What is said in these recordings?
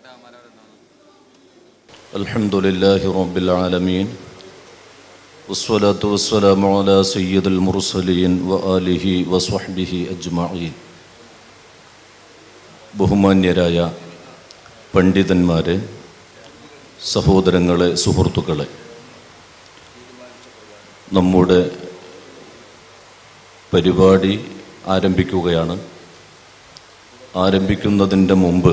الحمد لله رب العالمين والصلاة والسلام على سيد المرسلين وآله وصحبه أجمعين ബഹുമാന്യരായ പണ്ഡിതന്മാരെ സഹോദരങ്ങളെ സുഹൃത്തുക്കളെ നമ്മുടെ പരിപാടി ആരംഭിക്കുകയാണ് ആരംഭിക്കുന്നതിൻ്റെ മുമ്പ്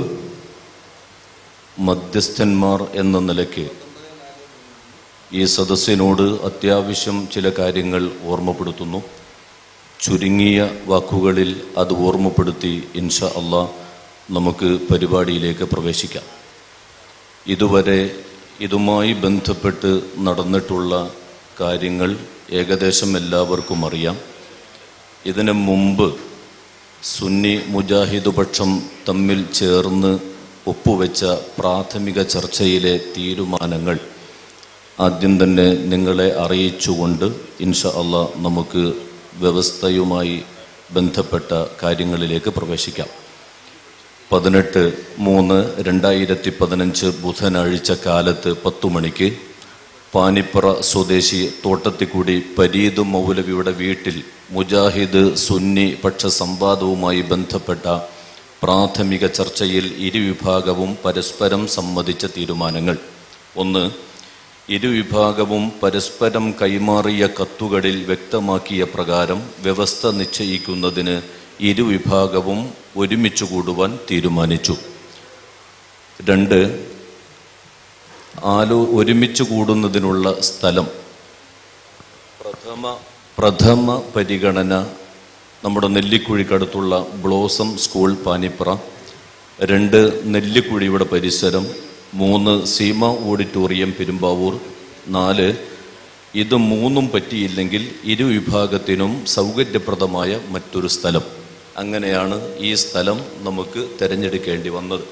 മധ്യസ്ഥന്മാർ എന്ന നിലയ്ക്ക് ഈ സദസ്സിനോട് അത്യാവശ്യം ചില കാര്യങ്ങൾ ഓർമ്മപ്പെടുത്തുന്നു ചുരുങ്ങിയ വാക്കുകളിൽ അത് ഓർമ്മപ്പെടുത്തി ഇൻഷ അള്ളാ നമുക്ക് പരിപാടിയിലേക്ക് പ്രവേശിക്കാം ഇതുവരെ ഇതുമായി ബന്ധപ്പെട്ട് നടന്നിട്ടുള്ള കാര്യങ്ങൾ ഏകദേശം എല്ലാവർക്കും അറിയാം ഇതിനു മുമ്പ് സുന്നി മുജാഹിദ് പക്ഷം തമ്മിൽ ചേർന്ന് ഒപ്പുവെച്ച പ്രാഥമിക ചർച്ചയിലെ തീരുമാനങ്ങൾ ആദ്യം തന്നെ നിങ്ങളെ അറിയിച്ചുകൊണ്ട് ഇൻഷ അള്ളാ നമുക്ക് വ്യവസ്ഥയുമായി ബന്ധപ്പെട്ട കാര്യങ്ങളിലേക്ക് പ്രവേശിക്കാം പതിനെട്ട് മൂന്ന് രണ്ടായിരത്തി പതിനഞ്ച് ബുധനാഴ്ച കാലത്ത് പത്തു മണിക്ക് പാനിപ്പറ സ്വദേശി തോട്ടത്തിക്കൂടി പരീദ് മൗലവിയുടെ വീട്ടിൽ മുജാഹിദ് സുന്നി പക്ഷ സംവാദവുമായി ബന്ധപ്പെട്ട പ്രാഥമിക ചർച്ചയിൽ ഇരുവിഭാഗവും പരസ്പരം സമ്മതിച്ച തീരുമാനങ്ങൾ ഒന്ന് ഇരുവിഭാഗവും പരസ്പരം കൈമാറിയ കത്തുകളിൽ വ്യക്തമാക്കിയ പ്രകാരം വ്യവസ്ഥ നിശ്ചയിക്കുന്നതിന് ഇരുവിഭാഗവും ഒരുമിച്ച് കൂടുവാൻ തീരുമാനിച്ചു രണ്ട് ആലോ ഒരുമിച്ച് കൂടുന്നതിനുള്ള സ്ഥലം പ്രഥമ പ്രഥമ പരിഗണന നമ്മുടെ നെല്ലിക്കുഴിക്കടുത്തുള്ള ബ്ലോസം സ്കൂൾ പാനിപ്ര രണ്ട് നെല്ലിക്കുഴിയുടെ പരിസരം മൂന്ന് സീമ ഓഡിറ്റോറിയം പെരുമ്പാവൂർ നാല് ഇത് മൂന്നും പറ്റിയില്ലെങ്കിൽ ഇരുവിഭാഗത്തിനും സൗകര്യപ്രദമായ മറ്റൊരു സ്ഥലം അങ്ങനെയാണ് ഈ സ്ഥലം നമുക്ക് തിരഞ്ഞെടുക്കേണ്ടി വന്നത്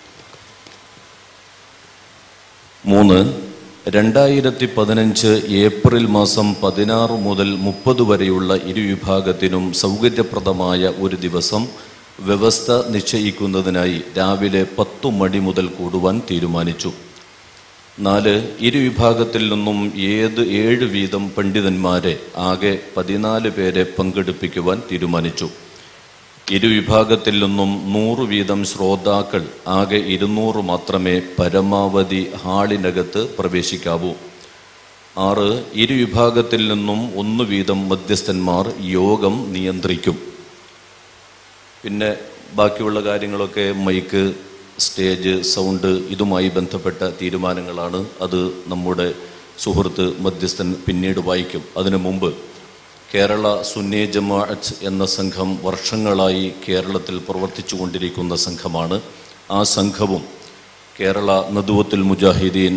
മൂന്ന് രണ്ടായിരത്തി പതിനഞ്ച് ഏപ്രിൽ മാസം പതിനാറ് മുതൽ മുപ്പത് വരെയുള്ള ഇരുവിഭാഗത്തിനും സൗകര്യപ്രദമായ ഒരു ദിവസം വ്യവസ്ഥ നിശ്ചയിക്കുന്നതിനായി രാവിലെ പത്തു മണി മുതൽ കൂടുവാൻ തീരുമാനിച്ചു നാല് ഇരുവിഭാഗത്തിൽ നിന്നും ഏത് ഏഴ് വീതം പണ്ഡിതന്മാരെ ആകെ പതിനാല് പേരെ പങ്കെടുപ്പിക്കുവാൻ തീരുമാനിച്ചു ഇരുവിഭാഗത്തിൽ നിന്നും നൂറ് വീതം ശ്രോതാക്കൾ ആകെ ഇരുന്നൂറ് മാത്രമേ പരമാവധി ഹാളിനകത്ത് പ്രവേശിക്കാവൂ ആറ് ഇരുവിഭാഗത്തിൽ നിന്നും ഒന്ന് വീതം മധ്യസ്ഥന്മാർ യോഗം നിയന്ത്രിക്കും പിന്നെ ബാക്കിയുള്ള കാര്യങ്ങളൊക്കെ മൈക്ക് സ്റ്റേജ് സൗണ്ട് ഇതുമായി ബന്ധപ്പെട്ട തീരുമാനങ്ങളാണ് അത് നമ്മുടെ സുഹൃത്ത് മധ്യസ്ഥൻ പിന്നീട് വായിക്കും അതിനു മുമ്പ് കേരള സുന്നി ജമാഅത്ത് എന്ന സംഘം വർഷങ്ങളായി കേരളത്തിൽ പ്രവർത്തിച്ചു കൊണ്ടിരിക്കുന്ന സംഘമാണ് ആ സംഘവും കേരള നദുവത്തുൽ മുജാഹിദീൻ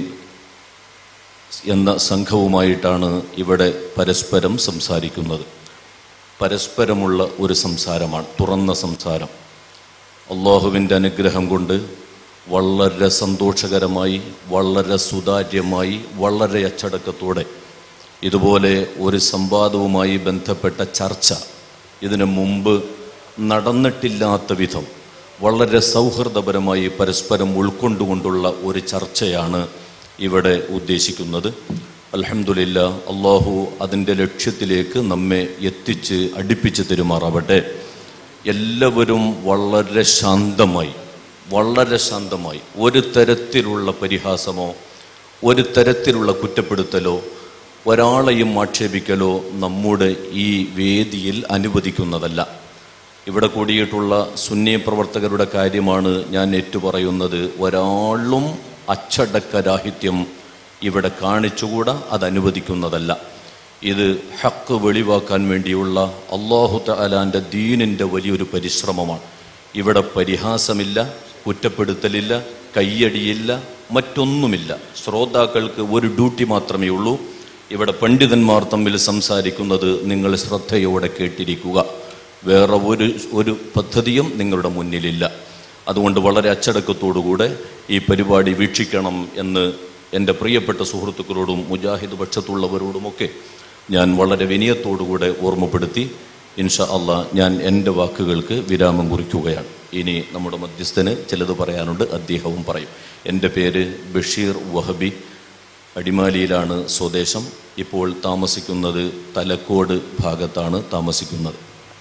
എന്ന സംഘവുമായിട്ടാണ് ഇവിടെ പരസ്പരം സംസാരിക്കുന്നത് പരസ്പരമുള്ള ഒരു സംസാരമാണ് തുറന്ന സംസാരം അള്ളാഹുവിൻ്റെ അനുഗ്രഹം കൊണ്ട് വളരെ സന്തോഷകരമായി വളരെ സുതാര്യമായി വളരെ അച്ചടക്കത്തോടെ ഇതുപോലെ ഒരു സംവാദവുമായി ബന്ധപ്പെട്ട ചർച്ച ഇതിനു മുമ്പ് നടന്നിട്ടില്ലാത്ത വിധം വളരെ സൗഹൃദപരമായി പരസ്പരം ഉൾക്കൊണ്ടുകൊണ്ടുള്ള ഒരു ചർച്ചയാണ് ഇവിടെ ഉദ്ദേശിക്കുന്നത് അലഹമുല്ല അള്ളാഹു അതിൻ്റെ ലക്ഷ്യത്തിലേക്ക് നമ്മെ എത്തിച്ച് അടുപ്പിച്ച് തെരുമാറാവട്ടെ എല്ലാവരും വളരെ ശാന്തമായി വളരെ ശാന്തമായി ഒരു തരത്തിലുള്ള പരിഹാസമോ ഒരു തരത്തിലുള്ള കുറ്റപ്പെടുത്തലോ ഒരാളെയും ആക്ഷേപിക്കലോ നമ്മുടെ ഈ വേദിയിൽ അനുവദിക്കുന്നതല്ല ഇവിടെ കൂടിയിട്ടുള്ള സുന്നി പ്രവർത്തകരുടെ കാര്യമാണ് ഞാൻ ഏറ്റുപറയുന്നത് ഒരാളും അച്ചടക്കരാഹിത്യം ഇവിടെ കാണിച്ചുകൂടാ അത് അനുവദിക്കുന്നതല്ല ഇത് ഹക്ക് വെളിവാക്കാൻ വേണ്ടിയുള്ള അള്ളാഹു തലാൻ്റെ ദീനിൻ്റെ വലിയൊരു പരിശ്രമമാണ് ഇവിടെ പരിഹാസമില്ല കുറ്റപ്പെടുത്തലില്ല കയ്യടിയില്ല മറ്റൊന്നുമില്ല ശ്രോതാക്കൾക്ക് ഒരു ഡ്യൂട്ടി മാത്രമേ ഉള്ളൂ ഇവിടെ പണ്ഡിതന്മാർ തമ്മിൽ സംസാരിക്കുന്നത് നിങ്ങൾ ശ്രദ്ധയോടെ കേട്ടിരിക്കുക വേറെ ഒരു ഒരു പദ്ധതിയും നിങ്ങളുടെ മുന്നിലില്ല അതുകൊണ്ട് വളരെ അച്ചടക്കത്തോടുകൂടെ ഈ പരിപാടി വീക്ഷിക്കണം എന്ന് എൻ്റെ പ്രിയപ്പെട്ട സുഹൃത്തുക്കളോടും മുജാഹിദ് പക്ഷത്തുള്ളവരോടുമൊക്കെ ഞാൻ വളരെ വിനയത്തോടുകൂടെ ഓർമ്മപ്പെടുത്തി ഇൻഷാ അള്ളാ ഞാൻ എൻ്റെ വാക്കുകൾക്ക് വിരാമം കുറിക്കുകയാണ് ഇനി നമ്മുടെ മധ്യസ്ഥന് ചിലത് പറയാനുണ്ട് അദ്ദേഹവും പറയും എൻ്റെ പേര് ബഷീർ വഹബി അടിമാലിയിലാണ് സ്വദേശം ഇപ്പോൾ താമസിക്കുന്നത് തലക്കോട് ഭാഗത്താണ് താമസിക്കുന്നത്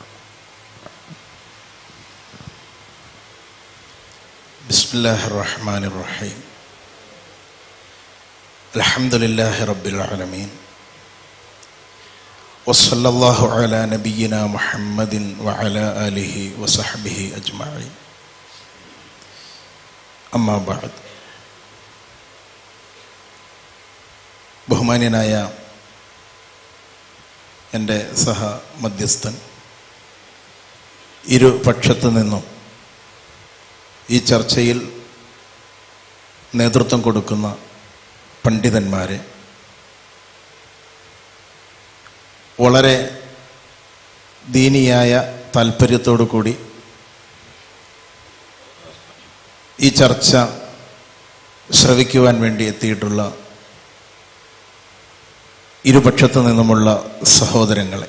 بسم الله الرحمن الرحيم الحمد لله رب العالمين وصلى الله على نبينا محمد وعلى آله وصحبه أجمعين أما بعد ബഹുമാന്യനായ എൻ്റെ സഹ മധ്യസ്ഥൻ ഇരു പക്ഷത്തു നിന്നും ഈ ചർച്ചയിൽ നേതൃത്വം കൊടുക്കുന്ന പണ്ഡിതന്മാരെ വളരെ ദീനിയായ താല്പര്യത്തോടു കൂടി ഈ ചർച്ച ശ്രവിക്കുവാൻ വേണ്ടി എത്തിയിട്ടുള്ള ഇരുപക്ഷത്തു നിന്നുമുള്ള സഹോദരങ്ങളെ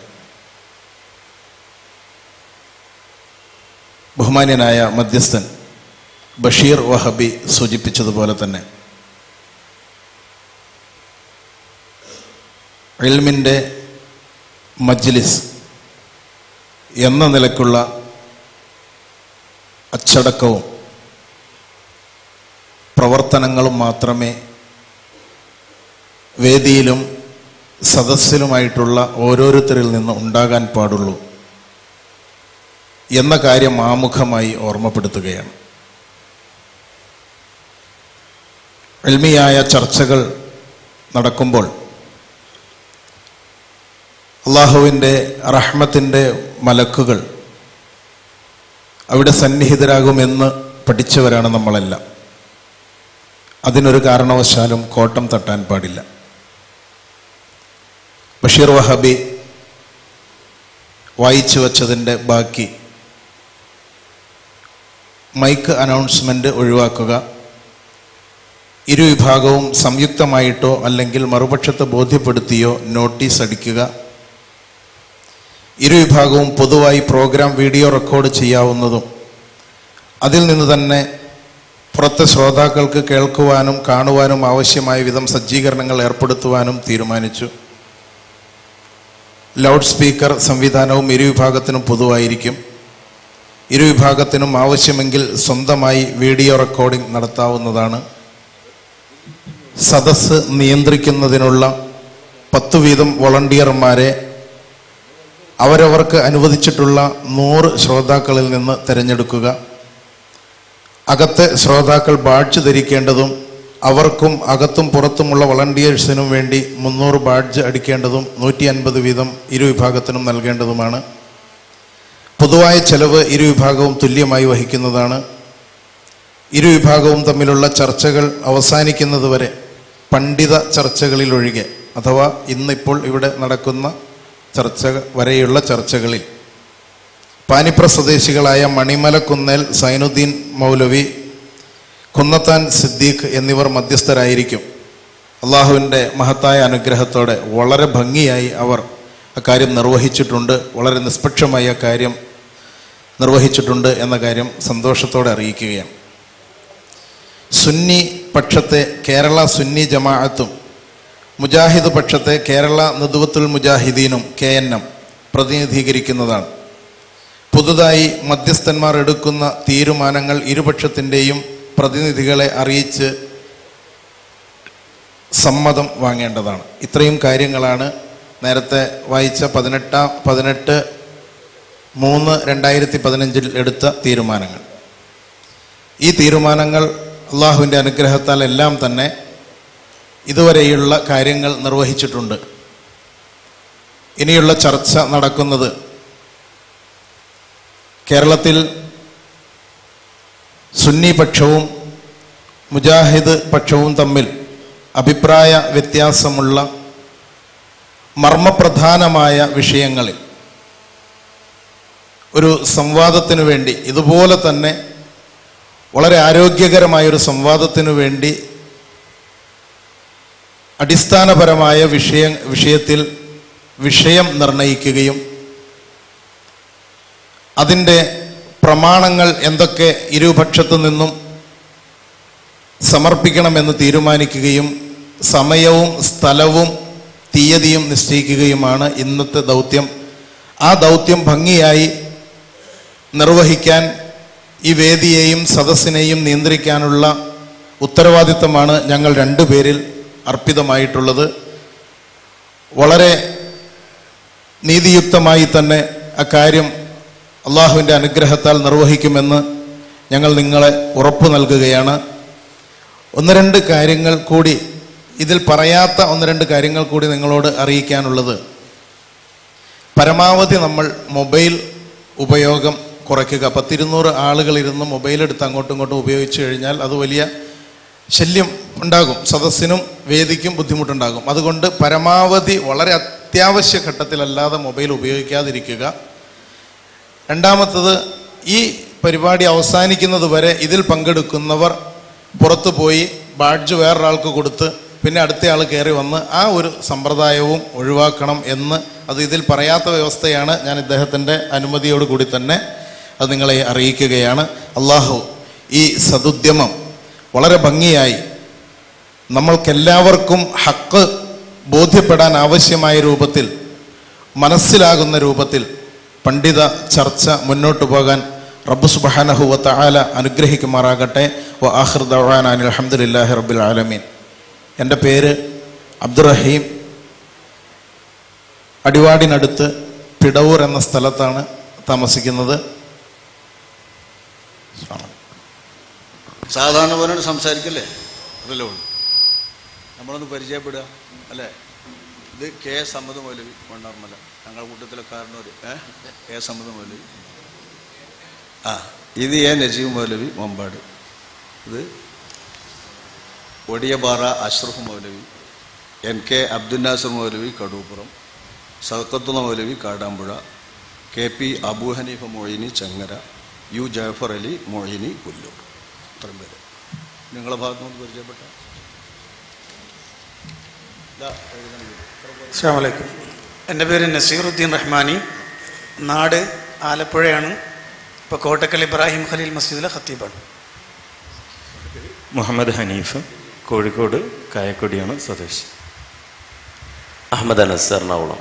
ബഹുമാന്യനായ മധ്യസ്ഥൻ ബഷീർ വഹബി സൂചിപ്പിച്ചതുപോലെ തന്നെ ഇൽമിൻ്റെ മജ്ലിസ് എന്ന നിലക്കുള്ള അച്ചടക്കവും പ്രവർത്തനങ്ങളും മാത്രമേ വേദിയിലും സദസ്സിലുമായിട്ടുള്ള ഓരോരുത്തരിൽ നിന്ന് ഉണ്ടാകാൻ പാടുള്ളൂ എന്ന കാര്യം ആമുഖമായി ഓർമ്മപ്പെടുത്തുകയാണ് എൽമിയായ ചർച്ചകൾ നടക്കുമ്പോൾ അള്ളാഹുവിൻ്റെ റഹ്മത്തിൻ്റെ മലക്കുകൾ അവിടെ സന്നിഹിതരാകുമെന്ന് പഠിച്ചവരാണ് നമ്മളെല്ലാം അതിനൊരു കാരണവശാലും കോട്ടം തട്ടാൻ പാടില്ല ബഷീർ വഹബി വായിച്ചു വച്ചതിൻ്റെ ബാക്കി മൈക്ക് അനൗൺസ്മെൻ്റ് ഒഴിവാക്കുക ഇരുവിഭാഗവും സംയുക്തമായിട്ടോ അല്ലെങ്കിൽ മറുപക്ഷത്തെ ബോധ്യപ്പെടുത്തിയോ നോട്ടീസ് അടിക്കുക ഇരുവിഭാഗവും പൊതുവായി പ്രോഗ്രാം വീഡിയോ റെക്കോർഡ് ചെയ്യാവുന്നതും അതിൽ നിന്ന് തന്നെ പുറത്തെ ശ്രോതാക്കൾക്ക് കേൾക്കുവാനും കാണുവാനും ആവശ്യമായ വിധം സജ്ജീകരണങ്ങൾ ഏർപ്പെടുത്തുവാനും തീരുമാനിച്ചു ലൗഡ് സ്പീക്കർ സംവിധാനവും ഇരുവിഭാഗത്തിനും പൊതുവായിരിക്കും ഇരുവിഭാഗത്തിനും ആവശ്യമെങ്കിൽ സ്വന്തമായി വീഡിയോ റെക്കോർഡിംഗ് നടത്താവുന്നതാണ് സദസ്സ് നിയന്ത്രിക്കുന്നതിനുള്ള പത്തു വീതം വോളണ്ടിയർമാരെ അവരവർക്ക് അനുവദിച്ചിട്ടുള്ള നൂറ് ശ്രോതാക്കളിൽ നിന്ന് തിരഞ്ഞെടുക്കുക അകത്തെ ശ്രോതാക്കൾ ബാഡ്ജ് ധരിക്കേണ്ടതും അവർക്കും അകത്തും പുറത്തുമുള്ള വളണ്ടിയേഴ്സിനും വേണ്ടി മുന്നൂറ് ബാഡ്ജ് അടിക്കേണ്ടതും നൂറ്റി അൻപത് വീതം ഇരുവിഭാഗത്തിനും നൽകേണ്ടതുമാണ് പൊതുവായ ചെലവ് ഇരുവിഭാഗവും തുല്യമായി വഹിക്കുന്നതാണ് ഇരുവിഭാഗവും തമ്മിലുള്ള ചർച്ചകൾ അവസാനിക്കുന്നതുവരെ പണ്ഡിത ചർച്ചകളിലൊഴികെ അഥവാ ഇന്നിപ്പോൾ ഇവിടെ നടക്കുന്ന ചർച്ച വരെയുള്ള ചർച്ചകളിൽ പാനിപ്ര സ്വദേശികളായ മണിമലക്കുന്നേൽ സൈനുദ്ദീൻ മൗലവി കുന്നത്താൻ സിദ്ദീഖ് എന്നിവർ മധ്യസ്ഥരായിരിക്കും അള്ളാഹുവിൻ്റെ മഹത്തായ അനുഗ്രഹത്തോടെ വളരെ ഭംഗിയായി അവർ അക്കാര്യം നിർവഹിച്ചിട്ടുണ്ട് വളരെ നിഷ്പക്ഷമായി ആ കാര്യം നിർവഹിച്ചിട്ടുണ്ട് എന്ന കാര്യം സന്തോഷത്തോടെ അറിയിക്കുകയാണ് സുന്നി പക്ഷത്തെ കേരള സുന്നി ജമാഅത്തും മുജാഹിദ് പക്ഷത്തെ കേരള നദുവത്തുൽ മുജാഹിദീനും കെ എൻ എം പ്രതിനിധീകരിക്കുന്നതാണ് പുതുതായി മധ്യസ്ഥന്മാർ എടുക്കുന്ന തീരുമാനങ്ങൾ ഇരുപക്ഷത്തിൻ്റെയും പ്രതിനിധികളെ അറിയിച്ച് സമ്മതം വാങ്ങേണ്ടതാണ് ഇത്രയും കാര്യങ്ങളാണ് നേരത്തെ വായിച്ച പതിനെട്ടാം പതിനെട്ട് മൂന്ന് രണ്ടായിരത്തി പതിനഞ്ചിൽ എടുത്ത തീരുമാനങ്ങൾ ഈ തീരുമാനങ്ങൾ അള്ളാഹുവിൻ്റെ അനുഗ്രഹത്താൽ എല്ലാം തന്നെ ഇതുവരെയുള്ള കാര്യങ്ങൾ നിർവഹിച്ചിട്ടുണ്ട് ഇനിയുള്ള ചർച്ച നടക്കുന്നത് കേരളത്തിൽ സുന്നി പക്ഷവും മുജാഹിദ് പക്ഷവും തമ്മിൽ അഭിപ്രായ വ്യത്യാസമുള്ള മർമ്മപ്രധാനമായ വിഷയങ്ങളിൽ ഒരു സംവാദത്തിനു വേണ്ടി ഇതുപോലെ തന്നെ വളരെ ആരോഗ്യകരമായൊരു സംവാദത്തിനു വേണ്ടി അടിസ്ഥാനപരമായ വിഷയ വിഷയത്തിൽ വിഷയം നിർണയിക്കുകയും അതിൻ്റെ പ്രമാണങ്ങൾ എന്തൊക്കെ ഇരുപക്ഷത്തു നിന്നും സമർപ്പിക്കണമെന്ന് തീരുമാനിക്കുകയും സമയവും സ്ഥലവും തീയതിയും നിശ്ചയിക്കുകയുമാണ് ഇന്നത്തെ ദൗത്യം ആ ദൗത്യം ഭംഗിയായി നിർവഹിക്കാൻ ഈ വേദിയെയും സദസ്സിനെയും നിയന്ത്രിക്കാനുള്ള ഉത്തരവാദിത്തമാണ് ഞങ്ങൾ രണ്ടുപേരിൽ അർപ്പിതമായിട്ടുള്ളത് വളരെ നീതിയുക്തമായി തന്നെ അക്കാര്യം അള്ളാഹുവിൻ്റെ അനുഗ്രഹത്താൽ നിർവഹിക്കുമെന്ന് ഞങ്ങൾ നിങ്ങളെ ഉറപ്പു നൽകുകയാണ് ഒന്ന് രണ്ട് കാര്യങ്ങൾ കൂടി ഇതിൽ പറയാത്ത ഒന്ന് രണ്ട് കാര്യങ്ങൾ കൂടി നിങ്ങളോട് അറിയിക്കാനുള്ളത് പരമാവധി നമ്മൾ മൊബൈൽ ഉപയോഗം കുറയ്ക്കുക പത്തിരുന്നൂറ് ആളുകൾ ഇരുന്ന് മൊബൈൽ എടുത്ത് അങ്ങോട്ടും ഇങ്ങോട്ടും ഉപയോഗിച്ചു കഴിഞ്ഞാൽ അത് വലിയ ശല്യം ഉണ്ടാകും സദസ്സിനും വേദിക്കും ബുദ്ധിമുട്ടുണ്ടാകും അതുകൊണ്ട് പരമാവധി വളരെ അത്യാവശ്യ ഘട്ടത്തിലല്ലാതെ മൊബൈൽ ഉപയോഗിക്കാതിരിക്കുക രണ്ടാമത്തത് ഈ പരിപാടി അവസാനിക്കുന്നത് വരെ ഇതിൽ പങ്കെടുക്കുന്നവർ പുറത്തു പോയി ബാഡ്ജ് വേറൊരാൾക്ക് കൊടുത്ത് പിന്നെ അടുത്ത ആൾ കയറി വന്ന് ആ ഒരു സമ്പ്രദായവും ഒഴിവാക്കണം എന്ന് അത് ഇതിൽ പറയാത്ത വ്യവസ്ഥയാണ് ഞാൻ ഇദ്ദേഹത്തിൻ്റെ അനുമതിയോട് കൂടി തന്നെ അത് നിങ്ങളെ അറിയിക്കുകയാണ് അള്ളാഹു ഈ സതുദ്യമം വളരെ ഭംഗിയായി നമ്മൾക്കെല്ലാവർക്കും ഹക്ക് ബോധ്യപ്പെടാൻ ആവശ്യമായ രൂപത്തിൽ മനസ്സിലാകുന്ന രൂപത്തിൽ പണ്ഡിത ചർച്ച മുന്നോട്ട് പോകാൻ റബ്ബു സുബ്ഹാനഹു വ തആല അനുഗ്രഹിക്കുമാറാകട്ടെ വ ആഖിർ ദഅവാന അനിൽ ഹംദുലില്ലാഹി റബ്ബിൽ ആലമീൻ എൻ്റെ പേര് അബ്ദുറഹീം അടിവാടിനടുത്ത് പിടവൂർ എന്ന സ്ഥലത്താണ് താമസിക്കുന്നത് സാധാരണ പോലെ സംസാരിക്കല്ലേ അതല്ലേ ഉള്ളൂ നമ്മളൊന്ന് പരിചയപ്പെടുക അല്ലേ ഇത് കെ സമ്മത് മൗലവി മണ്ണാർമല ഞങ്ങളുടെ കൂട്ടത്തിലെ കാരണവർ ഏ കെ സമ്മത് മൗലവി ആ ഇത് എ നജീബ് മൗലവി മമ്പാട് ഇത് Odiyapara Ashraf Moulavi N K Abdul Nasar Moulavi Kadooppuram Soukathulla Moulavi Kadampuzha K P Abu Haneefa Moyni Changara U Jafar Ali Moyni Pulloor ഇത്രയും പേര് നിങ്ങളെ ഭാഗത്ത് നിന്ന് പരിചയപ്പെട്ട ഇതാ, എഴുതണം. അസ്സാമലൈക്കും എൻ്റെ പേര് നസീറുദ്ദീൻ റഹ്മാനി നാട് ആലപ്പുഴയാണ് ഇപ്പോൾ കോട്ടക്കൽ ഇബ്രാഹിം ഖലീൽ മസ്ജിദിലെ ഖത്തീബാണ് മുഹമ്മദ് ഹനീഫ് കോഴിക്കോട് കായക്കൊടിയാണ് സ്വദേശി അഹമ്മദ് അനസ് എറണാകുളം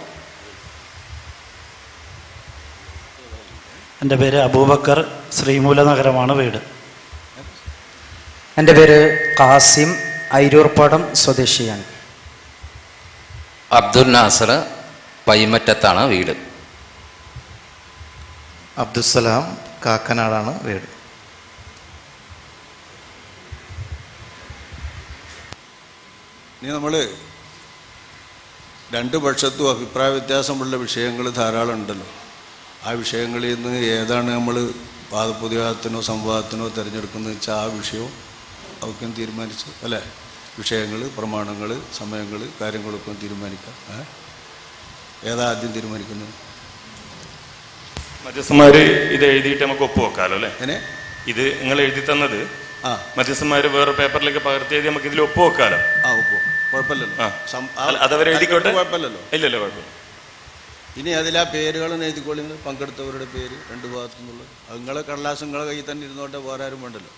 എൻ്റെ പേര് അബൂബക്കർ ശ്രീമൂലനഗരമാണ് വീട് എൻ്റെ പേര് കാസിം ഐരൂർപ്പാടം സ്വദേശിയാണ് അബ്ദുൽ നാസർ പൈമറ്റത്താണ് വീട് അബ്ദുസലാം കാക്കനാടാണ് വീട് ഇനി നമ്മൾ രണ്ട് പക്ഷത്തും അഭിപ്രായ വ്യത്യാസമുള്ള വിഷയങ്ങൾ ധാരാളം ഉണ്ടല്ലോ ആ വിഷയങ്ങളിൽ നിന്ന് ഏതാണ് നമ്മൾ വാദപ്രതിവാദത്തിനോ സംവാദത്തിനോ തിരഞ്ഞെടുക്കുന്നത് വെച്ചാൽ ആ വിഷയവും അവക്കും തീരുമാനിച്ച് അല്ലേ വിഷയങ്ങൾ പ്രമാണങ്ങൾ സമയങ്ങൾ കാര്യങ്ങളൊക്കെ തീരുമാനിക്കാം ഏ? ഏതാ ആദ്യം തീരുമാനിക്കുന്നത് മധ്യസ്ഥന്മാര് ഇത് എഴുതിയിട്ട് നമുക്ക് ഒപ്പുവെക്കാലോ അല്ലേ എന്നെ ഇത് നിങ്ങൾ എഴുതി തന്നത് ആ മധ്യസ്ഥന്മാര് വേറെ പേപ്പറിലേക്ക് പകർത്തി എഴുതി നമുക്ക് ഇതിൽ ഒപ്പുവെക്കാലോ ആ ഒപ്പോ കുഴപ്പമില്ലല്ലോ ആ. സം- ആ- അല്ല, അതവരെ എഴുതിക്കോട്ടെ കുഴപ്പമില്ലല്ലോ ഇല്ലല്ലോ കുഴപ്പമില്ല ഇനി അതിലാ പേരുകളും എഴുതിക്കോളി നിങ്ങൾ പങ്കെടുത്തവരുടെ പേര് രണ്ട് ഭാഗത്തു നിന്നുള്ളത് അത് നിങ്ങളെ കടലാസ് നിങ്ങളെ കയ്യിൽ തന്നെ ഇരുന്നോട്ടെ വേറെ ആരും വേണ്ടല്ലോ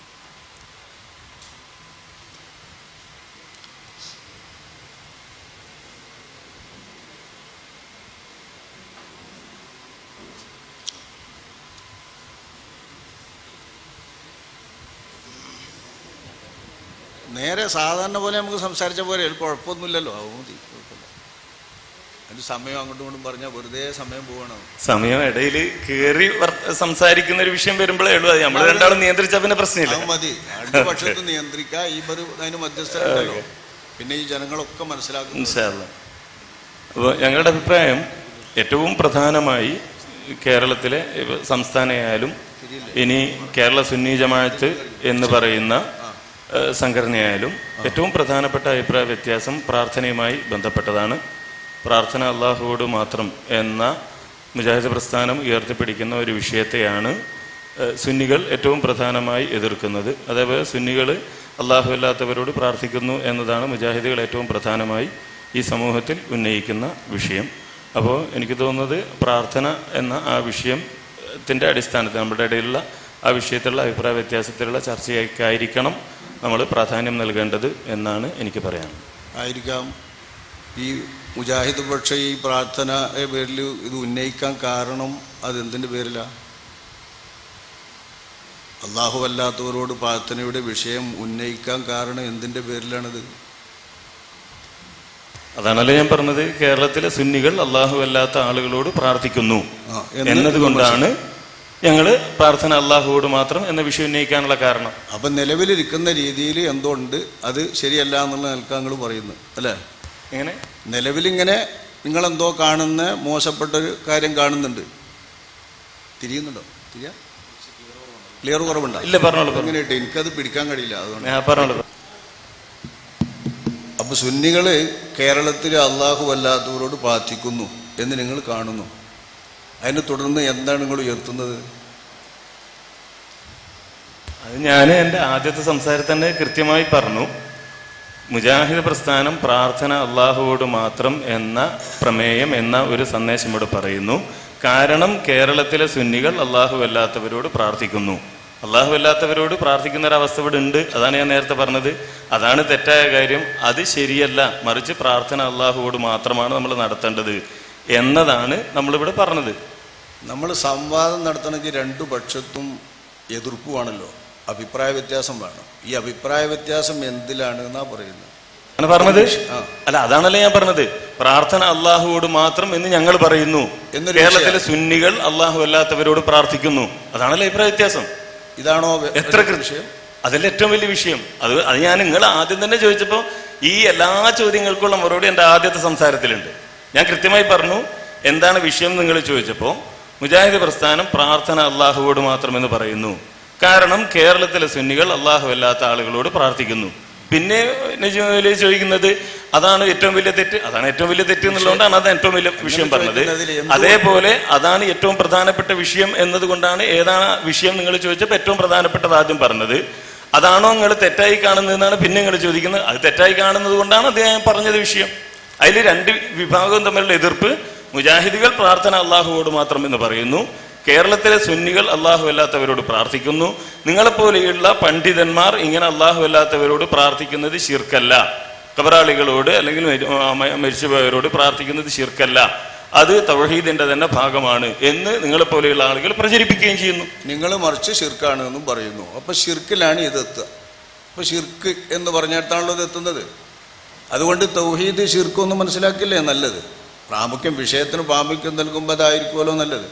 നേരെ സാധാരണ പോലെ നമുക്ക് സംസാരിച്ച പോലെ കുഴപ്പമൊന്നുമില്ലല്ലോ അത് മതി കുഴപ്പമില്ല അതിന് സമയം അങ്ങോട്ടും ഇങ്ങോട്ടും പറഞ്ഞാൽ വെറുതെ സമയം പോകണം സമയം ഇടയിൽ കയറി സംസാരിക്കുന്ന ഒരു വിഷയം വരുമ്പോഴേ ഉള്ളൂ അത് നമ്മൾ രണ്ടാളും നിയന്ത്രിച്ചാൽ പിന്നെ പ്രശ്നമില്ല അത് മതി രണ്ട് പക്ഷത്ത് നിയന്ത്രിക്കുക ഈ ഒരു അതിന് മധ്യസ്ഥരുണ്ടല്ലോ പിന്നെ ഈ ജനങ്ങളൊക്കെ മനസ്സിലാക്കുന്നു ഇൻഷാല്ല അപ്പോൾ ഞങ്ങളുടെ അഭിപ്രായം ഏറ്റവും പ്രധാനമായി കേരളത്തിലെ ഇപ്പൊ സംസ്ഥാനമായാലും ഇനി കേരള സുന്നി ജമാഅത്ത് എന്ന് പറയുന്ന ഏഹ്, സംഘടനയായാലും ഏറ്റവും പ്രധാനപ്പെട്ട അഭിപ്രായ വ്യത്യാസം പ്രാർത്ഥനയുമായി ബന്ധപ്പെട്ടതാണ് പ്രാർത്ഥന അള്ളാഹുവോട് മാത്രം എന്ന മുജാഹിദ് പ്രസ്ഥാനം ഉയർത്തിപ്പിടിക്കുന്ന ഒരു വിഷയത്തെയാണ് ഏഹ്, സുന്നികൾ ഏറ്റവും പ്രധാനമായി എതിർക്കുന്നത് അതേപോലെ സുന്നികൾ അള്ളാഹു അല്ലാത്തവരോട് പ്രാർത്ഥിക്കുന്നു എന്നതാണ് മുജാഹിദുകൾ ഏറ്റവും പ്രധാനമായി ഈ സമൂഹത്തിൽ ഉന്നയിക്കുന്ന വിഷയം അപ്പോൾ എനിക്ക് തോന്നുന്നത് പ്രാർത്ഥന എന്ന ആ വിഷയം ത്തിൻ്റെ അടിസ്ഥാനത്തിൽ നമ്മുടെ ഇടയിലുള്ള ആ വിഷയത്തിലുള്ള അഭിപ്രായ വ്യത്യാസത്തിലുള്ള ചർച്ചയ്ക്കായിരിക്കണം നമ്മൾ പ്രാധാന്യം നൽകേണ്ടത് എന്നാണ് എനിക്ക് പറയാനുള്ളത് ആയിരിക്കാം ഈ മുജാഹിദ് പക്ഷേ ഈ പ്രാർത്ഥന പേരിൽ ഇത് ഉന്നയിക്കാൻ കാരണം അതെന്തിൻ്റെ പേരിലാണ് അള്ളാഹു അല്ലാത്തവരോട് പ്രാർത്ഥനയുടെ വിഷയം ഉന്നയിക്കാൻ കാരണം എന്തിൻ്റെ പേരിലാണിത് അതാണല്ലോ ഞാൻ പറഞ്ഞത് കേരളത്തിലെ സുന്നികൾ അള്ളാഹു അല്ലാത്ത ആളുകളോട് പ്രാർത്ഥിക്കുന്നു ആ, എന്ന് എന്നതുകൊണ്ടാണ് ഞങ്ങൾ പ്രാർത്ഥന അള്ളാഹുവോട് മാത്രം എന്ന വിഷയം ഉന്നയിക്കാനുള്ള കാരണം അപ്പം നിലവിലിരിക്കുന്ന രീതിയിൽ എന്തോ ഉണ്ട് അത് ശരിയല്ല എന്നുള്ള നിൽക്കാങ്ങൾ പറയുന്നു അല്ലേ എങ്ങനെ നിലവിലിങ്ങനെ നിങ്ങളെന്തോ കാണുന്ന മോശപ്പെട്ടൊരു കാര്യം കാണുന്നുണ്ട് തിരിയുന്നുണ്ടോ തിരിയാ ക്ലിയർ കുറവുണ്ടോ ഇല്ല പറഞ്ഞോളൂ പറഞ്ഞോളൂ. അങ്ങനെ എനിക്കത് പിടിക്കാൻ കഴിയില്ല അതുകൊണ്ട് ഞാൻ പറഞ്ഞോളൂ അപ്പൊ സുന്നികള് കേരളത്തിൽ അള്ളാഹു അല്ലാത്തവരോട് പ്രാർത്ഥിക്കുന്നു എന്ന് നിങ്ങൾ കാണുന്നു അതിനെ തുടർന്ന് എന്താണ് നിങ്ങൾ ഉയർത്തുന്നത് അത് ഞാൻ എൻ്റെ ആദ്യത്തെ സംസാരത്തിൽ തന്നെ കൃത്യമായി പറഞ്ഞു മുജാഹിദ് പ്രസ്ഥാനം പ്രാർത്ഥന അള്ളാഹുവോട് മാത്രം എന്ന പ്രമേയം എന്ന ഒരു സന്ദേശം ഇവിടെ പറയുന്നു കാരണം കേരളത്തിലെ സുന്നികൾ അള്ളാഹു അല്ലാത്തവരോട് പ്രാർത്ഥിക്കുന്നു അള്ളാഹു അല്ലാത്തവരോട് പ്രാർത്ഥിക്കുന്ന ഒരു അവസ്ഥ ഇവിടെ ഉണ്ട് അതാണ് ഞാൻ നേരത്തെ പറഞ്ഞത് അതാണ് തെറ്റായ കാര്യം അത് ശരിയല്ല മറിച്ച് പ്രാർത്ഥന അള്ളാഹുവോട് മാത്രമാണ് നമ്മൾ നടത്തേണ്ടത് എന്നതാണ് നമ്മളിവിടെ പറഞ്ഞത് നമ്മൾ സംവാദം നടത്തണമെങ്കിൽ രണ്ടു പക്ഷത്തും എതിർപ്പുവാണല്ലോ അഭിപ്രായ വ്യത്യാസം വേണം ഈ അഭിപ്രായ വ്യത്യാസം എന്തിലാണ് എന്നാ പറയുന്നത് ആണ് പറഞ്ഞത് ആ. അല്ല അതാണല്ലോ ഞാൻ പറഞ്ഞത് പ്രാർത്ഥന അള്ളാഹുവോട് മാത്രം എന്ന് ഞങ്ങൾ പറയുന്നു എന്നൊരു കേരളത്തിലെ വിഷയം. സുന്നികൾ അള്ളാഹു അല്ലാത്തവരോട് പ്രാർത്ഥിക്കുന്നു അതാണല്ലോ അഭിപ്രായ വ്യത്യാസം ഇതാണോ വെ- എത്ര കൃ- വിഷയം അതല്ല ഏറ്റവും വലിയ വിഷയം അത് അത് ഞാൻ നിങ്ങൾ ആദ്യം തന്നെ ചോദിച്ചപ്പോൾ ഈ എല്ലാ ചോദ്യങ്ങൾക്കുള്ള മറുപടി എൻ്റെ ആദ്യത്തെ സംസാരത്തിലുണ്ട് ഞാൻ കൃത്യമായി പറഞ്ഞു എന്താണ് വിഷയം എന്ന് നിങ്ങൾ ചോദിച്ചപ്പോൾ മുജാഹിദ് പ്രസ്ഥാനം പ്രാർത്ഥന അള്ളാഹുവോട് മാത്രമെന്ന് പറയുന്നു കാരണം കേരളത്തിലെ സുന്നികൾ അള്ളാഹു അല്ലാത്ത ആളുകളോട് പ്രാർത്ഥിക്കുന്നു പിന്നെ നജീബ് ചോദിക്കുന്നത് അതാണ് ഏറ്റവും വലിയ തെറ്റ് അതാണ് ഏറ്റവും വലിയ തെറ്റ് എന്നുള്ളതുകൊണ്ടാണ് അത് ഏറ്റവും വലിയ വിഷയം പറഞ്ഞത് ചോദിക്കുന്നതിൽ എന്തുകൊണ്ട്- അതേപോലെ അതാണ് ഏറ്റവും പ്രധാനപ്പെട്ട വിഷയം എന്നതുകൊണ്ടാണ് ഏതാണ് ആ വിഷയം നിങ്ങൾ ചോദിച്ചപ്പോൾ ഏറ്റവും പ്രധാനപ്പെട്ടത് ആദ്യം പറഞ്ഞത് അതാണോ നിങ്ങൾ തെറ്റായി കാണുന്നതെന്നാണ് പിന്നെ നിങ്ങൾ ചോദിക്കുന്നത് അത് തെറ്റായി കാണുന്നത് കൊണ്ടാണ് അത് ഞാൻ പറഞ്ഞത് വിഷയം അതിൽ രണ്ട് വിഭാഗവും തമ്മിലുള്ള എതിർപ്പ് മുജാഹിദികൾ പ്രാർത്ഥന അള്ളാഹുവോട് മാത്രം എന്ന് പറയുന്നു കേരളത്തിലെ സുന്നികൾ അള്ളാഹു അല്ലാത്തവരോട് പ്രാർത്ഥിക്കുന്നു നിങ്ങളെപ്പോലെയുള്ള പണ്ഡിതന്മാർ ഇങ്ങനെ അള്ളാഹു അല്ലാത്തവരോട് പ്രാർത്ഥിക്കുന്നത് ശിർക്കല്ല കബറാളികളോട് അല്ലെങ്കിൽ മരി- ആ, മ- മരിച്ചുപോയവരോട് പ്രാർത്ഥിക്കുന്നത് ശിർക്കല്ല അത് തൗഹീദിന്റെ തന്നെ ഭാഗമാണ് എന്ന് നിങ്ങളെപ്പോലെയുള്ള ആളുകൾ പ്രചരിപ്പിക്കുകയും ചെയ്യുന്നു നിങ്ങൾ മറിച്ച് ഷിർക്കാണ് എന്നും പറയുന്നു അപ്പൊ ഷിർക്കിലാണ് ഇത് എത്തുക അപ്പൊ ഷിർക്ക് എന്ന് പറഞ്ഞിടത്താണല്ലോ ഇത് എത്തുന്നത് അതുകൊണ്ട് തൗഹീദ് ഷിർക്കൊന്നും മനസ്സിലാക്കില്ലേ നല്ലത് പ്രാമുഖ്യം വിഷയത്തിന് പ്രാമുഖ്യം നൽകുമ്പോൾ അതായിരിക്കുമല്ലോ നല്ലത്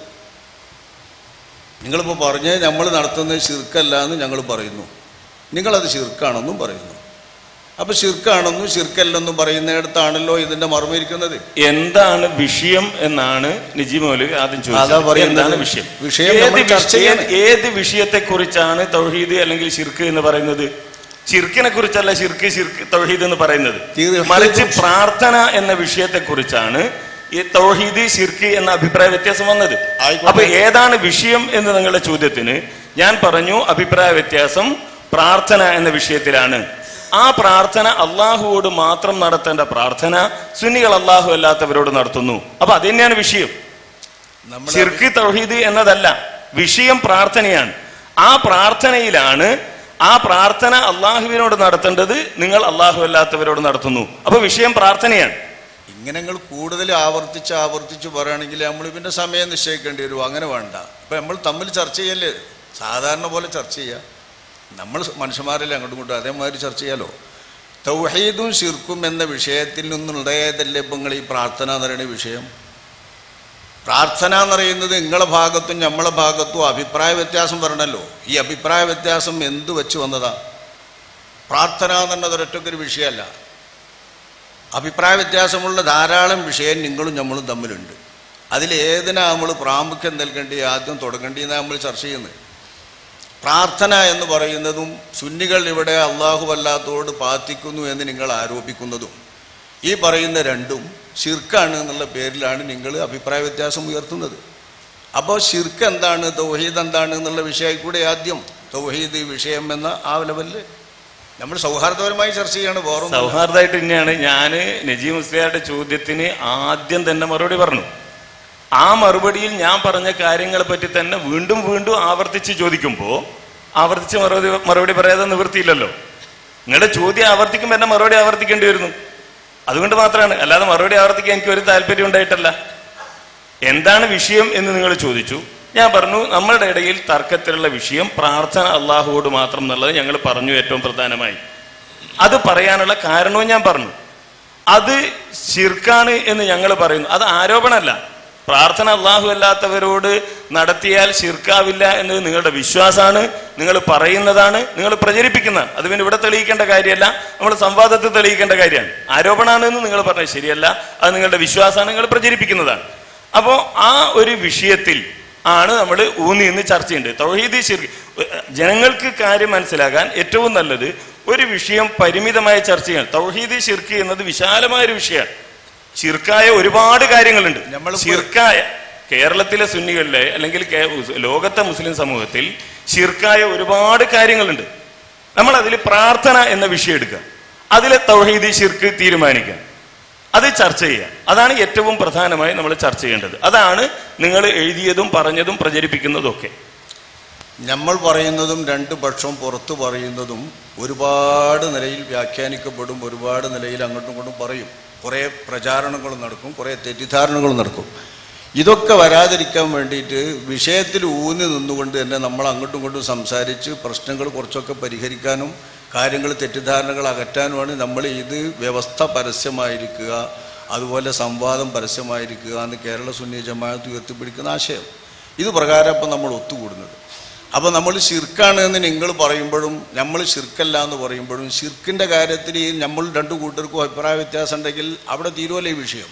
നിങ്ങളിപ്പോൾ പറഞ്ഞ് നമ്മൾ നടത്തുന്നത് ഷിർക്കല്ല എന്ന് ഞങ്ങൾ പറയുന്നു നിങ്ങളത് ഷിർക്കാണെന്നും പറയുന്നു അപ്പൊ ഷിർക്കാണെന്നും ഷിർക്കല്ലെന്നും പറയുന്നിടത്താണല്ലോ ഇതിന്റെ മർമ്മം ഇരിക്കുന്നത് എന്താണ് വിഷയം എന്നാണ് നിജി മൗലവി ആദ്യം അതാ ചോദിച്ചത് പറയുന്നത്. എന്താണ് വിഷയം വിഷയം ഏത് നമ്മൾ ചർച്ച വിഷയം- ചെയ്യണം. ഏത് വിഷയത്തെ കുറിച്ചാണ് തൗഹീദ് അല്ലെങ്കിൽ ഷിർക്ക് എന്ന് പറയുന്നത് ഷിർക്കിനെ കുറിച്ചല്ല ഷിർക്ക് ഷിർക്ക് തൗഹീദ് എന്ന് പറയുന്നത് തീർച്ചയായും. മറിച്ച് പ്രാർത്ഥന എന്ന വിഷയത്തെ കുറിച്ചാണ് ഈ തൗഹീദ് ഷിർക്ക് എന്ന അഭിപ്രായ വ്യത്യാസം വന്നത് ആയിക്കോട്ടെ. അപ്പൊ ഏതാണ് വിഷയം എന്ന് നിങ്ങളുടെ ചോദ്യത്തിന് ഞാൻ പറഞ്ഞു അഭിപ്രായ വ്യത്യാസം പ്രാർത്ഥന എന്ന വിഷയത്തിലാണ് ആ പ്രാർത്ഥന അള്ളാഹുവോട് മാത്രം നടത്തേണ്ട പ്രാർത്ഥന സുന്നികൾ അള്ളാഹു അല്ലാത്തവരോട് നടത്തുന്നു അപ്പൊ അത് തന്നെയാണ് വിഷയം നമ്മുടെ ഷിർക്ക് തൗഹീദ് എന്നതല്ല വിഷയം പ്രാർത്ഥനയാണ് ആ പ്രാർത്ഥനയിലാണ് ആ പ്രാർത്ഥന അള്ളാഹുവിനോട് നടത്തേണ്ടത് നിങ്ങൾ അള്ളാഹു അല്ലാത്തവരോട് നടത്തുന്നു അപ്പൊ വിഷയം പ്രാർത്ഥനയാണ് ഇങ്ങനെ നിങ്ങൾ കൂടുതൽ ആവർത്തിച്ച് ആവർത്തിച്ച് പറയുകയാണെങ്കിൽ നമ്മൾ പിന്നെ സമയം നിശ്ചയിക്കേണ്ടി വരും അങ്ങനെ വേണ്ട ഇപ്പം നമ്മൾ തമ്മിൽ ചർച്ച ചെയ്യല്ലേ സാധാരണ പോലെ ചർച്ച ചെയ്യുക നമ്മൾ മനുഷ്യന്മാരല്ലേ അങ്ങോട്ടും ഇങ്ങോട്ടും അതേമാതിരി ചർച്ച ചെയ്യാലോ തൗഹീദും ഷിർക്കും എന്ന വിഷയത്തിൽ നിന്നുണ്ടായതല്ലേ ഇപ്പം നിങ്ങൾ ഈ പ്രാർത്ഥന എന്ന് പറയുന്ന വിഷയം പ്രാർത്ഥന എന്ന് പറയുന്നത് നിങ്ങളെ ഭാഗത്തും നമ്മളെ ഭാഗത്തും അഭിപ്രായ വ്യത്യാസം വരണല്ലോ ഈ അഭിപ്രായ വ്യത്യാസം എന്ത് വെച്ച് വന്നതാ പ്രാർത്ഥന എന്നുള്ളത് ഒരൊറ്റക്കൊരു വിഷയമല്ല അഭിപ്രായ വ്യത്യാസമുള്ള ധാരാളം വിഷയം നിങ്ങളും നമ്മളും തമ്മിലുണ്ട് അതിൽ ഏതിനാ നമ്മൾ പ്രാമുഖ്യം നൽകേണ്ടി ആദ്യം തുടങ്ങേണ്ടിയെന്നാണ് നമ്മൾ ചർച്ച ചെയ്യുന്നത് പ്രാർത്ഥന എന്ന് പറയുന്നതും സുന്നികൾ ഇവിടെ അള്ളാഹു അല്ലാത്തതോട് പ്രാർത്ഥിക്കുന്നു എന്ന് നിങ്ങൾ ആരോപിക്കുന്നതും ഈ പറയുന്ന രണ്ടും ഷിർക്കാണ് എന്നുള്ള പേരിലാണ് നിങ്ങൾ അഭിപ്രായ വ്യത്യാസം ഉയർത്തുന്നത് അപ്പോൾ ഷിർക്ക് എന്താണ് തൗഹീദ് എന്താണ് എന്നുള്ള വിഷയമായി കൂടെ ആദ്യം തൗഹീദ് വിഷയം എന്ന ആ ലെവലിൽ നമ്മൾ സൗഹാർദ്ദപരമായി ചർച്ച ചെയ്യാണ് വേറെ സൗഹാർദ്ദമായിട്ട് തന്നെയാണ് ഞാൻ നജീബ് മുസ്ലിയാരുടെ ചോദ്യത്തിന് ആദ്യം തന്നെ മറുപടി പറഞ്ഞു ആ മറുപടിയിൽ ഞാൻ പറഞ്ഞ കാര്യങ്ങളെ പറ്റി തന്നെ വീണ്ടും വീണ്ടും ആവർത്തിച്ച് ചോദിക്കുമ്പോൾ ആവർത്തിച്ച് മറുപടി മറുപടി പറയാതെ നിവൃത്തിയില്ലല്ലോ നിങ്ങളുടെ ചോദ്യം ആവർത്തിക്കുമ്പോൾ എന്നെ മറുപടി ആവർത്തിക്കേണ്ടി വരുന്നു അതുകൊണ്ട് മാത്രമാണ് അല്ലാതെ മറുപടി ആവർത്തിക്കാൻ എനിക്ക് ഒരു താല്പര്യം ഉണ്ടായിട്ടല്ല എന്താണ് വിഷയം എന്ന് നിങ്ങൾ ചോദിച്ചു ഞാൻ പറഞ്ഞു നമ്മളുടെ ഇടയിൽ തർക്കത്തിലുള്ള വിഷയം പ്രാർത്ഥന അള്ളാഹുവോട് മാത്രം എന്നുള്ളത് ഞങ്ങൾ പറഞ്ഞു ഏറ്റവും പ്രധാനമായി അത് പറയാനുള്ള കാരണവും ഞാൻ പറഞ്ഞു അത് ശിർക്കാണ് എന്ന് ഞങ്ങൾ പറയുന്നു അത് ആരോപണമല്ല പ്രാർത്ഥന അള്ളാഹു അല്ലാത്തവരോട് നടത്തിയാൽ ശിർക്കാവില്ല എന്നത് നിങ്ങളുടെ വിശ്വാസമാണ് നിങ്ങൾ പറയുന്നതാണ് നിങ്ങൾ പ്രചരിപ്പിക്കുന്നതാണ് അത് പിന്നെ ഇവിടെ തെളിയിക്കേണ്ട കാര്യമല്ല നമ്മൾ സംവാദത്തിൽ തെളിയിക്കേണ്ട കാര്യമാണ് ആരോപണമാണ് എന്ന് നിങ്ങൾ പറഞ്ഞത് ശരിയല്ല അത് നിങ്ങളുടെ വിശ്വാസമാണ് നിങ്ങൾ പ്രചരിപ്പിക്കുന്നതാണ് അപ്പോൾ ആ ഒരു വിഷയത്തിൽ ആണ് നമ്മൾ ഊന്നി നിന്ന് ചർച്ച ചെയ്യേണ്ടത് തൗഹീദി ശിർക്ക് ജനങ്ങൾക്ക് കാര്യം മനസ്സിലാകാൻ ഏറ്റവും നല്ലത് ഒരു വിഷയം പരിമിതമായ ചർച്ച ചെയ്യണം തൗഹീദി ശിർക്ക് എന്നത് വിശാലമായ ഒരു വിഷയമാണ് ശിർക്കായ ഒരുപാട് കാര്യങ്ങളുണ്ട് ശിർക്കായ കേരളത്തിലെ സുന്നികളിലെ അല്ലെങ്കിൽ കേ- ലോകത്തെ മുസ്ലിം സമൂഹത്തിൽ ശിർക്കായ ഒരുപാട് കാര്യങ്ങളുണ്ട് നമ്മൾ അതിൽ പ്രാർത്ഥന എന്ന വിഷയം എടുക്കുക അതിലെ തൗഹീദി ശിർക്ക് തീരുമാനിക്കുക അത് ചർച്ച ചെയ്യുക അതാണ് ഏറ്റവും പ്രധാനമായി നമ്മൾ ചർച്ച ചെയ്യേണ്ടത് അതാണ് നിങ്ങൾ എഴുതിയതും പറഞ്ഞതും പ്രചരിപ്പിക്കുന്നതും ഒക്കെ നമ്മൾ പറയുന്നതും രണ്ട് പക്ഷം പുറത്ത് പറയുന്നതും ഒരുപാട് നിലയിൽ വ്യാഖ്യാനിക്കപ്പെടും ഒരുപാട് നിലയിൽ അങ്ങോട്ടും ഇങ്ങോട്ടും പറയും കുറേ പ്രചാരണങ്ങളും നടക്കും കുറേ തെറ്റിദ്ധാരണകളും നടക്കും ഇതൊക്കെ വരാതിരിക്കാൻ വേണ്ടിയിട്ട് വിഷയത്തിൽ ഊന്നി നിന്നുകൊണ്ട് തന്നെ നമ്മൾ അങ്ങോട്ടും ഇങ്ങോട്ടും സംസാരിച്ച് പ്രശ്നങ്ങൾ കുറച്ചൊക്കെ പരിഹരിക്കാനും കാര്യങ്ങൾ തെറ്റിദ്ധാരണകൾ അകറ്റാനുമാണ് നമ്മൾ ഇത് വ്യവസ്ഥ പരസ്യമായിരിക്കുക അതുപോലെ സംവാദം പരസ്യമായിരിക്കുക എന്ന് കേരള സുന്നി ജമാഅത്ത് ഉയർത്തിപ്പിടിക്കുന്ന ആശയം ഇത് പ്രകാരം ഇപ്പം നമ്മൾ ഒത്തുകൂടുന്നത് അപ്പോൾ നമ്മൾ ഷിർക്കാണ് എന്ന് നിങ്ങൾ പറയുമ്പോഴും നമ്മൾ ഷിർക്കല്ല എന്ന് പറയുമ്പോഴും ഷിർക്കിൻ്റെ കാര്യത്തിൽ നമ്മൾ രണ്ടു കൂട്ടർക്കും അഭിപ്രായ വ്യത്യാസം ഉണ്ടെങ്കിൽ അവിടെ തീരുമല്ലോ ഈ വിഷയം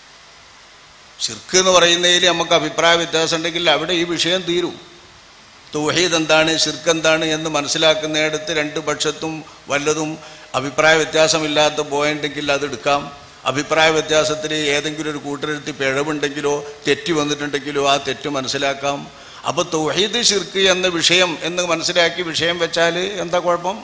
ഷിർക്ക് എന്ന് പറയുന്നതിൽ നമുക്ക് അഭിപ്രായ വ്യത്യാസം ഉണ്ടെങ്കിൽ അവിടെ ഈ വിഷയം തീരും തൗഹീദ് എന്താണ് ഷിർക്ക് എന്താണ് എന്ന് മനസ്സിലാക്കുന്നിടത്ത് രണ്ട് പക്ഷത്തും വല്ലതും അഭിപ്രായ വ്യത്യാസമില്ലാത്ത പോയിന്റെങ്കിൽ അത് എടുക്കാം അഭിപ്രായ വ്യത്യാസത്തിൽ ഏതെങ്കിലും ഒരു കൂട്ടരെടുത്ത് പിഴവുണ്ടെങ്കിലോ തെറ്റ് വന്നിട്ടുണ്ടെങ്കിലോ ആ തെറ്റ് മനസ്സിലാക്കാം അപ്പോൾ തൗഹീദ് ഷിർക്ക് എന്ന വിഷയം എന്ന് മനസ്സിലാക്കി വിഷയം വെച്ചാൽ എന്താ കുഴപ്പം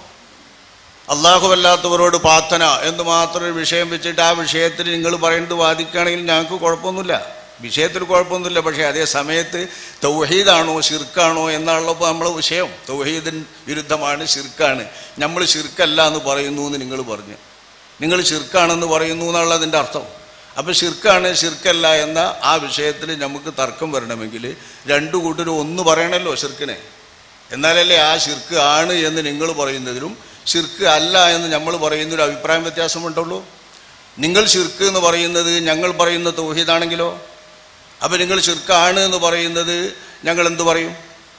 അള്ളാഹുവല്ലാത്തവരോട് പ്രാർത്ഥന എന്ന് മാത്രം ഒരു വിഷയം വെച്ചിട്ട് ആ വിഷയത്തിൽ നിങ്ങൾ പറയുന്നത് വാദിക്കുകയാണെങ്കിൽ ഞങ്ങൾക്ക് കുഴപ്പമൊന്നുമില്ല വിഷയത്തിൽ കുഴപ്പമൊന്നുമില്ല പക്ഷേ അതേ സമയത്ത് തൗഹീദാണോ ഷിർക്കാണോ എന്നാണല്ലോ നമ്മളെ വിഷയം തൗഹീദിന് വിരുദ്ധമാണ് ഷിർക്കാണ് നമ്മൾ ഷിർക്കല്ല എന്ന് പറയുന്നു എന്ന് നിങ്ങൾ പറഞ്ഞു നിങ്ങൾ ഷിർക്കാണെന്ന് പറയുന്നു എന്നുള്ള അതിൻ്റെ അർത്ഥം അപ്പോൾ ഷിർക്കാണ് ഷിർക്കല്ല എന്ന ആ വിഷയത്തിൽ നമുക്ക് തർക്കം വരണമെങ്കിൽ രണ്ടു കൂട്ടരും ഒന്ന് പറയണമല്ലോ ഷിർക്കിനെ എന്നാലല്ലേ ആ ഷിർക്ക് ആണ് എന്ന് നിങ്ങൾ പറയുന്നതിലും ഷിർക്ക് അല്ല എന്ന് നമ്മൾ പറയുന്നൊരു അഭിപ്രായം വ്യത്യാസമുണ്ടുള്ളൂ നിങ്ങൾ ഷിർക്ക് എന്ന് പറയുന്നത് ഞങ്ങൾ പറയുന്ന തൗഹീദാണെങ്കിലോ അപ്പോൾ നിങ്ങൾ ഷിർക്കാണ് എന്ന് പറയുന്നത് ഞങ്ങൾ എന്ത് പറയും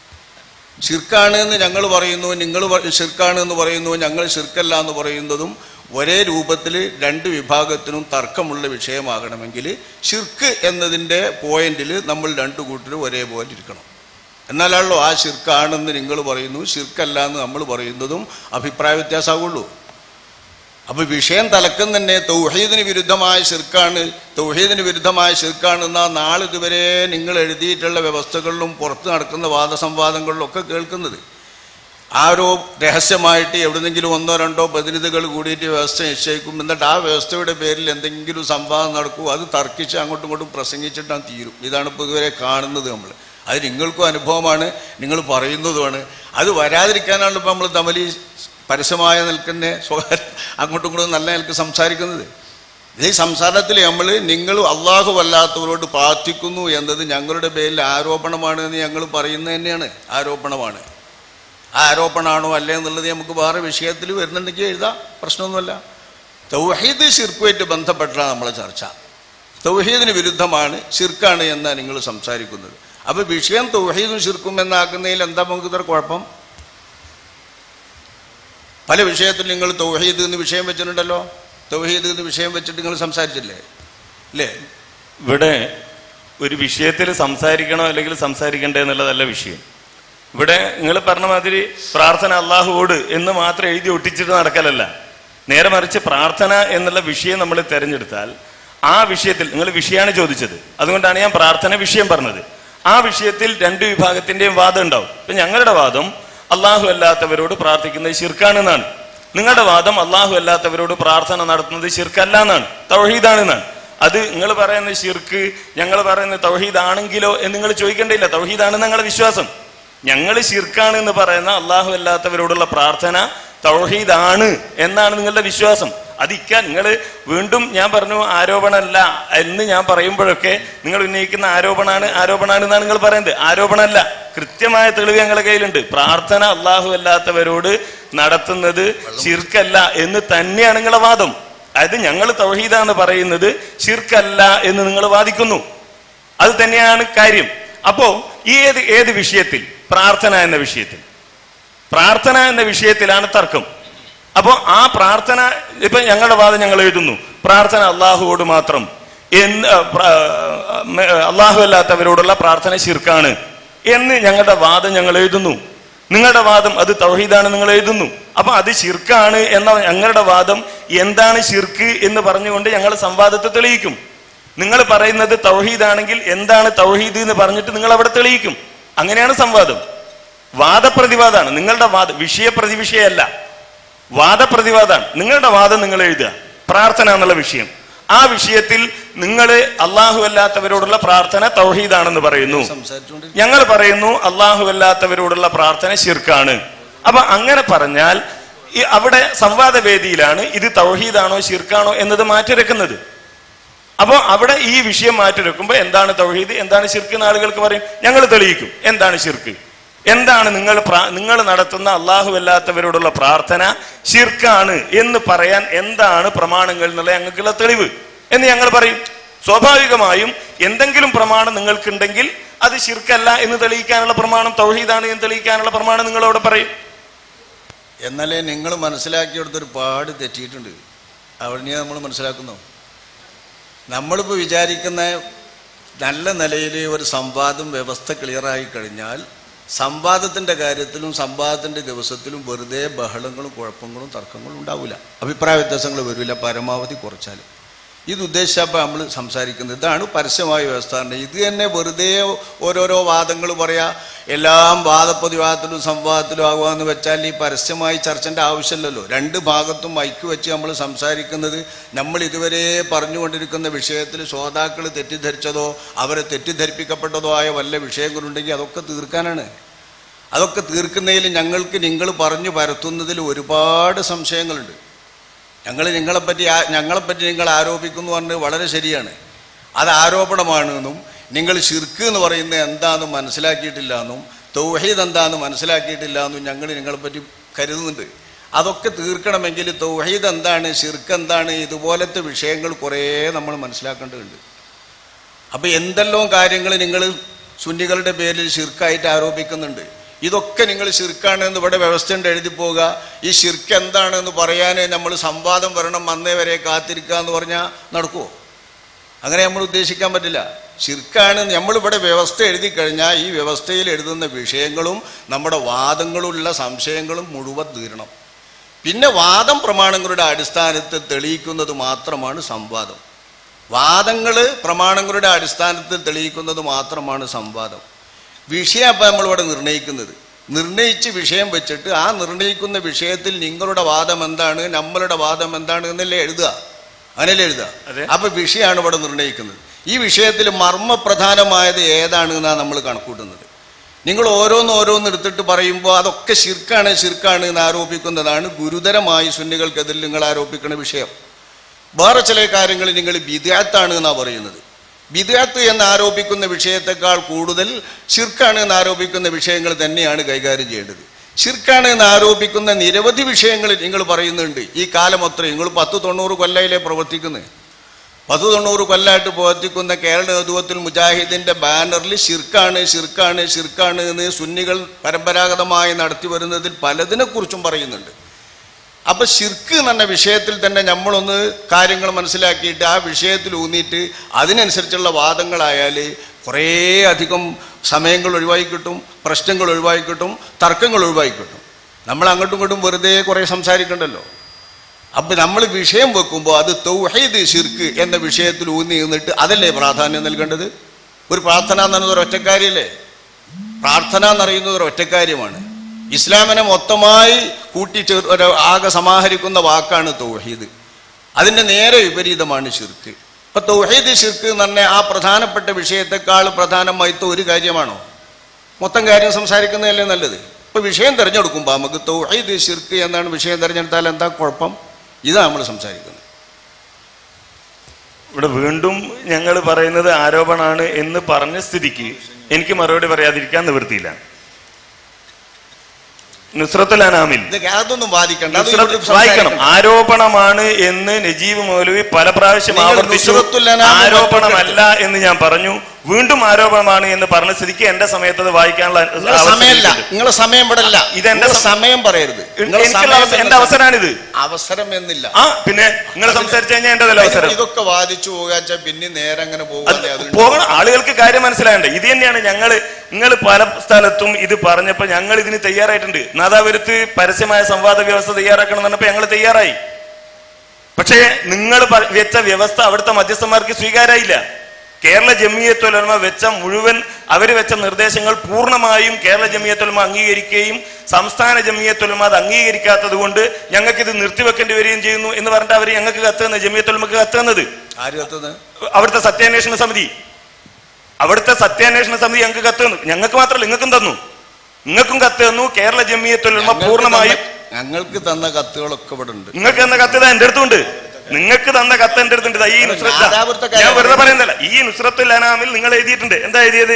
ഷിർക്കാണ് എന്ന് ഞങ്ങൾ പറയുന്നു നിങ്ങൾ പ- ഷിർക്കാണ് എന്ന് പറയുന്നു ഞങ്ങൾ ഷിർക്കല്ല എന്ന് പറയുന്നതും ഒരേ രൂപത്തിൽ രണ്ട് വിഭാഗത്തിനും തർക്കമുള്ള വിഷയമാകണമെങ്കിൽ ഷിർക്ക് എന്നതിൻ്റെ പോയിന്റിൽ നമ്മൾ രണ്ടു കൂട്ടരും ഒരേപോലെ ഇരിക്കണം എന്നാലാണല്ലോ ആ ഷിർക്കാണെന്ന് നിങ്ങൾ പറയുന്നു ഷിർക്കല്ല എന്ന് നമ്മൾ പറയുന്നതും അഭിപ്രായ വ്യത്യാസമാകുള്ളൂ അപ്പോൾ വിഷയം തലക്കം തന്നെ തൗഹീദിന് വിരുദ്ധമായ ഷിർക്കാണ് തൗഹീദിന് വിരുദ്ധമായ ഷിർക്കാണ് എന്നാ നാളിതുവരെ നിങ്ങൾ എഴുതിയിട്ടുള്ള വ്യവസ്ഥകളിലും പുറത്ത് നടക്കുന്ന വാദസംവാദങ്ങളിലും ഒക്കെ കേൾക്കുന്നത് ആരോ രഹസ്യമായിട്ട് എവിടെന്നെങ്കിലും ഒന്നോ രണ്ടോ പ്രതിനിധികൾ കൂടിയിട്ട് വ്യവസ്ഥ നിശ്ചയിക്കും എന്നിട്ട് ആ വ്യവസ്ഥയുടെ പേരിൽ എന്തെങ്കിലും സംവാദം നടക്കും അത് തർക്കിച്ച് അങ്ങോട്ടും ഇങ്ങോട്ടും പ്രസംഗിച്ചിട്ടാണ് തീരും ഇതാണ് ഇപ്പോൾ ഇതുവരെ കാണുന്നത് നമ്മൾ അത് നിങ്ങൾക്കും അനുഭവമാണ് നിങ്ങൾ പറയുന്നതുമാണ് അത് വരാതിരിക്കാനാണ് ഇപ്പോൾ നമ്മൾ തമ്മിൽ ഈ പരസ്യമായ നിൽക്കുന്ന സ്വകാര്യ അങ്ങോട്ടും ഇങ്ങോട്ടും നല്ല നിലക്ക് സംസാരിക്കുന്നത് ഈ സംസാരത്തിൽ നമ്മൾ നിങ്ങൾ അള്ളാഹു അല്ലാത്തവരോട് പ്രാർത്ഥിക്കുന്നു എന്നത് ഞങ്ങളുടെ പേരിൽ ആരോപണമാണ് എന്ന് ഞങ്ങൾ പറയുന്നത് തന്നെയാണ് ആരോപണമാണ് ആ ആരോപണമാണോ അല്ലേ എന്നുള്ളത് നമുക്ക് വേറെ വിഷയത്തിൽ വരുന്നുണ്ടെങ്കിൽ എഴുതാം പ്രശ്നമൊന്നുമല്ല തൗഹീദ് ഷിർക്കുമായിട്ട് ബന്ധപ്പെട്ടാണ് നമ്മളെ ചർച്ച തൗഹീദിന് വിരുദ്ധമാണ് ഷിർക്കാണ് എന്നാണ് നിങ്ങൾ സംസാരിക്കുന്നത് അപ്പോൾ വിഷയം തൗഹീദും ഷിർക്കും എന്നാക്കുന്നതിൽ എന്താ നമുക്ക് ഇത്ര കുഴപ്പം പല വിഷയത്തിൽ നിങ്ങൾ തൗഹീദ് എന്ന് വിഷയം വെച്ചിട്ടുണ്ടല്ലോ തൗഹീദ് എന്ന് വിഷയം വെച്ചിട്ട് നിങ്ങൾ സംസാരിച്ചില്ലേ അല്ലേ ഇവിടെ ഒരു വിഷയത്തിൽ സംസാരിക്കണോ അല്ലെങ്കിൽ സംസാരിക്കണ്ടേ എന്നുള്ളതല്ല വിഷയം ഇവിടെ നിങ്ങൾ പറഞ്ഞ മാതിരി പ്രാർത്ഥന അള്ളാഹുവോട് എന്ന് മാത്രം എഴുതി ഒട്ടിച്ചിട്ട് നടക്കലല്ല നേരെ മറിച്ച് പ്രാർത്ഥന എന്നുള്ള വിഷയം നമ്മൾ തിരഞ്ഞെടുത്താൽ ആ വിഷയത്തിൽ നിങ്ങൾ വിഷയമാണ് ചോദിച്ചത് അതുകൊണ്ടാണ് ഞാൻ പ്രാർത്ഥന വിഷയം പറഞ്ഞത് ആ വിഷയത്തിൽ രണ്ട് വിഭാഗത്തിന്റെയും വാദം ഉണ്ടാവും ഇപ്പൊ ഞങ്ങളുടെ വാദം അള്ളാഹു അല്ലാത്തവരോട് പ്രാർത്ഥിക്കുന്നത് ശിർക്കാണെന്നാണ് നിങ്ങളുടെ വാദം അള്ളാഹു അല്ലാത്തവരോട് പ്രാർത്ഥന നടത്തുന്നത് ശിർക്കല്ല എന്നാണ് തൗഹീദാണെന്നാണ് അത് നിങ്ങൾ പറയുന്ന ഷിർക്ക് ഞങ്ങൾ പറയുന്ന തൗഹീദ് ആണെങ്കിലോ എന്ന് നിങ്ങൾ ചോദിക്കേണ്ടില്ല തൗഹീദാണ് ഞങ്ങളുടെ വിശ്വാസം ഞങ്ങൾ ഷിർക്കാണ് എന്ന് പറയുന്ന അള്ളാഹു അല്ലാത്തവരോടുള്ള പ്രാർത്ഥന തൗഹീദാണ് എന്നാണ് നിങ്ങളുടെ വിശ്വാസം അതിക്ക നിങ്ങൾ വീണ്ടും ഞാൻ പറഞ്ഞു ആരോപണമല്ല എന്ന് ഞാൻ പറയുമ്പോഴൊക്കെ നിങ്ങൾ ഉന്നയിക്കുന്ന ആരോപണമാണ് ആരോപണമാണ് എന്നാണ് നിങ്ങൾ പറയുന്നത് ആരോപണമല്ല കൃത്യമായ തെളിവ് ഞങ്ങളുടെ കയ്യിലുണ്ട് പ്രാർത്ഥന അള്ളാഹു അല്ലാത്തവരോട് നടത്തുന്നത് ഷിർക്കല്ല എന്ന് തന്നെയാണ് നിങ്ങളുടെ വാദം അതായത് ഞങ്ങൾ തൗഹീദാണ് പറയുന്നത് ഷിർക്കല്ല എന്ന് നിങ്ങൾ വാദിക്കുന്നു അത് തന്നെയാണ് കാര്യം അപ്പോ ഈ ഏത് ഏത് വിഷയത്തിൽ പ്രാർത്ഥന എന്ന വിഷയത്തിൽ പ്രാർത്ഥന എന്ന വിഷയത്തിലാണ് തർക്കം അപ്പോൾ ആ പ്രാർത്ഥന ഇപ്പൊ ഞങ്ങളുടെ വാദം ഞങ്ങൾ എഴുതുന്നു പ്രാർത്ഥന അള്ളാഹുവോട് മാത്രം എന്ന് ആ, പ്ര- ആ, മ- അള്ളാഹു അല്ലാത്തവരോടുള്ള പ്രാർത്ഥന ശിർക്കാണ് എന്ന് ഞങ്ങളുടെ വാദം ഞങ്ങൾ എഴുതുന്നു നിങ്ങളുടെ വാദം അത് തൗഹീദാണ് നിങ്ങൾ എഴുതുന്നു അപ്പൊ അത് ശിർക്കാണ് എന്ന ഞങ്ങളുടെ വാദം എന്താണ് ശിർക്ക് എന്ന് പറഞ്ഞുകൊണ്ട് ഞങ്ങൾ സംവാദത്തെ തെളിയിക്കും നിങ്ങൾ പറയുന്നത് തൗഹീദാണെങ്കിൽ എന്താണ് തൗഹീദ് എന്ന് പറഞ്ഞിട്ട് നിങ്ങൾ അവിടെ തെളിയിക്കും അങ്ങനെയാണ് സംവാദം വാദപ്രതിവാദമാണ് നിങ്ങളുടെ വാദ വിഷയ പ്രതിവിഷയമല്ല വാദപ്രതിവാദമാണ് നിങ്ങളുടെ വാദം നിങ്ങൾ എഴുതുക പ്രാർത്ഥന എന്നുള്ള വിഷയം ആ വിഷയത്തിൽ നിങ്ങൾ അള്ളാഹു അല്ലാത്തവരോടുള്ള പ്രാർത്ഥന തൗഹീദാണെന്ന് പറയുന്നു സംസാരിച്ചുകൊണ്ട് ഞങ്ങൾ പറയുന്നു അള്ളാഹു അല്ലാത്തവരോടുള്ള പ്രാർത്ഥന ശിർക്കാണ് അപ്പൊ അങ്ങനെ പറഞ്ഞാൽ ഈ അവിടെ സംവാദ വേദിയിലാണ് ഇത് തൗഹീദാണോ ശിർക്കാണോ എന്നത് മാറ്റിരക്കുന്നത് അപ്പോൾ അവിടെ ഈ വിഷയം മാറ്റിരക്കുമ്പോൾ എന്താണ് തൗഹീദ് എന്താണ് ശിർക്ക് എന്ന് ആളുകൾക്ക് പറയും ഞങ്ങൾ തെളിയിക്കും എന്താണ് ശിർക്ക് എന്താണ് നിങ്ങൾ പ്രാ- നിങ്ങൾ നടത്തുന്ന അള്ളാഹു അല്ലാത്തവരോടുള്ള പ്രാർത്ഥന ശിർക്കാണ് എന്ന് പറയാൻ എന്താണ് പ്രമാണങ്ങൾ എന്നുള്ള ഞങ്ങൾക്കുള്ള തെളിവ് എന്ന് ഞങ്ങൾ പറയും സ്വാഭാവികമായും എന്തെങ്കിലും പ്രമാണം നിങ്ങൾക്കുണ്ടെങ്കിൽ അത് ശിർക്കല്ല എന്ന് തെളിയിക്കാനുള്ള പ്രമാണം തൗഹീദാണ് എന്ന് തെളിയിക്കാനുള്ള പ്രമാണം നിങ്ങളോട് പറയും എന്നാലേ നിങ്ങൾ മനസ്സിലാക്കിയെടുത്തൊരു പാട് തെറ്റിയിട്ടുണ്ട് അവിടെ നമ്മൾ മനസ്സിലാക്കുന്നു നമ്മളിപ്പോൾ വിചാരിക്കുന്ന നല്ല നിലയിൽ ഒരു സംവാദം വ്യവസ്ഥ ക്ലിയറായി കഴിഞ്ഞാൽ സംവാദത്തിൻ്റെ കാര്യത്തിലും സംവാദത്തിൻ്റെ ദിവസത്തിലും വെറുതെ ബഹളങ്ങളും കുഴപ്പങ്ങളും തർക്കങ്ങളും ഉണ്ടാവില്ല അഭിപ്രായ വ്യത്യാസങ്ങൾ വരില്ല പരമാവധി കുറച്ചാൽ ഇത് ഉദ്ദേശിച്ചപ്പോൾ നമ്മൾ സംസാരിക്കുന്നത് ഇതാണ് പരസ്യമായ വ്യവസ്ഥ എന്ന്. ഇത് തന്നെ വെറുതെ ഓരോരോ വാദങ്ങൾ പറയാ എല്ലാം വാദപ്രതിവാദത്തിലും സംവാദത്തിലും ആകുകയെന്ന് വെച്ചാൽ ഈ പരസ്യമായി ചർച്ചൻ്റെ ആവശ്യമില്ലല്ലോ രണ്ട് ഭാഗത്തും മൈക്ക് വെച്ച് നമ്മൾ സംസാരിക്കുന്നത് നമ്മൾ ഇതുവരെ പറഞ്ഞുകൊണ്ടിരിക്കുന്ന വിഷയത്തിൽ ശ്രോതാക്കൾ തെറ്റിദ്ധരിച്ചതോ അവരെ തെറ്റിദ്ധരിപ്പിക്കപ്പെട്ടതോ ആയ വല്ല വിഷയങ്ങളുണ്ടെങ്കിൽ അതൊക്കെ തീർക്കാനാണ് അതൊക്കെ തീർക്കുന്നതിൽ ഞങ്ങൾക്ക് നിങ്ങൾ പറഞ്ഞു പരത്തുന്നതിൽ ഒരുപാട് സംശയങ്ങളുണ്ട് ഞങ്ങൾ നിങ്ങളെപ്പറ്റി ആ- ഞങ്ങളെപ്പറ്റി നിങ്ങൾ ആരോപിക്കുന്നു പറഞ്ഞത് വളരെ ശരിയാണ് അത് ആരോപണമാണ് എന്നും നിങ്ങൾ ഷിർക്ക് എന്ന് പറയുന്നത് എന്താണെന്ന് മനസ്സിലാക്കിയിട്ടില്ല എന്നും തൗഹീദ് എന്താണെന്ന് മനസ്സിലാക്കിയിട്ടില്ല എന്നും ഞങ്ങൾ നിങ്ങളെപ്പറ്റി കരുതുന്നുണ്ട് അതൊക്കെ തീർക്കണമെങ്കിൽ തൗഹീദ് എന്താണ് ഷിർക്ക് എന്താണ് ഇതുപോലത്തെ വിഷയങ്ങൾ കുറേ നമ്മൾ മനസ്സിലാക്കേണ്ടതുണ്ട് അപ്പോൾ എന്തെല്ലാം കാര്യങ്ങൾ നിങ്ങൾ സുന്നികളുടെ പേരിൽ ഷിർക്കായിട്ട് ആരോപിക്കുന്നുണ്ട് ഇതൊക്കെ നിങ്ങൾ ഷിർക്കാണ് എന്ന് ഇവിടെ വ്യവസ്ഥയുണ്ട് എഴുതി പോവുക ഈ ഷിർക്ക് എന്താണെന്ന് പറയാൻ നമ്മൾ സംവാദം വരണം വന്നേ വരെ കാത്തിരിക്കുക എന്ന് പറഞ്ഞാൽ നടക്കുമോ അങ്ങനെ നമ്മൾ ഉദ്ദേശിക്കാൻ പറ്റില്ല ഷിർക്കാണ് നമ്മളിവിടെ വ്യവസ്ഥ എഴുതി കഴിഞ്ഞാൽ ഈ വ്യവസ്ഥയിൽ എഴുതുന്ന വിഷയങ്ങളും നമ്മുടെ വാദങ്ങളുള്ള സംശയങ്ങളും മുഴുവൻ തീരണം പിന്നെ വാദം പ്രമാണങ്ങളുടെ അടിസ്ഥാനത്തിൽ തെളിയിക്കുന്നത് മാത്രമാണ് സംവാദം വാദങ്ങൾ പ്രമാണങ്ങളുടെ അടിസ്ഥാനത്തിൽ തെളിയിക്കുന്നത് മാത്രമാണ് സംവാദം വിഷയം അപ്പം നമ്മളിവിടെ നിർണ്ണയിക്കുന്നത് നിർണയിച്ച് വിഷയം വെച്ചിട്ട് ആ നിർണയിക്കുന്ന വിഷയത്തിൽ നിങ്ങളുടെ വാദം എന്താണ് നമ്മളുടെ വാദം എന്താണ് എന്നല്ലേ എഴുതുക അങ്ങനെയല്ലേ എഴുതുക അതെ. അപ്പൊ വിഷയമാണ് ഇവിടെ നിർണ്ണയിക്കുന്നത് ഈ വിഷയത്തിൽ മർമ്മപ്രധാനമായത് ഏതാണ് എന്നാണ് നമ്മൾ കണക്കൂട്ടുന്നത് നിങ്ങൾ ഓരോന്ന് ഓരോന്ന് എടുത്തിട്ട് പറയുമ്പോൾ അതൊക്കെ ശിർക്കാണ് ശിർക്കാണ് എന്ന് ആരോപിക്കുന്നതാണ് ഗുരുതരമായി സുന്നികൾക്കെതിരിൽ നിങ്ങൾ ആരോപിക്കുന്ന വിഷയം വേറെ ചില കാര്യങ്ങൾ നിങ്ങൾ ബിദ്യാത്താണ് എന്നാണ് പറയുന്നത് ബിദ്യാത്ത് എന്ന് ആരോപിക്കുന്ന വിഷയത്തെക്കാൾ കൂടുതൽ ഷിർക്കാണ് എന്ന് ആരോപിക്കുന്ന വിഷയങ്ങൾ തന്നെയാണ് കൈകാര്യം ചെയ്യേണ്ടത് ഷിർക്കാണ് എന്ന് ആരോപിക്കുന്ന നിരവധി വിഷയങ്ങൾ നിങ്ങൾ പറയുന്നുണ്ട് ഈ കാലം അത്രയും നിങ്ങൾ പത്ത് തൊണ്ണൂറ് കൊല്ലയിലെ പ്രവർത്തിക്കുന്നത് പത്ത് തൊണ്ണൂറ് കൊല്ലമായിട്ട് പ്രവർത്തിക്കുന്ന കേരള നേതൃത്വത്തിൽ മുജാഹിദിൻ്റെ ബാനറിൽ ഷിർക്കാണ് ഷിർക്കാണ് ഷിർക്കാണ് എന്ന് സുന്നികൾ പരമ്പരാഗതമായി നടത്തി വരുന്നതിൽ പലതിനെക്കുറിച്ചും പറയുന്നുണ്ട് അപ്പൊ ഷിർക്ക് എന്ന വിഷയത്തിൽ തന്നെ നമ്മളൊന്ന് കാര്യങ്ങൾ മനസ്സിലാക്കിയിട്ട് ആ വിഷയത്തിൽ ഊന്നിയിട്ട് അതിനനുസരിച്ചുള്ള വാദങ്ങളായാൽ കുറേ അധികം സമയങ്ങൾ ഒഴിവായി കിട്ടും പ്രശ്നങ്ങൾ ഒഴിവായി കിട്ടും തർക്കങ്ങൾ ഒഴിവായി കിട്ടും നമ്മൾ അങ്ങോട്ടും ഇങ്ങോട്ടും വെറുതെ കുറേ സംസാരിക്കണ്ടല്ലോ അപ്പം നമ്മൾ വിഷയം വെക്കുമ്പോൾ അത് തൗഹീദ് ഷിർക്ക് എന്ന വിഷയത്തിൽ ഊന്നി നിന്നിട്ട് അതല്ലേ പ്രാധാന്യം നൽകേണ്ടത് ഒരു പ്രാർത്ഥന എന്ന് പറയുന്നത് ഒരു ഒറ്റക്കാര്യല്ലേ പ്രാർത്ഥന എന്നറിയുന്നത് ഒരു ഒറ്റക്കാര്യമാണ് ഇസ്ലാമിനെ മൊത്തമായി കൂട്ടിച്ചേർ ഒരു ആകെ സമാഹരിക്കുന്ന വാക്കാണ് തൗഹീദ് അതിൻ്റെ നേരെ വിപരീതമാണ് ഷിർക്ക് ഇപ്പൊ തൗഹീദ് ഷിർക്ക് എന്ന് പറഞ്ഞ ആ പ്രധാനപ്പെട്ട വിഷയത്തെക്കാൾ പ്രധാനമായിട്ട് ഒരു കാര്യമാണോ മൊത്തം കാര്യം സംസാരിക്കുന്നതല്ലേ നല്ലത് ഇപ്പൊ വിഷയം തിരഞ്ഞെടുക്കുമ്പോൾ നമുക്ക് തൗഹീദ് ഷിർക്ക് എന്നാണ് വിഷയം തിരഞ്ഞെടുത്താൽ എന്താ കുഴപ്പം ഇതാണ് നമ്മൾ സംസാരിക്കുന്നത് ഇവിടെ വീണ്ടും ഞങ്ങൾ പറയുന്നത് ആരോപണമാണ് എന്ന് പറഞ്ഞ സ്ഥിതിക്ക് എനിക്ക് മറുപടി പറയാതിരിക്കാൻ നിവൃത്തിയില്ല നുസ്രത്തുൽ അനാമിൽ ഇത് അതൊന്നും വാദിക്കണ്ട അത് നുസ്രത്ത് ഇവിടെ വായിക്കണം സംസാരിക്കണം. ആരോപണമാണ് എന്ന് നജീബ് മൗലവി പല പ്രാവശ്യം നിങ്ങൾ ആവർത്തിച്ചു നുസ്രത്തുൽ അനാമിൽ ആരോപണമല്ല എന്ന് ഞാൻ പറഞ്ഞു വീണ്ടും ആരോപണമാണ് എന്ന് പറഞ്ഞ സ്ഥിതിക്ക് എന്റെ സമയത്ത് അത് വായിക്കാനുള്ള നിങ്ങളെ അവസരം സമയമല്ല എനിക്കുണ്ട്. നിങ്ങളെ സമയം ഇവിടെ അല്ല ഇതെന്റെ നിങ്ങളെ സം- സമയം പറയരുത് നിങ്ങളെ എനിക്കുള്ള സമയം അവസരം- എന്റെ അവസരമാണിത് അവസരം എന്നില്ല ആ പിന്നെ നിങ്ങൾ സംസാരിച്ചു കഴിഞ്ഞാൽ എന്റെ അവസരം ഇതൊക്കെ വാദിച്ചു പോകാച്ച പിന്നെ നേരെ അങ്ങനെ അത് പോകാൻ പോകണം ആളുകൾക്ക് കാര്യം മനസ്സിലാകണ്ടേ ഇത് തന്നെയാണ് ഞങ്ങൾ നിങ്ങൾ പല സ്ഥലത്തും ഇത് പറഞ്ഞപ്പോൾ ഞങ്ങൾ ഇതിന് തയ്യാറായിട്ടുണ്ട് നാദാപുരത്ത് പരസ്യമായ സംവാദ വ്യവസ്ഥ തയ്യാറാക്കണം എന്ന് പറഞ്ഞപ്പോൾ ഞങ്ങൾ തയ്യാറായി പക്ഷേ നിങ്ങൾ പ- വെച്ച വ്യവസ്ഥ അവിടുത്തെ മധ്യസ്ഥന്മാർക്ക് സ്വീകാരായില്ല കേരള ജമിയത്തുലമ വെച്ച മുഴുവൻ അവർ വെച്ച നിർദ്ദേശങ്ങൾ പൂർണ്ണമായും കേരള ജമിയത്തുലമ അംഗീകരിക്കുകയും സംസ്ഥാന ജമിയത്തുലമ അത് അംഗീകരിക്കാത്തത് കൊണ്ട് ഞങ്ങൾക്ക് ഇത് നിർത്തിവെക്കേണ്ടി വരികയും ചെയ്യുന്നു എന്ന് പറഞ്ഞിട്ട് അവർ ഞങ്ങൾക്ക് കത്തുന്നത് ജമിയത്തുലമക്ക് കത്തുന്നത് ആര് കത്തുന്നത് അവിടുത്തെ സത്യാന്വേഷണ സമിതി അവിടുത്തെ സത്യാന്വേഷണ സമിതി ഞങ്ങൾക്ക് കത്ത് തന്നു ഞങ്ങൾക്ക് മാത്രമല്ല നിങ്ങൾക്കും തന്നു നിങ്ങൾക്കും കത്ത് തന്നു കേരള ജമിയത്തുലമ ഞങ്ങൾക്ക് പൂർണ്ണമായും തന്ന- ഞങ്ങൾക്ക് തന്ന കത്തുകളൊക്കെ ഇവിടെ ഉണ്ട് നിങ്ങൾക്ക് തന്ന കത്ത് ഇതാ എന്റെ അടുത്തുണ്ട് നിങ്ങൾക്ക് തന്ന കത്ത് എന്റെ അടുത്തുണ്ട് ദാ ഈ നുസ്രത്ത് ദാ. നാദാപുരത്തെ ഞാൻ കാര്യം വെറുതെ പറയുന്നതല്ല ഈ നുസ്രത്തുൽ അനാമിൽ നിങ്ങൾ എഴുതിയിട്ടുണ്ട് എന്താ എഴുതിയത്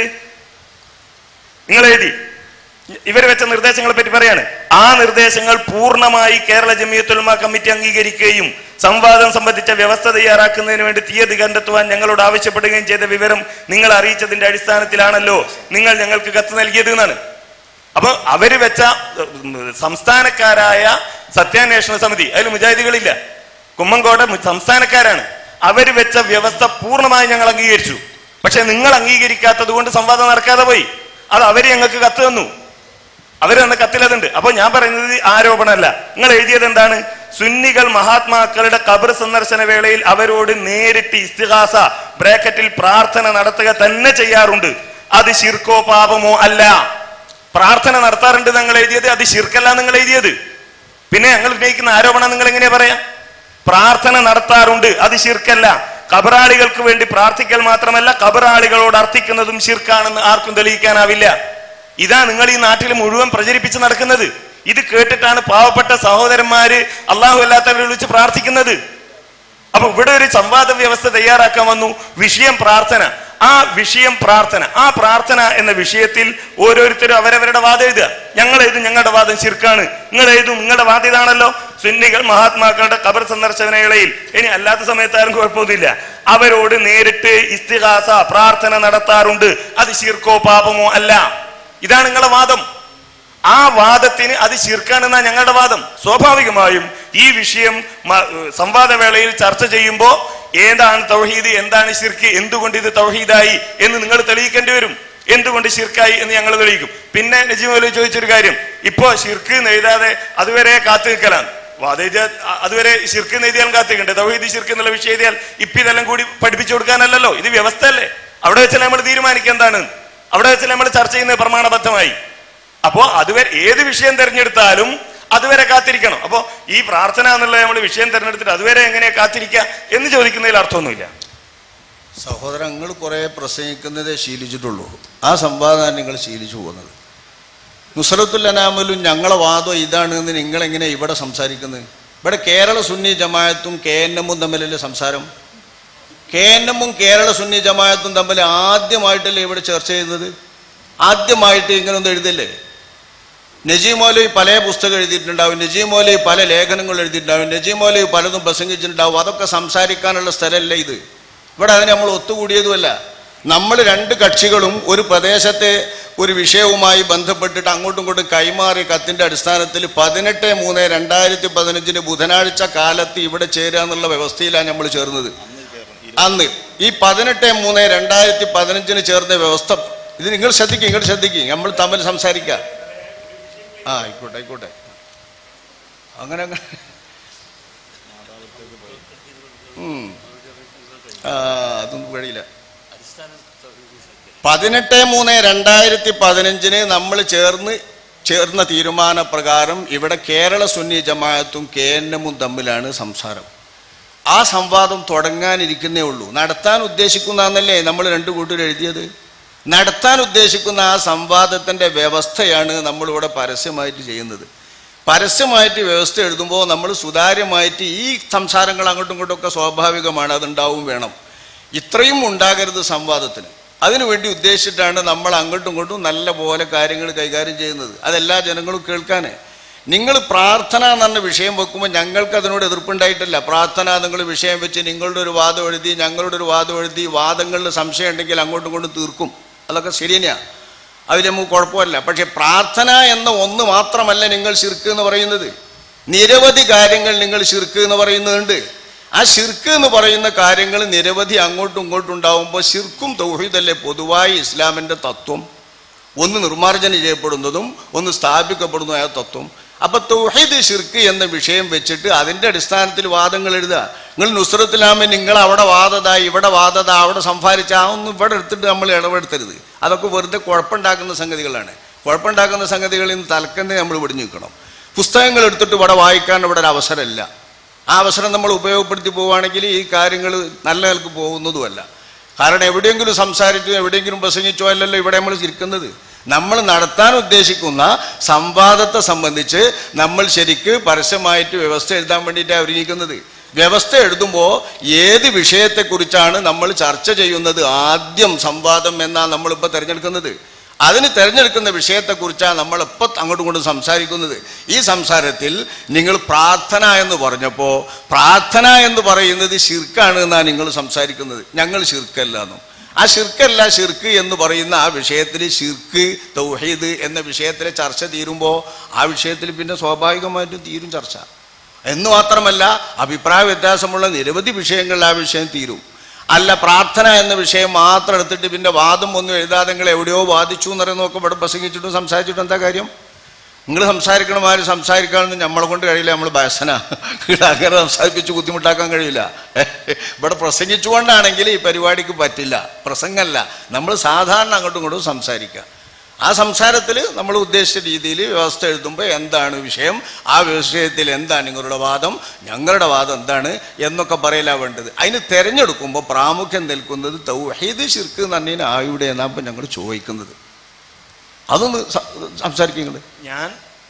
നിങ്ങൾ എഴുതി ഇവർ വെച്ച നിർദ്ദേശങ്ങളെ പറ്റി പറയാണ് ആ നിർദ്ദേശങ്ങൾ പൂർണ്ണമായി കേരള ജമിയത്തുൽമ കമ്മിറ്റി അംഗീകരിക്കുകയും സംവാദം സംബന്ധിച്ച വ്യവസ്ഥ തയ്യാറാക്കുന്നതിന് വേണ്ടി തീയതി കണ്ടെത്തുവാൻ ഞങ്ങളോട് ആവശ്യപ്പെടുകയും ചെയ്ത വിവരം നിങ്ങൾ അറിയിച്ചതിന്റെ അടിസ്ഥാനത്തിലാണല്ലോ നിങ്ങൾ ഞങ്ങൾക്ക് കത്ത് നൽകിയത് എന്നാണ് അപ്പൊ അവര് വെച്ച ഉം, സംസ്ഥാനക്കാരായ സത്യാന്വേഷണ സമിതി അതിൽ മുജാഹിദികളില്ല കുമ്മങ്കോട് മു- സംസ്ഥാനക്കാരാണ് അവര് വെച്ച വ്യവസ്ഥ പൂർണ്ണമായി ഞങ്ങൾ അംഗീകരിച്ചു പക്ഷെ നിങ്ങൾ അംഗീകരിക്കാത്തത് കൊണ്ട് സംവാദം നടക്കാതെ പോയി അത് അവര് ഞങ്ങൾക്ക് കത്ത് തന്നു അവര് തന്ന കത്തിലതുണ്ട് അപ്പൊ ഞാൻ പറയുന്നത് ആരോപണമല്ല നിങ്ങൾ എഴുതിയത് എന്താണ് സുന്നികൾ മഹാത്മാക്കളുടെ കബർ സന്ദർശന വേളയിൽ അവരോട് നേരിട്ട് ഇസ്തിഹാസ ബ്രാക്കറ്റിൽ പ്രാർത്ഥന നടത്തുക തന്നെ ചെയ്യാറുണ്ട് അത് ശിർക്കോ പാപമോ അല്ല പ്രാർത്ഥന നടത്താറുണ്ട് നിങ്ങൾ എഴുതിയത് അത് ശിർക്കല്ല നിങ്ങൾ എഴുതിയത് പിന്നെ ഞങ്ങൾ ഉന്നയിക്കുന്ന ആരോപണം നിങ്ങൾ എങ്ങനെയാ പറയാ പ്രാർത്ഥന നടത്താറുണ്ട് അത് ശിർക്കല്ല കബറാളികൾക്ക് വേണ്ടി പ്രാർത്ഥിക്കൽ മാത്രമല്ല കബറാളികളോട് അർത്ഥിക്കുന്നതും ശിർക്കാണെന്ന് ആർക്കും തെളിയിക്കാനാവില്ല ഇതാ നിങ്ങൾ ഈ നാട്ടിൽ മുഴുവൻ പ്രചരിപ്പിച്ച് നടക്കുന്നത് ഇത് കേട്ടിട്ടാണ് പാവപ്പെട്ട സഹോദരന്മാര് അള്ളാഹു അല്ലാത്തവരെ വിളിച്ച് പ്രാർത്ഥിക്കുന്നത് അപ്പൊ ഇവിടെ ഒരു സംവാദ വ്യവസ്ഥ തയ്യാറാക്കാൻ വന്നു വിഷയം പ്രാർത്ഥന ആ വിഷയം പ്രാർത്ഥന ആ പ്രാർത്ഥന എന്ന വിഷയത്തിൽ ഓരോരുത്തരും അവരവരുടെ വാദം എഴുതുക ഞങ്ങൾ എഴുതും ഞങ്ങളുടെ വാദം ശിർക്കാണ് നിങ്ങൾ എഴുതും നിങ്ങളുടെ വാദം ഇതാണല്ലോ സുന്നികൾ മഹാത്മാക്കളുടെ കബർ സന്ദർശന വേളയിൽ ഇനി അല്ലാത്ത സമയത്താരും കുഴപ്പമൊന്നുമില്ല അവരോട് നേരിട്ട് ഇസ്തിഹാസ പ്രാർത്ഥന നടത്താറുണ്ട് അത് ശിർക്കോ പാപമോ അല്ല ഇതാണ് നിങ്ങളുടെ വാദം ആ വാദത്തിന് അത് ശിർക്കാണെന്നാ ഞങ്ങളുടെ വാദം സ്വാഭാവികമായും ഈ വിഷയം മ- സംവാദവേളയിൽ ചർച്ച ചെയ്യുമ്പോൾ ഏതാണ് തൗഹീദ് എന്താണ് ശിർക്ക് എന്തുകൊണ്ട് ഇത് തൗഹീദായി എന്ന് നിങ്ങൾ തെളിയിക്കേണ്ടി വരും എന്തുകൊണ്ട് ശിർക്കായി എന്ന് ഞങ്ങൾ തെളിയിക്കും പിന്നെ നജീമലി ചോദിച്ചൊരു കാര്യം ഇപ്പോ ശിർക്ക് എന്ന് എഴുതാതെ അതുവരെ കാത്തു നിൽക്കലാണ് വാദിച്ച അതുവരെ ശിർക്ക് എന്ന് എഴുതിയാൽ കാത്തു നിൽക്കണ്ടേ തൗഹീദ് ശിർക്ക് എന്നുള്ള വിഷയം എഴുതിയാൽ ഇപ്പൊ ഇതെല്ലാം കൂടി പഠിപ്പിച്ചു കൊടുക്കാനല്ലല്ലോ ഇത് വ്യവസ്ഥയല്ലേ അവിടെ വെച്ചാൽ നമ്മൾ തീരുമാനിക്കുക എന്താണ് അവിടെ വെച്ചാൽ നമ്മൾ ചർച്ച ചെയ്യുന്നത് പ്രമാണബദ്ധമായി അപ്പോ അതുവരെ ഏത് വിഷയം തിരഞ്ഞെടുത്താലും അതുവരെ കാത്തിരിക്കണം അപ്പോ ഈ പ്രാർത്ഥന എന്നുള്ള നമ്മൾ വിഷയം തിരഞ്ഞെടുത്തിട്ട് അതുവരെ എങ്ങനെ കാത്തിരിക്കുക എന്ന് ചോദിക്കുന്നതിൽ അർത്ഥമൊന്നുമില്ല സഹോദരൻ നിങ്ങൾ കുറേ പ്രസംഗിക്കുന്നതേ ശീലിച്ചിട്ടുള്ളൂ ആ സംവാദമാണ് നിങ്ങൾ ശീലിച്ചു പോകുന്നത് നുസറത്തുൽ അനാമലും ഞങ്ങളെ വാദം ഇതാണ് എന്ന് നിങ്ങളെങ്ങനെ ഇവിടെ സംസാരിക്കുന്നത് ഇവിടെ കേരള സുന്നി ജമായത്തും കെ എൻ എമ്മും തമ്മിലല്ലേ സംസാരം കെ എൻ എമ്മും കേരള സുന്നി ജമായത്തും തമ്മിൽ ആദ്യമായിട്ടല്ലേ ഇവിടെ ചർച്ച ചെയ്യുന്നത് ആദ്യമായിട്ട് ഇങ്ങനെ ഒന്നും എഴുതില്ലേ നജീം മൗലവി പല പുസ്തകം എഴുതിയിട്ടുണ്ടാവും നജീം മൗലവി പല ലേഖനങ്ങൾ എഴുതിയിട്ടുണ്ടാവും നജീം മൗലവി പലതും പ്രസംഗിച്ചിട്ടുണ്ടാവും അതൊക്കെ സംസാരിക്കാനുള്ള സ്ഥലമല്ല ഇത് ഇവിടെ അതിന് നമ്മൾ ഒത്തുകൂടിയതുമല്ല നമ്മൾ രണ്ട് കക്ഷികളും ഒരു പ്രദേശത്തെ ഒരു വിഷയവുമായി ബന്ധപ്പെട്ടിട്ട് അങ്ങോട്ടും ഇങ്ങോട്ടും കൈമാറിയ കത്തിൻ്റെ അടിസ്ഥാനത്തിൽ പതിനെട്ട് മൂന്ന് രണ്ടായിരത്തി പതിനഞ്ചിന് ബുധനാഴ്ച കാലത്ത് ഇവിടെ ചേരുക എന്നുള്ള വ്യവസ്ഥയിലാണ് നമ്മൾ ചേർന്നത് അന്ന് ഈ പതിനെട്ട് മൂന്ന് രണ്ടായിരത്തി പതിനഞ്ചിന് ചേർന്ന വ്യവസ്ഥ ഇത് നിങ്ങൾ ശ്രദ്ധിക്കും നിങ്ങൾ ശ്രദ്ധിക്കും നമ്മൾ തമ്മിൽ സംസാരിക്കുക ആ ആയിക്കോട്ടെ ആയിക്കോട്ടെ അങ്ങനെ അങ്ങനെ ഉം. ആ അതൊന്നും കഴിയില്ല പതിനെട്ട് മൂന്ന് രണ്ടായിരത്തി പതിനഞ്ചിന് നമ്മൾ ചേർന്ന് ചേർന്ന തീരുമാനപ്രകാരം ഇവിടെ കേരള സുന്നി ജമാഅത്തും കെ എൻ എമ്മും തമ്മിലാണ് സംസാരം ആ സംവാദം തുടങ്ങാനിരിക്കുന്നേ ഉള്ളൂ നടത്താൻ ഉദ്ദേശിക്കുന്നതെന്നല്ലേ നമ്മൾ രണ്ട് കൂട്ടർ എഴുതിയത് നടത്താൻ ഉദ്ദേശിക്കുന്ന ആ സംവാദത്തിൻ്റെ വ്യവസ്ഥയാണ് നമ്മളിവിടെ പരസ്യമായിട്ട് ചെയ്യുന്നത് പരസ്യമായിട്ട് വ്യവസ്ഥ എഴുതുമ്പോൾ നമ്മൾ സുതാര്യമായിട്ട് ഈ സംസാരങ്ങൾ അങ്ങോട്ടും ഇങ്ങോട്ടും ഒക്കെ സ്വാഭാവികമാണ് അതുണ്ടാവും വേണം ഇത്രയും ഉണ്ടാകരുത് സംവാദത്തിന് അതിനുവേണ്ടി ഉദ്ദേശിച്ചിട്ടാണ് നമ്മൾ അങ്ങോട്ടും ഇങ്ങോട്ടും നല്ല പോലെ കാര്യങ്ങൾ കൈകാര്യം ചെയ്യുന്നത് അതെല്ലാ ജനങ്ങളും കേൾക്കാനേ നിങ്ങൾ പ്രാർത്ഥന എന്ന് പറഞ്ഞ വിഷയം വെക്കുമ്പോൾ ഞങ്ങൾക്ക് അതിനോട് എതിർപ്പുണ്ടായിട്ടില്ല പ്രാർത്ഥന നിങ്ങൾ വിഷയം വെച്ച് നിങ്ങളുടെ ഒരു വാദം എഴുതി ഞങ്ങളുടെ ഒരു വാദം എഴുതി വാദങ്ങളിൽ സംശയം ഉണ്ടെങ്കിൽ അങ്ങോട്ടും ഇങ്ങോട്ടും തീർക്കും അതൊക്കെ ശരി തന്നെയാണ് അതിൽ നമുക്ക് കുഴപ്പമില്ല പക്ഷേ പ്രാർത്ഥന എന്ന ഒന്ന് മാത്രമല്ല നിങ്ങൾ ശിർക്ക് എന്ന് പറയുന്നത് നിരവധി കാര്യങ്ങൾ നിങ്ങൾ ശിർക്ക് എന്ന് പറയുന്നുണ്ട് ആ ശിർക്ക് എന്ന് പറയുന്ന കാര്യങ്ങൾ നിരവധി അങ്ങോട്ടും ഇങ്ങോട്ടും ഉണ്ടാവുമ്പോൾ ശിർക്കും തൗഹീദല്ലേ പൊതുവായി ഇസ്ലാമിൻ്റെ തത്വം ഒന്ന് നിർമ്മാർജ്ജനം ചെയ്യപ്പെടുന്നതും ഒന്ന് സ്ഥാപിക്കപ്പെടുന്നതുമായ തത്വം അപ്പൊ തൗഹീദ് ഷിർക്ക് എന്ന വിഷയം വെച്ചിട്ട് അതിന്റെ അടിസ്ഥാനത്തിൽ വാദങ്ങൾ എഴുതുക നിങ്ങൾ നുസ്രത്തിലാകുമ്പോൾ നിങ്ങൾ അവിടെ വാദത ഇവിടെ വാദത അവിടെ സംസാരിച്ച ആ ഒന്നും ഇവിടെ എടുത്തിട്ട് നമ്മൾ ഇടപെടുത്തരുത് അതൊക്കെ വെറുതെ കുഴപ്പമുണ്ടാക്കുന്ന സംഗതികളാണ് കുഴപ്പമുണ്ടാക്കുന്ന സംഗതികളിൽ നിന്ന് തലക്കന്നെ നമ്മൾ പിടിഞ്ഞു നിൽക്കണം പുസ്തകങ്ങൾ എടുത്തിട്ട് ഇവിടെ വായിക്കാൻ ഇവിടെ ഒരു അവസരമില്ല ആ അവസരം നമ്മൾ ഉപയോഗപ്പെടുത്തി പോവുകയാണെങ്കിൽ ഈ കാര്യങ്ങൾ നല്ല നിലക്ക് പോകുന്നതുമല്ല കാരണം എവിടെയെങ്കിലും സംസാരിച്ചോ എവിടെയെങ്കിലും പ്രസംഗിച്ചോ അല്ലല്ലോ ഇവിടെ നമ്മൾ ഇരിക്കുന്നത് നമ്മൾ നടത്താൻ ഉദ്ദേശിക്കുന്ന സംവാദത്തെ സംബന്ധിച്ച് നമ്മൾ ശരിക്ക് പരസ്യമായിട്ട് വ്യവസ്ഥ എഴുതാൻ വേണ്ടിയിട്ടാണ് ഒരുങ്ങിക്കുന്നത് വ്യവസ്ഥ എഴുതുമ്പോൾ ഏത് വിഷയത്തെക്കുറിച്ചാണ് നമ്മൾ ചർച്ച ചെയ്യുന്നത് ആദ്യം സംവാദം എന്നാണ് നമ്മളിപ്പോൾ തിരഞ്ഞെടുക്കുന്നത് അതിന് തിരഞ്ഞെടുക്കുന്ന വിഷയത്തെക്കുറിച്ചാണ് നമ്മൾ ഇപ്പം അങ്ങോട്ടും ഇങ്ങോട്ടും സംസാരിക്കുന്നത് ഈ സംസാരത്തിൽ നിങ്ങൾ പ്രാർത്ഥന എന്ന് പറഞ്ഞപ്പോൾ പ്രാർത്ഥന എന്ന് പറയുന്നത് ശിർക്കാണ് എന്നാണ് നിങ്ങൾ സംസാരിക്കുന്നത് ഞങ്ങൾ ശിർക്കല്ല എന്നും ആ ഷിർക്കല്ല ഷിർക്ക് എന്ന് പറയുന്ന ആ വിഷയത്തിൽ ഷിർക്ക് തൗഹീദ് എന്ന വിഷയത്തിലെ ചർച്ച തീരുമ്പോൾ ആ വിഷയത്തിൽ പിന്നെ സ്വാഭാവികമായിട്ടും തീരും ചർച്ച എന്ന് മാത്രമല്ല അഭിപ്രായ വ്യത്യാസമുള്ള നിരവധി വിഷയങ്ങളിൽ ആ വിഷയം തീരും അല്ല പ്രാർത്ഥന എന്ന വിഷയം മാത്രം എടുത്തിട്ട് പിന്നെ വാദം ഒന്നും എഴുതാതെ നിങ്ങൾ എവിടെയോ വാദിച്ചു എന്ന് പറയുന്നതൊക്കെ ഇവിടെ പ്രസംഗിച്ചിട്ടും സംസാരിച്ചിട്ടും എന്താ കാര്യം നിങ്ങൾ സംസാരിക്കണമാര് സംസാരിക്കാനൊന്നും നമ്മളെ കൊണ്ട് കഴിയില്ല നമ്മൾ ബയസന അങ്ങനെ സംസാരിപ്പിച്ച് ബുദ്ധിമുട്ടാക്കാൻ കഴിയില്ല ഇവിടെ പ്രസംഗിച്ചുകൊണ്ടാണെങ്കിൽ ഈ പരിപാടിക്ക് പറ്റില്ല പ്രസംഗമല്ല നമ്മൾ സാധാരണ അങ്ങോട്ടും ഇങ്ങോട്ടും സംസാരിക്കുക ആ സംസാരത്തിൽ നമ്മൾ ഉദ്ദേശിച്ച രീതിയിൽ വ്യവസ്ഥ എഴുതുമ്പോൾ എന്താണ് വിഷയം ആ വിഷയത്തിൽ എന്താണ് നിങ്ങളുടെ വാദം ഞങ്ങളുടെ വാദം എന്താണ് എന്നൊക്കെ പറയലാ വേണ്ടത് അതിന് തിരഞ്ഞെടുക്കുമ്പോൾ പ്രാമുഖ്യം നിൽക്കുന്നത് തൗഹീദ് ഷിർക്ക് എന്ന് പറഞ്ഞതിന് ആയുടെ എന്നാണ് ഇപ്പം ഞങ്ങൾ ചോദിക്കുന്നത് അതൊന്ന് സ- സംസാരിക്കുന്നത് ഞാൻ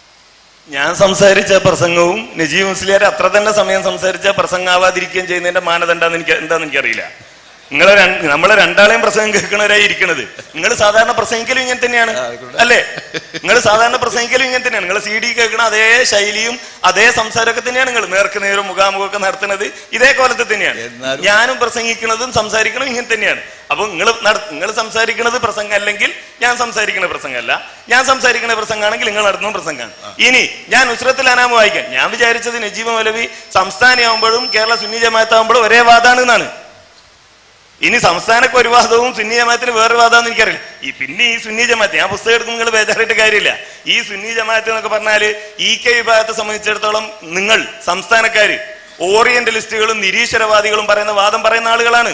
ഞാൻ സംസാരിച്ച പ്രസംഗവും നജീബ് മുസ്ലിയാർ അത്ര തന്നെ സമയം സംസാരിച്ച പ്രസംഗാവാതിരിക്കുകയും ചെയ്യുന്നതിന്റെ മാനദണ്ഡം എനിക്ക് എന്താന്ന് എനിക്കറിയില്ല നിങ്ങളെ രണ്ട്- നമ്മളെ രണ്ടാളെയും പ്രസംഗം കേൾക്കണവരായി ഇരിക്കണത് നിങ്ങൾ സാധാരണ പ്രസംഗിക്കലും ഇങ്ങനെ തന്നെയാണ് അല്ലേ നിങ്ങൾ സാധാരണ പ്രസംഗിക്കലും ഇങ്ങനെ തന്നെയാണ് നിങ്ങൾ സി ഡി കേൾക്കണ അതേ ശൈലിയും അതേ സംസാരമൊക്കെ തന്നെയാണ് നിങ്ങൾ നേർക്ക് നേരും മുഖാമുഖമൊക്കെ നടത്തുന്നത് ഇതേ കോലത്തിൽ തന്നെയാണ് ഞാനും പ്രസംഗിക്കുന്നതും സംസാരിക്കണതും ഇങ്ങനെ തന്നെയാണ് അപ്പൊ നിങ്ങൾ നിങ്ങൾ സംസാരിക്കുന്നത് പ്രസംഗം അല്ലെങ്കിൽ ഞാൻ സംസാരിക്കുന്ന പ്രസംഗമല്ല ഞാൻ സംസാരിക്കുന്ന പ്രസംഗമാണെങ്കിൽ നിങ്ങൾ നടത്തുന്ന പ്രസംഗമാണ് ഇനി ഞാൻ ഉസ്രത്തിൽ അനാമ വായിക്കാൻ ഞാൻ വിചാരിച്ചത് നജീബ് മൗലവി സംസ്ഥാനമാകുമ്പോഴും കേരള സുന്നി ജമാഅത്താകുമ്പോഴും ഒരേ വാദമാണ് എന്നാണ് ഇനി സംസ്ഥാനക്ക് ഒരു വാദവും സുന്നി ജമാഅത്തിന് വേറൊരു വാദമാണെന്ന് എനിക്കറിയില്ല ഈ പിന്നെ ഈ സുന്നി ജമാഅത്ത് ഞാൻ പുസ്തകം എടുക്കും നിങ്ങൾ ബേജാറായിട്ട് കാര്യമില്ല ഈ സുന്നി ജമാഅത്ത് എന്നൊക്കെ പറഞ്ഞാല് ഇ കെ വിഭാഗത്തെ സംബന്ധിച്ചിടത്തോളം നിങ്ങൾ സംസ്ഥാനക്കാര് ഓറിയന്റലിസ്റ്റുകളും നിരീശ്വരവാദികളും പറയുന്ന വാദം പറയുന്ന ആളുകളാണ്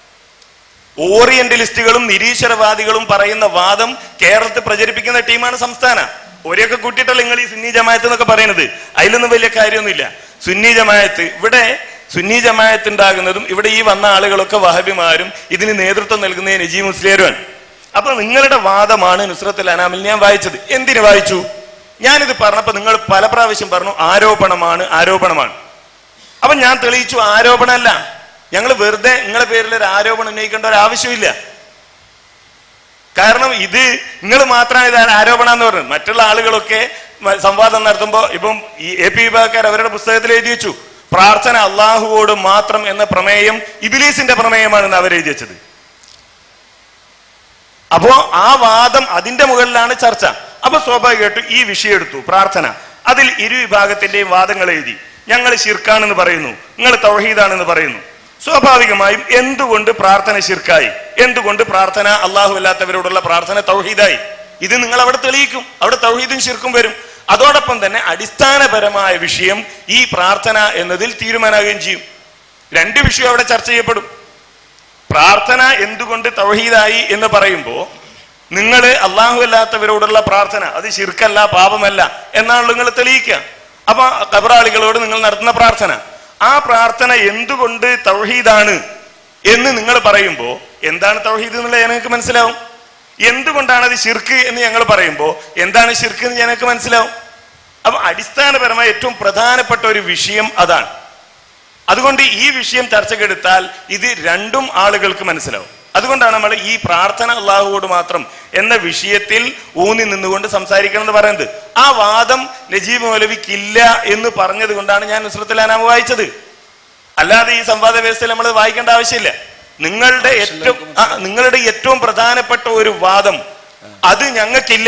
ഓറിയന്റലിസ്റ്റുകളും നിരീശ്വരവാദികളും പറയുന്ന വാദം കേരളത്തിൽ പ്രചരിപ്പിക്കുന്ന ടീമാണ് സംസ്ഥാന ഒരെയൊക്കെ കൂട്ടിയിട്ടല്ല നിങ്ങൾ ഈ സുന്നി ജമാഅത്ത് എന്നൊക്കെ പറയുന്നത് അതിലൊന്നും വലിയ കാര്യമൊന്നുമില്ല സുന്നി ജമാഅത്ത് ഇവിടെ സുന്നി ജമാഅത്ത് ഉണ്ടാകുന്നതും ഇവിടെ ഈ വന്ന ആളുകളൊക്കെ വഹബിമാരും ഇതിന് നേതൃത്വം നൽകുന്ന നജീബ് മുസ്ലിയാരുമാണ് അപ്പൊ നിങ്ങളുടെ വാദമാണ് നുസ്രത്തുൽ അനാമിൽ ഞാൻ വായിച്ചത് എന്തിനു വായിച്ചു ഞാനിത് പറഞ്ഞപ്പോ നിങ്ങൾ പല പ്രാവശ്യം പറഞ്ഞു ആരോപണമാണ് ആരോപണമാണ് അപ്പൊ ഞാൻ തെളിയിച്ചു ആരോപണമല്ല ഞങ്ങൾ വെറുതെ നിങ്ങളെ പേരിൽ ഒരു ആരോപണം ഉന്നയിക്കേണ്ട ഒരു ആവശ്യമില്ല കാരണം ഇത് നിങ്ങൾ മാത്രമാണ് ഇത് ആരോപണം എന്ന് പറഞ്ഞത് മറ്റുള്ള ആളുകളൊക്കെ മ- സംവാദം നടത്തുമ്പോൾ ഇപ്പം ഈ എ പി വിഭാഗക്കാർ അവരുടെ പുസ്തകത്തിൽ എഴുതി വെച്ചു പ്രാർത്ഥന അള്ളാഹുവോട് മാത്രം എന്ന പ്രമേയം ഇബിലീസിന്റെ പ്രമേയമാണെന്ന് അവർ എഴുതി വെച്ചത് അപ്പോ ആ വാദം അതിന്റെ മുകളിലാണ് ചർച്ച അപ്പൊ സ്വാഭാവികമായിട്ടും ഈ വിഷയം എടുത്തു പ്രാർത്ഥന അതിൽ ഇരു വിഭാഗത്തിന്റെയും വാദങ്ങൾ എഴുതി ഞങ്ങൾ ശിർക്കാണെന്ന് പറയുന്നു നിങ്ങൾ തൗഹീദാണെന്ന് പറയുന്നു സ്വാഭാവികമായും എന്തുകൊണ്ട് പ്രാർത്ഥന ശിർക്കായി എന്തുകൊണ്ട് പ്രാർത്ഥന അള്ളാഹു അല്ലാത്തവരോടുള്ള പ്രാർത്ഥന തൗഹീദായി ഇത് നിങ്ങൾ അവിടെ തെളിയിക്കും അവിടെ തൗഹീദും ശിർക്കും വരും അതോടൊപ്പം തന്നെ അടിസ്ഥാനപരമായ വിഷയം ഈ പ്രാർത്ഥന എന്നതിൽ തീരുമാനാകുകയും ചെയ്യും രണ്ട് വിഷയം അവിടെ ചർച്ച ചെയ്യപ്പെടും പ്രാർത്ഥന എന്തുകൊണ്ട് തൗഹീദായി എന്ന് പറയുമ്പോൾ നിങ്ങൾ അള്ളാഹു അല്ലാത്തവരോടുള്ള പ്രാർത്ഥന അത് ശിർക്കല്ല പാപമല്ല എന്നാണ് നിങ്ങൾ തെളിയിക്കുക അപ്പൊ കബറാളികളോട് നിങ്ങൾ നടത്തുന്ന പ്രാർത്ഥന ആ പ്രാർത്ഥന എന്തുകൊണ്ട് തൗഹീദാണ് എന്ന് നിങ്ങൾ പറയുമ്പോൾ എന്താണ് തൗഹീദ് എന്നുള്ളത് ഞങ്ങൾക്ക് മനസ്സിലാവും എന്തുകൊണ്ടാണ് അത് ഷിർക്ക് എന്ന് ഞങ്ങൾ പറയുമ്പോൾ എന്താണ് ഷിർക്ക് എന്ന് ഞങ്ങൾക്ക് മനസ്സിലാവും അപ്പൊ അടിസ്ഥാനപരമായി ഏറ്റവും പ്രധാനപ്പെട്ട ഒരു വിഷയം അതാണ് അതുകൊണ്ട് ഈ വിഷയം ചർച്ചക്കെടുത്താൽ ഇത് രണ്ടും ആളുകൾക്ക് മനസ്സിലാവും അതുകൊണ്ടാണ് നമ്മൾ ഈ പ്രാർത്ഥന അള്ളാഹുവോട് മാത്രം എന്ന വിഷയത്തിൽ ഊന്നി നിന്നുകൊണ്ട് സംസാരിക്കണം എന്ന് പറയുന്നത് ആ വാദം നജീബ് മൗലവിക്കില്ല എന്ന് പറഞ്ഞത് കൊണ്ടാണ് ഞാൻ നുസ്രത്തുൽ അനാമ വായിച്ചത് അല്ലാതെ ഈ സംവാദ വ്യവസ്ഥയിൽ നമ്മൾ വായിക്കേണ്ട ആവശ്യമില്ല നിങ്ങളുടെ ഏറ്റവും ആ, നിങ്ങളുടെ ഏറ്റവും പ്രധാനപ്പെട്ട ഒരു വാദം അത് ഞങ്ങൾക്കില്ല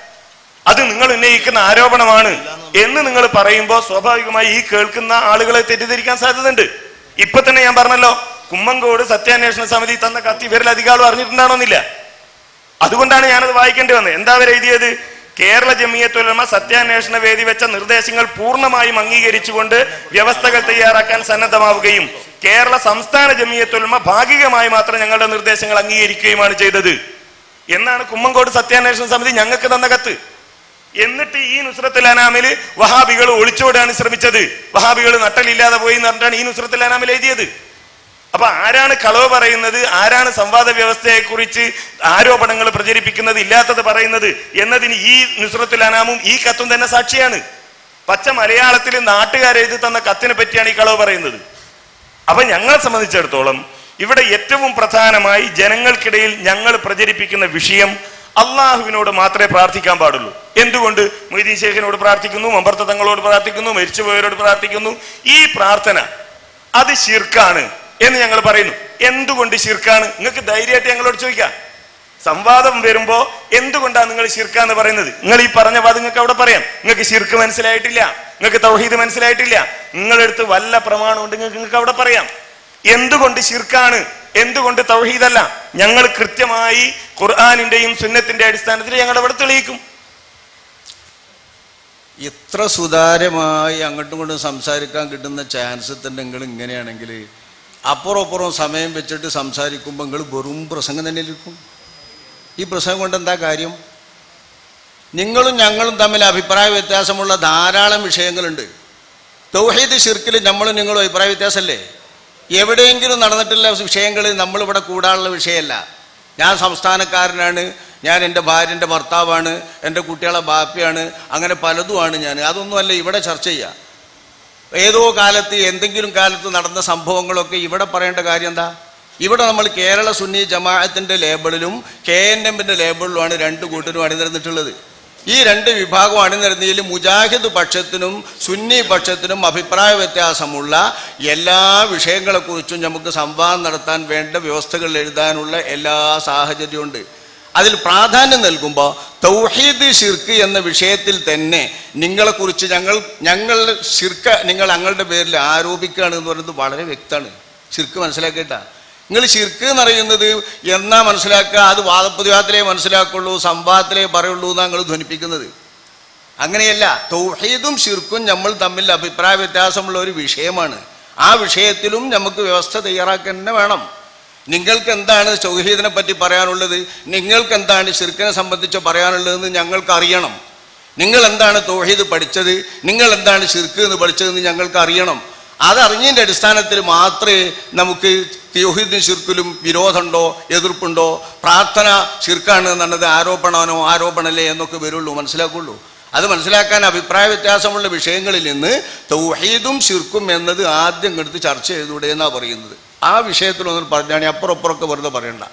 അത് നിങ്ങൾ ഉന്നയിക്കുന്ന ആരോപണമാണ് എന്ന് നിങ്ങൾ പറയുമ്പോൾ സ്വാഭാവികമായി ഈ കേൾക്കുന്ന ആളുകളെ തെറ്റിദ്ധരിക്കാൻ സാധ്യതയുണ്ട് ഇപ്പൊ തന്നെ ഞാൻ പറഞ്ഞല്ലോ കുമ്മങ്കോട് സത്യാന്വേഷണ സമിതി തന്ന കത്ത് ഇവരിൽ അധികം അറിഞ്ഞിട്ടുണ്ടാവണമെന്നില്ല അതുകൊണ്ടാണ് ഞാനത് വായിക്കേണ്ടി വന്നത് എന്താ അവർ എഴുതിയത് കേരള ജമിയത്തുലമ സത്യാന്വേഷണ വേദി വെച്ച നിർദ്ദേശങ്ങൾ പൂർണ്ണമായും അംഗീകരിച്ചുകൊണ്ട് വ്യവസ്ഥകൾ തയ്യാറാക്കാൻ സന്നദ്ധമാവുകയും കേരള സംസ്ഥാന ജമിയത്തുലമ ഭാഗികമായി മാത്രം ഞങ്ങളുടെ നിർദ്ദേശങ്ങൾ അംഗീകരിക്കുകയുമാണ് ചെയ്തത് എന്നാണ് കുമ്മങ്കോട് സത്യാന്വേഷണ സമിതി ഞങ്ങൾക്ക് തന്ന കത്ത് എന്നിട്ട് ഈ നുസ്രത്തുൽ അനാമില് വഹാബികൾ ഒളിച്ചോടാണ് ശ്രമിച്ചത് വഹാബികൾ നട്ടലില്ലാതെ പോയി എന്ന് പറഞ്ഞിട്ടാണ് ഈ നുസ്രത്തുൽ അനാമിൽ എഴുതിയത് അപ്പൊ ആരാണ് കളവ് പറയുന്നത് ആരാണ് സംവാദ വ്യവസ്ഥയെ കുറിച്ച് ആരോപണങ്ങൾ പ്രചരിപ്പിക്കുന്നത് ഇല്ലാത്തത് പറയുന്നത് എന്നതിന് ഈ നുസ്രത്തുൽ അനാമും ഈ കത്തും തന്നെ സാക്ഷിയാണ് പച്ച മലയാളത്തിൽ നാട്ടുകാർ എഴുതി തന്ന കത്തിനെ പറ്റിയാണ് ഈ കളവ് പറയുന്നത് അപ്പൊ ഞങ്ങളെ സംബന്ധിച്ചിടത്തോളം ഇവിടെ ഏറ്റവും പ്രധാനമായി ജനങ്ങൾക്കിടയിൽ ഞങ്ങൾ പ്രചരിപ്പിക്കുന്ന വിഷയം അള്ളാഹുവിനോട് മാത്രമേ പ്രാർത്ഥിക്കാൻ പാടുള്ളൂ എന്തുകൊണ്ട് മൊയ്തീൻ ശേഖിനോട് പ്രാർത്ഥിക്കുന്നു മമ്പർത്ത തങ്ങളോട് പ്രാർത്ഥിക്കുന്നു മരിച്ചുപോയവരോട് പ്രാർത്ഥിക്കുന്നു ഈ പ്രാർത്ഥന അത് ശിർക്കാണ് എന്ന് ഞങ്ങൾ പറയുന്നു എന്തുകൊണ്ട് ശിർക്കാണ് നിങ്ങൾക്ക് ധൈര്യമായിട്ട് ഞങ്ങളോട് ചോദിക്കാം സംവാദം വരുമ്പോ എന്തുകൊണ്ടാണ് നിങ്ങൾ ശിർക്ക എന്ന് പറയുന്നത് നിങ്ങൾ ഈ പറഞ്ഞ വാദം നിങ്ങൾക്ക് അവിടെ പറയാം നിങ്ങൾക്ക് ശിർക്ക് മനസ്സിലായിട്ടില്ല നിങ്ങൾക്ക് തൗഹീദ് മനസ്സിലായിട്ടില്ല നിങ്ങളെടുത്ത് വല്ല പ്രമാണം ഉണ്ടെങ്കിൽ നിങ്ങൾക്ക് അവിടെ പറയാം എന്തുകൊണ്ട് ശിർക്കാണ് എന്തുകൊണ്ട് തൗഹീദല്ല ഞങ്ങൾ കൃത്യമായി ഖുർആാനിന്റെയും സുന്നത്തിന്റെ അടിസ്ഥാനത്തിൽ ഞങ്ങൾ അവിടെ തെളിയിക്കും ഇത്ര സുതാര്യമായി അങ്ങോട്ടും ഇങ്ങോട്ടും സംസാരിക്കാൻ കിട്ടുന്ന ചാൻസ് തന്നെ നിങ്ങൾ ഇങ്ങനെയാണെങ്കിൽ അപ്പുറം അപ്പുറം സമയം വെച്ചിട്ട് സംസാരിക്കുമ്പോൾ നിങ്ങൾ വെറും പ്രസംഗം തന്നെ ഇരിക്കും ഈ പ്രസംഗം കൊണ്ട് എന്താ കാര്യം നിങ്ങളും ഞങ്ങളും തമ്മിൽ അഭിപ്രായ വ്യത്യാസമുള്ള ധാരാളം വിഷയങ്ങളുണ്ട് തൗഹീദ് ഷിർക്കിൽ നമ്മളും നിങ്ങളും അഭിപ്രായ വ്യത്യാസമല്ലേ എവിടെയെങ്കിലും നടന്നിട്ടുള്ള വിഷയങ്ങൾ നമ്മളിവിടെ കൂടാനുള്ള വിഷയമല്ല ഞാൻ സംസ്ഥാനക്കാരനാണ് ഞാൻ എൻ്റെ ഭാര്യൻ്റെ ഭർത്താവാണ് എൻ്റെ കുട്ടികളെ ബാപ്പയാണ് അങ്ങനെ പലതുമാണ് ഞാൻ അതൊന്നുമല്ല ഇവിടെ ചർച്ച ചെയ്യുക ഏതോ കാലത്ത് എന്തെങ്കിലും കാലത്ത് നടന്ന സംഭവങ്ങളൊക്കെ ഇവിടെ പറയേണ്ട കാര്യം എന്താ ഇവിടെ നമ്മൾ കേരള സുന്നി ജമാഅത്തിൻ്റെ ലേബിളിലും കെ എൻ എമ്മിൻ്റെ ലേബിളിലുമാണ് രണ്ട് കൂട്ടരും അണിനിരന്നിട്ടുള്ളത് ഈ രണ്ട് വിഭാഗം അണിനിരന്നതിൽ മുജാഹിദ് പക്ഷത്തിനും സുന്നി പക്ഷത്തിനും അഭിപ്രായ വ്യത്യാസമുള്ള എല്ലാ വിഷയങ്ങളെക്കുറിച്ചും നമുക്ക് സംവാദം നടത്താൻ വേണ്ട വ്യവസ്ഥകൾ എഴുതാനുള്ള എല്ലാ സാഹചര്യമുണ്ട് അതിൽ പ്രാധാന്യം നൽകുമ്പോൾ തൗഹീദ് ഷിർക്ക് എന്ന വിഷയത്തിൽ തന്നെ നിങ്ങളെക്കുറിച്ച് ഞങ്ങൾ ഞങ്ങൾ ഷിർക്ക നിങ്ങൾ ഞങ്ങളുടെ പേരിൽ ആരോപിക്കുകയാണ് എന്ന് പറയുന്നത് വളരെ വ്യക്തമാണ് ഷിർക്ക് മനസ്സിലാക്കിയിട്ടാ നിങ്ങൾ ഷിർക്ക് എന്ന് പറയുന്നത് എന്നാ മനസ്സിലാക്കുക അത് വാദപ്രതിവാദത്തിലേ മനസ്സിലാക്കുള്ളൂ സംവാദത്തിലേ പറയുള്ളൂ എന്നാണ് നിങ്ങൾ ധ്വനിപ്പിക്കുന്നത് അങ്ങനെയല്ല തൗഹീദും ഷിർക്കും നമ്മൾ തമ്മിൽ അഭിപ്രായ വ്യത്യാസമുള്ള ഒരു വിഷയമാണ് ആ വിഷയത്തിലും നമുക്ക് വ്യവസ്ഥ തയ്യാറാക്കാൻ തന്നെ വേണം നിങ്ങൾക്ക് എന്താണ് തൗഹീദിനെ പറ്റി പറയാനുള്ളത് നിങ്ങൾക്ക് എന്താണ് ഷിർക്കിനെ സംബന്ധിച്ച് പറയാനുള്ളതെന്ന് ഞങ്ങൾക്ക് അറിയണം നിങ്ങൾ എന്താണ് തൗഹീദ് പഠിച്ചത് നിങ്ങൾ എന്താണ് ഷിർക്ക് എന്ന് പഠിച്ചതെന്ന് ഞങ്ങൾക്ക് അറിയണം അതറിഞ്ഞതിൻ്റെ അടിസ്ഥാനത്തിൽ മാത്രമേ നമുക്ക് തൗഹീദിനും ഷിർക്കിലും വിരോധമുണ്ടോ എതിർപ്പുണ്ടോ പ്രാർത്ഥന ഷിർക്കാണ് എന്നുള്ളത് ആരോപണമാണോ ആരോപണമല്ലേ എന്നൊക്കെ വരുള്ളൂ മനസ്സിലാക്കുള്ളൂ അത് മനസ്സിലാക്കാൻ അഭിപ്രായ വ്യത്യാസമുള്ള വിഷയങ്ങളിൽ നിന്ന് തൗഹീദും ഷിർക്കും എന്നത് ആദ്യം എടുത്ത് ചർച്ച ചെയ്തൂടെ എന്നാണ് പറയുന്നത് ആ വിഷയത്തിലൊന്നും പറഞ്ഞാണ് അപ്പുറം അപ്പുറമൊക്കെ വെറുതെ പറയണ്ട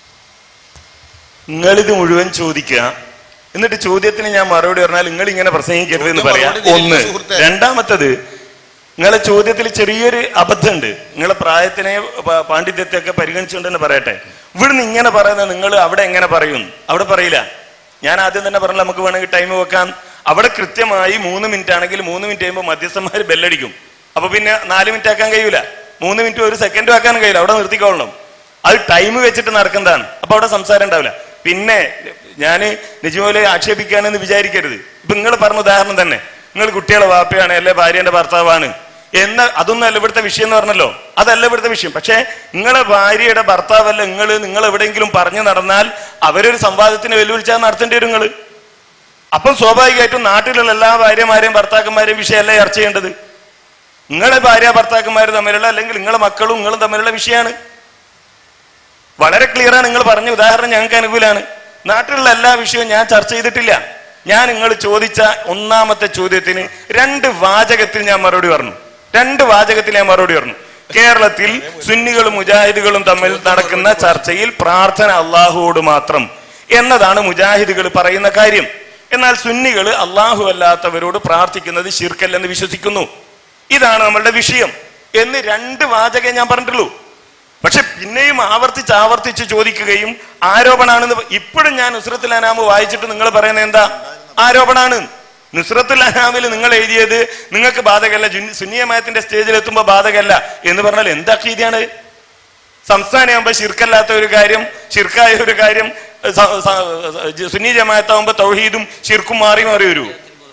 നിങ്ങളിത് മുഴുവൻ ചോദിക്കുക എന്നിട്ട് ചോദ്യത്തിന് ഞാൻ മറുപടി പറഞ്ഞാൽ നിങ്ങൾ ഇങ്ങനെ പ്രസംഗിക്കരുത് എന്ന് ചോദ്യം പറയാം മറുപടി തരില്ല, ഒന്ന് സുഹൃത്തേ. രണ്ടാമത്തത് നിങ്ങളെ ചോദ്യത്തിൽ ചെറിയൊരു അബദ്ധമുണ്ട് നിങ്ങളെ പ്രായത്തിനെ പ- പാണ്ഡിത്യത്തെയൊക്കെ പരിഗണിച്ചുകൊണ്ടെന്ന് പറയട്ടെ ഇവിടുന്ന് ഇങ്ങനെ പറയുന്നത് നിങ്ങൾ അവിടെ എങ്ങനെ പറയും അവിടെ പറയില്ല ഞാൻ ആദ്യം തന്നെ പറഞ്ഞ നമുക്ക് വേണമെങ്കിൽ ടൈം വെക്കാം അവിടെ കൃത്യമായി മൂന്ന് മിനിറ്റ് ആണെങ്കിൽ മൂന്ന് മിനിറ്റ് കഴിയുമ്പോൾ മധ്യസ്ഥന്മാർ ബെല്ലടിക്കും അപ്പൊ പിന്നെ നാല് മിനിറ്റ് ആക്കാൻ കഴിയൂല മൂന്ന് മിനിറ്റ് ഒരു സെക്കൻഡ് ആക്കാനും കഴിയില്ല അവിടെ നിർത്തിക്കൊള്ളണം അത് ടൈം വെച്ചിട്ട് നടക്കുന്നതാണ് അപ്പൊ അവിടെ സംസാരം ഉണ്ടാവില്ല പിന്നെ ഞാൻ നിജമോലെ ആക്ഷേപിക്കാനെന്ന് വിചാരിക്കരുത് ഇപ്പൊ നിങ്ങൾ പറഞ്ഞ ഉദാഹരണം തന്നെ നിങ്ങൾ കുട്ടികളെ വാപ്പയാണ് അല്ലെ ഭാര്യന്റെ ഭർത്താവാണ് എന്ന അതൊന്നും അല്ല ഇവിടുത്തെ വിഷയം എന്ന് പറഞ്ഞല്ലോ അതല്ല ഇവിടുത്തെ വിഷയം പക്ഷേ നിങ്ങളെ ഭാര്യയുടെ ഭർത്താവല്ല നിങ്ങൾ നിങ്ങൾ എവിടെയെങ്കിലും പറഞ്ഞു നടന്നാൽ അവരൊരു സംവാദത്തിന് വെല്ലുവിളിച്ചാൽ നടത്തേണ്ടി വരും നിങ്ങൾ അപ്പം സ്വാഭാവികമായിട്ടും നാട്ടിലുള്ള എല്ലാ ഭാര്യമാരെയും ഭർത്താക്കന്മാരെയും വിഷയമല്ല ചർച്ച ചെയ്യേണ്ടത് നിങ്ങളെ ഭാര്യ ഭർത്താക്കന്മാർ തമ്മിലുള്ള അല്ലെങ്കിൽ നിങ്ങളെ മക്കളും നിങ്ങളും തമ്മിലുള്ള വിഷയമാണ് വളരെ ക്ലിയറാണ് നിങ്ങൾ പറഞ്ഞ ഉദാഹരണം ഞങ്ങൾക്ക് അനുകൂലമാണ് നാട്ടിലുള്ള എല്ലാ വിഷയവും ഞാൻ ചർച്ച ചെയ്തിട്ടില്ല ഞാൻ നിങ്ങൾ ചോദിച്ച ഒന്നാമത്തെ ചോദ്യത്തിന് രണ്ട് വാചകത്തിൽ ഞാൻ മറുപടി പറഞ്ഞു രണ്ട് വാചകത്തിൽ ഞാൻ മറുപടി പറഞ്ഞു കേരളത്തിൽ സുന്നികളും മുജാഹിദുകളും തമ്മിൽ നടക്കുന്ന ചർച്ചയിൽ പ്രാർത്ഥന അള്ളാഹുവോട് മാത്രം എന്നതാണ് മുജാഹിദുകൾ പറയുന്ന കാര്യം എന്നാൽ സുന്നികൾ അള്ളാഹു അല്ലാത്തവരോട് പ്രാർത്ഥിക്കുന്നത് ശിർക്കല്ലെന്ന് വിശ്വസിക്കുന്നു ഇതാണ് നമ്മളുടെ വിഷയം എന്ന് രണ്ട് വാചകം ഞാൻ പറഞ്ഞിട്ടുള്ളൂ പക്ഷെ പിന്നെയും ആവർത്തിച്ച് ആവർത്തിച്ച് ചോദിക്കുകയും ആരോപണാണെന്ന് ഇപ്പോഴും ഞാൻ നുസ്രത്തുൽ അനാമ് വായിച്ചിട്ട് നിങ്ങൾ പറയുന്നത് എന്താ ആരോപണാണ് നുസ്രത്തുൽ അനാമിൽ നിങ്ങൾ എഴുതിയത് നിങ്ങൾക്ക് ബാധകല്ല ജുൻ- സുന്നിയമയത്തിന്റെ സ്റ്റേജിൽ എത്തുമ്പോൾ ബാധകല്ല എന്ന് പറഞ്ഞാൽ എന്താ രീതിയാണ് സംസ്ഥാനമാകുമ്പോൾ ശിർക്കല്ലാത്ത ഒരു കാര്യം ശിർക്കായ ഒരു കാര്യം സ- സ- സുന്നി ജമായത്താവുമ്പോൾ തൗഹീദും ശിർക്കും മാറി മാറി വരൂ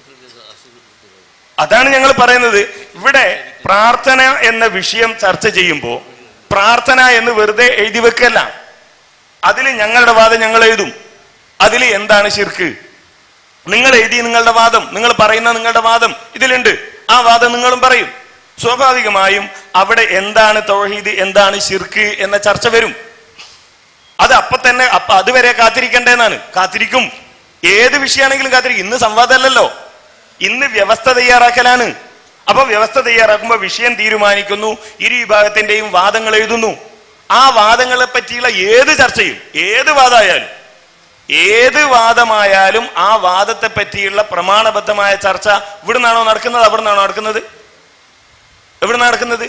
അതാണ് ഞങ്ങൾ പറയുന്നത് ഇവിടെ പ്രാർത്ഥന എന്ന വിഷയം ചർച്ച ചെയ്യുമ്പോൾ പ്രാർത്ഥന എന്ന് വെറുതെ എഴുതി വെക്കല്ല അതിൽ ഞങ്ങളുടെ വാദം ഞങ്ങൾ എഴുതും അതിൽ എന്താണ് ശിർക്ക് നിങ്ങൾ എഴുതി നിങ്ങളുടെ വാദം നിങ്ങൾ പറയുന്ന നിങ്ങളുടെ വാദം ഇതിലുണ്ട് ആ വാദം നിങ്ങളും പറയും സ്വാഭാവികമായും അവിടെ എന്താണ് തൗഹീദ് എന്താണ് ശിർക്ക് എന്ന ചർച്ച വരും അത് അപ്പൊ തന്നെ അപ്പൊ അതുവരെ കാത്തിരിക്കണ്ടേന്നാണ് കാത്തിരിക്കും ഏത് വിഷയമാണെങ്കിലും കാത്തിരിക്കും ഇന്ന് സംവാദമല്ലല്ലോ ഇന്ന് വ്യവസ്ഥ തയ്യാറാക്കലാണ് അപ്പൊ വ്യവസ്ഥ തയ്യാറാക്കുമ്പോൾ വിഷയം തീരുമാനിക്കുന്നു ഇരു വിഭാഗത്തിന്റെയും വാദങ്ങൾ എഴുതുന്നു ആ വാദങ്ങളെ പറ്റിയുള്ള ഏത് ചർച്ചയും ഏത് വാദമായാലും ഏത് വാദമായാലും ആ വാദത്തെ പറ്റിയുള്ള പ്രമാണബദ്ധമായ ചർച്ച ഇവിടുന്നാണോ നടക്കുന്നത് അവിടുന്നാണോ നടക്കുന്നത് എവിടെ നടക്കുന്നത്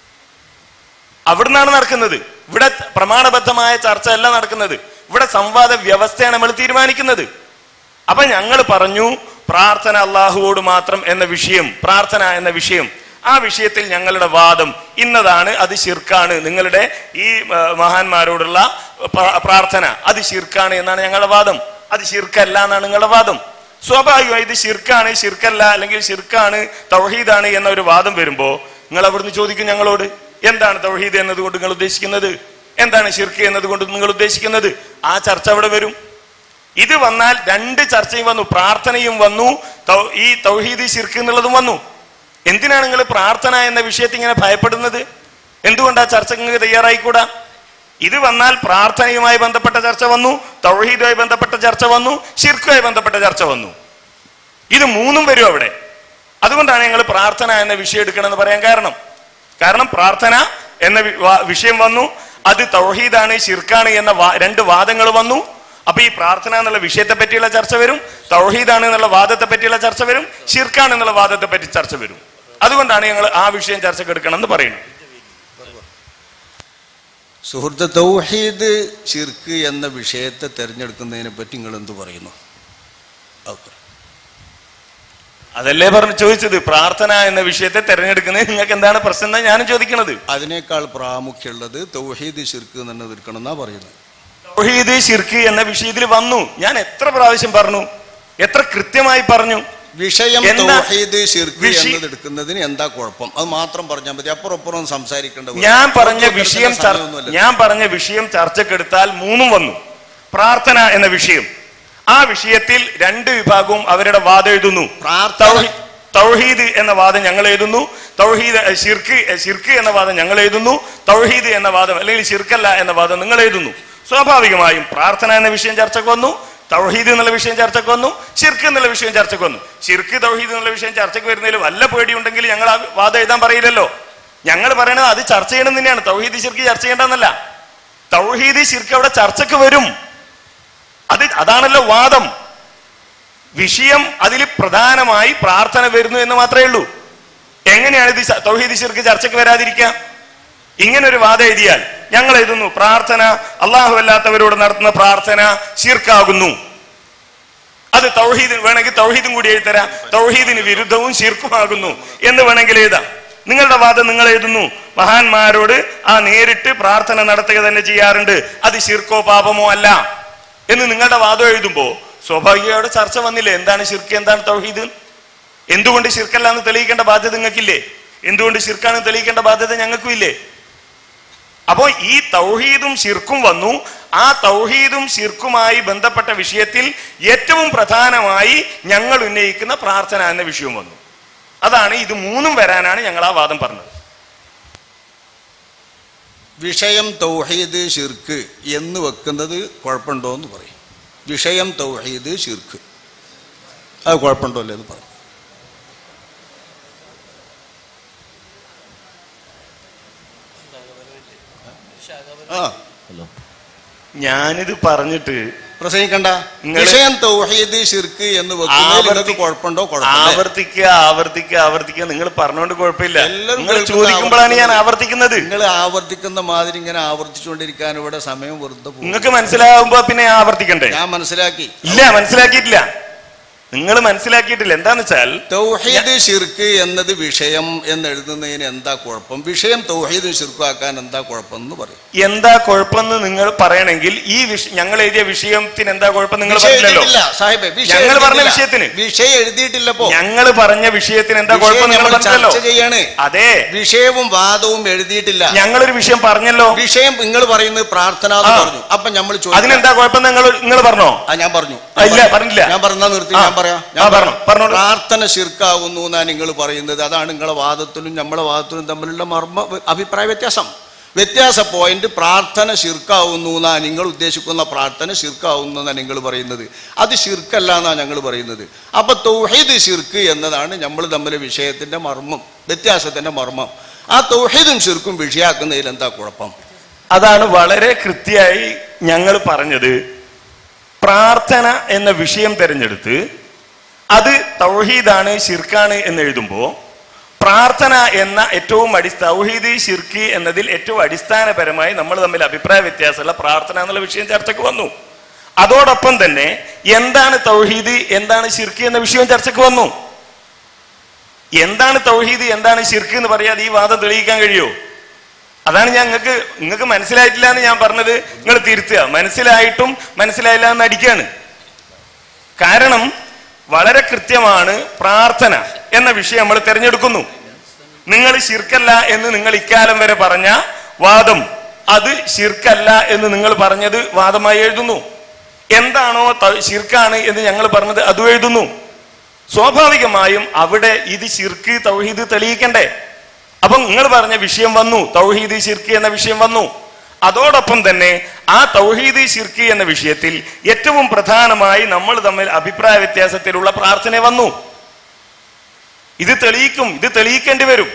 അവിടുന്നാണ് നടക്കുന്നത് ഇവിടെ പ്രമാണബദ്ധമായ ചർച്ച അല്ല നടക്കുന്നത് ഇവിടെ സംവാദ വ്യവസ്ഥയാണ് നമ്മൾ തീരുമാനിക്കുന്നത് അപ്പൊ ഞങ്ങൾ പറഞ്ഞു പ്രാർത്ഥന അള്ളാഹുവോട് മാത്രം എന്ന വിഷയം പ്രാർത്ഥന എന്ന വിഷയം ആ വിഷയത്തിൽ ഞങ്ങളുടെ വാദം ഇന്നതാണ് അത് ശിർക്കാണ് നിങ്ങളുടെ ഈ ആ, മഹാന്മാരോടുള്ള പ്ര- പ്രാർത്ഥന അത് ശിർക്കാണ് എന്നാണ് ഞങ്ങളുടെ വാദം അത് ശിർക്കല്ല എന്നാണ് നിങ്ങളുടെ വാദം സ്വാഭാവികമായി ഇത് ശിർക്കാണ് ശിർക്കല്ല അല്ലെങ്കിൽ ശിർക്കാണ് തൗഹീദാണ് എന്ന ഒരു വാദം വരുമ്പോ നിങ്ങൾ അവിടുന്ന് ചോദിക്കും ഞങ്ങളോട് എന്താണ് തൗഹീദ് എന്നതുകൊണ്ട് നിങ്ങൾ ഉദ്ദേശിക്കുന്നത് എന്താണ് ശിർക്ക് എന്നതുകൊണ്ട് നിങ്ങൾ ഉദ്ദേശിക്കുന്നത് ആ ചർച്ച അവിടെ വരും ഇത് വന്നാൽ രണ്ട് ചർച്ചയും വന്നു പ്രാർത്ഥനയും വന്നു തൗ- ഈ തൗഹീദ് ശിർക്ക് എന്നുള്ളതും വന്നു എന്തിനാണ് നിങ്ങൾ പ്രാർത്ഥന എന്ന വിഷയത്തിൽ ഇങ്ങനെ ഭയപ്പെടുന്നത് എന്തുകൊണ്ട് ആ ചർച്ച നിങ്ങൾക്ക് തയ്യാറായിക്കൂടാ ഇത് വന്നാൽ പ്രാർത്ഥനയുമായി ബന്ധപ്പെട്ട ചർച്ച വന്നു തൗഹീദുമായി ബന്ധപ്പെട്ട ചർച്ച വന്നു ഷിർക്കുമായി ബന്ധപ്പെട്ട ചർച്ച വന്നു ഇത് മൂന്നും വരും അവിടെ അതുകൊണ്ടാണ് ഞങ്ങൾ പ്രാർത്ഥന എന്ന വിഷയം എടുക്കണമെന്ന് പറയാൻ കാരണം കാരണം പ്രാർത്ഥന എന്ന വി- വാ- വിഷയം വന്നു അത് തൗഹീദാണ് ഷിർക്കാണ് എന്ന വാ- രണ്ട് വാദങ്ങൾ വന്നു അപ്പൊ ഈ പ്രാർത്ഥന എന്നുള്ള വിഷയത്തെ പറ്റിയുള്ള ചർച്ച വരും തൗഹീദാണ് എന്നുള്ള വാദത്തെ പറ്റിയുള്ള ചർച്ച വരും ഷിർക്കാണ് എന്നുള്ള വാദത്തെ പറ്റി ചർച്ച വരും അതുകൊണ്ടാണ് ഞങ്ങൾ ആ വിഷയം ചർച്ചയ്ക്ക് എടുക്കണം എന്ന് പറയുന്നത് സുഹൃത്ത് തൗഹീദ് ഷിർക്ക് എന്ന വിഷയത്തെ തിരഞ്ഞെടുക്കുന്നതിനെ പറ്റി നിങ്ങൾ എന്ത് പറയുന്നു ഓക്കെ അതല്ലേ പറഞ്ഞു ചോദിച്ചത് പ്രാർത്ഥന എന്ന വിഷയത്തെ തെരഞ്ഞെടുക്കുന്നത് നിങ്ങൾക്ക് എന്താണ് പ്രശ്നം എന്നാ ഞാനും ചോദിക്കുന്നത് അതിനേക്കാൾ പ്രാമുഖ്യമുള്ളത് തൗഹീദ് ഷിർക്ക് തന്നെ എടുക്കണം എന്നാ പറയുന്നത് തൗഹീദ് ഷിർക്ക് എന്ന വിഷയത്തിൽ വന്നു ഞാൻ എത്ര പ്രാവശ്യം പറഞ്ഞു എത്ര കൃത്യമായി പറഞ്ഞു വിഷയം എന്താ- തൗഹീദ് ഷിർക്ക് വിഷയ- എന്നത് എടുക്കുന്നതിന് എന്താ കുഴപ്പം അത് മാത്രം പറഞ്ഞാൽ മതി അപ്പുറം അപ്പുറം സംസാരിക്കേണ്ട ഒരു- ഞാൻ പറഞ്ഞ ചോദ്യം വിഷയം എടുക്കേണ്ട ചർ- സമയമൊന്നുമല്ല. ഞാൻ പറഞ്ഞ വിഷയം ചർച്ചക്കെടുത്താൽ മൂന്നും വന്നു പ്രാർത്ഥന എന്ന വിഷയം ആ വിഷയത്തിൽ രണ്ട് വിഭാഗവും അവരുടെ വാദം എഴുതുന്നു തൗഹീ- തൗഹീദ് എന്ന വാദം ഞങ്ങൾ എഴുതുന്നു തൗഹീദ് എ, ഷിർക്ക് എ, ഷിർക്ക് എന്ന വാദം ഞങ്ങൾ എഴുതുന്നു തൗഹീദ് എന്ന വാദം അല്ലെങ്കിൽ ഷിർക്കല്ല എന്ന വാദം നിങ്ങൾ എഴുതുന്നു സ്വാഭാവികമായും പ്രാർത്ഥന എന്ന വിഷയം ചർച്ചക്ക് വന്നു തൗഹീദ് എന്നുള്ള വിഷയം ചർച്ചക്ക് വന്നു ഷിർക്ക് എന്നുള്ള വിഷയം ചർച്ചക്ക് വന്നു ഷിർക്ക് തൗഹീദ് എന്നുള്ള വിഷയം ചർച്ചക്ക് വരുന്നതിൽ വല്ല പേടിയുണ്ടെങ്കിൽ ഞങ്ങൾ ആ വാദം എഴുതാൻ പറയില്ലല്ലോ ഞങ്ങൾ പറയണത് അത് ചർച്ച ചെയ്യണം തന്നെയാണ് തൗഹീദ് ശിർക്ക് ചർച്ച ചെയ്യേണ്ടെന്നല്ല തൗഹീദ് ശിർക്ക് അവിടെ ചർച്ചക്ക് വരും അത് അതാണല്ലോ വാദം വിഷയം അതിൽ പ്രധാനമായി പ്രാർത്ഥന വരുന്നു എന്ന് മാത്രമേ ഉള്ളൂ എങ്ങനെയാണ് ഇത് ച- തൗഹീദ് ശിർക്ക് ചർച്ചയ്ക്ക് വരാതിരിക്കുക ഇങ്ങനെ ഒരു വാദം എഴുതിയാൽ ഞങ്ങൾ എഴുതുന്നു പ്രാർത്ഥന അള്ളാഹു അല്ലാത്തവരോട് നടത്തുന്ന പ്രാർത്ഥന ശിർക്കാകുന്നു അത് തൗഹീദ് വേണമെങ്കിൽ തൗഹീദും കൂടി എഴുതരാം തൗഹീദിന് വിരുദ്ധവും ശിർക്കുമാകുന്നു എന്ന് വേണമെങ്കിൽ എഴുതാം നിങ്ങളുടെ വാദം നിങ്ങൾ എഴുതുന്നു മഹാന്മാരോട് ആ നേരിട്ട് പ്രാർത്ഥന നടത്തുക തന്നെ ചെയ്യാറുണ്ട് അത് ശിർക്കോ പാപമോ അല്ല എന്ന് നിങ്ങളുടെ വാദം എഴുതുമ്പോ സ്വാഭാവികമായിട്ട് ചർച്ച വന്നില്ലേ എന്താണ് ശിർക്ക് എന്താണ് തൗഹീദ് എന്തുകൊണ്ട് ശിർക്കല്ല എന്ന് തെളിയിക്കേണ്ട ബാധ്യത നിങ്ങൾക്കില്ലേ എന്തുകൊണ്ട് ശിർക്കാണ് തെളിയിക്കേണ്ട ബാധ്യത ഞങ്ങൾക്കും ഇല്ലേ അപ്പോ ഈ തൗഹീദും ശിർക്കും വന്നു ആ തൗഹീദും ശിർക്കുമായി ബന്ധപ്പെട്ട വിഷയത്തിൽ ഏറ്റവും പ്രധാനമായി ഞങ്ങൾ ഉന്നയിക്കുന്ന പ്രാർത്ഥന എന്ന വിഷയവും വന്നു അതാണ് ഇത് മൂന്നും വരാനാണ് ഞങ്ങൾ ആ വാദം പറഞ്ഞത് വിഷയം തൗഹീദ് ഷിർക്ക് എന്ന് വെക്കുന്നത് കുഴപ്പമുണ്ടോ എന്ന് പറയും വിഷയം തൗഹീദ് ഷിർക്ക് അത് കുഴപ്പമുണ്ടോ അല്ലേ എന്ന് പറയും ആ ഞാനിത് പറഞ്ഞിട്ട് പ്രസംഗിക്കണ്ട നിങ്ങള് വിഷയം തൗഹീദ് ഷിർക്ക് എന്ന് വെക്കുന്നതിൽ നിങ്ങൾക്ക് ആവർത്തി- കുഴപ്പമുണ്ടോ കുഴപ്പമില്ല ആവർത്തിക്കുക ആവർത്തിക്കുക ആവർത്തിക്കുക നിങ്ങൾ പറഞ്ഞുകൊണ്ട് കുഴപ്പമില്ല എല്ലാവരും നിങ്ങൾ കേൾക്കുന്ന ചോദിക്കുമ്പോഴാണ് ഞാൻ ആവർത്തിക്കുന്നത് നിങ്ങൾ ആവർത്തിക്കുന്ന മാതിരി ഇങ്ങനെ ആവർത്തിച്ചുകൊണ്ടിരിക്കാൻ ഇവിടെ സമയം വെറുതെ പോകും നിങ്ങൾക്ക് മനസ്സിലാവുമ്പോ പിന്നെ ആവർത്തിക്കണ്ടേ ഞാൻ മനസ്സിലാക്കി ഇല്ല മനസ്സിലാക്കിയിട്ടില്ല നിങ്ങൾ മനസ്സിലാക്കിയിട്ടില്ല എന്താന്ന് വെച്ചാൽ തൗഹീദ് ഷിർക്ക് എന്നത് വിഷയം എന്ന് എഴുതുന്നതിന് എന്താ കുഴപ്പം വിഷയം തൗഹീദ് ഷിർക്കാക്കാൻ എന്താ കുഴപ്പം എന്ന് പറയും എന്താ കുഴപ്പമെന്ന് നിങ്ങൾ പറയണമെങ്കിൽ ഈ വിഷ- ഞങ്ങൾ എഴുതിയ വിഷയത്തിന് എന്താ കുഴപ്പം നിങ്ങൾ വിഷയം പറഞ്ഞില്ലല്ലോ എഴുതിയിട്ടില്ല, സാഹിബേ, വിഷയം ഞങ്ങൾ പറഞ്ഞ എഴുതിയിട്ടില്ല. വിഷയത്തിന് വിഷയം എഴുതിയിട്ടില്ല ഇപ്പോ ഞങ്ങൾ പറഞ്ഞ വിഷയത്തിന് എന്താ വിഷയം കുഴപ്പം നിങ്ങൾ നമ്മൾ പറഞ്ഞല്ലോ ചർച്ച ചെയ്യാണ് അതെ വിഷയവും വാദവും എഴുതിയിട്ടില്ല ഞങ്ങളൊരു വിഷയം പറഞ്ഞല്ലോ വിഷയം നിങ്ങൾ പറയുന്നത് പ്രാർത്ഥന എന്ന് ആ. പറഞ്ഞു അപ്പൊ നമ്മൾ അതിനെന്താ കുഴപ്പം നിങ്ങൾ നിങ്ങൾ പറഞ്ഞോ ആ ഞാൻ പറഞ്ഞു ആ, ഇല്ല, പറഞ്ഞില്ല. ഞാൻ പറഞ്ഞാ നിർത്തി ആ. ഞാൻ പറയാം ആ, ഞാൻ പറഞ്ഞോ, പറഞ്ഞു പറഞ്ഞോളൂ. പ്രാർത്ഥന ശിർക്കാവുന്നു എന്നാ നിങ്ങൾ പറയുന്നത് അതാണ് നിങ്ങളെ വാദത്തിലും നമ്മളെ വാദത്തിലും തമ്മിലുള്ള മർമ്മ അഭിപ്രായ വ്യത്യാസം വ്യത്യാസ പോയിന്റ് പ്രാർത്ഥന ശിർക്കാവുന്നു എന്നാ നിങ്ങൾ ഉദ്ദേശിക്കുന്ന പ്രാർത്ഥന ശിർക്കാവുന്നു എന്നാ നിങ്ങൾ പറയുന്നത് അത് ശിർക്കല്ല എന്നാ ഞങ്ങൾ പറയുന്നത് അപ്പൊ തൗഹീദ് ശിർക്ക് എന്നതാണ് നമ്മൾ തമ്മിലെ വിഷയത്തിന്റെ മർമ്മം വ്യത്യാസത്തിന്റെ മർമ്മം ആ തൗഹീദും ശിർക്കും വിഷയാക്കുന്നതിൽ എന്താ കുഴപ്പം അതാണ് വളരെ കൃത്യമായി ഞങ്ങൾ പറഞ്ഞത് പ്രാർത്ഥന എന്ന വിഷയം തിരഞ്ഞെടുത്ത് അത് തൗഹീദാണ് ഷിർക്കാണ് എന്ന് എഴുതുമ്പോൾ പ്രാർത്ഥന എന്ന ഏറ്റവും അടി തൗഹീദ് ഷിർക്ക് എന്നതിൽ ഏറ്റവും അടിസ്ഥാനപരമായി നമ്മൾ തമ്മിൽ അഭിപ്രായ വ്യത്യാസമുള്ള പ്രാർത്ഥന എന്നുള്ള വിഷയം ചർച്ചയ്ക്ക് വന്നു അതോടൊപ്പം തന്നെ എന്താണ് തൗഹീദ് എന്താണ് ഷിർക്ക് എന്ന വിഷയവും ചർച്ചയ്ക്ക് വന്നു എന്താണ് തൗഹീദ് എന്താണ് ഷിർക്ക് എന്ന് പറയാതെ ഈ വാദം തെളിയിക്കാൻ കഴിയുമോ അതാണ് ഞാൻ നിങ്ങൾക്ക് നിങ്ങൾക്ക് മനസ്സിലായിട്ടില്ല എന്ന് ഞാൻ പറഞ്ഞത് നിങ്ങൾ തിരുത്തുക മനസ്സിലായിട്ടും മനസ്സിലായില്ല എന്ന് അടിക്കാണ് കാരണം വളരെ കൃത്യമാണ് പ്രാർത്ഥന എന്ന വിഷയം നമ്മൾ തിരഞ്ഞെടുക്കുന്നു നിങ്ങൾ ശിർക്കല്ല എന്ന് നിങ്ങൾ ഇക്കാലം വരെ പറഞ്ഞ വാദം അത് ശിർക്കല്ല എന്ന് നിങ്ങൾ പറഞ്ഞത് വാദമായി എഴുതുന്നു എന്താണോ ത- ശിർക്കാണ് എന്ന് ഞങ്ങൾ പറഞ്ഞത് അതും എഴുതുന്നു സ്വാഭാവികമായും അവിടെ ഇത് ശിർക്ക് തൗഹീദ് തെളിയിക്കണ്ടേ അപ്പം നിങ്ങൾ പറഞ്ഞ വിഷയം വന്നു തൗഹീദ് ശിർക്ക് എന്ന വിഷയം വന്നു അതോടൊപ്പം തന്നെ ആ തൗഹീദ് ശിർക്ക് എന്ന വിഷയത്തിൽ ഏറ്റവും പ്രധാനമായി നമ്മൾ തമ്മിൽ അഭിപ്രായ വ്യത്യാസത്തിലുള്ള പ്രാർത്ഥന വന്നു ഇത് തെളിയിക്കും ഇത് തെളിയിക്കേണ്ടി വരും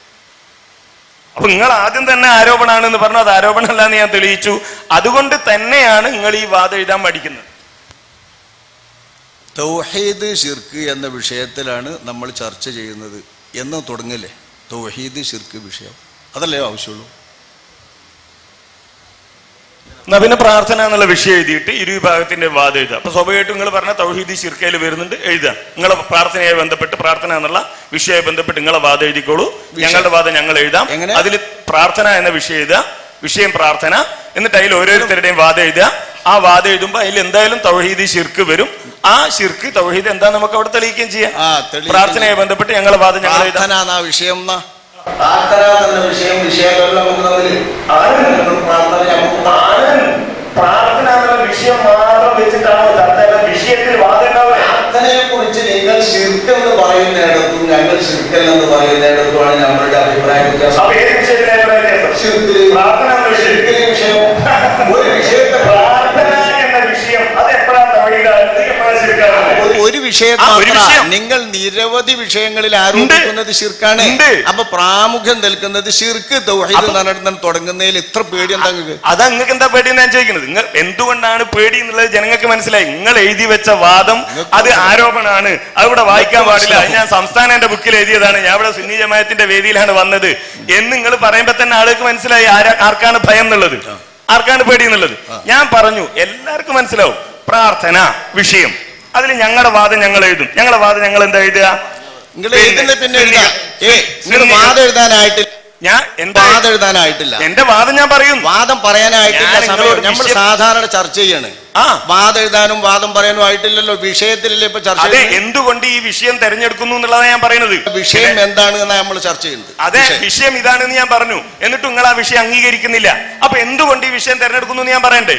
അപ്പൊ നിങ്ങൾ ആദ്യം തന്നെ ആരോപണമാണെന്ന് പറഞ്ഞു അത് ആരോപണമല്ല എന്ന് ഞാൻ തെളിയിച്ചു അതുകൊണ്ട് തന്നെയാണ് നിങ്ങൾ ഈ വാദം എഴുതാൻ പഠിക്കുന്നത് തൗഹീദ് ഷിർക്ക് എന്ന വിഷയത്തിലാണ് നമ്മൾ ചർച്ച ചെയ്യുന്നത് എന്ന് തുടങ്ങില്ലേ തൗഹീദ് ഷിർക്ക് വിഷയം അതല്ലേ ആവശ്യമുള്ളൂ എന്നാ പിന്നെ പ്രാർത്ഥന എന്നുള്ള വിഷയം എഴുതിയിട്ട് ഇരു വിഭാഗത്തിന്റെ വാദം എഴുതുക അപ്പൊ സ്വാഭാവികമായിട്ടും നിങ്ങൾ പറഞ്ഞ തൗഹീദി ശിർക്കയിൽ വരുന്നുണ്ട് എഴുതുക നിങ്ങളെ പ്രാർത്ഥനയായി ബന്ധപ്പെട്ട് പ്രാർത്ഥന എന്നുള്ള വിഷയമായി ബന്ധപ്പെട്ട് നിങ്ങളെ വാദം എഴുതിക്കോളൂ ഞങ്ങളുടെ വാദം ഞങ്ങൾ എഴുതാം എങ്ങനെ? അതിൽ പ്രാർത്ഥന എന്ന വിഷയം എഴുതുക വിഷയം പ്രാർത്ഥന എന്നിട്ട് അതിൽ ഓരോരുത്തരുടെയും വാദം എഴുതുക ആ വാദം എഴുതുമ്പോൾ അതിൽ എന്തായാലും തൗഹീദി ശിർക്ക് വരും ആ ശിർക്ക് തൗഹീദ് എന്താ നമുക്ക് അവിടെ തെളിയിക്കുകയും ചെയ്യാം ആ തെളിയിക്കുകയും പ്രാർത്ഥനയായി ബന്ധപ്പെട്ട് ഞങ്ങളെ വാദം ഞങ്ങൾ എഴുതാം പ്രാർത്ഥന എന്നാ വിഷയം എന്നാ പ്രാർത്ഥന എന്ന വിഷയം വിഷയമല്ല നമുക്ക് തമ്മിൽ പ്രാർത്ഥന നമുക്ക് പ്രാർത്ഥന എന്നുള്ള വിഷയം മാത്രം വെച്ചിട്ടാണോ ചർച്ച വിഷയത്തിൽ വാദം ഉണ്ടാവുക പ്രാർത്ഥനയെ കുറിച്ച് നിങ്ങൾ ശിർക്ക് എന്ന് പറയുന്നിടത്തും ഞങ്ങൾ ശിർക്കല്ലെന്ന് പറയുന്നിടത്തുമാണ് നമ്മളുടെ അഭിപ്രായ വ്യത്യാസം അപ്പൊ ഏത് വിഷയത്തിലെ അഭിപ്രായ വ്യത്യാസം? ശിർക്കില് പ്രാർത്ഥന എന്ന വിഷയം ശിർക്കിലെ വിഷയം ഒരു വിഷയത്തെ പ്രാർത്ഥന എന്ന വിഷയം അത് എപ്പോഴാണ് തമിഴാകുന്നത് എപ്പോഴാണ് ശരിക്കാകുന്നത് ഒരു- ഒരു വിഷയം ആ, ഒരു മാത്രം വിഷയം. നിങ്ങൾ നിരവധി വിഷയങ്ങളിൽ ആരോപിക്കുന്നത് ശിർക്കാണ് ഉണ്ട്. അപ്പൊ പ്രാമുഖ്യം നിൽക്കുന്നത് ശിർക്ക് തൗഹീദ് നടന്ന് തുടങ്ങുന്നതിൽ ഇത്ര പേടി എന്താ നിങ്ങൾക്ക് അത് നിങ്ങൾക്ക് എന്താ പേടി ഞാൻ ചോദിക്കുന്നത് നിങ്ങൾ എന്തുകൊണ്ടാണ് പേടി എന്നുള്ളത് ജനങ്ങൾക്ക് മനസ്സിലായി നിങ്ങൾ എഴുതി വെച്ച വാദം അത് ആരോപണമാണ് അത് ഇവിടെ വായിക്കാൻ പാടില്ല അത് ഞാൻ സംസ്ഥാന എന്റെ ബുക്കിൽ എഴുതിയതാണ് ഞാൻ ഇവിടെ സുന്നി ജമായത്തിന്റെ വേദിയിലാണ് വന്നത് എന്ന് നിങ്ങൾ പറയുമ്പോ തന്നെ ആളുകൾക്ക് മനസ്സിലായി ആരാ ആർക്കാണ് ഭയം എന്നുള്ളത് ആർക്കാണ് പേടി എന്നുള്ളത് ഞാൻ പറഞ്ഞു എല്ലാവർക്കും മനസ്സിലാവും പ്രാർത്ഥന വിഷയം അതിൽ ഞങ്ങളുടെ വാദം ഞങ്ങൾ എഴുതും ഞങ്ങളുടെ വാദം ഞങ്ങൾ എന്താ എഴുതുക നിങ്ങൾ എഴുതുന്ന പിന്നെ എഴുതാ ഏ നിങ്ങൾ സുന്നികൾ. വാദം എഴുതാനായിട്ടില്ല ഞാൻ എന്താ വാദം എഴുതാനായിട്ടില്ല എന്റെ വാദം ഞാൻ പറയും വാദം പറയാനായിട്ടില്ല ഞാൻ സമയം നിങ്ങളോട് നമ്മൾ വിഷയം- സാധാരണ ചർച്ച ചെയ്യാണ് ആ വാദം എഴുതാനും വാദം പറയാനും ആയിട്ടില്ലല്ലോ വിഷയത്തിലല്ലേ ഇപ്പൊ ചർച്ച അതെ ചെയ്യുന്നത്? എന്തുകൊണ്ട് ഈ വിഷയം തെരഞ്ഞെടുക്കുന്നു എന്നുള്ളതാണ് ഞാൻ പറയുന്നത് വിഷയം എന്താണ് എന്നാ നമ്മൾ ചർച്ച ചെയ്യുന്നത് അതെ വിഷയം. വിഷയം ഇതാണെന്ന് ഞാൻ പറഞ്ഞു എന്നിട്ട് നിങ്ങൾ ആ വിഷയം അംഗീകരിക്കുന്നില്ല അപ്പൊ എന്തുകൊണ്ട് ഈ വിഷയം തെരഞ്ഞെടുക്കുന്നു എന്ന് ഞാൻ പറയണ്ടേ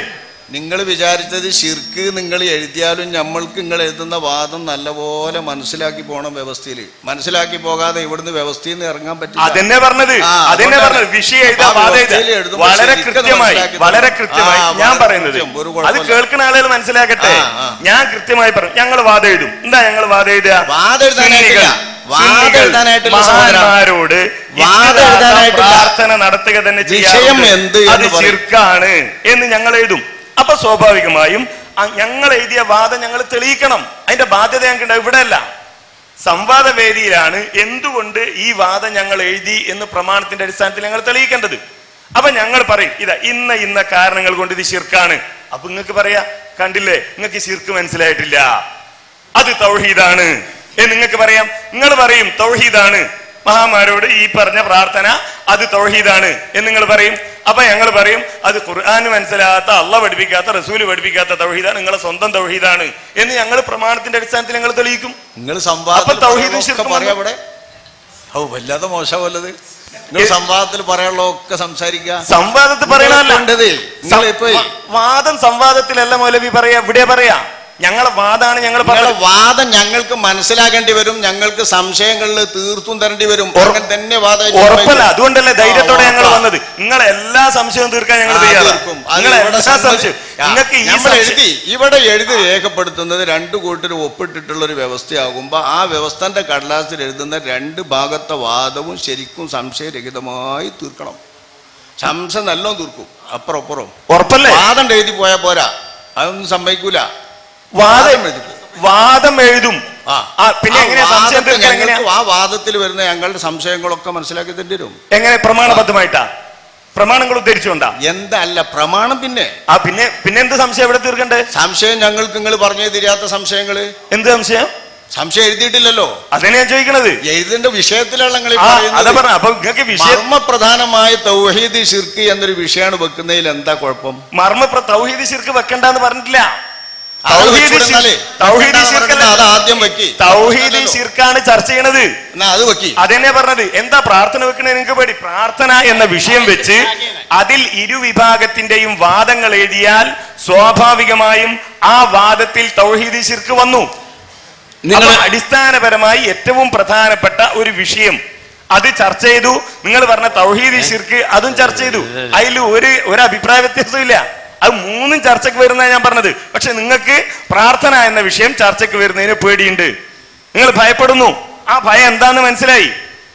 നിങ്ങൾ വിചാരിച്ചത് ശിർക്ക് നിങ്ങൾ എഴുതിയാലും നമ്മൾക്ക് നിങ്ങൾ എഴുതുന്ന വാദം നല്ലപോലെ മനസ്സിലാക്കി പോകണം വ്യവസ്ഥയിൽ മനസ്സിലാക്കി പോകാതെ ഇവിടുന്ന് വ്യവസ്ഥയിൽ നിന്ന് ഇറങ്ങാൻ പറ്റില്ല അതെന്നെ പറഞ്ഞത് ആ, അതെന്നെ അതുകൊണ്ടാണ് പറഞ്ഞത് വിഷയം എഴുതാ ആ വാദം വ്യവസ്ഥയിൽ എഴുതാ. എഴുതുമ്പോൾ വളരെ ശരിക്കും കൃത്യമായി മനസ്സിലാക്കി വളരെ തരണം. കൃത്യമായി ആ, ഞാൻ വളരെ പറയുന്നത് കൃത്യം, ഒരു അത് കുഴപ്പമില്ല. കേൾക്കുന്ന ആളുകൾ മനസ്സിലാക്കട്ടെ ആ, ആ. ഞാൻ കൃത്യമായി പറഞ്ഞു ഞങ്ങൾ വാദം എഴുതും എന്താ ഞങ്ങൾ വാദം എഴുതുക വാദം എഴുതാനായിട്ടില്ല. സുന്നികൾ, വാദം സുന്നികൾ എഴുതാനായിട്ടില്ല സഹോദരാ. മഹാന്മാരോട് വാദം ഇസ്തിഹാസ എഴുതാനായിട്ടില്ല. പ്രാർത്ഥന നടത്തുക തന്നെ വിഷയം ചെയ്യാറുണ്ട്. എന്ത് അത് എന്ന് പറയും. ശിർക്കാണ് എന്ന് ഞങ്ങൾ എഴുതും അപ്പൊ സ്വാഭാവികമായും അ- ഞങ്ങൾ എഴുതിയ വാദം ഞങ്ങൾ തെളിയിക്കണം അതിന്റെ ബാധ്യത ഞങ്ങൾക്ക് ഇവിടെ അല്ല സംവാദ വേദിയിലാണ് എന്തുകൊണ്ട് ഈ വാദം ഞങ്ങൾ എഴുതി എന്ന് പ്രമാണത്തിന്റെ അടിസ്ഥാനത്തിൽ ഞങ്ങൾ തെളിയിക്കേണ്ടത് അപ്പൊ ഞങ്ങൾ പറയും ഇതാ ഇന്ന ഇന്ന കാരണങ്ങൾ കൊണ്ട് ഇത് ശിർക്കാണ് അപ്പൊ നിങ്ങൾക്ക് പറയാ കണ്ടില്ലേ നിങ്ങൾക്ക് ശിർക്ക് മനസ്സിലായിട്ടില്ല അത് തൗഹീദാണ് എന്ന് നിങ്ങൾക്ക് പറയാം നിങ്ങൾ പറയും തൗഹീദാണ് മഹാമാരോട് ഈ പറഞ്ഞ പ്രാർത്ഥന അത് തൗഹീദാണ് എന്ന് നിങ്ങൾ പറയും അപ്പൊ ഞങ്ങൾ പറയും അത് ഖുർആൻ മനസ്സിലാകാത്ത അള്ള പഠിപ്പിക്കാത്ത റസൂല് പഠിപ്പിക്കാത്ത തൗഹീദാണ് നിങ്ങളെ സ്വന്തം തൗഹീദാണ് എന്ന് ഞങ്ങൾ പ്രമാണത്തിന്റെ അടിസ്ഥാനത്തിൽ ഞങ്ങൾ തെളിയിക്കും നിങ്ങൾ അപ്പൊ സംവാദത്തിൽ തൗഹീദും പറയുന്നതൊക്കെ ശിർക്കും പറയാം ഇവിടെ ഓ വല്ലാതെ മോശമല്ലത് നിങ്ങൾ സംവാദത്തിൽ പറയാനുള്ളതൊക്കെ സംസാരിക്കുക സംവാദത്തിൽ പറയണല്ല നിങ്ങളിപ്പോ നിങ്ങൾ ഇപ്പൊ വ- വാദം സംവാദത്തിലല്ല മൗലവി പറയാ ഇവിടെ പറയാ ഞങ്ങളെ വാദാണ് ഞങ്ങൾ നിങ്ങളുടെ പറഞ്ഞത് വാദം ഞങ്ങൾക്ക് മനസ്സിലാക്കേണ്ടി വരും ഞങ്ങൾക്ക് സംശയങ്ങളിൽ തീർത്തും തരേണ്ടി വരും ഉറ- അങ്ങനെ തന്നെ വാദം ഉറപ്പല്ല അതുകൊണ്ടല്ലേ ധൈര്യത്തോടെ ആ, ഞങ്ങൾ ഉറപ്പാ. വന്നത് നിങ്ങളെ എല്ലാ സംശയവും തീർക്കാൻ ഞങ്ങൾ ആ, തയ്യാറാണ് തീർക്കും. അത് നിങ്ങളെ ഇവിടെ എല്ലാ സമ്മതി- സംശയം ആ, നിങ്ങൾക്ക് ഈ നമ്മൾ സംശയം- എഴുതി ഇവിടെ എഴുതി രേഖപ്പെടുത്തുന്നത് രണ്ട് കൂട്ടർ ഒപ്പിട്ടിട്ടുള്ള ഒരു വ്യവസ്ഥയാകുമ്പോൾ ആ വ്യവസ്ഥന്റെ കടലാസിൽ എഴുതുന്ന രണ്ട് ഭാഗത്തെ വാദവും ശരിക്കും സംശയരഹിതമായി തീർക്കണം സംശയം നല്ലോണം തീർക്കും അപ്പുറം അപ്പുറം ഉറപ്പല്ലേ വാദം എഴുതി പോയാൽ പോരാ അതൊന്നും സമ്മതിക്കൂല വാദം എഴുതി പോകും. വാദം എഴുതും ആ. ആ, പിന്നെ ആ എങ്ങനെയാ സംശയം വാദത്തെ തീർക്കാൻ എങ്ങനെയാ ഞങ്ങൾക്ക് ആ വാദത്തിൽ വരുന്ന ഞങ്ങളുടെ സംശയങ്ങളൊക്കെ മനസ്സിലാക്കി തരേണ്ടി വരും എങ്ങനെ പ്രമാണബദ്ധമായിട്ടാ പ്രമാണങ്ങൾ ഉദ്ധരിച്ചുകൊണ്ടാ എന്തല്ല പ്രമാണം പിന്നെ ആ പിന്നെ പിന്നെ എന്ത് സംശയം എവിടെ തീർക്കണ്ടേ സംശയം ഞങ്ങൾക്ക് നിങ്ങൾ പറഞ്ഞു തരാത്ത സംശയങ്ങള് എന്ത് സംശയം സംശയം എഴുതിയിട്ടില്ലല്ലോ അതന്നെ ഞാൻ ചോദിക്കണത് എഴുതിന്റെ വിഷയത്തിലാണ് നിങ്ങൾ ഈ ആ, അതാ പറയുന്നത്. പറഞ്ഞ അപ്പൊ നിങ്ങൾക്ക് വിഷയം മർമ്മപ്രധാനമായ തൗഹീദ് ഷിർക്ക് എന്നൊരു വിഷയമാണ് വെക്കുന്നതിൽ എന്താ കുഴപ്പം മർമ്മ പ്ര- തൗഹീദ് ശിർക്ക് വെക്കണ്ടെന്ന് പറഞ്ഞിട്ടില്ല അത് തൗഹീദ് വെച്ചൂടെ ശിർക്ക്- എന്നാലേ? തൗഹീദ് വെക്കണ്ടാന്ന് ശിർക്കല്ല. പറഞ്ഞാ അത് ആദ്യം വെക്ക്. തൗഹീദ് അതല്ലല്ലോ. ശിർക്കാണ് ചർച്ച ചെയ്യണത് എന്നാ അത് വെക്കി അതെന്നെ പറഞ്ഞത് എന്താ പ്രാർത്ഥന വെക്കണേ നിങ്ങൾക്ക് പേടി പ്രാർത്ഥന എന്ന വിഷയം വെച്ച് അതിൽ ഇരുവിഭാഗത്തിന്റെയും വാദങ്ങൾ എഴുതിയാൽ സ്വാഭാവികമായും ആ വാദത്തിൽ തൗഹീദ് ശിർക്ക് വന്നു നിങ്ങൾ അടിസ്ഥാനപരമായി ഏറ്റവും പ്രധാനപ്പെട്ട ഒരു വിഷയം അത് ചർച്ച ചെയ്തു നിങ്ങൾ പറഞ്ഞ തൗഹീദ് ശിർക്ക് അതും ചർച്ച ചെയ്തു അതിൽ ഒരു ഒരു അഭിപ്രായ വ്യത്യാസവും ഇല്ല അത് മൂന്നും ചർച്ചയ്ക്ക് വരുന്ന ഞാൻ പറഞ്ഞത് പക്ഷെ നിങ്ങൾക്ക് പ്രാർത്ഥന എന്ന വിഷയം ചർച്ചയ്ക്ക് വരുന്നതിന് പേടിയുണ്ട് നിങ്ങൾ ഭയപ്പെടുന്നു ആ ഭയം എന്താന്ന് മനസ്സിലായി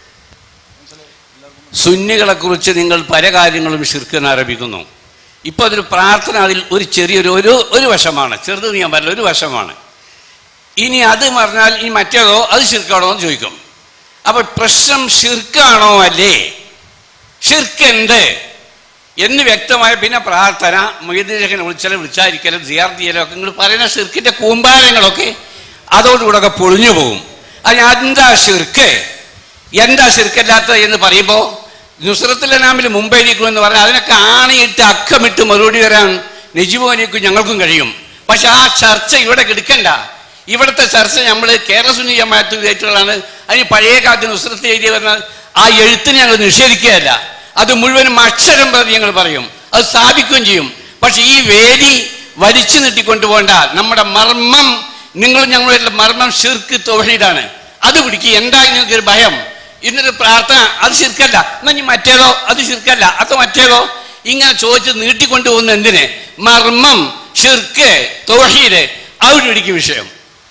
സുന്നികളെ കുറിച്ച് നിങ്ങൾ പല കാര്യങ്ങളും ഷിർക്കെന്ന് ആരംഭിക്കുന്നു ഇപ്പോൾ അതൊരു പ്രാർത്ഥന അതിൽ ഒരു ചെറിയൊരു ഒരു ഒരു വശമാണ് ചെറുത് ഞാൻ പറഞ്ഞ ഒരു വശമാണ് ഇനി അത് പറഞ്ഞാൽ ഇനി മറ്റേതോ അത് ഷിർക്കാണോ എന്ന് ചോദിക്കും അപ്പോൾ പ്രശ്നം ഷിർക്കാണോ അല്ലേ ഷിർക്കുണ്ട് എന്ന് വ്യക്തമായ പിന്നെ പ്രാർത്ഥന മൊയ്തീരകനെ വിളിച്ചാലും വിളിച്ചായിരിക്കലും സിയാർത്ത് ചെയ്യലും ഒക്കെ നിങ്ങൾ പറയുന്ന ഷിർക്കിന്റെ കൂമ്പാരങ്ങളൊക്കെ അതോടുകൂടെ ഒക്കെ പൊളിഞ്ഞു പോകും അത് എന്താ ഷിർക്ക് എന്താ ഷിർക്കല്ലാത്ത എന്ന് പറയുമ്പോൾ നുസ്രത്തുൽ നാമിൽ മുംബൈയിലേക്കും എന്ന് പറഞ്ഞാൽ അതിനൊക്കെ ആണിയിട്ട് അക്കമിട്ട് മറുപടി വരാൻ നജിബോനിക്കും ഞങ്ങൾക്കും കഴിയും പക്ഷെ ആ ചർച്ച ഇവിടെ എടുക്കണ്ട ഇവിടുത്തെ ചർച്ച നമ്മൾ കേരള സുന്നി ജമാഅത്തുമായിട്ടുള്ളതാണ് അതിന് പഴയ കാലത്ത് നുസ്രത്ത് എഴുതി പറഞ്ഞാൽ ആ എഴുത്തിനെ ഞങ്ങൾ നിഷേധിക്കുകയല്ല അത് മുഴുവനും അക്ഷരം പ്രതി ഞങ്ങൾ പറയും അത് സ്ഥാപിക്കുകയും ചെയ്യും പക്ഷെ ഈ വേദി വലിച്ചു നീട്ടിക്കൊണ്ടുപോകണ്ട നമ്മുടെ മർമ്മം നിങ്ങൾ ഞങ്ങളുടെ മർമ്മം ഷിർക്ക് തൊഴിലാണ് അത് പിടിക്കുക എന്താ നിങ്ങൾക്ക് ഒരു ഭയം ഇന്നൊരു പ്രാർത്ഥന അത് ശിർക്കല്ല എന്നാ ഇനി മറ്റേതോ അത് ശിർക്കല്ല അത് മറ്റേതോ ഇങ്ങനെ ചോദിച്ച് നീട്ടിക്കൊണ്ടുപോകുന്ന എന്തിന് മർമ്മം ഷിർക്ക് തോഹീര് അവിടെ പിടിക്കും വിഷയം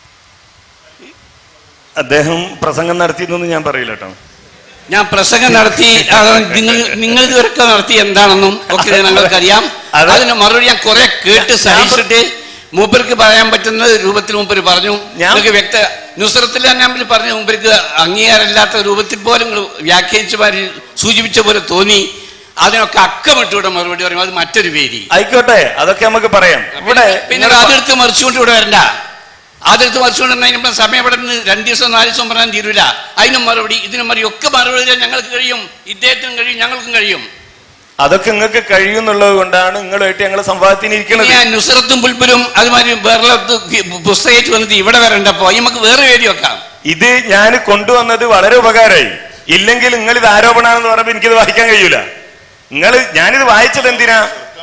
അദ്ദേഹം പ്രസംഗം നടത്തിയെന്നൊന്നും ഞാൻ പറയില്ല കേട്ടോ ഞാൻ പ്രസംഗം നടത്തി അത് നിങ്ങൾ നിങ്ങൾ ഇതുവരെയൊക്കെ നടത്തി എന്താണെന്നും ഒക്കെ ഞങ്ങൾക്കറിയാം അത് അതിന് മറുപടി ഞാൻ കുറെ കേട്ട് സഹിച്ചിട്ട് മൂപ്പർക്ക് പറയാൻ പറ്റുന്ന രൂപത്തിൽ മൂപ്പര് പറഞ്ഞു നിങ്ങൾക്ക് വ്യക്ത നുസ്രത്തിൽ ഞാൻ പറഞ്ഞു മൂപ്പർക്ക് അംഗീകാരമില്ലാത്ത രൂപത്തിൽ പോലും നിങ്ങൾ വ്യാഖ്യാനിച്ച മാതിരി സൂചിപ്പിച്ച പോലെ തോന്നി അതിനൊക്കെ അക്കമിട്ടൂടെ മറുപടി പറയും അത് മറ്റൊരു വേദി ആയിക്കോട്ടെ അതൊക്കെ നമുക്ക് പറയാം ഇവിടെ പിന്നെ നിങ്ങള് അതെടുത്ത് മറിച്ചുകൊണ്ട് ഇവിടെ വരണ്ട അതെടുത്ത് മറിച്ചുകൊണ്ട് വന്നതിന് സമയം ഇവിടെ നിന്ന് രണ്ട് ദിവസം നാല് ദിവസം പറയാൻ തീരൂല അതിനും മറുപടി ഇതിനും മറുപടി ഒക്കെ മറുപടി തരാൻ ഞങ്ങൾക്ക് കഴിയും ഇദ്ദേഹത്തിനും കഴിയും ഞങ്ങൾക്കും കഴിയും അതൊക്കെ നിങ്ങൾക്ക് കഴിയുന്നുള്ളത് കൊണ്ടാണ് നിങ്ങളുമായിട്ട് ഞങ്ങൾ സംവാദത്തിന് ഇരിക്കുന്നത് ഞാൻ നുസ്രത്തും പുൽപ്പുലും അതുമാതിരി വേറെ പുസ്തകമായിട്ട് വന്നിട്ട് ഇവിടെ വരണ്ടപ്പോ നമുക്ക് വേറെ വേദി വെക്കാം ഇത് ഞാൻ കൊണ്ടുവന്നത് വളരെ ഉപകാരമായി ഇല്ലെങ്കിൽ നിങ്ങൾ ഇത് ആരോപണമാണെന്ന് പറയുമ്പോൾ എനിക്കിത് വായിക്കാൻ കഴിയൂല നിങ്ങൾ ഞാനിത് വായിച്ചത് എന്തിനാ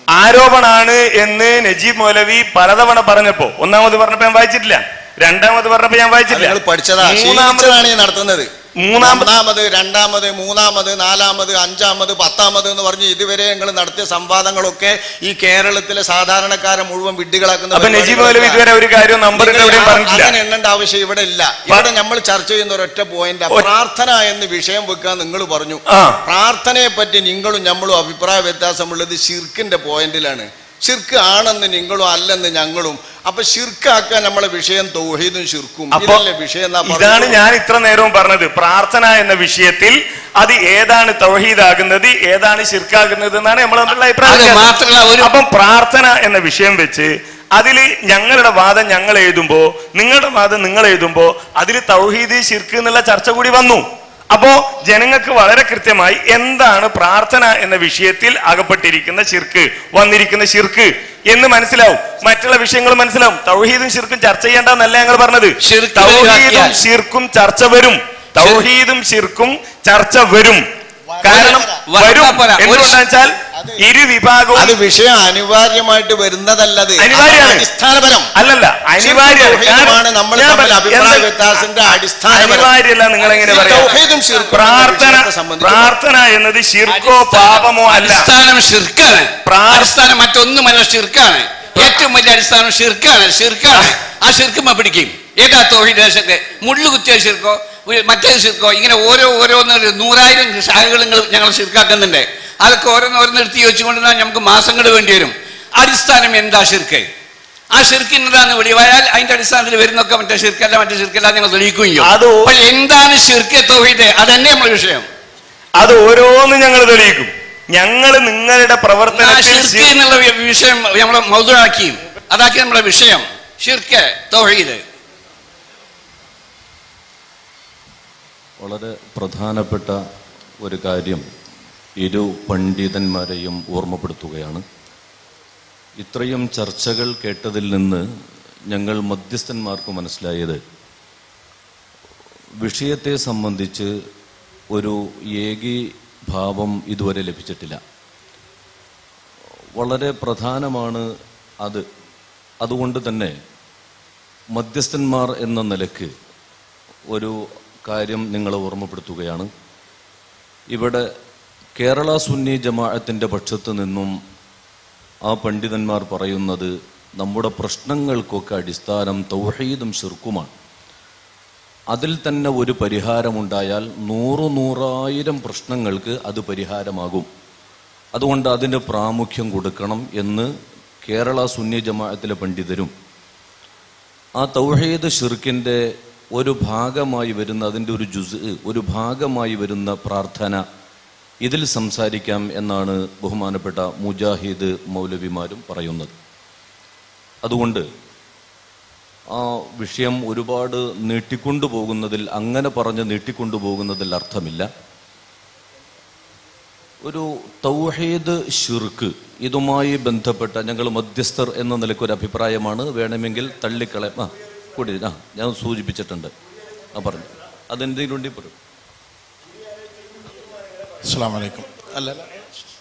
ആരോപണാണ് എന്ന് നജീബ് മൗലവി പലതവണ പറഞ്ഞപ്പോ ഒന്നാമത് പറഞ്ഞപ്പോ ഞാൻ വായിച്ചിട്ടില്ല രണ്ടാമത് പറഞ്ഞപ്പോ ഞാൻ വായിച്ചിട്ടില്ല നിങ്ങൾ പഠിച്ചതാ മൂന്നാമത് ശീലിച്ചതാണ് ഈ നടത്തുന്നത് മൂന്നാമത് ഒന്നാമത് രണ്ടാമത് മൂന്നാമത് നാലാമത് അഞ്ചാമത് പത്താമത് എന്ന് പറഞ്ഞ് ഇതുവരെ ഞങ്ങൾ നടത്തിയ സംവാദങ്ങളൊക്കെ ഈ കേരളത്തിലെ സാധാരണക്കാരെ മുഴുവൻ വിഡ്ഢികളാക്കുന്ന അപ്പൊ നജീബ് മൗലവി ഇതുവരെ ഒരു കാര്യം നമ്പർ നിങ്ങൾ എവിടെയും ആ- പറഞ്ഞിട്ടില്ല അങ്ങനെ എണ്ണേണ്ട ആവശ്യം ഇവിടെ ഇല്ല ഇവിടെ നമ്മൾ ചർച്ച ചെയ്യുന്ന ഒരൊറ്റ പോയിന്റ് പ്രാർത്ഥന എന്ന് വിഷയം വെക്കാൻ നിങ്ങൾ പറഞ്ഞു ആ. പ്രാർത്ഥനയെ പറ്റി നിങ്ങളും നമ്മളും അഭിപ്രായ വ്യത്യാസമുള്ളത് ഷിർക്കിന്റെ പോയിന്റിലാണ് ഷിർക്ക് ആണെന്ന് നിങ്ങളും അല്ലെന്ന് ഞങ്ങളും അപ്പൊ ഷിർക്കാക്കാൻ നമ്മളെ വിഷയം തൗഹീദും ഷിർക്കും അപ്പൊ ഇതല്ലേ വിഷയം എന്നാ ഇതാണ് പറഞ്ഞത്? ഞാൻ ഇത്ര നേരവും പറഞ്ഞത് പ്രാർത്ഥന എന്ന വിഷയത്തിൽ അത് ഏതാണ് തൗഹീദാകുന്നത് ഏതാണ് ശിർക്കാകുന്നത് എന്നാണ് നമ്മൾ തമ്മിലുള്ള അഭിപ്രായ അത് വ്യത്യാസം. മാത്രമല്ല ഒരു- അപ്പം പ്രാർത്ഥന എന്ന വിഷയം വെച്ച് അതിൽ ഞങ്ങളുടെ വാദം ഞങ്ങൾ എഴുതുമ്പോ നിങ്ങളുടെ വാദം നിങ്ങൾ എഴുതുമ്പോ അതിൽ തൗഹീദ് ശിർക്ക് എന്നുള്ള ചർച്ച കൂടി വന്നു അപ്പോ ജനങ്ങൾക്ക് വളരെ കൃത്യമായി എന്താണ് പ്രാർത്ഥന എന്ന വിഷയത്തിൽ അകപ്പെട്ടിരിക്കുന്ന ശിർക്ക് വന്നിരിക്കുന്ന ശിർക്ക് എന്ന് മനസ്സിലാവും മറ്റുള്ള വിഷയങ്ങൾ മനസ്സിലാവും തൗഹീദും ശിർക്കും ചർച്ച ചെയ്യേണ്ടെന്നല്ല ഞങ്ങൾ പറഞ്ഞത് ശിർക്ക് തൗഹീദും ഒഴിവാക്കിയാൽ. ശിർക്കും ചർച്ച വരും തൗഹീദും ശിർക്കും ചർച്ച വരും കാരണം വ- വരും പോരാ. ഒരു എന്തുകൊണ്ടാണെന്ന് വെച്ചാൽ ഇരു വിഭാഗവും അത് വിഷയം അനിവാര്യമായിട്ട് വരുന്നതല്ലത് അനിവാര്യമാണ്. അടിസ്ഥാനപരം അല്ലല്ല അനിവാര്യമാണ് തൗഹീദുമാണ് നമ്മൾ ഞാൻ തമ്മിൽ പറയാം. അഭിപ്രായ എന്താ- വ്യത്യാസത്തിന്റെ അടിസ്ഥാനപരം അനിവാര്യമല്ല നിങ്ങൾ എങ്ങനെ ഈ പറയാം തൗഹീദും ശിർക്കും പ്രാർത്ഥന വിഷയത്തെ സംബന്ധിച്ച് പ്രാർത്ഥന എന്നത് ശിർക്കോ പാപമോ അല്ല അടിസ്ഥാനം ഷിർക്കാണ് പ്രാ- അടിസ്ഥാനം മറ്റൊന്നുമല്ല ഷിർക്കാണ് ഏറ്റവും വലിയ അടിസ്ഥാനം ഷിർക്കാണ് ഷിർക്കാണ് ആ ഷിർക്കുമ്മ പിടിക്കും ഏതാ തോഹിന്റെ ഷിർക്ക് മുള്ളു കുത്തിയ ഷിർക്കോ ഒരു മറ്റേ ഷിർക്കോ ഇങ്ങനെ ഓരോ ഓരോന്ന് ഒരു നൂറായിരം ശാഖകൾ ഞങ്ങൾ ഷിർക്കാക്കുന്നുണ്ട് അതൊക്കെ ഓരോന്ന് ഓരോന്ന് എടുത്ത് ചോദിച്ചുകൊണ്ട് നമുക്ക് മാസങ്ങൾ വേണ്ടി വരും അടിസ്ഥാനം എന്താ ഷിർക്ക് ആ ഷിർക്കിന്നതാന്ന് വെളിവായാൽ അതിന്റെ അടിസ്ഥാനത്തിൽ വരുന്നൊക്കെ മറ്റേ ഷിർക്കല്ല മറ്റേ ഷിർക്കല്ല ഞങ്ങൾ തെളിയിക്കുകയും ചെയ്യും അത് ഓ- അപ്പോൾ എന്താണ് ഷിർക്ക് തോഹിത് അതന്നെ നമ്മുടെ വിഷയം അത് ഓരോന്നും ഞങ്ങൾ തെളിയിക്കും ഞങ്ങൾ നിങ്ങളുടെ ആ പ്രവർത്തനത്തിൽ ഷിർക്ക് ശിർ- എന്നുള്ള വി- വിഷയം നമ്മളെ മൗതുവാക്കിയും അതാക്കി നമ്മുടെ വിഷയം ഷിർക്ക് തൗഹീദ് വളരെ പ്രധാനപ്പെട്ട ഒരു കാര്യം ഇരു പണ്ഡിതന്മാരെയും ഓർമ്മപ്പെടുത്തുകയാണ് ഇത്രയും ചർച്ചകൾ കേട്ടതിൽ നിന്ന് ഞങ്ങൾ മധ്യസ്ഥന്മാർക്ക് മനസ്സിലായത് വിഷയത്തെ സംബന്ധിച്ച് ഒരു ഏകീഭാവം ഇതുവരെ ലഭിച്ചിട്ടില്ല വളരെ പ്രധാനമാണ് അത് അതുകൊണ്ട് തന്നെ മധ്യസ്ഥന്മാർ എന്ന നിലക്ക് ഒരു കാര്യം നിങ്ങളെ ഓർമ്മപ്പെടുത്തുകയാണ് ഇവിടെ കേരള സുന്നി ജമാഅത്തിൻ്റെ പക്ഷത്ത് നിന്നും ആ പണ്ഡിതന്മാർ പറയുന്നത് നമ്മുടെ പ്രശ്നങ്ങൾക്കൊക്കെ അടിസ്ഥാനം തൗഹീദും ശിർക്കുമാണ് അതിൽ തന്നെ ഒരു പരിഹാരമുണ്ടായാൽ നൂറു നൂറായിരം പ്രശ്നങ്ങൾക്ക് അത് പരിഹാരമാകും അതുകൊണ്ട് അതിന് പ്രാമുഖ്യം കൊടുക്കണം എന്ന് കേരള സുന്നി ജമാഅത്തിലെ പണ്ഡിതരും ആ തൗഹീദ് ഷിർക്കിൻ്റെ ഒരു ഭാഗമായി വരുന്ന അതിൻ്റെ ഒരു ജുസ് ഒരു ഭാഗമായി വരുന്ന പ്രാർത്ഥന ഇതിൽ സംസാരിക്കാം എന്നാണ് ബഹുമാനപ്പെട്ട മുജാഹിദ് മൗലവിമാരും പറയുന്നത് അതുകൊണ്ട് ആ വിഷയം ഒരുപാട് നീട്ടിക്കൊണ്ടു പോകുന്നതിൽ അങ്ങനെ പറഞ്ഞ് നീട്ടിക്കൊണ്ടു പോകുന്നതിൽ അർത്ഥമില്ല ഒരു തൗഹീദ് ഷിർക്ക് ഇതുമായി ബന്ധപ്പെട്ട ഞങ്ങൾ മധ്യസ്ഥർ എന്ന നിലയ്ക്ക് ഒരു അഭിപ്രായമാണ് വേണമെങ്കിൽ തള്ളിക്കളയ ആ കൂടി ആ ഞാൻ സൂചിപ്പിച്ചിട്ടുണ്ട് ആ പറഞ്ഞു അതെന്തെങ്കിലും ഉണ്ടെങ്കിൽ പറയും അസ്സാം വലൈക്കും അല്ല അല്ല.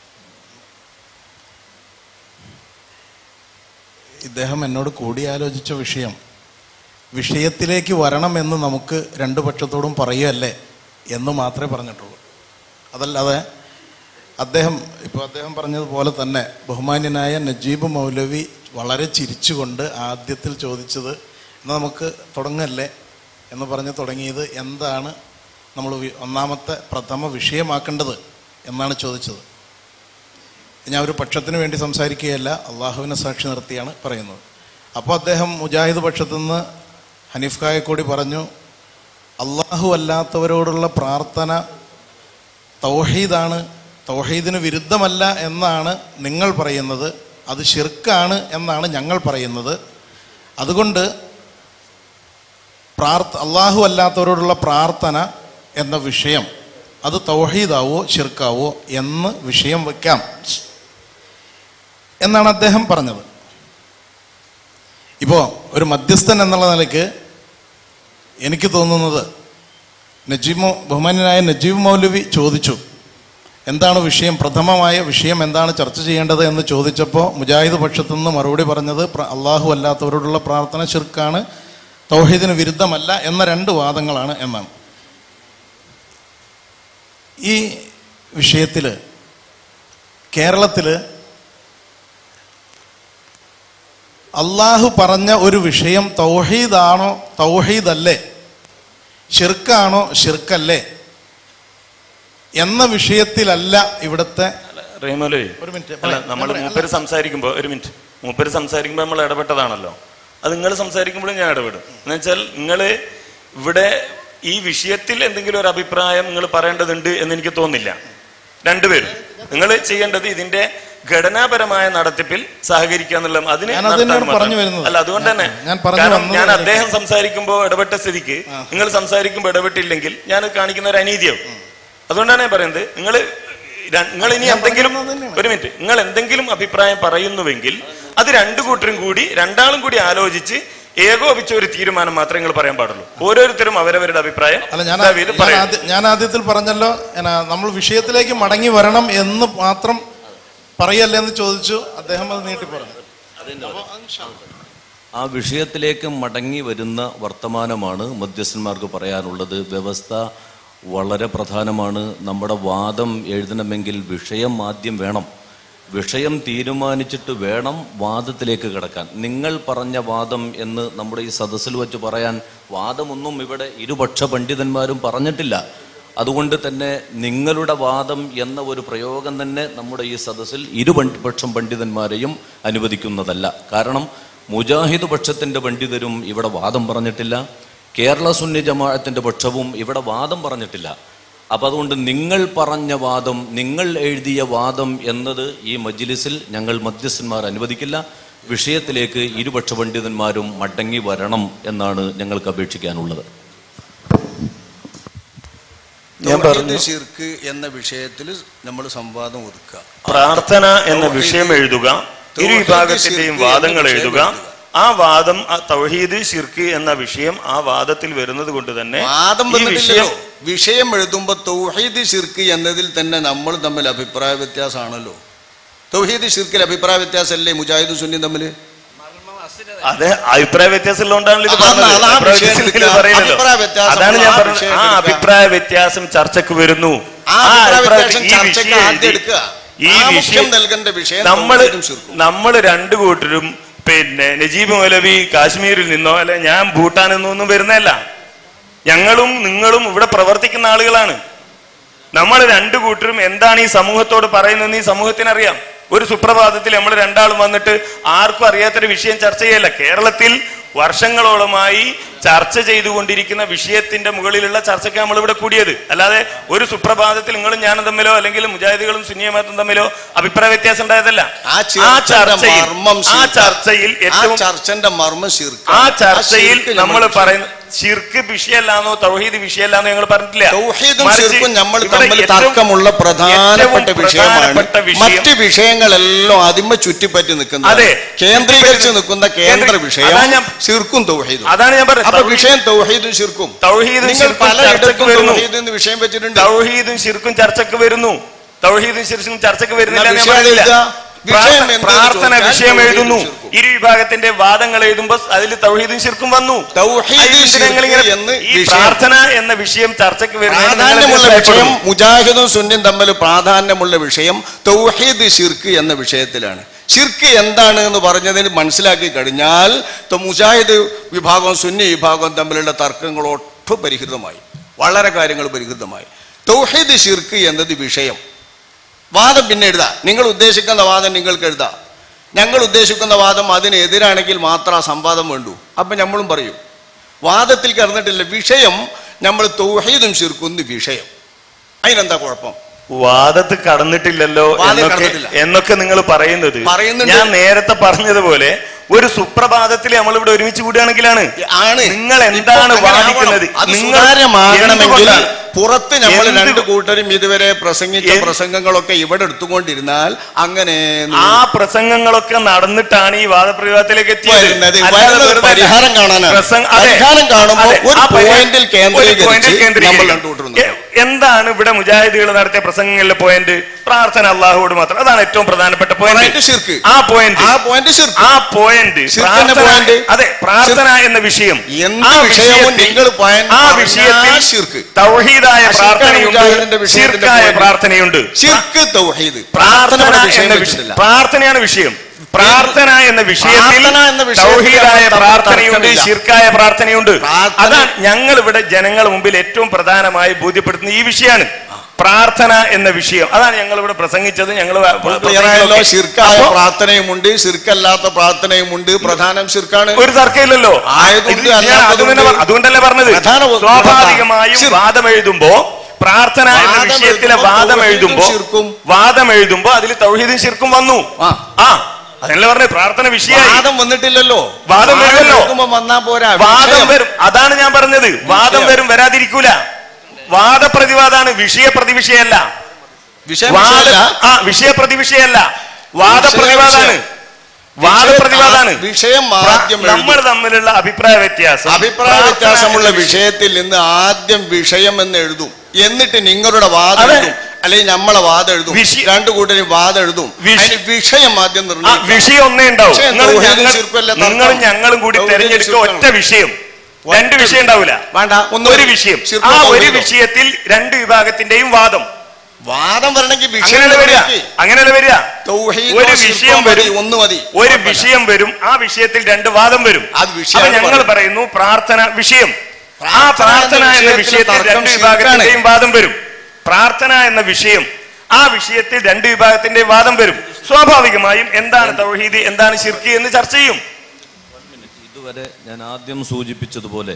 ഇദ്ദേഹം എന്നോട് കൂടിയാലോചിച്ച വിഷയം വിഷയത്തിലേക്ക് വരണമെന്ന് നമുക്ക് രണ്ടു പക്ഷത്തോടും പറയുകയല്ലേ എന്ന് മാത്രമേ പറഞ്ഞിട്ടുള്ളൂ അതല്ലാതെ അദ്ദേഹം ഇപ്പോൾ അദ്ദേഹം പറഞ്ഞതുപോലെ തന്നെ ബഹുമാന്യനായ നജീബ് മൗലവി വളരെ ചിരിച്ചുകൊണ്ട് ആദ്യത്തിൽ ചോദിച്ചത് എന്നാൽ നമുക്ക് തുടങ്ങല്ലേ എന്ന് പറഞ്ഞ് തുടങ്ങിയത് എന്താണ് നമ്മൾ വി- ഒന്നാമത്തെ പ്രഥമ വിഷയമാക്കേണ്ടത് എന്നാണ് ചോദിച്ചത് ഞാൻ ഒരു പക്ഷത്തിന് വേണ്ടി സംസാരിക്കുകയല്ല അള്ളാഹുവിനെ സാക്ഷി നിർത്തിയാണ് പറയുന്നത് അപ്പോൾ അദ്ദേഹം മുജാഹിദ് പക്ഷത്തു നിന്ന് ഹനീഫ് കായക്കൂടി പറഞ്ഞു അള്ളാഹു അല്ലാത്തവരോടുള്ള പ്രാർത്ഥന തൗഹീദാണ് തൗഹീദിന് വിരുദ്ധമല്ല എന്നാണ് നിങ്ങൾ പറയുന്നത് അത് ഷിർക്കാണ് എന്നാണ് ഞങ്ങൾ പറയുന്നത് അതുകൊണ്ട് പ്രാർത്ഥ അള്ളാഹു അല്ലാത്തവരോടുള്ള പ്രാർത്ഥന എന്ന വിഷയം അത് തൗഹീദാവോ ഷിർക്കാവോ എന്ന് വിഷയം വയ്ക്കാം എന്നാണ് അദ്ദേഹം പറഞ്ഞത് ഇപ്പോൾ ഒരു മധ്യസ്ഥൻ എന്നുള്ള നിലയ്ക്ക് എനിക്ക് തോന്നുന്നത് നജീബ് മൗ- ബഹുമാന്യനായ നജീബ് മൗലവി ചോദിച്ചു എന്താണ് വിഷയം പ്രഥമമായ വിഷയം എന്താണ് ചർച്ച ചെയ്യേണ്ടത് എന്ന് ചോദിച്ചപ്പോൾ മുജാഹിദ് പക്ഷത്തു നിന്ന് മറുപടി പറഞ്ഞത് പ്ര- അള്ളാഹു അല്ലാത്തവരോടുള്ള പ്രാർത്ഥന ശിർക്കാണ് തൗഹീദിന് വിരുദ്ധമല്ല എന്ന രണ്ട് വാദങ്ങളാണ് എന്നാണ് ഈ വിഷയത്തിൽ കേരളത്തിൽ അള്ളാഹു പറഞ്ഞ ഒരു വിഷയം തൗഹീദാണോ തൗഹീദല്ലേ ഷിർക്കാണോ ഷിർക്കല്ലേ എന്ന വിഷയത്തിലല്ല ഇവിടുത്തെ റഹീമലേ ഒരു മിനിറ്റ് അല്ല നമ്മൾ മൂപ്പര് സംസാരിക്കുമ്പോൾ ഒരു മിനിറ്റ് മൂപ്പര് സംസാരിക്കുമ്പോൾ നമ്മൾ ഇടപെട്ടതാണല്ലോ അത് നിങ്ങൾ സംസാരിക്കുമ്പോഴും ഞാൻ ഇടപെടും എന്ന് വെച്ചാൽ നിങ്ങൾ ഇവിടെ ഈ വിഷയത്തിൽ എന്തെങ്കിലും ഒരു അഭിപ്രായം നിങ്ങൾ പറയേണ്ടതുണ്ട് എന്ന് എനിക്ക് തോന്നുന്നില്ല രണ്ടുപേരും നിങ്ങൾ ചെയ്യേണ്ടത് ഇതിന്റെ ഘടനാപരമായ നടത്തിപ്പിൽ സഹകരിക്കുക എന്നുള്ള അതിന് ഞാൻ അത് നടത്താൻ തന്നെയാണ് മാത്രം. പറഞ്ഞു വരുന്നത്. അല്ല അതുകൊണ്ട് തന്നെ ഞാൻ പറഞ്ഞു കാരണം വന്നത് ഞാൻ അതിലേക്ക്. അദ്ദേഹം സംസാരിക്കുമ്പോൾ ഇടപെട്ട സ്ഥിതിക്ക് നിങ്ങൾ സംസാരിക്കുമ്പോൾ ഇടപെട്ടില്ലെങ്കിൽ ഞാൻ കാണിക്കുന്ന ഒരു അനീതിയാവും അതുകൊണ്ടാണ് ഞാൻ പറയുന്നത് നിങ്ങൾ നിങ്ങൾ ഇനി എന്തെങ്കിലും ഒരു മിനിറ്റ് നിങ്ങൾ എന്തെങ്കിലും അഭിപ്രായം പറയുന്നുവെങ്കിൽ അത് രണ്ടു കൂട്ടരും കൂടി രണ്ടാളും കൂടി ആലോചിച്ച് ഏകോപിച്ച ഒരു തീരുമാനം മാത്രമേ നിങ്ങൾ പറയാൻ പാടുള്ളൂ ഓരോരുത്തരും അവരവരുടെ അഭിപ്രായം അല്ല ഞാൻ ദയവേത് ഞാൻ പറയാം ആദ്യ- ഞാൻ ആദ്യത്തിൽ പറഞ്ഞല്ലോ എന്നാ, നമ്മൾ വിഷയത്തിലേക്ക് മടങ്ങി വരണം എന്ന് മാത്രം പറയല്ലേ എന്ന് ചോദിച്ചു അദ്ദേഹം അത് നീട്ടി പറഞ്ഞു ആ വിഷയത്തിലേക്ക് മടങ്ങി വരുന്ന വർത്തമാനമാണ് മധ്യസ്ഥന്മാർക്ക് പറയാനുള്ളത് വ്യവസ്ഥ വളരെ പ്രധാനമാണ് നമ്മുടെ വാദം എഴുതണമെങ്കിൽ വിഷയം ആദ്യം വേണം വിഷയം തീരുമാനിച്ചിട്ട് വേണം വാദത്തിലേക്ക് കിടക്കാൻ നിങ്ങൾ പറഞ്ഞ വാദം എന്ന് നമ്മുടെ ഈ സദസ്സിൽ വെച്ച് പറയാൻ വാദമൊന്നും ഇവിടെ ഇരുപക്ഷ പണ്ഡിതന്മാരും പറഞ്ഞിട്ടില്ല അതുകൊണ്ട് തന്നെ നിങ്ങളുടെ വാദം എന്ന ഒരു പ്രയോഗം തന്നെ നമ്മുടെ ഈ സദസ്സിൽ ഇരു പണ്ട് പക്ഷം പണ്ഡിതന്മാരെയും അനുവദിക്കുന്നതല്ല കാരണം മുജാഹിദ് പക്ഷത്തിൻ്റെ പണ്ഡിതരും ഇവിടെ വാദം പറഞ്ഞിട്ടില്ല കേരള സുന്നി ജമാഅത്തിൻ്റെ പക്ഷവും ഇവിടെ വാദം പറഞ്ഞിട്ടില്ല അപ്പം അതുകൊണ്ട് നിങ്ങൾ പറഞ്ഞ വാദം നിങ്ങൾ എഴുതിയ വാദം എന്നത് ഈ മജ്ലിസിൽ ഞങ്ങൾ മധ്യസ്ഥന്മാർ അനുവദിക്കില്ല വിഷയത്തിലേക്ക് ഇരുപക്ഷ പണ്ഡിതന്മാരും മടങ്ങി വരണം എന്നാണ് ഞങ്ങൾക്ക് അപേക്ഷിക്കാനുള്ളത് ഞാൻ പറഞ്ഞു ശിർക്ക് എന്ന വിഷയത്തിൽ നമ്മൾ സംവാദം ഒതുക്കുക പ്രാർത്ഥന എന്ന വിഷയം എഴുതുക ഇരു വിഭാഗത്തിന്റെയും വാദങ്ങൾ എഴുതുക ആ വാദം ആ തൗഹീദ് ഷിർക്ക് എന്ന വിഷയം ആ വാദത്തിൽ വരുന്നത് കൊണ്ട് തന്നെ വാദം ഈ വന്നിട്ടില്ലല്ലോ വിഷയം വിഷയം എഴുതുമ്പോൾ തൗഹീദ് ഷിർക്ക് എന്നതിൽ തന്നെ നമ്മൾ തമ്മിൽ അഭിപ്രായ വ്യത്യാസമാണല്ലോ തൗഹീദ് ഷിർക്കിൽ അഭിപ്രായ വ്യത്യാസമല്ലേ മുജാഹിദ് സുന്നി തമ്മിൽ അതെ അഭിപ്രായ വ്യത്യാസം ഉള്ളതുകൊണ്ടാണല്ലോ ഇത് അതാണ് പറഞ്ഞത് അതാ അഭിപ്രായ വിഷയം വ്യത്യാസം എടുക്കുക. പറയില്ലല്ലോ അഭിപ്രായ വ്യത്യാസം അതാണ് ഞാൻ ആ പറഞ്ഞത് വിഷയം ആ എടുക്കുക. അഭിപ്രായ വ്യത്യാസം ചർച്ചക്ക് വരുന്നു ആ അഭിപ്രായ അഭിപ്രായ- വ്യത്യാസം ഈ ചർച്ചയ്ക്ക് വിഷയം ആദ്യം എഴുതി- എടുക്കുക. ഈ പ്രാമുഖ്യം വിഷയം നൽകേണ്ട വിഷയം നമ്മൾ തൗഹീദും ശിർക്കും. നമ്മൾ രണ്ടു കൂട്ടരും പിന്നെ നജീബ് മൗലവി കാശ്മീരിൽ നിന്നോ അല്ലെ ഞാൻ ഭൂട്ടാനിൽ നിന്നോ ഒന്നും വരുന്നതല്ല ഞങ്ങളും നിങ്ങളും ഇവിടെ പ്രവർത്തിക്കുന്ന ആളുകളാണ് നമ്മൾ രണ്ടു കൂട്ടരും എന്താണ് ഈ സമൂഹത്തോട് പറയുന്നതെന്ന് ഈ സമൂഹത്തിനറിയാം ഒരു സുപ്രഭാതത്തിൽ നമ്മൾ രണ്ടാളും വന്നിട്ട് ആർക്കും അറിയാത്തൊരു വിഷയം ചർച്ച ചെയ്യല്ല കേരളത്തിൽ വർഷങ്ങളോളമായി ചർച്ച ചെയ്തുകൊണ്ടിരിക്കുന്ന വിഷയത്തിന്റെ മുകളിലുള്ള ചർച്ചയ്ക്ക് നമ്മൾ ഇവിടെ കൂടിയത് അല്ലാതെ ഒരു സുപ്രഭാതത്തിൽ നിങ്ങളും ഞാനും തമ്മിലോ അല്ലെങ്കിൽ മുജാഹിദികളും സുന്നിയമാത്തും തമ്മിലോ അഭിപ്രായ വ്യത്യാസം ഉണ്ടായതല്ല ആ ആ ചർച്ചയുടെ ചർച്ചയിൽ മർമ്മം ആ ശിർക്കാ. ചർച്ചയിൽ ആ ഏറ്റവും ചർച്ചന്റെ മർമ്മം ശിർക്ക് ആ ചർച്ചയിൽ നമ്മൾ പറയുന്ന ഷിർക്ക് വിഷയമല്ലാന്നോ തൗഹീദ് വിഷയമല്ലാന്നോ ഞങ്ങൾ പറഞ്ഞിട്ടില്ല തൗഹീദും മറിച്ച് ശിർക്കും നമ്മൾ ഇവിടെ തമ്മിൽ ഏറ്റവും- തർക്കമുള്ള പ്രധാനപ്പെട്ട ഏറ്റവും വിഷയമാണ് പ്രധാനപ്പെട്ട വിഷയം മറ്റ് വിഷയങ്ങളെല്ലാം അതിമ ചുറ്റിപ്പറ്റി നിൽക്കുന്നത് അതെ. കേന്ദ്രീകരിച്ച് നിൽക്കുന്ന കേന്ദ്ര കേന്ദ്രീ- വിഷയം അതാ ഞാൻ- ശിർക്കും തൗഹീദും അതാണ് ഞാൻ പറഞ്ഞത്. അപ്പൊ തൗഹീദ്- വിഷയം തൗഹീദും ശിർക്കും തൗഹീദും നിങ്ങൾ ശിർക്കും പലയിടത്തും ചർച്ചയ്ക്ക് വരുന്നു. തൗഹീദ് എന്ന് വിഷയം വെച്ചിട്ടുണ്ട് തൗഹീദും ശിർക്കും ചർച്ചക്ക് വരുന്നു തൗഹീദും ശിർക്കും ചർച്ചക്ക് വരുന്നില്ല എന്നാ എന്ന് ഞാൻ വിഷയം പറഞ്ഞില്ല. എഴുതുക. വിഷയം പ്രാർത്ഥന- എന്തെന്ന് പ്രാർത്ഥന ചോദിച്ചാൽ വിഷയം തൗഹീദും എഴുതുന്നു ശിർക്കും. ഇരു വിഭാഗത്തിന്റെ വാദങ്ങൾ എഴുതുമ്പോൾ അതിൽ തൗഹീദും ശിർക്കും വന്നു തൗഹീദ് അതിൽ ശിർക്ക് നിങ്ങളിങ്ങനെ- എന്ന് ഈ വിഷയം- പ്രാർത്ഥന എന്ന വിഷയം ചർച്ചക്ക് വരുന്നതിന് നിങ്ങൾ പ്രാധാന്യമുള്ള എന്തിനാ വിഷയം ഭയപ്പെടുന്നു? മുജാഹിദും സുന്നിയും തമ്മിൽ പ്രാധാന്യമുള്ള വിഷയം തൗഹീദ് ഷിർക്ക് എന്ന വിഷയത്തിലാണ് ഷിർക്ക് എന്താണ് എന്ന് പറഞ്ഞതിന് മനസ്സിലാക്കി കഴിഞ്ഞാൽ ത- മുജാഹിദ് വിഭാഗവും സുന്നി വിഭാഗവും തമ്മിലുള്ള തർക്കങ്ങൾ ഒട്ടും പരിഹൃതമായി വളരെ കാര്യങ്ങൾ പരിഹൃതമായി തൗഹീദ് ഷിർക്ക് എന്നത് വിഷയം വാദം പിന്നെ എഴുതാം നിങ്ങൾ ഉദ്ദേശിക്കുന്ന വാദം നിങ്ങൾക്ക് എഴുതാം ഞങ്ങൾ ഉദ്ദേശിക്കുന്ന വാദം അതിനെതിരാണെങ്കിൽ മാത്രം ആ സംവാദം വേണ്ടൂ അപ്പം നമ്മളും പറയും വാദത്തിൽ കിടന്നിട്ടില്ല വിഷയം നമ്മൾ തൗഹീദും ശിർക്കുന്നു വിഷയം അതിനെന്താ കുഴപ്പം വാദത്ത് കടന്നിട്ടില്ലല്ലോ വാദം എന്നൊക്കെ കടന്നിട്ടില്ല. എന്നൊക്കെ നിങ്ങൾ പറയുന്നത് പറയുന്നുണ്ട്. ഞാൻ നേരത്തെ പറഞ്ഞതുപോലെ ഒരു സുപ്രഭാതത്തിൽ നമ്മൾ ഇവിടെ ഒരുമിച്ച് കൂടുകയാണെങ്കിലാണ് ആണ് നിങ്ങൾ എന്താണ് ഇപ്പൊ അങ്ങനെ വാദിക്കുന്നത് ആവണം. അത് നിങ്ങൾ സുതാര്യമാകണമെങ്കിൽ എന്തുകൊണ്ടാണ്? പുറത്ത് നമ്മൾ എന്ത് രണ്ട് കൂട്ടരും ഇതുവരെ പ്രസംഗിച്ച എന്ത് പ്രസംഗങ്ങളൊക്കെ ഇവിടെ എടുത്തുകൊണ്ടിരുന്നാൽ അങ്ങനെ ആ പ്രസംഗങ്ങളൊക്കെ നടന്നിട്ടാണ് ഈ വാദപ്രയോഗത്തിലേക്ക് എത്തിയത് വരുന്നത്. അല്ലാതെ വരുന്നത് വെറുതെ പരിഹാരം കാണാനാണ്. പ്രസംഗ- അതെ. പരിഹാരം കാണുമ്പോൾ അതെ. ഒരു ആ പരി- പോയിന്റിൽ ഒരു കേന്ദ്രീകരിച്ച് പോയിന്റിൽ കേന്ദ്രീകരിച്ച് നമ്മൾ കണ്ടുകൊണ്ടിരുന്നത്. എ- എന്താണ് ഇവിടെ മുജാഹിദുകൾ നടത്തിയ പ്രസംഗങ്ങളിലെ പോയിന്റ് പ്രാർത്ഥന അള്ളാഹുവോട് മാത്രം അതാണ് ഏറ്റവും പ്രധാനപ്പെട്ട പോയിന്റ് പോയിന്റ് ശിർക്ക്. ആ പോയിന്റ് ആ പോയിന്റ് ശിർക്ക്. ആ പോയിന്റ് ശിർക്കിന്റെ പ്രാർത്ഥന പോയിന്റ്. അതെ പ്രാർത്ഥന എന്ന വിഷയം എന്ത് ആ വിഷയവും വിഷയത്തിൽ- നിങ്ങൾ പോയിന്റ് ആ പറഞ്ഞാൽ വിഷയത്തിൽ ശിർക്ക്. തൗഹീദായ ആ ശിർക്കാണ് പ്രാർത്ഥനയുണ്ട് മുജാഹിദിന്റെ വിഷയത്തിന്റെ ശിർക്കായ പോയിന്റ്. പ്രാർത്ഥനയുണ്ട് ശിർക്ക് തൗഹീദ് പ്രാർത്ഥന ഇവിടെ വിഷയം എന്ന വെച്ചിട്ടില്ല. വിഷയം പ്രാർത്ഥനയാണ് വിഷയം പ്രാർത്ഥന എന്ന വിഷയത്തിൽ പ്രാർത്ഥന എന്ന വിഷയത്തിൽ തൗഹീദായ നമ്മൾ പ്രാർത്ഥനയുണ്ട് തർക്കമില്ല. ശിർക്കായ പ്രാർത്ഥനയുണ്ട് പ്രാർത്ഥന- അതാണ് ഞങ്ങൾ ഇവിടെ ജനങ്ങളുടെ മുമ്പിൽ ഏറ്റവും പ്രധാനമായി ബോധ്യപ്പെടുത്തുന്ന ഈ വിഷയമാണ് പ്രാർത്ഥന എന്ന വിഷയം അതാണ് ഞങ്ങൾ ഇവിടെ പ്രസംഗിച്ചത് ഞങ്ങൾ ക്ലിയർ ആയല്ലോ ശിർക്കായ പ്രാർത്ഥനയുമുണ്ട് ശിർക്കല്ലാത്ത പ്രാർത്ഥനയുമുണ്ട് പ്രധാനം ശിർക്കാണ് ഒരു തർക്കമില്ലല്ലോ ആയതുകൊണ്ട് ഇത് ഞാൻ അല്ലാത്തതുകൊണ്ട് അത് തന്നെ പറ- അതുകൊണ്ടല്ലേ പറഞ്ഞത് പ്രധാന വ- സ്വാഭാവികമായും ശിർക്ക്. വാദം എഴുതുമ്പോ പ്രാർത്ഥന എന്ന വാദം വിഷയത്തിലെ എഴുതുമ്പോ വാദം തൗഹീദും എഴുതുമ്പോ ശിർക്കും. വാദം എഴുതുമ്പോ അതിൽ തൗഹീദും ശിർക്കും വന്നു ആ. ആ അതല്ലേ പറഞ്ഞത് പ്രാർത്ഥന വിഷയമായി വാദം വന്നിട്ടില്ലല്ലോ വാദം വരുമല്ലോ. എഴുതുമ്പോ വന്നാ പോരാ വാദം വിഷയം. വരും അതാണ് ഞാൻ പറഞ്ഞത് വാദം വിഷയം. വരും വരാതിരിക്കൂല വാദപ്രതിവാദാണ് വിഷയ പ്രതിവിഷയല്ല വിഷയം വാദ വിഷയമല്ല. ആ വിഷയ പ്രതിവിഷയല്ല വാദപ്രതിവാദാണ് വിഷയം. വാദപ്രതിവാദാണ് വിഷയം പ്ര- ആദ്യം എഴുതും. നമ്മൾ തമ്മിലുള്ള അഭിപ്രായ വ്യത്യാസം അഭിപ്രായ പ്രാർത്ഥന വ്യത്യാസമുള്ള എന്ന വിഷയം- വിഷയത്തിൽ നിന്ന് ആദ്യം വിഷയം എന്ന് എഴുതും എന്നിട്ട് നിങ്ങളുടെ വാദം അതെ. എഴുതും അല്ലെങ്കിൽ നമ്മളെ വാദം എഴുതും വിഷയ- രണ്ടു കൂട്ടരും വാദം എഴുതും വിഷ- അതിന് വിഷയം ആദ്യം ആ നിർണ്ണയിക്കും വിഷയം ഒന്നേ ഉണ്ടാവും വിഷയം നിങ്ങളും തൗഹീദും ഞങ്ങൾ- ശിർക്കുമല്ല തർക്കം. നിങ്ങളും ഞങ്ങളും കൂടി തൗഹീദും തെരഞ്ഞെടുക്കുക ഒറ്റ ശിർക്കാണ്. വിഷയം ഒറ്റ രണ്ട് വിഷയം ഉണ്ടാവില്ല വേണ്ട ഒന്ന് ഒരു വിഷയം ശിർക്കും ആ ഒരു തൗഹീദും. വിഷയത്തിൽ രണ്ട് വിഭാഗത്തിന്റെയും വാദം വാദം വരണമെങ്കിൽ വിഷയം അങ്ങനെയല്ല വരിക നിർണ്ണയിക്ക്. അങ്ങനെയല്ല വരിക തൗഹീദോ ഒരു ശിർക്കോ വിഷയം മതി, വരും ഒന്ന് മതി ഒരു വിഷയം വരും ആ വിഷയത്തിൽ രണ്ട് വാദം വരും അത് വിഷയമാണ് അപ്പൊ ഞങ്ങൾ പറയുന്നത്. പറയുന്നു പ്രാർത്ഥന വിഷയം ആ പ്രാർത്ഥന പ്രാർത്ഥന എന്ന എന്ന വിഷയത്തിൽ വിഷയത്തിൽ തർക്കം രണ്ട് ശിർക്കാണ്. വിഭാഗത്തിന്റെയും വാദം വരും പ്രാർത്ഥന എന്ന വിഷയം ആ വിഷയത്തിൽ രണ്ട് വിഭാഗത്തിന്റെയും വാദം വരും സ്വാഭാവികമായും എന്താണ് തൗഹീദ് എന്താണ് ശിർക്ക് എന്ന് ചർച്ച ചെയ്യും ഇതുവരെ ഞാൻ ആദ്യം സൂചിപ്പിച്ചതുപോലെ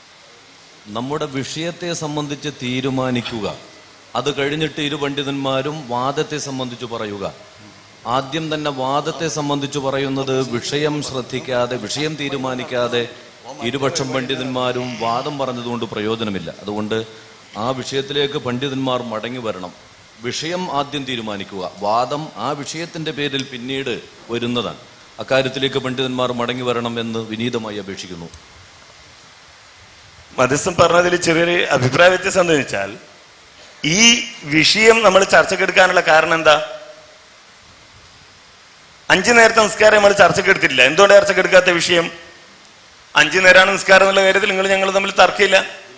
നമ്മുടെ വിഷയത്തെ സംബന്ധിച്ച് തീരുമാനിക്കുക അത് കഴിഞ്ഞിട്ട് ഇരു പണ്ഡിതന്മാരും വാദത്തെ സംബന്ധിച്ച് പറയുക ആദ്യം തന്നെ വാദത്തെ സംബന്ധിച്ച് പറയുന്നത് വിഷയം ശ്രദ്ധിക്കാതെ വിഷയം തീരുമാനിക്കാതെ ഇരുപക്ഷം പണ്ഡിതന്മാരും വാദം പറഞ്ഞതുകൊണ്ട് പ്രയോജനമില്ല അതുകൊണ്ട് ആ വിഷയത്തിലേക്ക് പണ്ഡിതന്മാർ മടങ്ങി വരണം വിഷയം ആദ്യം തീരുമാനിക്കുക വാദം ആ വിഷയത്തിന്റെ പേരിൽ പിന്നീട് വരുന്നതാണ് അക്കാര്യത്തിലേക്ക് പണ്ഡിതന്മാർ മടങ്ങി വരണം എന്ന് വിനീതമായി അപേക്ഷിക്കുന്നു മധ്യസ്ഥം പറഞ്ഞതിൽ ചെറിയൊരു അഭിപ്രായ വ്യത്യാസം എന്താ വെച്ചാൽ ഈ വിഷയം നമ്മൾ ചർച്ചക്കെടുക്കാനുള്ള കാരണം എന്താ അഞ്ചു നേരത്തെ നിസ്കാരം നമ്മൾ ചർച്ചക്കെടുത്തിട്ടില്ല എന്തുകൊണ്ട് ചർച്ചക്കെടുക്കാത്ത വിഷയം അഞ്ചു നേരമാണ് നിസ്കാരം എന്നുള്ള കാര്യത്തിൽ നിങ്ങൾ ഞങ്ങൾ തമ്മിൽ തർക്കമില്ല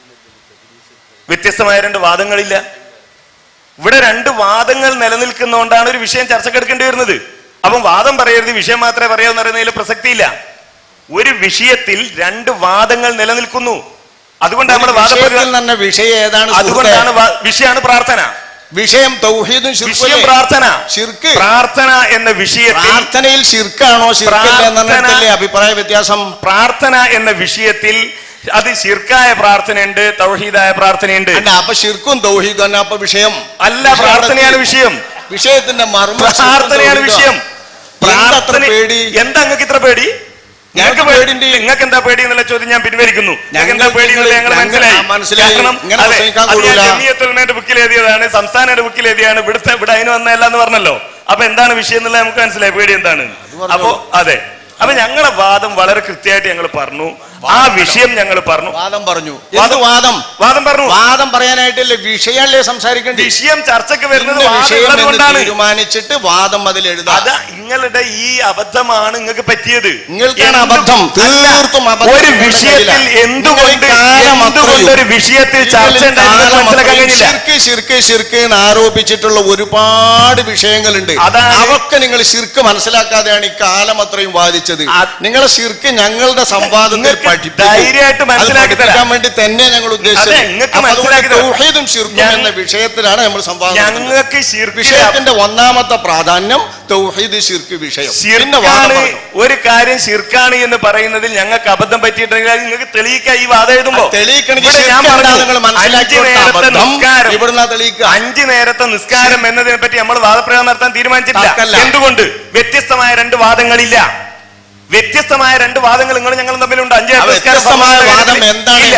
വ്യത്യസ്തമായ രണ്ട് വാദങ്ങളില്ല ഇവിടെ രണ്ട് വാദങ്ങൾ നിലനിൽക്കുന്നതുകൊണ്ടാണ് ഒരു വിഷയം ചർച്ചക്കെടുക്കേണ്ടി വരുന്നത് അപ്പം വാദം പറയരുത് വിഷയം മാത്രമേ പറയാവൂ പറയുന്നതിൽ പ്രസക്തിയില്ല ഒരു വിഷയത്തിൽ രണ്ട് വാദങ്ങൾ നിലനിൽക്കുന്നു അതുകൊണ്ട് നമ്മൾ വിഷയത്തിൽ തന്നെ വിഷയം ഏതാണ് അതുകൊണ്ടാണ് വാ- വിഷയമാണ് പ്രാർത്ഥന വിഷയം തൗഹീദും വിഷയം ശിർക്കും പ്രാർത്ഥന ശിർക്ക് പ്രാർത്ഥന എന്ന വിഷയത്തിൽ പ്രാർത്ഥനയിൽ ശിർക്കാണോ ശിർക്കല്ലേ എന്നല്ലേ അഭിപ്രായ വ്യത്യാസം പ്രാർത്ഥന എന്ന വിഷയത്തിൽ അത് ശിർക്കായ പ്രാർത്ഥനയുണ്ട് തൗഹീദായ പ്രാർത്ഥനയുണ്ട് അല്ല അപ്പൊ ശിർക്കും തൗഹീദും തന്നെ അപ്പൊ വിഷയം അല്ല പ്രാർത്ഥനയാണ് വിഷയം വിഷയത്തിന്റെ മർമ്മ പ്രാർത്ഥനയാണ് വിഷയം പ്രാർത്ഥന പേടി എന്താ നിങ്ങൾക്ക് ഇത്ര പേടി ഞങ്ങൾക്ക് പേടിണ്ട് നിങ്ങൾക്ക് എന്താ പേടി എന്നുള്ള ചോദ്യം ഞാൻ പിൻവലിക്കുന്നു ഞങ്ങൾക്ക് എന്താ പേടി എന്നുള്ള ഞങ്ങൾ ഞങ്ങൾ- മനസ്സിലായി ആ, മനസ്സിലായി. കാരണം ഇങ്ങനെ അതെ, പ്രസംഗിക്കാൻ അത് ഞാൻ കൊള്ളൂല. ജമിയത്തുലമയുടെ ബുക്കിൽ എഴുതിയതാണ് സംസ്ഥാനയുടെ ബുക്കിൽ എഴുതിയാണ് ഇവിടുത്തെ ഇവിടെ അതിന് വന്നതല്ല എന്ന് പറഞ്ഞല്ലോ അപ്പൊ എന്താണ് വിഷയം എന്നുള്ളത് നമുക്ക് മനസ്സിലായി പേടി എന്താണ് അപ്പോ അതെ അപ്പൊ ഞങ്ങളെ വാദം വളരെ കൃത്യമായിട്ട് ഞങ്ങൾ പറഞ്ഞു ആ വിഷയം ഞങ്ങൾ പറഞ്ഞു വാദം പറഞ്ഞു എന്ത് വാദം വാദം പറഞ്ഞു വാദം പറയാനായിട്ടല്ലേ വിഷയല്ലേ സംസാരിക്കേണ്ടത് വിഷയം ചർച്ചയ്ക്ക് വരുന്നത് ഇന്ന വാദം വിഷയം ഉള്ളത് എന്ന് കൊണ്ടാണ്. തീരുമാനിച്ചിട്ട് വാദം അതിൽ എഴുതാം അതാ നിങ്ങളുടെ ഈ അബദ്ധമാണ് നിങ്ങൾക്ക് പറ്റിയത് നിങ്ങൾക്കാണ് എന്ത്- അബദ്ധം തീർത്തും അബദ്ധം ഒരു നിങ്ങളുടെ വിഷയത്തിൽ കയ്യിലാ. എന്തുകൊണ്ട് നിങ്ങൾ ഈ കാലം എന്തുകൊണ്ട് ഒരു വിഷയത്തിൽ ചർച്ച നിങ്ങൾ ഈ ഉണ്ടായിരുന്നത് കാലം മനസ്സിലാക്കാൻ അത്രയും കഴിഞ്ഞില്ല ശിർക്ക് ശിർക്ക് ശിർക്ക് എന്ന് ആരോപിച്ചിട്ടുള്ള ഒരുപാട് വിഷയങ്ങളുണ്ട് അതാണ് അതൊക്കെ നിങ്ങൾ ശിർക്ക് മനസ്സിലാക്കാതെയാണ് ഈ കാലം അത്രയും വാദിച്ചത് നിങ്ങളെ ശിർക്ക് ഞങ്ങളുടെ സംവാദത്തിൽ പഠിപ്പിക്കും. ധൈര്യമായിട്ട് അത് മനസ്സിലാക്കി തരാം. പഠിപ്പിക്കാൻ വേണ്ടി തന്നെ ഞങ്ങൾ ഉദ്ദേശിച്ചത് അതെ, നിങ്ങൾക്ക് അപ്പൊ അതുകൊണ്ട് മനസ്സിലാക്കി തരാം. തൗഹീദും ശിർക്കും ഞങ്ങ- എന്ന വിഷയത്തിലാണ് നമ്മൾ സംവാദം ഞങ്ങൾക്ക് ശിർക്ക് വിഷയത്തിന്റെ ഒന്നാമത്തെ പ്രാധാന്യം തൗഹീദ് ശിർക്ക് വിഷയം പിന്നെ വാദം ശിർക്കാണ് പറഞ്ഞു. ഒരു കാര്യം ശിർക്കാണ് എന്ന് പറയുന്നതിൽ ഞങ്ങൾക്ക് അബദ്ധം പറ്റിയിട്ടുണ്ടെങ്കിൽ അത് നിങ്ങൾക്ക് തെളിയിക്കാം ഈ വാദം എഴുതുമ്പോ അത് തെളിയിക്കണമെങ്കിൽ ഇവിടെ ഞാൻ ശിർക്ക് പറഞ്ഞു, എന്താ നിങ്ങൾ മനസ്സിലാക്കി അഞ്ച് കൊടുത്ത നേരത്തെ അബദ്ധം നിസ്കാരം ഇവിടുന്ന് തെളിയിക്കുക അഞ്ച് നേരത്തെ നിസ്കാരം എന്നതിനെ പറ്റി നമ്മൾ വാദപ്രയോഗം നടത്താൻ തീരുമാനിച്ചിട്ടില്ല തർക്കമല്ല. എന്തുകൊണ്ട് വ്യത്യസ്തമായ രണ്ട് വാദങ്ങളില്ല വ്യത്യസ്തമായ രണ്ട് വാദങ്ങൾ നിങ്ങൾ ഞങ്ങളും തമ്മിലുണ്ട് അഞ്ച് ആ നേരത്തെ നിസ്കാരം വ്യത്യസ്തമായ സമാധാന വാദം കാര്യത്തിൽ എന്താണ്? ഇല്ല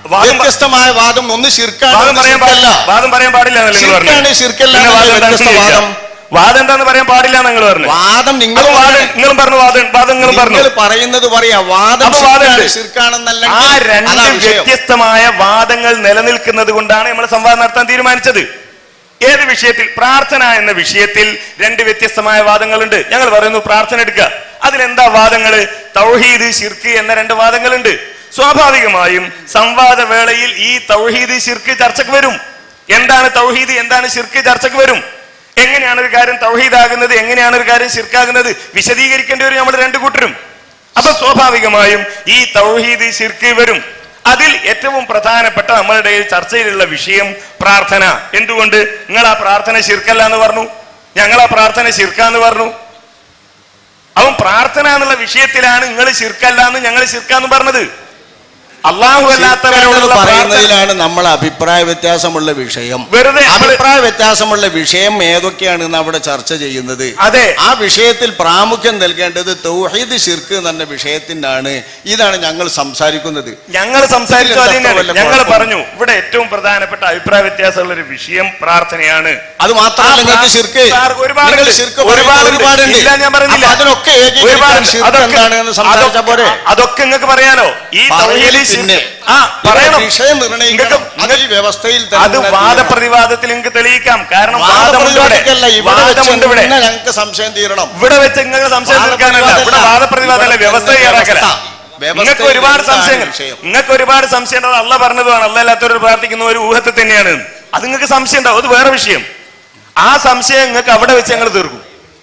വാദം പ- വ്യത്യസ്തമായ വാദം ഒന്ന് ശിർക്കാണ് വാദം ഒന്ന് പറയാൻ ശിർക്കല്ല. പാടില്ല വാദം പറയാൻ പാടില്ല എന്നല്ലേ നിങ്ങൾ ശിർക്കാണ്, പറഞ്ഞത്? ശിർക്കല്ല പിന്നെ എന്നല്ലേ വാദം എന്താണെന്ന് വ്യത്യസ്ത ചോദിക്കാം. വാദം? വാദം എന്താന്ന് പറയാൻ പാടില്ല നിങ്ങൾ പറഞ്ഞു വാദം നിങ്ങൾ അപ്പൊ വാദം നിങ്ങളും പറഞ്ഞു വാദം വാദം നിങ്ങളും പറഞ്ഞു നിങ്ങൾ പറയുന്നത് പറയാ വാദം അപ്പൊ വാദമുണ്ട്. ശിർക്കാണ്, ശിർക്കാണെന്നല്ലെങ്കിൽ ആ രണ്ട് അതാ വിഷയം. വ്യത്യസ്തമായ വാദങ്ങൾ നിലനിൽക്കുന്നത് കൊണ്ടാണ് നമ്മൾ സംവാദം നടത്താൻ തീരുമാനിച്ചത് ഏത് വിഷയത്തിൽ പ്രാർത്ഥന എന്ന വിഷയത്തിൽ രണ്ട് വ്യത്യസ്തമായ വാദങ്ങളുണ്ട് ഞങ്ങൾ പറയുന്നു പ്രാർത്ഥന എടുക്കുക അതിലെന്താ വാദങ്ങള് തൗഹീദ് ഷിർക്ക് എന്ന രണ്ട് വാദങ്ങളുണ്ട് സ്വാഭാവികമായും സംവാദ വേളയിൽ ഈ തൗഹീദ് ഷിർക്ക് ചർച്ചക്ക് വരും എന്താണ് തൗഹീദ് എന്താണ് ഷിർക്ക് ചർച്ചക്ക് വരും എങ്ങനെയാണ് ഒരു കാര്യം തൗഹീദാകുന്നത് എങ്ങനെയാണ് ഒരു കാര്യം ഷിർക്കാകുന്നത് വിശദീകരിക്കേണ്ടി വരും നമ്മൾ രണ്ടു കൂട്ടരും അപ്പൊ സ്വാഭാവികമായും ഈ തൗഹീദ് ശിർക്ക് വരും അതിൽ ഏറ്റവും പ്രധാനപ്പെട്ട നമ്മളുടെ ഇടയിൽ ചർച്ചയിലുള്ള വിഷയം പ്രാർത്ഥന എന്തുകൊണ്ട് നിങ്ങൾ ആ പ്രാർത്ഥന ശിർക്കല്ല എന്ന് പറഞ്ഞു ഞങ്ങൾ ആ പ്രാർത്ഥന ശിർക്കാന്ന് പറഞ്ഞു അവൻ പ്രാർത്ഥന എന്നുള്ള വിഷയത്തിലാണ് നിങ്ങൾ ശിർക്കല്ല എന്ന് ഞങ്ങൾ ശിർക്കാന്ന് പറഞ്ഞത് അള്ളാഹു ശിർക്കാണെന്ന് അല്ലാത്തവരോടുള്ള പ്രാർത്ഥന പറയുന്നതിലാണ് നമ്മൾ അഭിപ്രായ വ്യത്യാസമുള്ള വിഷയം വെറുതെ നമ്മള് അഭിപ്രായ വ്യത്യാസമുള്ള വിഷയം ഏതൊക്കെയാണെന്ന് അവിടെ ചർച്ച ചെയ്യുന്നത് അതെ ആ വിഷയത്തിൽ പ്രാമുഖ്യം നൽകേണ്ടത് തൗഹീദ് ഷിർക്ക് എന്ന വിഷയത്തിനാണ് ഇതാണ് ഞങ്ങൾ സംസാരിക്കുന്നത് ഞങ്ങൾ സംസാരിച്ചു ഇതിലെന്താ അതിനെ വല്ല ഞങ്ങൾ കുഴപ്പം? പറഞ്ഞു ഇവിടെ ഏറ്റവും പ്രധാനപ്പെട്ട അഭിപ്രായ വ്യത്യാസമുള്ള ഒരു വിഷയം പ്രാർത്ഥനയാണ് അത് മാത്രമല്ല ആ നിങ്ങൾക്ക് പ്രാ- ശിർക്ക് സാർ, ഒരുപാട് നിങ്ങൾ ഉണ്ട്. ശിർക്ക് പറയുന്ന ഒരുപാടുണ്ട്. ഒരുപാടുണ്ട് ഇല്ല ഞാൻ പറയുന്നില്ല അപ്പൊ അതിനൊക്കെ ഏകീകരിക്കാൻ ഒരുപാടുണ്ട്. ശിർക്ക് അതൊക്കെ- എന്താണ് എന്ന് സംസാരിച്ചാ അതൊക്കെ- പോരെ അതൊക്കെ നിങ്ങൾക്ക് പറയാലോ ഈ പറയല് തൗഹീദ് പിന്നെ. ശിർക്ക്- ആ പറയണം വിഷയം നിർണ്ണയിക്കണം അത് ഈ വ്യവസ്ഥയിൽ തന്നെ അത് തീരണം. വാദപ്രതിവാദത്തിൽ നിങ്ങൾക്ക് തെളിയിക്കാം കാരണം വാദമുണ്ട് ഇവിടെ വാദപ്രതിവാദമല്ല, ഇവിടെ വെച്ച് വാദമുണ്ട് ഇവിടെ തന്നെ ഞങ്ങൾക്ക് സംശയം തീരണം ഇവിടെ വെച്ച് നിങ്ങൾക്ക് സംശയം തീർക്കാനല്ല ഇവിടെ വാദപ്രതിവാദമല്ല വ്യവസ്ഥ തയ്യാറാക്കല നിങ്ങൾക്ക് ഒരുപാട് സംശയങ്ങൾ നിങ്ങൾക്ക് ഒരുപാട് സംശയം ഉണ്ടാവും അല്ല പറഞ്ഞതാണ് അല്ല അല്ലാത്തവർ പ്രാർത്ഥിക്കുന്ന ഒരു ഊഹത്തിൽ തന്നെയാണ് അത് നിങ്ങൾക്ക് സംശയം ഉണ്ടാവും അത് വേറെ വിഷയം ആ സംശയം നിങ്ങൾക്ക് അവിടെ വെച്ച് ഞങ്ങൾ തീർക്കും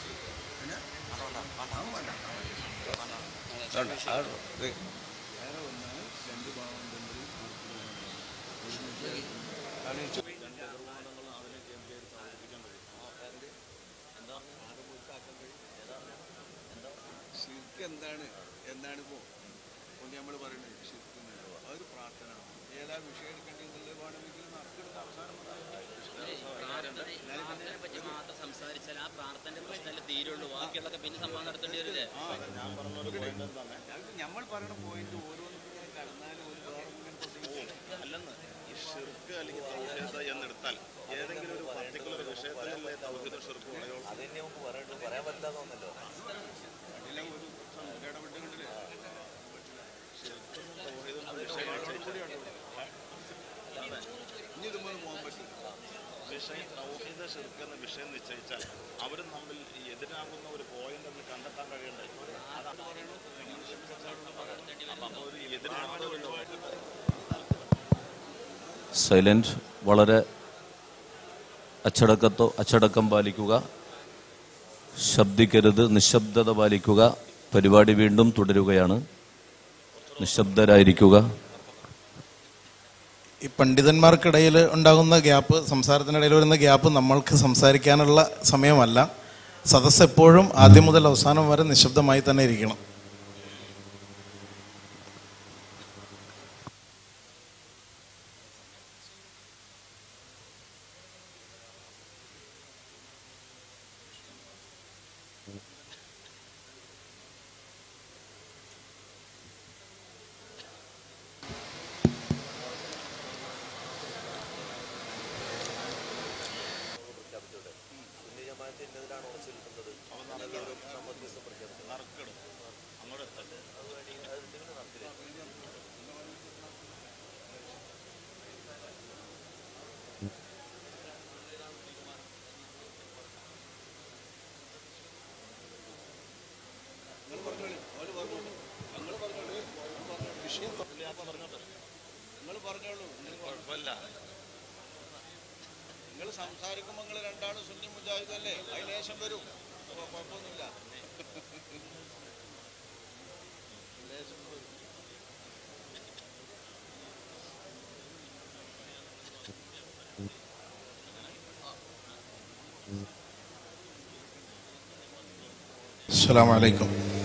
എന്താണ് എന്താണ് ഇപ്പോ നമ്മൾ പറയുന്നത് ശിർക്ക് എന്നുള്ളത്. അതൊരു പ്രാർത്ഥന ഏതാ വിഷയം എടുക്കേണ്ടത് വേണമെങ്കിൽ നറുക്കെടുത്ത് അവസാനം സംസാരിച്ചാൽ ആ പ്രാർത്ഥന പ്രശ്നമല്ലേ തീരുള്ളൂ ബാക്കിയുള്ളതൊക്കെ പിന്നെ സംഭവം നടത്തേണ്ടി വരില്ലേ നമ്മൾ പറയുന്ന പോയിന്റ് ഓരോന്നും ഇങ്ങനെ കടന്നാലും ഒരു വേറെ ഇങ്ങനെ പ്രസംഗിച്ച് അല്ലെന്ന് ഈ ഷിർക്ക് അല്ലെങ്കിൽ തൗഹീദ് എന്നെടുത്താൽ ഏതെങ്കിലും ഒരു പർട്ടിക്കുലർ വിഷയത്തിലല്ലേ തൗഹീദ് ഷിർക്ക് പറയുള്ളൂ അതന്നെ നമുക്ക് പറയണ്ടു പറയാൻ പറ്റില്ലാതെ ഒന്നല്ലോ അതിലെ ഒരു സം- ഇടപെട്ടുകൊണ്ടില്ലേ ഷിർക്കും തൗഹീദും വിഷയം ഇനി ഇതുപോലെ പോകാൻ പറ്റില്ല വിഷയം തൗഹീദ് ഷിർക്ക് എന്ന വിഷയം നിശ്ചയിച്ചാൽ അവരും തമ്മിൽ ഈ എതിരാകുന്ന ഒരു പോയിന്റ് ഒന്ന് കണ്ടെത്താൻ കഴിയണ്ടേ അതാണ് അപ്പൊ ഒരു എതിരാകുന്ന ഒരു സൈലന്റ് വളരെ അച്ചടക്കത്തോ അച്ചടക്കം പാലിക്കുക ശബ്ദിക്കരുത് നിശബ്ദത പാലിക്കുക പരിപാടി വീണ്ടും തുടരുകയാണ് നിശബ്ദരായിരിക്കുക ഈ പണ്ഡിതന്മാർക്കിടയിൽ ഉണ്ടാകുന്ന ഗ്യാപ്പ് സംസാരത്തിനിടയിൽ വരുന്ന ഗ്യാപ്പ് നമ്മൾക്ക് സംസാരിക്കാനുള്ള സമയമല്ല സദസ്സ് എപ്പോഴും ആദ്യം മുതൽ അവസാനം വരെ നിശബ്ദമായി തന്നെ ഇരിക്കണം നിങ്ങൾ പറഞ്ഞോളൂ കുഴപ്പമില്ല നിങ്ങൾ സംസാരിക്കുമ്പോൾ നിങ്ങൾ രണ്ടാളും സുന്നി മുജാഹിദ് അല്ലേ അതിന് ലേശം വരും അപ്പൊ കുഴപ്പമൊന്നുമില്ല ലേശം വരും അസ്സലാമലൈക്കും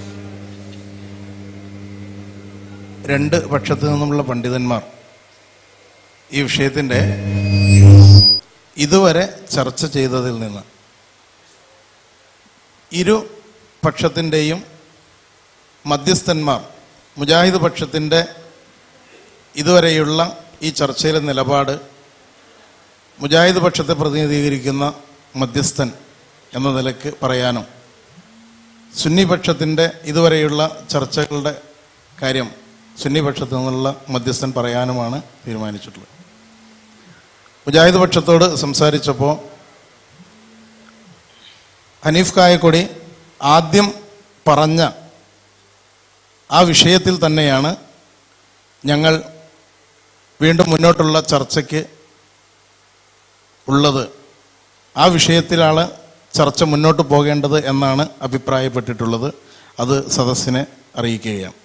രണ്ട് പക്ഷത്തു നിന്നുമുള്ള പണ്ഡിതന്മാർ ഈ വിഷയത്തിൻ്റെ ഇതുവരെ ചർച്ച ചെയ്തതിൽ നിന്ന് ഇരു പക്ഷത്തിൻ്റെയും മധ്യസ്ഥന്മാർ മുജാഹിദ് പക്ഷത്തിൻ്റെ ഇതുവരെയുള്ള ഈ ചർച്ചയിലെ നിലപാട് മുജാഹിദ് പക്ഷത്തെ പ്രതിനിധീകരിക്കുന്ന മധ്യസ്ഥൻ എന്ന നിലയ്ക്ക് പറയാനും സുന്നി പക്ഷത്തിൻ്റെ ഇതുവരെയുള്ള ചർച്ചകളുടെ കാര്യം സുന്നി പക്ഷത്തു നിന്നുള്ള മധ്യസ്ഥൻ പറയാനുമാണ് തീരുമാനിച്ചിട്ടുള്ളത് മുജാഹിദ് പക്ഷത്തോട് സംസാരിച്ചപ്പോൾ ഹനീഫ് കായക്കൊടി ആദ്യം പറഞ്ഞ ആ വിഷയത്തിൽ തന്നെയാണ് ഞങ്ങൾ വീണ്ടും മുന്നോട്ടുള്ള ചർച്ചയ്ക്ക് ഉള്ളത് ആ വിഷയത്തിലാണ് ചർച്ച മുന്നോട്ട് പോകേണ്ടത് എന്നാണ് അഭിപ്രായപ്പെട്ടിട്ടുള്ളത് അത് സദസ്സിനെ അറിയിക്കുകയാണ്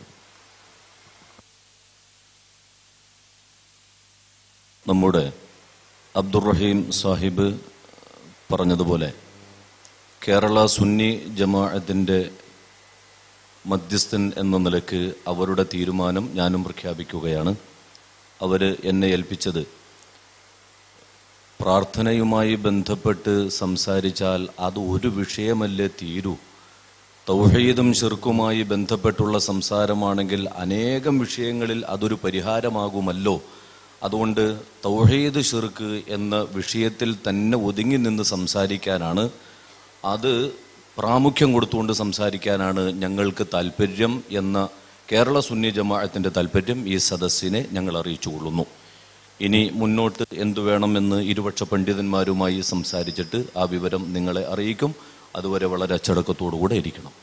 നമ്മുടെ അബ്ദുറഹീം സാഹിബ് പറഞ്ഞതുപോലെ കേരള സുന്നി ജമാഅത്തിൻ്റെ മധ്യസ്ഥൻ എന്ന നിലക്ക് അവരുടെ തീരുമാനം ഞാനും പ്രഖ്യാപിക്കുകയാണ് അവർ എന്നെ ഏൽപ്പിച്ചത് പ്രാർത്ഥനയുമായി ബന്ധപ്പെട്ട് സംസാരിച്ചാൽ അത് ഒരു വിഷയമല്ലേ തീരൂ തൗഹീദും ഷിർക്കുമായി ബന്ധപ്പെട്ടുള്ള സംസാരമാണെങ്കിൽ അനേകം വിഷയങ്ങളിൽ അതൊരു പരിഹാരമാകുമല്ലോ അതുകൊണ്ട് തൗഹീദ് ഷിർക്ക് എന്ന വിഷയത്തിൽ തന്നെ ഒതുങ്ങി നിന്ന് സംസാരിക്കാനാണ് അത് പ്രാമുഖ്യം കൊടുത്തുകൊണ്ട് സംസാരിക്കാനാണ് ഞങ്ങൾക്ക് താല്പര്യം എന്ന കേരള സുന്നി ജമാഅത്തിൻ്റെ താല്പര്യം ഈ സദസ്സിനെ ഞങ്ങൾ അറിയിച്ചു കൊള്ളുന്നു ഇനി മുന്നോട്ട് എന്തു വേണമെന്ന് ഇരുപക്ഷ പണ്ഡിതന്മാരുമായി സംസാരിച്ചിട്ട് ആ വിവരം നിങ്ങളെ അറിയിക്കും അതുവരെ വളരെ അച്ചടക്കത്തോടുകൂടെ ഇരിക്കണം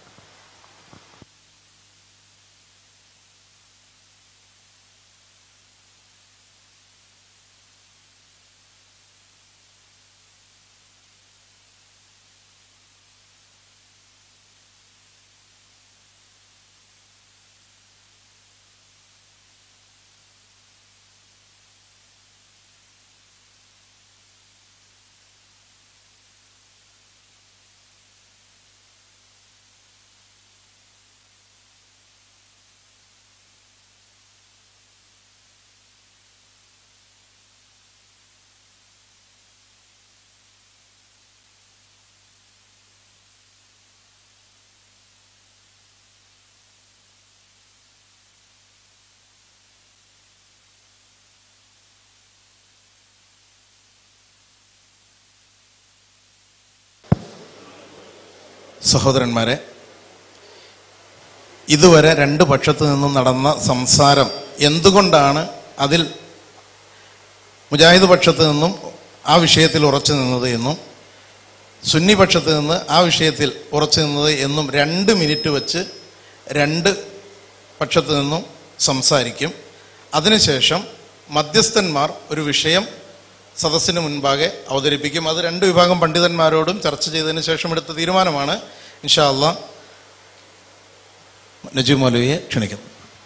സഹോദരന്മാരെ ഇതുവരെ രണ്ട് പക്ഷത്തു നിന്നും നടന്ന സംസാരം എന്തുകൊണ്ടാണ് അതിൽ മുജാഹിദ് പക്ഷത്തു നിന്നും ആ വിഷയത്തിൽ ഉറച്ചു നിന്നത് എന്നും സുന്നി പക്ഷത്ത് നിന്ന് ആ വിഷയത്തിൽ ഉറച്ചു നിന്നത് എന്നും രണ്ട് മിനിറ്റ് വെച്ച് രണ്ട് പക്ഷത്തു നിന്നും സംസാരിക്കും അതിനുശേഷം മധ്യസ്ഥന്മാർ ഒരു വിഷയം സദസ്സിന് മുൻപാകെ അവതരിപ്പിക്കും അത് രണ്ട് വിഭാഗം പണ്ഡിതന്മാരോടും ചർച്ച ചെയ്തതിന് ശേഷം എടുത്ത തീരുമാനമാണ് ഇൻഷാ അള്ളാ നജീബ് മൗലവിയെ ക്ഷണിക്കുന്നു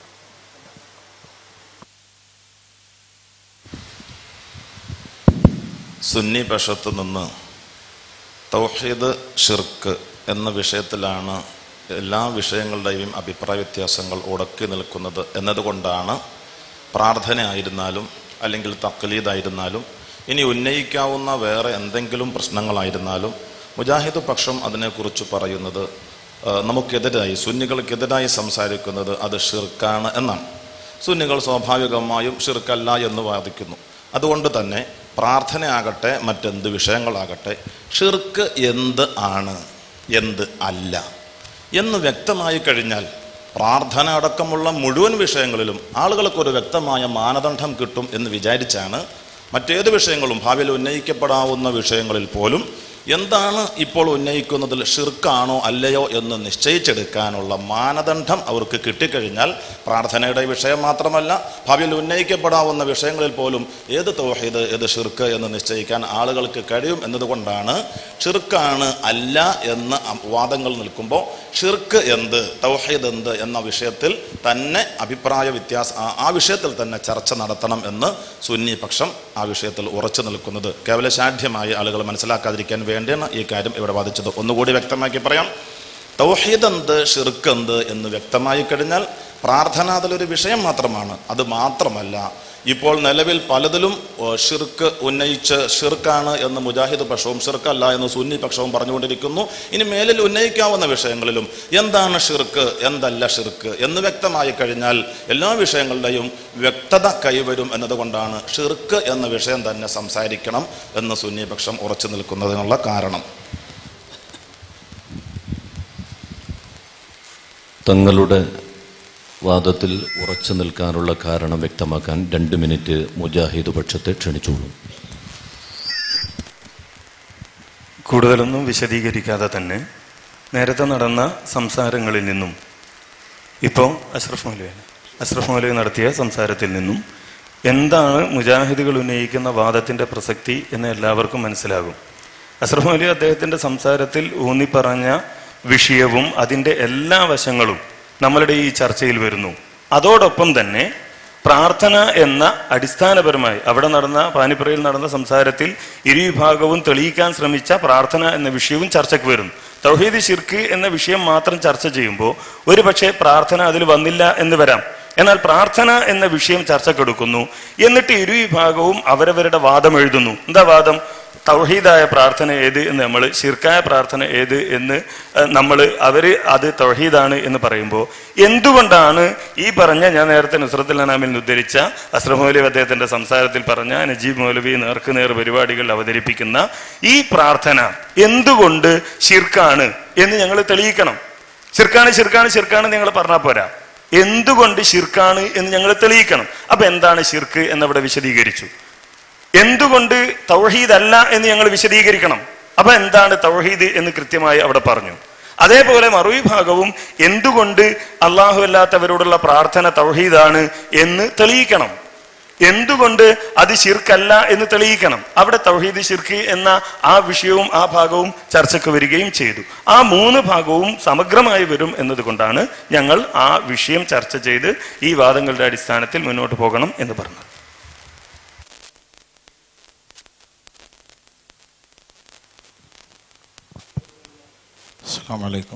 സുന്നി പക്ഷത്ത് നിന്ന് തൗഹീദ് ഷിർക്ക് എന്ന വിഷയത്തിലാണ് എല്ലാ വിഷയങ്ങളുടെയും അഭിപ്രായ വ്യത്യാസങ്ങൾ ഉടക്കി നിൽക്കുന്നത് എന്നതുകൊണ്ടാണ് പ്രാർത്ഥന ആയിരുന്നാലും അല്ലെങ്കിൽ തക്ലീദായിരുന്നാലും ഇനി ഉന്നയിക്കാവുന്ന വേറെ എന്തെങ്കിലും പ്രശ്നങ്ങളായിരുന്നാലും മുജാഹിദ് പക്ഷം അതിനെക്കുറിച്ച് പറയുന്നത് ആ, നമുക്കെതിരായി സുന്നികൾക്കെതിരായി സംസാരിക്കുന്നത് അത് ഷിർക്കാണ് എന്നാണ് സുന്നികൾ സ്വാഭാവികമായും ഷിർക്കല്ല എന്ന് വാദിക്കുന്നു അതുകൊണ്ട് തന്നെ പ്രാർത്ഥനയാകട്ടെ മറ്റെന്ത് വിഷയങ്ങളാകട്ടെ ഷിർക്ക് എന്ത് ആണ് എന്ത് അല്ല എന്ന് വ്യക്തമായി കഴിഞ്ഞാൽ പ്രാർത്ഥന അടക്കമുള്ള മുഴുവൻ വിഷയങ്ങളിലും ആളുകൾക്കൊരു വ്യക്തമായ മാനദണ്ഡം കിട്ടും എന്ന് വിചാരിച്ചാണ് മറ്റേത് വിഷയങ്ങളും ഭാവിയിൽ ഉന്നയിക്കപ്പെടാവുന്ന വിഷയങ്ങളിൽ പോലും എന്താണ് ഇപ്പോൾ ഉന്നയിക്കുന്നതിൽ ഷിർക്കാണോ അല്ലയോ എന്ന് നിശ്ചയിച്ചെടുക്കാനുള്ള മാനദണ്ഡം അവർക്ക് കിട്ടിക്കഴിഞ്ഞാൽ പ്രാർത്ഥനയുടെ വിഷയം മാത്രമല്ല ഭാവിയിൽ ഉന്നയിക്കപ്പെടാവുന്ന വിഷയങ്ങളിൽ പോലും ഏത് തൗഹീദ് ഏത് ഷിർക്ക് എന്ന് നിശ്ചയിക്കാൻ ആളുകൾക്ക് കഴിയും എന്നതുകൊണ്ടാണ് ഷിർക്കാണ് അല്ല എന്ന വാദങ്ങൾ നിൽക്കുമ്പോൾ ഷിർക്ക് എന്ത് തൗഹീദ് എന്ത് എന്ന വിഷയത്തിൽ തന്നെ അഭിപ്രായ വ്യത്യാസം ആ- ആ വിഷയത്തിൽ തന്നെ ചർച്ച നടത്തണം എന്ന് സുന്നി പക്ഷം ആ വിഷയത്തിൽ ഉറച്ചു നിൽക്കുന്നത് കേവല ശാഠ്യമായി ആളുകൾ മനസ്സിലാക്കാതിരിക്കാൻ വേണ്ടിയാണ് ഈ കാര്യം ഇവിടെ വാദിച്ചത് ഒന്നുകൂടി വ്യക്തമാക്കി പറയാം തൗഹീദ് എന്ത് ഷിർക്ക് എന്ത് എന്ന് വ്യക്തമായി കഴിഞ്ഞാൽ പ്രാർത്ഥന അതിലൊരു വിഷയം മാത്രമാണ് അത് മാത്രമല്ല ഇപ്പോൾ നിലവിൽ പലതിലും ഓ, ഷിർക്ക് ഉന്നയിച്ച് ഷിർക്കാണ് എന്ന് മുജാഹിദ് പക്ഷവും ഷിർക്കല്ല എന്ന് സുന്നി പക്ഷവും പറഞ്ഞുകൊണ്ടിരിക്കുന്നു ഇനി മേലിൽ ഉന്നയിക്കാവുന്ന വിഷയങ്ങളിലും എന്താണ് ഷിർക്ക് എന്തല്ല ഷിർക്ക് എന്ന് വ്യക്തമായി കഴിഞ്ഞാൽ എല്ലാ വിഷയങ്ങളുടെയും വ്യക്തത കൈവരും എന്നതുകൊണ്ടാണ് ഷിർക്ക് എന്ന വിഷയം തന്നെ സംസാരിക്കണം എന്ന് സുന്നി പക്ഷം ഉറച്ചു നിൽക്കുന്നതിനുള്ള കാരണം തങ്ങളുടെ വാദത്തിൽ ഉറച്ചു നിൽക്കാനുള്ള കാരണം വ്യക്തമാക്കാൻ രണ്ട് മിനിറ്റ് മുജാഹിദ് പക്ഷത്തെ ക്ഷണിച്ചോളൂ കൂടുതലൊന്നും വിശദീകരിക്കാതെ തന്നെ നേരത്തെ നടന്ന സംസാരങ്ങളിൽ നിന്നും ഇപ്പോൾ അഷ്റഫ് മൗലവിയാണ് അഷ്റഫ് മൗലവി നടത്തിയ സംസാരത്തിൽ നിന്നും എന്താണ് മുജാഹിദുകൾ ഉന്നയിക്കുന്ന വാദത്തിൻ്റെ പ്രസക്തി എന്ന് എല്ലാവർക്കും മനസ്സിലാകും അഷ്റഫ് മൗലവി അദ്ദേഹത്തിൻ്റെ സംസാരത്തിൽ ഊന്നിപ്പറഞ്ഞ വിഷയവും അതിൻ്റെ എല്ലാ വശങ്ങളും നമ്മളുടെ ഈ ചർച്ചയിൽ വരുന്നു അതോടൊപ്പം തന്നെ പ്രാർത്ഥന എന്ന അടിസ്ഥാനപരമായി അവിടെ നടന്ന പാനിപ്പുറയിൽ നടന്ന സംസാരത്തിൽ ഇരുവിഭാഗവും തെളിയിക്കാൻ ശ്രമിച്ച പ്രാർത്ഥന എന്ന വിഷയവും ചർച്ചയ്ക്ക് വരുന്നു തൗഹീദ് ഷിർക്ക് എന്ന വിഷയം മാത്രം ചർച്ച ചെയ്യുമ്പോൾ ഒരു പക്ഷേ പ്രാർത്ഥന അതിൽ വന്നില്ല എന്ന് വരാം എന്നാൽ പ്രാർത്ഥന എന്ന വിഷയം ചർച്ചക്കെടുക്കുന്നു എന്നിട്ട് ഇരുവിഭാഗവും അവരവരുടെ വാദം എഴുതുന്നു എന്താ വാദം തൗഹീദായ പ്രാർത്ഥന ഏത് എന്ന് നമ്മൾ ഷിർക്കായ പ്രാർത്ഥന ഏത് എന്ന് നമ്മൾ അവർ അത് തൗഹീദാണ് എന്ന് പറയുമ്പോൾ എന്തുകൊണ്ടാണ് ഈ പറഞ്ഞ ഞാൻ നേരത്തെ നുസ്രത്തുൽ അനാമിൽ നിന്ന് ഉദ്ധരിച്ച അസ്രഫ് മൗലവി അദ്ദേഹത്തിന്റെ സംസാരത്തിൽ പറഞ്ഞ നജീബ് മൗലവി നേർക്ക് നേർ പരിപാടികൾ അവതരിപ്പിക്കുന്ന ഈ പ്രാർത്ഥന എന്തുകൊണ്ട് ഷിർക്കാണ് എന്ന് ഞങ്ങൾ തെളിയിക്കണം ഷിർക്കാണ് ഷിർക്കാണ് ഷിർക്കാണ് നിങ്ങൾ പറഞ്ഞാൽ പോരാ എന്തുകൊണ്ട് ഷിർക്കാണ് എന്ന് ഞങ്ങൾ തെളിയിക്കണം അപ്പൊ എന്താണ് ഷിർക്ക് എന്നവിടെ വിശദീകരിച്ചു എന്തുകൊണ്ട് തൗഹീദ് അല്ല എന്ന് ഞങ്ങൾ വിശദീകരിക്കണം അപ്പൊ എന്താണ് തൗഹീദ് എന്ന് കൃത്യമായി അവിടെ പറഞ്ഞു അതേപോലെ മറുവിഭാഗവും എന്തുകൊണ്ട് അള്ളാഹു അല്ലാത്തവരോടുള്ള പ്രാർത്ഥന തൗഹീദാണ് എന്ന് തെളിയിക്കണം എന്തുകൊണ്ട് അത് ശിർക്കല്ല എന്ന് തെളിയിക്കണം അവിടെ തൗഹീദ് ശിർക്ക് എന്ന ആ വിഷയവും ആ ഭാഗവും ചർച്ചയ്ക്ക് വരികയും ചെയ്തു ആ മൂന്ന് ഭാഗവും സമഗ്രമായി വരും എന്നതുകൊണ്ടാണ് ഞങ്ങൾ ആ വിഷയം ചർച്ച ചെയ്ത് ഈ വാദങ്ങളുടെ അടിസ്ഥാനത്തിൽ മുന്നോട്ട് പോകണം എന്ന് പറഞ്ഞത് അസ്സാം വലൈക്കും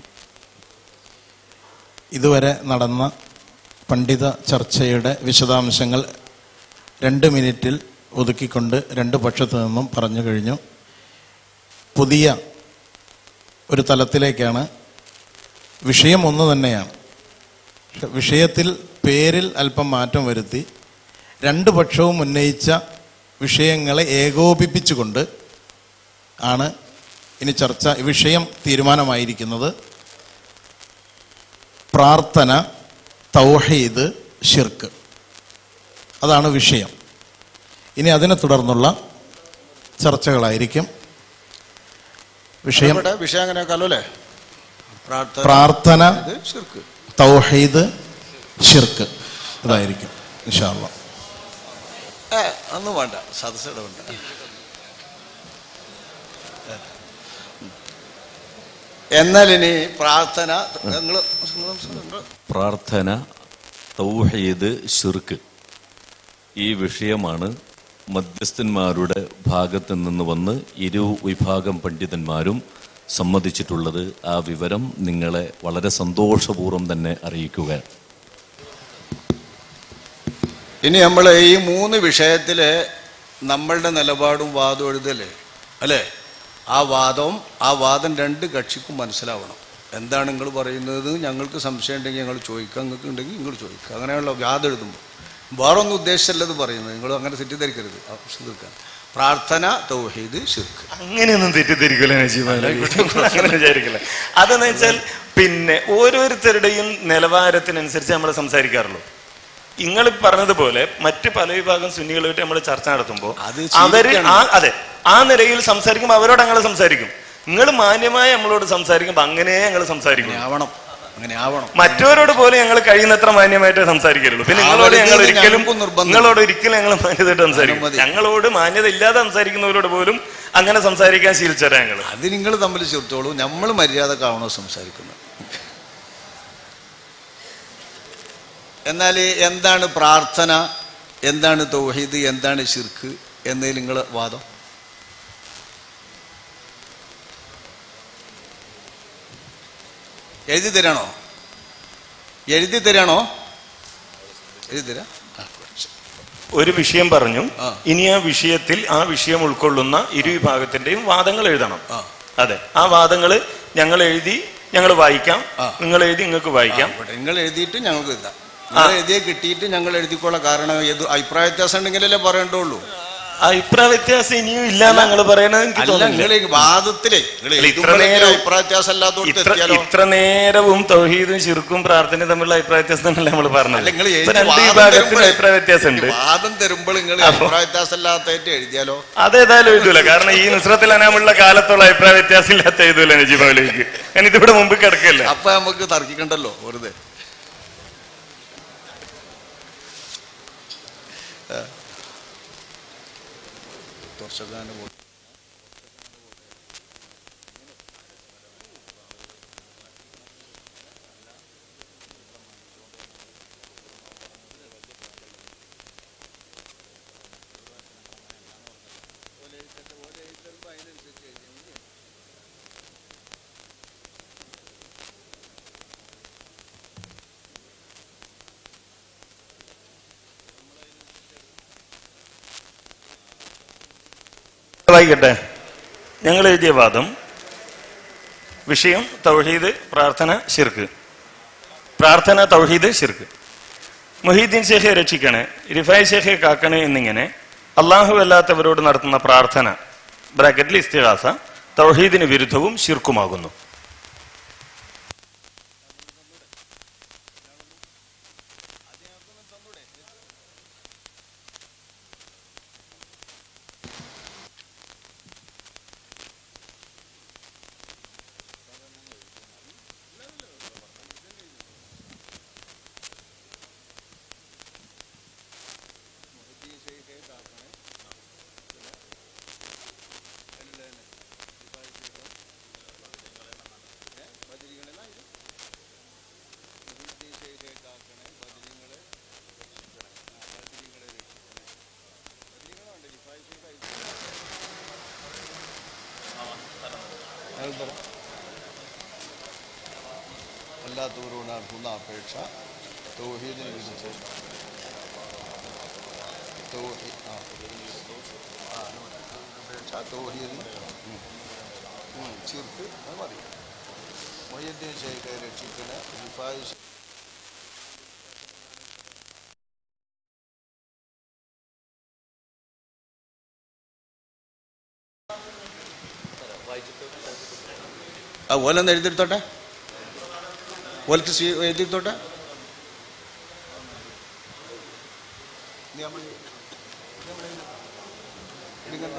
ഇതുവരെ നടന്ന പണ്ഡിത ചർച്ചയുടെ വിശദാംശങ്ങൾ രണ്ട് മിനിറ്റിൽ ഒതുക്കിക്കൊണ്ട് രണ്ട് പക്ഷത്തു നിന്നും പറഞ്ഞു കഴിഞ്ഞു പുതിയ ഒരു തലത്തിലേക്കാണ് വിഷയം ഒന്ന് തന്നെയാണ് പക്ഷെ വിഷയത്തിൽ പേരിൽ അല്പം മാറ്റം വരുത്തി രണ്ട് പക്ഷവും ഉന്നയിച്ച വിഷയങ്ങളെ ഏകോപിപ്പിച്ചുകൊണ്ട് ആണ് ഇനി ചർച്ച വിഷയം തീരുമാനമായിരിക്കുന്നത് പ്രാർത്ഥന തൗഹീദ് ഷിർക്ക് അതാണ് വിഷയം ഇനി അതിനെ തുടർന്നുള്ള ചർച്ചകളായിരിക്കും വിഷയം ഇവിടെ വിഷയം അങ്ങനെ ആക്കാലോ അല്ലേ പ്രാർത്ഥന പ്രാർത്ഥന ഇത് ശിർക്ക് തൗഹീദ് ഷിർക്ക് ഇതായിരിക്കും ഇൻഷാല്ല ഏ ഒന്നും വേണ്ട സദസ്സുടെ വേണ്ട എന്നാൽ ഇനി പ്രാർത്ഥന നിങ്ങൾ പ്രാർത്ഥന തൗഹീദ് ഷിർക്ക് ഈ വിഷയമാണ് മധ്യസ്ഥന്മാരുടെ ഭാഗത്ത് നിന്ന് വന്ന് ഇരു വിഭാഗം പണ്ഡിതന്മാരും സമ്മതിച്ചിട്ടുള്ളത് ആ വിവരം നിങ്ങളെ വളരെ സന്തോഷപൂർവ്വം തന്നെ അറിയിക്കുക ഇനി നമ്മൾ ഈ മൂന്ന് വിഷയത്തിൽ നമ്മളുടെ നിലപാടും വാദവും എഴുതല്ലേ അല്ലേ ആ വാദവും ആ വാദം രണ്ട് കക്ഷിക്കും മനസ്സിലാവണം എന്താണ് നിങ്ങൾ പറയുന്നത് ഞങ്ങൾക്ക് സംശയം ഉണ്ടെങ്കിൽ ഞങ്ങൾ ചോദിക്കുക നിങ്ങൾക്ക് ഉണ്ടെങ്കിൽ നിങ്ങൾ ചോദിക്കുക അങ്ങനെയുള്ള വാദം എഴുതുമ്പോൾ വേറൊന്നും ഉദ്ദേശിച്ചല്ലത് പറയുന്നത് നിങ്ങൾ അങ്ങനെ തെറ്റിദ്ധരിക്കരുത് ആവശ്യം തീർക്കാൻ പ്രാർത്ഥന തൗഹീദ് ഷിർക്ക് അങ്ങനെയൊന്നും തെറ്റിദ്ധരിക്കില്ല നജീബ് അങ്ങനെ വിചാരിക്കില്ല അതെന്ന് വെച്ചാൽ പിന്നെ ഓരോരുത്തരുടെയും നിലവാരത്തിനനുസരിച്ച് നമ്മൾ സംസാരിക്കാറുള്ളൂ നിങ്ങൾ പറഞ്ഞതുപോലെ മറ്റ് പല വിഭാഗം സുന്നികളുമായിട്ട് നമ്മൾ ചർച്ച നടത്തുമ്പോൾ അവര് ആ അതെ ആ നിലയിൽ സംസാരിക്കുമ്പോൾ അവരോട് ഞങ്ങൾ സംസാരിക്കും നിങ്ങൾ മാന്യമായി നമ്മളോട് സംസാരിക്കുമ്പോൾ അങ്ങനെ ഞങ്ങൾ സംസാരിക്കും ആവണം അങ്ങനെ ആവണം മറ്റവരോട് പോലും ഞങ്ങൾ കഴിയുന്നത്ര മാന്യമായിട്ട് സംസാരിക്കരുള്ളൂ പിന്നെ നിങ്ങളോട് ആവരുത് ഞങ്ങൾ എന്ന് ഒരിക്കലും ഞങ്ങൾക്കും നിർബന്ധം. നിങ്ങളോട് ഒരിക്കലും ഞങ്ങൾ മാന്യതയായിട്ട് സംസാരിക്കും മതി. ഞങ്ങളോട് മാന്യത ഇല്ലാതെ സംസാരിക്കുന്നവരോട് പോലും അങ്ങനെ സംസാരിക്കാൻ ശീലിച്ചരാ ഞങ്ങൾ അത് നിങ്ങൾ തമ്മിൽ ചേർത്തോളൂ നമ്മൾ മര്യാദക്കാവണോ സംസാരിക്കുന്നത് എന്നാൽ എന്താണ് പ്രാർത്ഥന എന്താണ് തൗഹീദ് എന്താണ് ഷിർക്ക് എന്നതിൽ നിങ്ങൾ വാദം എഴുതി തരാണോ എഴുതി തരാണോ എഴുതിരാ ഒരു വിഷയം പറഞ്ഞു ഇനി ആ വിഷയത്തിൽ ആ വിഷയം ഉൾക്കൊള്ളുന്ന ഇരു വിഭാഗത്തിന്റെയും വാദങ്ങൾ എഴുതണം അതെ ആ വാദങ്ങൾ ഞങ്ങൾ എഴുതി ഞങ്ങൾ വായിക്കാം നിങ്ങൾ എഴുതി നിങ്ങൾക്ക് വായിക്കാം നിങ്ങൾ എഴുതിയിട്ട് ഞങ്ങൾക്ക് എഴുതാം നിങ്ങൾ എഴുതിയ കിട്ടിയിട്ട് ഞങ്ങൾ എഴുതിക്കോളാം കാരണം ഏത് അഭിപ്രായ വ്യത്യാസം ഉണ്ടെങ്കിലല്ലേ പറയണ്ടുള്ളൂ അഭിപ്രായ വ്യത്യാസം ഇനിയും ഇല്ല ഞങ്ങൾ പറയണത് എനിക്ക് അല്ല നിങ്ങൾ തോന്നുന്നില്ല വാദത്തിലേ നിങ്ങൾ അല്ല, ഇത്ര എഴുതുമ്പോഴെങ്കിലും നേരം- അഭിപ്രായ വ്യത്യാസം അല്ലാത്തോടത്ത് ഇത്ര എത്തിയാലോ ഇത്ര നേരവും തൗഹീദും ശിർക്കും പ്രാർത്ഥനയും തമ്മിലുള്ള അഭിപ്രായ വ്യത്യാസം എന്നല്ല നമ്മൾ പറഞ്ഞത് നിങ്ങൾ ഇപ്പൊ എഴുതി രണ്ട് വാദം വിഭാഗത്തിന് തരുമ്പോഴേ- അഭിപ്രായ വ്യത്യാസം ഉണ്ട് വാദം തരുമ്പോൾ നിങ്ങൾ അപ്പൊ- അഭിപ്രായ വ്യത്യാസം ഇല്ലാത്തായിട്ട് എഴുതിയാലോ അതേതായാലും എഴുതൂല കാരണം ഈ നുസ്രത്തിൽ അനാമുള്ള കാലത്തോളം അഭിപ്രായ വ്യത്യാസം ഇല്ലാത്ത എഴുതൂല നജീബാവിലേക്ക് ഞാൻ ഇതിവിടെ മുമ്പ് കിടക്കല്ല അപ്പൊ നമുക്ക് തർക്കിക്കണ്ടല്ലോ വെറുതെ ആ. തുർഷഖാന് പോ- വായിക്കട്ടെ ഞങ്ങൾ എഴുതിയ വാദം വിഷയം തൗഹീദ് പ്രാർത്ഥന ഷിർക്ക് പ്രാർത്ഥന തൗഹീദ് ഷിർക്ക് മൊഹീദ്ദീൻ ഷേഖെ രക്ഷിക്കണേ റിഫായ് ഷേഖെ കാക്കണേ എന്നിങ്ങനെ അള്ളാഹു അല്ലാത്തവരോട് നടത്തുന്ന പ്രാർത്ഥന ബ്രാക്കറ്റിൽ ഇസ്തിഹാസ തൗഹീദിന് വിരുദ്ധവും ഷിർക്കുമാകുന്നു അല്ലാത്തവരോട് നടത്തുന്ന അപേക്ഷ തൗഹീദിനെ വിളിച്ച് തൗഹീ- ആ. ആ, അപേക്ഷ തൗഹീദിന് ഉം. ഉം, ചിർക്ക് അത് മതി മൊയ്യദ്ദീൻ ഷെയ്ഖെ രക്ഷിക്കണ റിഫായി ഷെ- ആ ഓലൊന്ന് എഴുതിയെടുത്തോട്ടെ ഓലക്ക് സ്വീ എഴുതിയെടുത്തോട്ടെ നീ നമ്മൾ ഇടിക്കണ്ട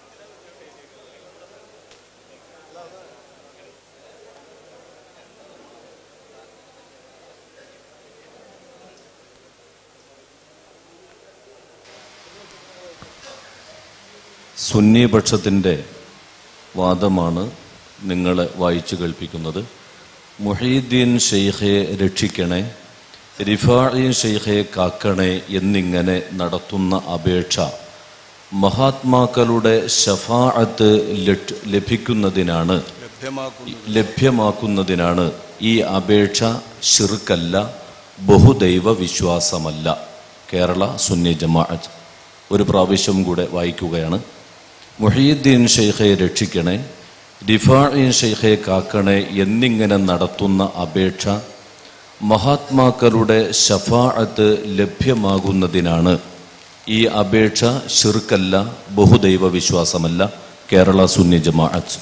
സുന്നി പക്ഷത്തിൻ്റെ വാദമാണ് നിങ്ങളെ വായിച്ചു കേൾപ്പിക്കുന്നത് മുഹീദ്ദീൻ ഷെയ്ഖെ രക്ഷിക്കണേ റിഫാഈൻ ഷെയ്ഖെ കാക്കണേ എന്നിങ്ങനെ നടത്തുന്ന അപേക്ഷ മഹാത്മാക്കളുടെ ഷഫാഅത്ത് ലറ്റ് ലഭിക്കുന്നതിനാണ് ലഭ്യമാക്കുന്നു ലഭ്യമാക്കുന്നതിനാണ് ഈ അപേക്ഷ ഷിർക്കല്ല ബഹുദൈവ വിശ്വാസമല്ല കേരള സുന്നി ജമാഅത്ത് ഒരു പ്രാവശ്യം കൂടെ വായിക്കുകയാണ് മുഹീദ്ദീൻ ഷെയ്ഖെ രക്ഷിക്കണേ റിഫാഈൻ ഷെയ്ഖെ കാക്കണേ എന്നിങ്ങനെ നടത്തുന്ന അപേക്ഷ മഹാത്മാക്കളുടെ ഷഫാഅത്ത് ലഭ്യമാകുന്നതിനാണ് ഈ അപേക്ഷ ഷിർക്കല്ല ബഹുദൈവ വിശ്വാസമല്ല കേരള സുന്നി ജമാഅത്ത്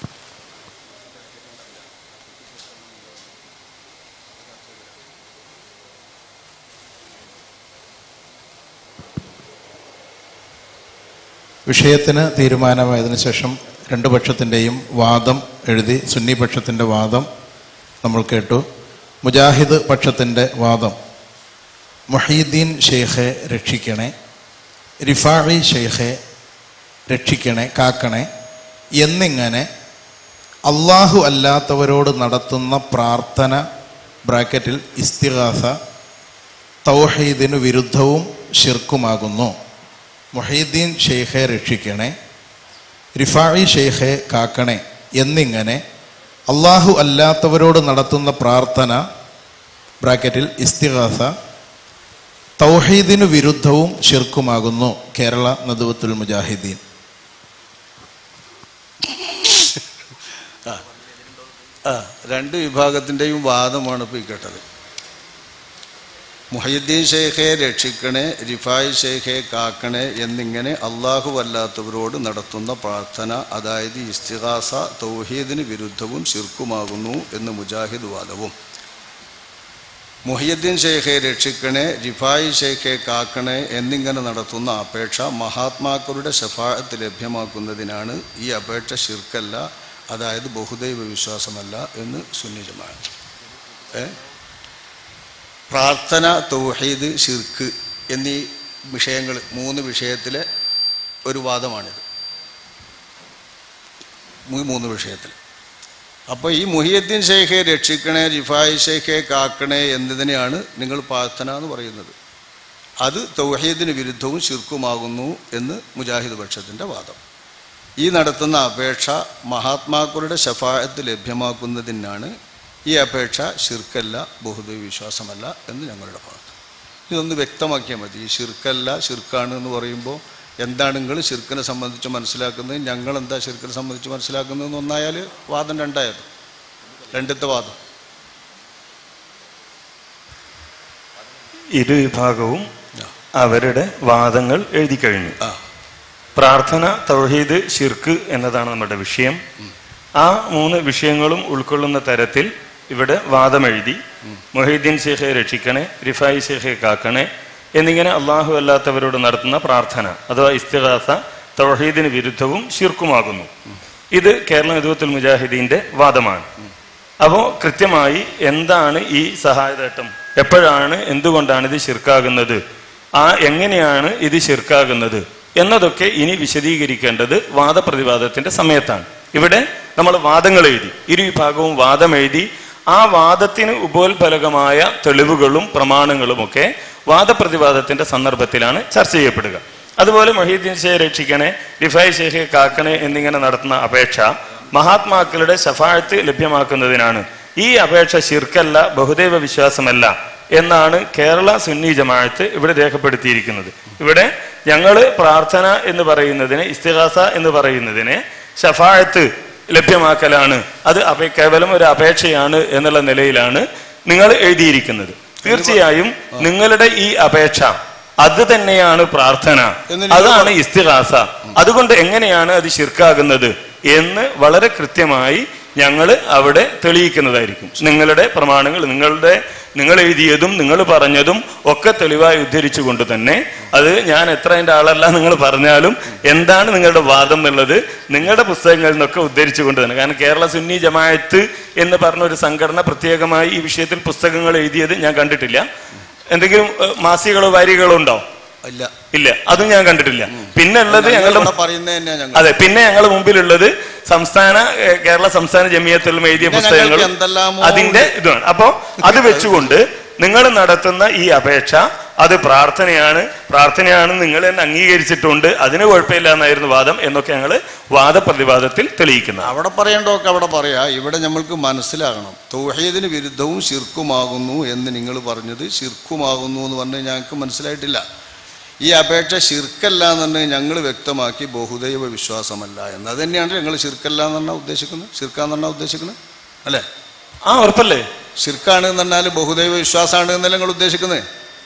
വിഷയത്തിന് തീരുമാനമായതിനു ശേഷം രണ്ട് പക്ഷത്തിൻ്റെയും വാദം എഴുതി സുന്നി പക്ഷത്തിൻ്റെ വാദം നമ്മൾ കേട്ടു മുജാഹിദ് പക്ഷത്തിൻ്റെ വാദം മൊഹീദ്ദീൻ ഷെയ്ഖെ രക്ഷിക്കണേ റിഫാഴി ഷെയ്ഖെ രക്ഷിക്കണേ കാക്കണേ എന്നിങ്ങനെ അള്ളാഹു അല്ലാത്തവരോട് നടത്തുന്ന പ്രാർത്ഥന ബ്രാക്കറ്റിൽ ഇസ്തിഹാസ തൗഹീദിനു വിരുദ്ധവും ഷിർക്കുമാകുന്നു മൊഹീദ്ദീൻ ഷെയ്ഖെ രക്ഷിക്കണേ റിഫാഴി ഷെയ്ഖെ കാക്കണേ എന്നിങ്ങനെ അള്ളാഹു അല്ലാത്തവരോട് നടത്തുന്ന പ്രാർത്ഥന ബ്രാക്കറ്റിൽ ഇസ്തിഹാസ തൗഹീദിന് വിരുദ്ധവും ഷിർക്കുമാകുന്നു കേരള നദുവത്തുൽ മുജാഹിദീൻ ആ ആ രണ്ട് വിഭാഗത്തിൻ്റെയും വാദമാണ് ഇപ്പോൾ ഈ കേട്ടത് മുഹയ്യുദ്ദീൻ ഷെയ്ഖെ രക്ഷിക്കണേ റിഫായ് ഷെയ്ഖെ കാക്കണേ എന്നിങ്ങനെ അള്ളാഹു അല്ലാത്തവരോട് നടത്തുന്ന പ്രാർത്ഥന അതായത് ഇസ്തിഹാസ തൗഹീദിന് വിരുദ്ധവും ശിർക്കുമാകുന്നു എന്ന് മുജാഹിദ് വാദവും മുഹിയുദ്ദീൻ ഷെയ്ഖെ രക്ഷിക്കണേ റിഫായി ഷെയ്ഖെ കാക്കണേ എന്നിങ്ങനെ നടത്തുന്ന അപേക്ഷ മഹാത്മാക്കളുടെ ശഫായത്ത് ലഭ്യമാക്കുന്നതിനാണ് ഈ അപേക്ഷ ശിർക്കല്ല അതായത് ബഹുദൈവ വിശ്വാസമല്ല എന്ന് സുന്നിജമാണ് ഏ പ്രാർത്ഥന തൗഹീദ് ഷിർക്ക് എന്നീ വിഷയങ്ങൾ മൂന്ന് വിഷയത്തിലെ ഒരു വാദമാണിത് ഈ മൂന്ന് വിഷയത്തിൽ അപ്പോൾ ഈ മുഹിയുദ്ദീൻ ഷെയ്ഖെ രക്ഷിക്കണേ റിഫായി ഷെയ്ഖെ കാക്കണേ എന്നതിനെയാണ് നിങ്ങൾ പ്രാർത്ഥന എന്ന് പറയുന്നത് അത് തൗഹീദിന് വിരുദ്ധവും ശിർക്കുമാകുന്നു എന്ന് മുജാഹിദ് പക്ഷത്തിൻ്റെ വാദം ഈ നടത്തുന്ന അപേക്ഷ മഹാത്മാക്കളുടെ ശഫായത്ത് ലഭ്യമാക്കുന്നതിനാണ് ഈ അപേക്ഷ ശിർക്കല്ല ബഹുദൈവ വിശ്വാസമല്ല എന്ന് ഞങ്ങളുടെ ഭാഗത്ത് ഇതൊന്ന് വ്യക്തമാക്കിയാൽ മതി ഈ ശിർക്കല്ല ശിർക്കാണ് എന്ന് പറയുമ്പോൾ എന്താണ് നിങ്ങൾ ശിർക്കിനെ സംബന്ധിച്ച് മനസ്സിലാക്കുന്നത് ഞങ്ങൾ എന്താ ശിർക്കിനെ സംബന്ധിച്ച് മനസ്സിലാക്കുന്നതെന്ന് ഒന്നായാൽ വാദം രണ്ടായത് രണ്ടത്തെ വാദം ഇരു വിഭാഗവും അവരുടെ വാദങ്ങൾ എഴുതി കഴിഞ്ഞു പ്രാർത്ഥന തൗഹീദ് ഷിർക്ക് എന്നതാണ് നമ്മുടെ വിഷയം ആ മൂന്ന് വിഷയങ്ങളും ഉൾക്കൊള്ളുന്ന തരത്തിൽ ഇവിടെ വാദമെഴുതി മൊഹീദ്ദീൻ ഷേഖെ രക്ഷിക്കണേ റിഫായി ഷേഖെ കാക്കണേ എന്നിങ്ങനെ അള്ളാഹു അല്ലാത്തവരോട് നടത്തുന്ന പ്രാർത്ഥന അഥവാ ഇസ്തിഹാസ തൗഹീദിന് വിരുദ്ധവും ഷിർക്കുമാകുന്നു ഇത് കേരള നേതൃത്വത്തിൽ മുജാഹിദീന്റെ വാദമാണ് അപ്പോൾ കൃത്യമായി എന്താണ് ഈ സഹായതേട്ടം എപ്പോഴാണ് എന്തുകൊണ്ടാണ് ഇത് ശിർക്കാകുന്നത് ആ എങ്ങനെയാണ് ഇത് ശിർക്കാകുന്നത് എന്നതൊക്കെ ഇനി വിശദീകരിക്കേണ്ടത് വാദപ്രതിവാദത്തിന്റെ സമയത്താണ് ഇവിടെ നമ്മൾ വാദങ്ങൾ എഴുതി ഇരു വിഭാഗവും വാദം എഴുതി ആ വാദത്തിന് ഉപോത്ഫലകമായ തെളിവുകളും പ്രമാണങ്ങളുമൊക്കെ വാദപ്രതിവാദത്തിന്റെ സന്ദർഭത്തിലാണ് ചർച്ച ചെയ്യപ്പെടുക അതുപോലെ മൊഹീദ്ദീൻ ഷെയ്ഖ് രക്ഷിക്കണേ റിഫായ് ഷെയ്ഖെ കാക്കണേ എന്നിങ്ങനെ നടത്തുന്ന അപേക്ഷ മഹാത്മാക്കളുടെ ശഫാഴത്ത് ലഭ്യമാക്കുന്നതിനാണ് ഈ അപേക്ഷ ശിർക്കല്ല ബഹുദൈവ വിശ്വാസമല്ല എന്നാണ് കേരള സുന്നി ജമാഅത്ത് ഇവിടെ രേഖപ്പെടുത്തിയിരിക്കുന്നത് ഇവിടെ ഞങ്ങൾ പ്രാർത്ഥന എന്ന് പറയുന്നതിനെ ഇസ്തിഹാസ എന്ന് പറയുന്നതിനെ ഷഫാഴത്ത് ലഭ്യമാക്കലാണ് അത് അപേ കേവലം ഒരു അപേക്ഷയാണ് എന്നുള്ള നിലയിലാണ് നിങ്ങൾ എഴുതിയിരിക്കുന്നത് തീർച്ചയായും നിങ്ങളുടെ ഈ അപേക്ഷ അത് തന്നെയാണ് പ്രാർത്ഥന അതാണ് ഇസ്തിഹാസ അതുകൊണ്ട് എങ്ങനെയാണ് അത് ശിർക്കാകുന്നത് എന്ന് വളരെ കൃത്യമായി ഞങ്ങൾ അവിടെ തെളിയിക്കുന്നതായിരിക്കും നിങ്ങളുടെ പ്രമാണങ്ങൾ നിങ്ങളുടെ നിങ്ങൾ എഴുതിയതും നിങ്ങൾ പറഞ്ഞതും ഒക്കെ തെളിവായി ഉദ്ധരിച്ചുകൊണ്ട് തന്നെ അത് ഞാൻ എത്ര അതിൻ്റെ ആളല്ല നിങ്ങൾ പറഞ്ഞാലും എന്താണ് നിങ്ങളുടെ വാദം എന്നുള്ളത് നിങ്ങളുടെ പുസ്തകങ്ങളിൽ നിന്നൊക്കെ ഉദ്ധരിച്ചുകൊണ്ട് തന്നെ കാരണം കേരള സുന്നി ജമായത്ത് എന്ന് പറഞ്ഞ ഒരു സംഘടന പ്രത്യേകമായി ഈ വിഷയത്തിൽ പുസ്തകങ്ങൾ എഴുതിയത് ഞാൻ കണ്ടിട്ടില്ല എന്തെങ്കിലും ഏഹ്, മാസികകളോ വാരികളോ ഉണ്ടോ ഇല്ല ഇല്ല അതും ഞാൻ കണ്ടിട്ടില്ല പിന്നെ ഉള്ളത് ഞങ്ങളുടെ ഇവിടെ പറയുന്നത് തന്നെയാ ഞങ്ങൾ അതെ പിന്നെ ഞങ്ങൾ മുമ്പിലുള്ളത് സംസ്ഥാന ഏഹ്, കേരള സംസ്ഥാന ജമിയത്തിലും എഴുതിയ പിന്നെ പുസ്തകങ്ങൾ ഞങ്ങൾക്ക് എന്തെല്ലാമോ അതിന്റെ ഇതാണ് അപ്പോ അത് വെച്ചുകൊണ്ട് നിങ്ങൾ നടത്തുന്ന ഈ അപേക്ഷ അത് പ്രാർത്ഥനയാണ് പ്രാർത്ഥനയാണ് നിങ്ങൾ തന്നെ അംഗീകരിച്ചിട്ടുണ്ട് അതിന് കുഴപ്പമില്ല എന്നായിരുന്നു വാദം എന്നൊക്കെ ഞങ്ങൾ വാദപ്രതിവാദത്തിൽ തെളിയിക്കുന്നത് അവിടെ പറയേണ്ടതൊക്കെ അവിടെ പറയാ ഇവിടെ നമ്മൾക്ക് മനസ്സിലാകണം തൗഹീദിന് വിരുദ്ധവും ശിർക്കുമാകുന്നു എന്ന് നിങ്ങൾ പറഞ്ഞത് ശിർക്കുമാകുന്നു എന്ന് പറഞ്ഞ് ഞങ്ങൾക്ക് മനസ്സിലായിട്ടില്ല ഈ അപേക്ഷ ശിർക്കല്ല എന്ന് ഞങ്ങൾ വ്യക്തമാക്കി ബഹുദൈവ വിശ്വാസമല്ല എന്ന് അത് തന്നെയാണ് ഞങ്ങൾ ശിർക്കല്ല എന്ന് പറഞ്ഞാൽ ഉദ്ദേശിക്കുന്നത് ശിർക്കാന്ന് പറഞ്ഞാൽ ഉദ്ദേശിക്കുന്നത് അല്ലേ ആ ഉറപ്പല്ലേ ശിർക്കാണ് എന്ന് പറഞ്ഞാൽ ബഹുദൈവ വിശ്വാസമാണ് എന്നല്ല നിങ്ങൾ ഉദ്ദേശിക്കുന്നത്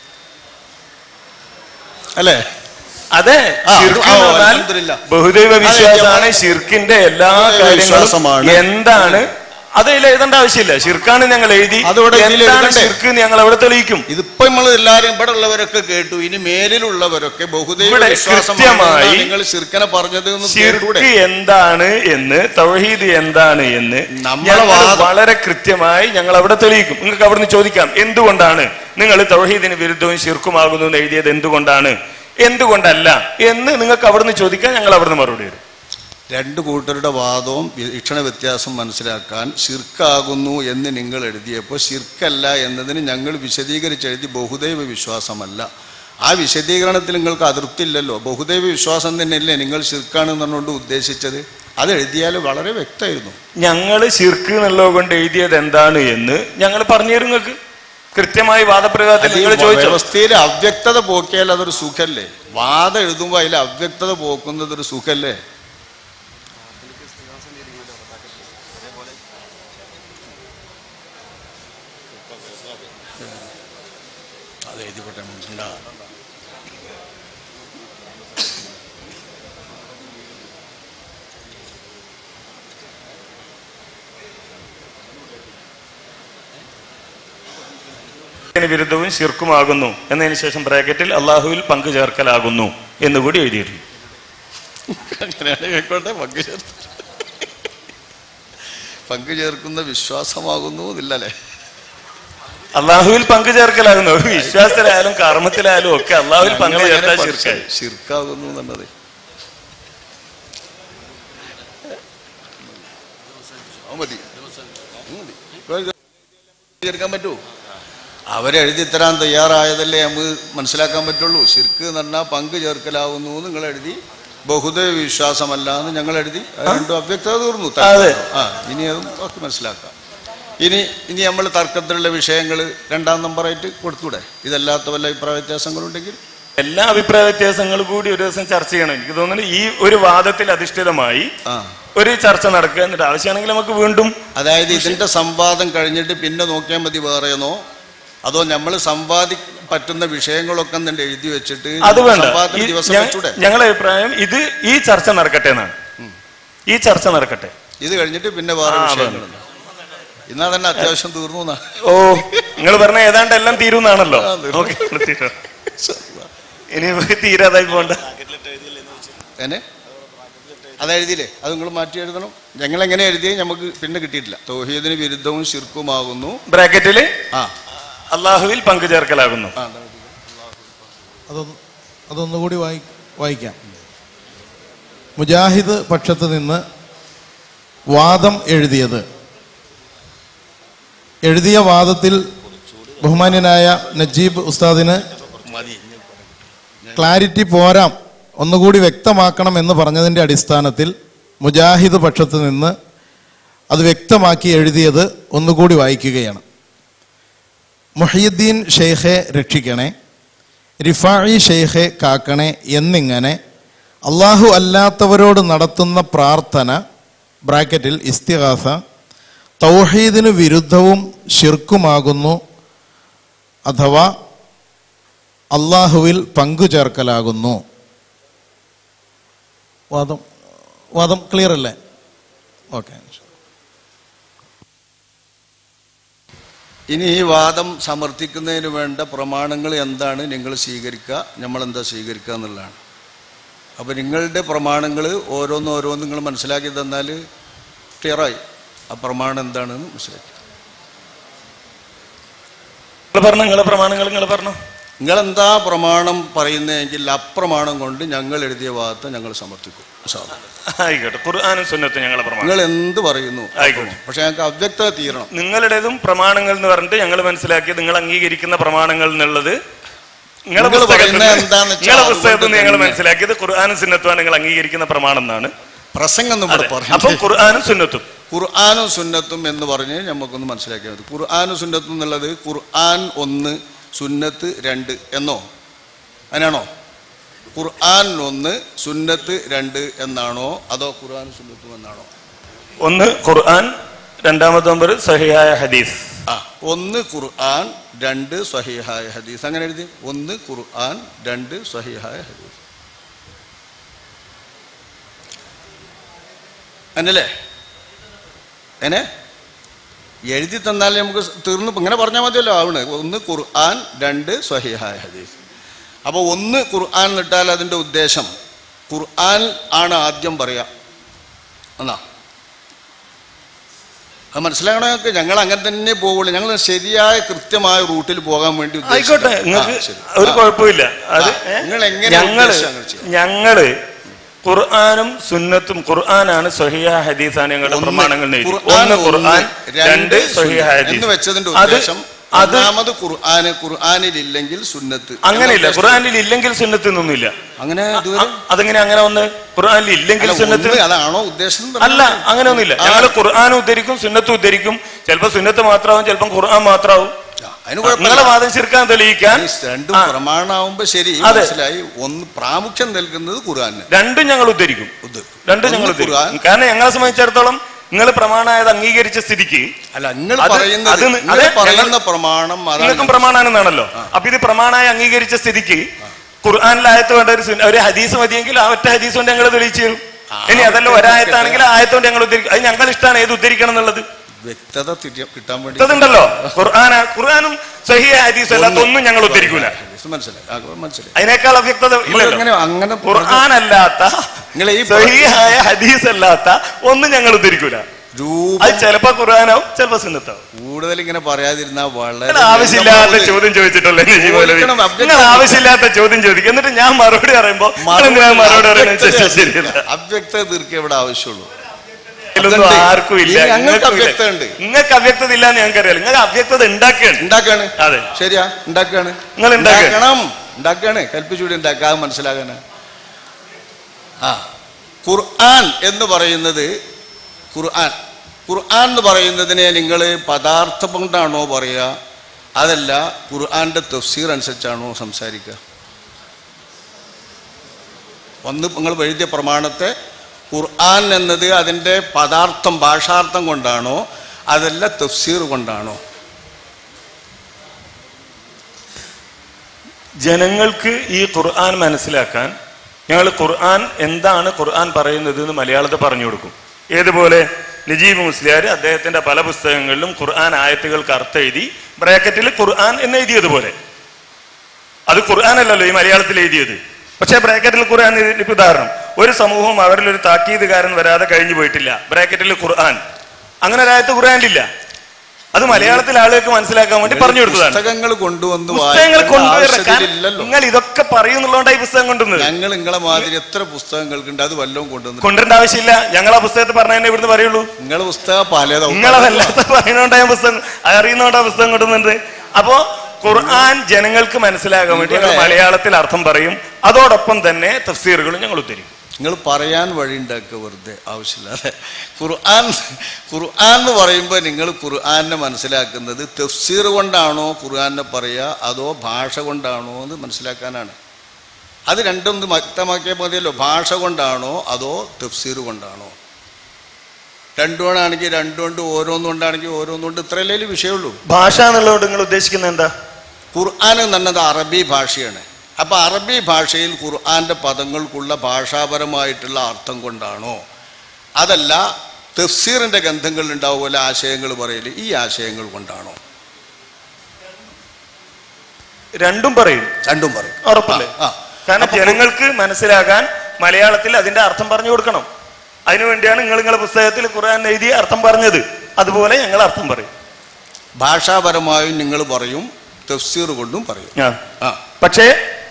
അല്ലേ അതെ ആ, ശിർക്ക് ആ, എന്ന് പറഞ്ഞാൽ അൽഹംദുലില്ലാ. ബഹുദൈവ അതെ, വിശ്വാസമാണ് ഞാൻ- ഷിർക്കിന്റെ എല്ലാ ബഹുദൈവ വിശ്വാസമാണ്. കാര്യങ്ങളും എന്താണ് അത് ഇതിൽ എഴുതേണ്ട ആവശ്യമില്ല ഷിർക്കാണ് ഞങ്ങൾ എഴുതി അതിവിടെ ഇതിൽ എന്താണ് എഴുതണ്ടേ? ഷിർക്ക് എന്ന് ഞങ്ങൾ അവിടെ തെളിയിക്കും ഇതിപ്പോ നമ്മൾ എല്ലാവരും ഇവിടെ ഉള്ളവരൊക്കെ കേട്ടു ഇനി മേലിലുള്ളവരൊക്കെ ബഹുദൈവ ഇവിടെ വിശ്വാസമാണ് കൃത്യമായി എന്നാ നിങ്ങൾ ശിർക്കനെ പറഞ്ഞത് എന്ന് കേട്ടൂടെ? ഷിർക്ക് എന്താണ് എന്ന് തൗഹീദ് എന്താണ് എന്ന് നമ്മളെ ഞങ്ങൾ വാദം- വളരെ കൃത്യമായി ഞങ്ങൾ അവിടെ തെളിയിക്കും നിങ്ങൾക്ക് അവിടുന്ന് ചോദിക്കാം എന്തുകൊണ്ടാണ് നിങ്ങൾ തൗഹീദിന് വിരുദ്ധവും ശിർക്കുമാകുന്നു എന്ന് എഴുതിയത് എന്തുകൊണ്ടാണ് എന്തുകൊണ്ടല്ല എന്ന് നിങ്ങൾക്ക് അവിടുന്ന് ചോദിക്കാൻ ഞങ്ങൾ അവിടുന്ന് മറുപടി തരും രണ്ട് കൂട്ടരുടെ വാദവും വീക്ഷണ വ്യത്യാസം മനസ്സിലാക്കാൻ ശിർക്കാകുന്നു എന്ന് നിങ്ങൾ എഴുതിയപ്പോൾ ശിർക്കല്ല എന്നതിന് ഞങ്ങൾ വിശദീകരിച്ചെഴുതി ബഹുദൈവ വിശ്വാസമല്ല ആ വിശദീകരണത്തിൽ നിങ്ങൾക്ക് അതൃപ്തിയില്ലല്ലോ ബഹുദൈവ വിശ്വാസം തന്നെയല്ലേ നിങ്ങൾ ശിർക്കാണെന്ന് പറഞ്ഞുകൊണ്ട് ഉദ്ദേശിച്ചത് അത് എഴുതിയാൽ വളരെ വ്യക്തമായിരുന്നു ഞങ്ങൾ ശിർക്ക് എന്നുള്ളത് കൊണ്ട് എഴുതിയത് എന്താണ് എന്ന് ഞങ്ങൾ പറഞ്ഞു തരും നിങ്ങൾക്ക് കൃത്യമായി വാദപ്രയോഗത്തിൽ അത് ഈ നിങ്ങൾ ചോദിച്ചോ വ്യവസ്ഥയിൽ അവ്യക്തത പോക്കിയാൽ അതൊരു സുഖല്ലേ വാദം എഴുതുമ്പോൾ അതിൽ അവ്യക്തത പോക്കുന്നത് ഒരു സുഖല്ലേ അത് എഴുതിക്കോട്ടെ മുണ്ടാ ഇതിന് വിരുദ്ധവും ശിർക്കുമാകുന്നു എന്നതിന് ശേഷം ബ്രാക്കറ്റിൽ അള്ളാഹുവിൽ പങ്കു ചേർക്കലാകുന്നു എന്നുകൂടി എഴുതിയിട്ടുണ്ട് അങ്ങനെയാണ് കേൾക്കോട്ടെ പങ്കു ചേർത്ത് പങ്കു ചേർക്കുന്ന വിശ്വാസമാകുന്നു എന്നില്ലല്ലേ അള്ളാഹുവിൽ പങ്കു ചേർക്കലാകുന്നു വിശ്വാസത്തിലായാലും കർമ്മത്തിലായാലും ഒക്കെ അള്ളാഹുവിൽ പങ്കു ഞങ്ങൾ ചേർത്താൽ അങ്ങനെ ശിർക്കായി പഠിച്ചു. ശിർക്കാകുന്നു എന്നുള്ളത് അത് മതി അത് മതി. ഇപ്പോൾ ഇത് ചേർക്കാൻ പറ്റുമോ അവരെഴുതി തരാൻ തയ്യാറായതല്ലേ നമുക്ക് മനസ്സിലാക്കാൻ പറ്റുള്ളൂ ശിർക്ക് എന്ന് പറഞ്ഞാൽ പങ്ക് ചേർക്കലാവുന്നു എന്ന് നിങ്ങൾ എഴുതി ബഹുദൈവ വിശ്വാസമല്ല എന്ന് ഞങ്ങൾ എഴുതി അത് രണ്ടും അവ്യക്തത തീർന്നു അതെ. ആ ഇനി അതും ഒക്കെ മനസ്സിലാക്കാം ഇനി ഇനി നമ്മൾ തർക്കത്തിലുള്ള വിഷയങ്ങൾ രണ്ടാം നമ്പറായിട്ട് കൊടുത്തൂടെ ഇതല്ലാത്ത വല്ല അഭിപ്രായ വ്യത്യാസങ്ങളുണ്ടെങ്കിൽ എല്ലാ അഭിപ്രായ വ്യത്യാസങ്ങളും കൂടി ഒരു ദിവസം ചർച്ച ചെയ്യണം എനിക്ക് തോന്നുന്നു ഈ ഒരു വാദത്തിൽ അധിഷ്ഠിതമായി ആ ഒരു ചർച്ച നടക്കുക എന്നിട്ട് ആവശ്യമാണെങ്കിൽ നമുക്ക് വീണ്ടും അതായത് ഇതിന്റെ സംവാദം കഴിഞ്ഞിട്ട് പിന്നെ നോക്കിയാൽ മതി വേറെയെന്നോ അതോ നമ്മൾ സംവാദി പറ്റുന്ന വിഷയങ്ങളൊക്കെ തന്നെ എഴുതി വെച്ചിട്ട് അത് വേണ്ട സംവാദത്തിന് ഈ ദിവസം ഞ- വെച്ചൂടെ ഞങ്ങളുടെ അഭിപ്രായം ഇത് ഈ ചർച്ച നടക്കട്ടെ എന്നാണ് ഈ ചർച്ച നടക്കട്ടെ ഇത് കഴിഞ്ഞിട്ട് പിന്നെ വേറെ ആ, വിഷയങ്ങളുണ്ട് ഇന്നാ തന്നെ അത്യാവശ്യം തീർന്നു എന്നാ ഓ നിങ്ങൾ പറഞ്ഞ ഏതാണ്ട് എല്ലാം തീരുന്നാണല്ലോ ഓക്കെ ഇനി തീരാതായി പോണ്ട എന്നെ അത് എഴുതിയില്ലേ അത് നിങ്ങൾ മാറ്റി എഴുതണം ഞങ്ങൾ എങ്ങനെ എഴുതിയേ നമുക്ക് പിന്നെ കിട്ടിയിട്ടില്ല തൗഹീദിന് വിരുദ്ധവും ശിർക്കുമാകുന്നു ബ്രാക്കറ്റില് ആ അള്ളാഹുവിൽ പങ്കു ചേർക്കലാകുന്നു അതൊന്ന് അതൊന്നുകൂടി വായി വായിക്കാം മുജാഹിദ് പക്ഷത്ത് നിന്ന് വാദം എഴുതിയത് എഴുതിയ വാദത്തിൽ ബഹുമാന്യനായ നജീബ് ഉസ്താദിന് ക്ലാരിറ്റി പോരാം ഒന്നുകൂടി വ്യക്തമാക്കണം എന്ന് പറഞ്ഞതിൻ്റെ അടിസ്ഥാനത്തിൽ മുജാഹിദ് പക്ഷത്ത് നിന്ന് അത് വ്യക്തമാക്കി എഴുതിയത് ഒന്നുകൂടി വായിക്കുകയാണ് മുഹീദ്ദീൻ ഷെയ്ഖെ രക്ഷിക്കണേ റിഫായി ഷെയ്ഖെ കാക്കണേ എന്നിങ്ങനെ അള്ളാഹു അല്ലാത്തവരോട് നടത്തുന്ന പ്രാർത്ഥന ബ്രാക്കറ്റിൽ ഇസ്തിഹാസ തൗഹീദിന് വിരുദ്ധവും ഷിർക്കുമാകുന്നു അഥവാ അള്ളാഹുവിൽ പങ്കുചേർക്കലാകുന്നു വാദം വാദം ക്ലിയർ അല്ലേ ഓക്കെ ഇനി ഈ വാദം സമർത്ഥിക്കുന്നതിന് വേണ്ട പ്രമാണങ്ങൾ എന്താണ് നിങ്ങൾ സ്വീകരിക്കുക നമ്മൾ എന്താ സ്വീകരിക്കുക എന്നുള്ളതാണ് അപ്പോൾ നിങ്ങളുടെ പ്രമാണങ്ങൾ ഓരോന്ന് ഓരോന്ന് നിങ്ങൾ മനസ്സിലാക്കി തന്നാൽ ക്ലിയറായി ആ പ്രമാണം എന്താണെന്ന് മനസ്സിലാക്കി നിങ്ങൾ പറഞ്ഞു നിങ്ങളെ പ്രമാണങ്ങൾ നിങ്ങൾ പറഞ്ഞു നിങ്ങളെന്താ പ്രമാണം പറയുന്നതെങ്കിൽ അപ്രമാണം കൊണ്ട് ഞങ്ങൾ എഴുതിയ വാദത്തെ ഞങ്ങൾ സമർത്ഥിക്കും ഇൻഷാ അല്ലാ. ആയിക്കോട്ടെ ഖുർആാനും സുന്നത്തും ഞങ്ങളെ പ്രമാണം നിങ്ങൾ എന്ത് പറയുന്നു ആയിക്കോട്ടെ പക്ഷെ ഞങ്ങൾക്ക് അവ്യക്തത തീരണം നിങ്ങളുടേതും പ്രമാണങ്ങൾ എന്ന് പറഞ്ഞിട്ട് ഞങ്ങൾ മനസ്സിലാക്കി നിങ്ങൾ അംഗീകരിക്കുന്ന പ്രമാണങ്ങൾ എന്നുള്ളത് നിങ്ങളെ നിങ്ങൾ പുസ്തകത്തിൽ പറയുന്നത് എന്താന്ന് വെച്ചാൽ നിങ്ങളെ പുസ്തകത്തിൽ നിന്ന് ഞങ്ങൾ അതുകൊണ്ട് മനസ്സിലാക്കിയത് ഖുർആാനും സുന്നത്തുമാണ് നിങ്ങൾ അംഗീകരിക്കുന്ന പ്രമാണം എന്നാണ് പ്രസംഗം ഒന്നും ഇവിടെ അതെ. പറയാം അപ്പം ഖുർആാനും സുന്നത്തും ഖുർആാനും സുന്നത്തും എന്ന് പറഞ്ഞ് നമുക്കൊന്ന് മനസ്സിലാക്കിയാൽ മതി ഖുർആാനും സുന്നത്തും എന്നുള്ളത് ഖുർആൻ ഒന്ന് സുന്നത്ത് രണ്ട് എന്നോ അങ്ങനെയാണോ ഖുർആൻ ഒന്ന് സുന്നത്ത് രണ്ട് എന്നാണോ അതോ ഖുർആൻ സുന്നത്തും എന്നാണോ ഒന്ന് ഖുർആൻ രണ്ടാമത്തെ നമ്പർ സഹിയായ ഹദീസ് ആ ഒന്ന് ഖുർആൻ രണ്ട് സ്വഹീഹായ ഹദീസ് അങ്ങനെ എഴുതി ഒന്ന് ഖുർആൻ രണ്ട് സ്വഹീഹായ ഹദീസ് എന്നല്ലേ എന്നെ എഴുതി തന്നാൽ നമുക്ക് തീർന്നു ഇങ്ങനെ പറഞ്ഞാൽ മതിയല്ലോ ആവണ് ഒന്ന് ഖുർആൻ രണ്ട് സ്വഹീഹായ ഹദീസ് അപ്പോൾ ഒന്ന് ഖുർആൻ എന്നിട്ടാൽ അതിൻ്റെ ഉദ്ദേശം ഖുർആൻ ആണ് ആദ്യം പറയുക എന്നാ അത് മനസ്സിലാകണ ഞങ്ങൾക്ക് ഞങ്ങൾ അങ്ങനെ തന്നെ പോകുള്ളൂ ഞങ്ങൾ ശരിയായ കൃത്യമായ റൂട്ടിൽ പോകാൻ വേണ്ടി ഉദ്ദേശിച്ചിട്ടാ. ആയിക്കോട്ടെ നിങ്ങൾക്ക് ആ, ശരി. ഒരു ആ. കുഴപ്പമില്ല അത് ആ, നിങ്ങൾ എങ്ങനെ ഞങ്ങള് ഉദ്ദേശിച്ചാ അങ്ങനെ ചെയ്യാം? ഞങ്ങള് ഖുർആാനും സുന്നത്തും ഖുർആനാണ് സഹിയ ഹദീസാണ് ഞങ്ങളുടെ ഒന്ന് പ്രമാണങ്ങൾ എന്ന് എഴുതി. ഖുർആൻ ഒന്ന് ഖുർആൻ ഒന്ന്, രണ്ട് സഹിയ സുന്നത്ത് ഹദീസ് എന്ന് വെച്ചതിന്റെ അത് ഉദ്ദേശം അത് ഒന്നാമത് ഖുർആന് ഖുർആനിൽ ഇല്ലെങ്കിൽ സുന്നത്ത് അങ്ങനെയില്ല എന്നാ ഖുർആനിൽ ഇല്ലെങ്കിൽ സുന്നത്ത് എന്നൊന്നുമില്ല അങ്ങനെ അതെങ്ങനെ അങ്ങനെ ഒന്ന് ഖുർആനിൽ ഇല്ലെങ്കിൽ അല്ല, സുന്നത്ത് ഒന്ന് അതാണോ ഉദ്ദേശം എന്ന് അല്ല അങ്ങനെയൊന്നുമില്ല ആ. ഞങ്ങൾ ഖുർആൻ ഉദ്ധരിക്കും സുന്നത്ത് ഉദ്ധരിക്കും ചിലപ്പോൾ സുന്നത്ത് മാത്രമാവും ചിലപ്പം ഖുർആൻ മാത്രമാവും അതിന് കുഴപ്പമില്ല. നിങ്ങളെ വാദം ശിർക്കാൻ തെളിയിക്കാൻ ഈ രണ്ടും പ്രമാണാവുമ്പോ ശരി അതെ. മനസ്സിലായി ഒന്ന് പ്രാമുഖ്യം നൽകുന്നത് ഖുർആന് രണ്ടും ഞങ്ങൾ ഉദ്ധരിക്കും രണ്ടും ഞങ്ങൾ ഒന്ന് ഖുർആൻ. ഉദ്ധരിക്കും കാരണം ഞങ്ങളെ സംബന്ധിച്ചിടത്തോളം നിങ്ങൾ പ്രമാണമായത് അംഗീകരിച്ച സ്ഥിതിക്ക് അല്ല നിങ്ങൾ അത് പറയുന്നത് അത് നിങ്ങൾ അതെ, പറയുന്ന ഞങ്ങൾ- പ്രമാണം അതാണ് നിങ്ങൾക്കും പ്രമാണാണെന്നാണല്ലോ അപ്പൊ ഇത് പ്രമാണമായി അംഗീകരിച്ച സ്ഥിതിക്ക് ഖുർആാനിലായത്ത് വേണ്ട ഒരു സുന്ന- ഒരു ഹദീസ് മതിയെങ്കിൽ ആ ഒറ്റ ഹദീസ് കൊണ്ട് ഞങ്ങൾ തെളിയിച്ചു തരും ഇനി അതല്ല ഒരായത്താണെങ്കിൽ ആ ആയത്തോണ്ട് ഞങ്ങൾ ഉദ്ധരിക്കും അത് ഞങ്ങൾ ഇഷ്ടമാണ് ഏത് ഉദ്ധരിക്കണം എന്നുള്ളത് വ്യക്തത തിരി- കിട്ടാൻ വേണ്ടി ഇതുണ്ടല്ലോ ഖുർആൻ ഖുർആാനും സഹിയ ഹദീസും അല്ലാത്ത ഒന്നും ഞങ്ങൾ ഉദ്ധരിക്കൂല മനസ്സിലായി ആ, മനസ്സിലായി അതിനേക്കാൾ അവ്യക്തത ഇല്ലല്ലോ അങ്ങനെ അങ്ങനെ ഖുർആൻ അല്ലാത്ത നിങ്ങളെ ഈ സഹിയായ ഹദീസ് അല്ലാത്ത ഒന്നും ഞങ്ങൾ ഉദ്ധരിക്കൂല അത് ചിലപ്പോ ഖുർആനാവും ചിലപ്പോ സുന്നത്താവും കൂടുതൽ ഇങ്ങനെ പറയാതിരുന്ന വളരെ നിങ്ങൾ ആവശ്യമില്ലാത്ത ചോദ്യം ചോദിച്ചിട്ടല്ലേ നജീബ് മൗലവി? ചോദിക്കണം, object നിങ്ങൾ ആവശ്യമില്ലാത്ത ചോദ്യം ചോദിക്കും എന്നിട്ട് ഞാൻ മറുപടി പറയുമ്പോ നിങ്ങൾ എന്തിനാ മറുപടി പറയുന്നത് ശരിയല്ല അവ്യക്തത തീർക്കുക ഇവിടെ ആവശ്യമുള്ളൂ ഇതിലൊന്നും അതുണ്ട്. ആർക്കും ഇല്ല ഈ ഞങ്ങൾക്ക് നിങ്ങൾക്കും ഇല്ല. അവ്യക്തത ഉണ്ട്. നിങ്ങൾക്ക് അവ്യക്തത ഇല്ല എന്ന് ഞങ്ങൾക്ക് അറിയാം നിങ്ങൾക്ക് അവ്യക്തത ഉണ്ടാക്കുകയാണ് ഉണ്ടാക്കാണ് അതെ ശരിയാ ഉണ്ടാക്കാണ് നിങ്ങൾ ഉണ്ടാക്കുക. ഉണ്ടാക്കണം ഉണ്ടാക്കാണ് കൽപ്പിച്ചുകൂടി ഉണ്ടാക്കാതെ മനസ്സിലാകാന് ആ ഖുർആൻ എന്ന് പറയുന്നത് ഖുർആൻ ഖുർആൻ എന്ന് പറയുന്നതിനെ നിങ്ങൾ പദാർത്ഥം കൊണ്ടാണോ പറയുക അതല്ല ഖുർആന്റെ തഫ്സീർ അനുസരിച്ചാണോ സംസാരിക്കുക ഒന്ന് നിങ്ങൾ എഴുതിയ പ്രമാണത്തെ ഖുർആൻ എന്നത് അതിൻ്റെ പദാർത്ഥം ഭാഷാർത്ഥം കൊണ്ടാണോ അതല്ല തഫ്സീർ കൊണ്ടാണോ ജനങ്ങൾക്ക് ഈ ഖുർആൻ മനസ്സിലാക്കാൻ ഞങ്ങൾ ഖുർആൻ എന്താണ് ഖുർആൻ പറയുന്നത് എന്ന് മലയാളത്തിൽ പറഞ്ഞു കൊടുക്കും ഏതുപോലെ നജീബ് മുസ്ലിയാർ അദ്ദേഹത്തിന്റെ പല പുസ്തകങ്ങളിലും ഖുർആൻ ആയത്തുകൾക്ക് അർത്ഥം എഴുതി ബ്രാക്കറ്റിൽ ഖുർആൻ എന്ന് എഴുതിയതുപോലെ അത് ഖുർആൻ അല്ലല്ലോ ഈ മലയാളത്തിൽ എഴുതിയത് പക്ഷേ ബ്രാക്കറ്റിൽ ഖുർആൻ എഴുതി- ഇപ്പൊ ഉദാഹരണം ഒരു സമൂഹം അവരിൽ ഒരു താക്കീതുകാരൻ വരാതെ കഴിഞ്ഞു പോയിട്ടില്ല ബ്രാക്കറ്റിൽ ഖുർആൻ അങ്ങനെ ഒരായത്ത് ഖുർആനിലില്ല അത് മലയാളത്തിൽ ആളുകൾക്ക് മനസ്സിലാക്കാൻ വേണ്ടി പറഞ്ഞു കൊടുത്തതാണ് പുസ്തകങ്ങൾ കൊണ്ടുവന്ന് പുസ്തകങ്ങൾ വായിക്കേണ്ട കൊണ്ടുവരണം ആവശ്യമില്ലല്ലോ നിങ്ങൾ ഇതൊക്കെ പറയുന്നുള്ളതുകൊണ്ടാണ് ഈ പുസ്തകം കൊണ്ടുവന്നത് ഞങ്ങൾ നിങ്ങളെ മാതിരി എത്ര പുസ്തകങ്ങൾക്കുണ്ട് അത് വല്ലതും കൊണ്ടുവന്നു കൊണ്ടുവരേണ്ട ആവശ്യമില്ല ഞങ്ങൾ ആ പുസ്തകത്തെ പറഞ്ഞതന്നെ ഇവിടുന്ന് പറയുള്ളൂ നിങ്ങളെ പുസ്തകം പലതാവും നിങ്ങളതല്ലാത്ത പറയുന്നോണ്ടാ ഞാൻ പുസ്തകം അറിയുന്നോണ്ടാ പുസ്തകം കൊണ്ടുവന്നിട്ടുണ്ട് അപ്പോ ഖുർആൻ ജനങ്ങൾക്ക് മനസ്സിലാകാൻ വേണ്ടി ഞങ്ങൾ ഇവിടെ- മലയാളത്തിൽ അർത്ഥം പറയും അതോടൊപ്പം തന്നെ തഫ്സീറുകളും ഞങ്ങൾ ഉദ്ധരിക്കും നിങ്ങൾ പറയാൻ വഴി ഉണ്ടാക്കുക വെറുതെ ആവശ്യമില്ലാതെ ഖുർആൻ ഖുർആൻ എന്ന് പറയുമ്പോൾ നിങ്ങൾ ഖുർആനെ മനസ്സിലാക്കുന്നത് തഫ്സീർ കൊണ്ടാണോ ഖുർആനെ പറയുക അതോ ഭാഷ കൊണ്ടാണോ എന്ന് മനസ്സിലാക്കാനാണ് അത് രണ്ടും ഒന്ന് വ്യക്തമാക്കിയാൽ മതിയല്ലോ ഭാഷ കൊണ്ടാണോ അതോ തഫ്സീർ കൊണ്ടാണോ രണ്ടുകൊണ്ടാണെങ്കിൽ രണ്ടുകൊണ്ട് ഓരോന്നുകൊണ്ടാണെങ്കിൽ ഓരോന്നുകൊണ്ട് ഇത്രയല്ലേ വിഷയമുള്ളൂ ഭാഷ എന്നുള്ളതുകൊണ്ട് നിങ്ങൾ ഉദ്ദേശിക്കുന്നത് എന്താ ഖുർആൻ എന്നത് അറബി ഭാഷയാണ് അപ്പോൾ അറബി ഭാഷയിൽ ഖുർആന്റെ പദങ്ങൾക്കുള്ള ഭാഷാപരമായിട്ടുള്ള അർത്ഥം കൊണ്ടാണോ അതല്ല തഫ്സീറിന്റെ ഗന്ധങ്ങൾ ഉണ്ടാവുമല്ലോ ആശയങ്ങൾ പറയല് ഈ ആശയങ്ങൾ കൊണ്ടാണോ രണ്ടും പറയും രണ്ടും പറയും ഉറപ്പല്ലേ ആ, ആ. കാരണം ജനങ്ങൾക്ക് മനസ്സിലാകാൻ മലയാളത്തിൽ അതിന്റെ അർത്ഥം പറഞ്ഞു കൊടുക്കണം അതിനുവേണ്ടിയാണ് നിങ്ങൾ നിങ്ങളുടെ പുസ്തകത്തിൽ ഖുർആൻ എഴുതി അർത്ഥം പറഞ്ഞത് അതുപോലെ ഞങ്ങൾ അർത്ഥം പറയും ഭാഷാപരമായും നിങ്ങൾ പറയും തഫ്സീർ കൊണ്ടും പറയും ആ. ആ പക്ഷേ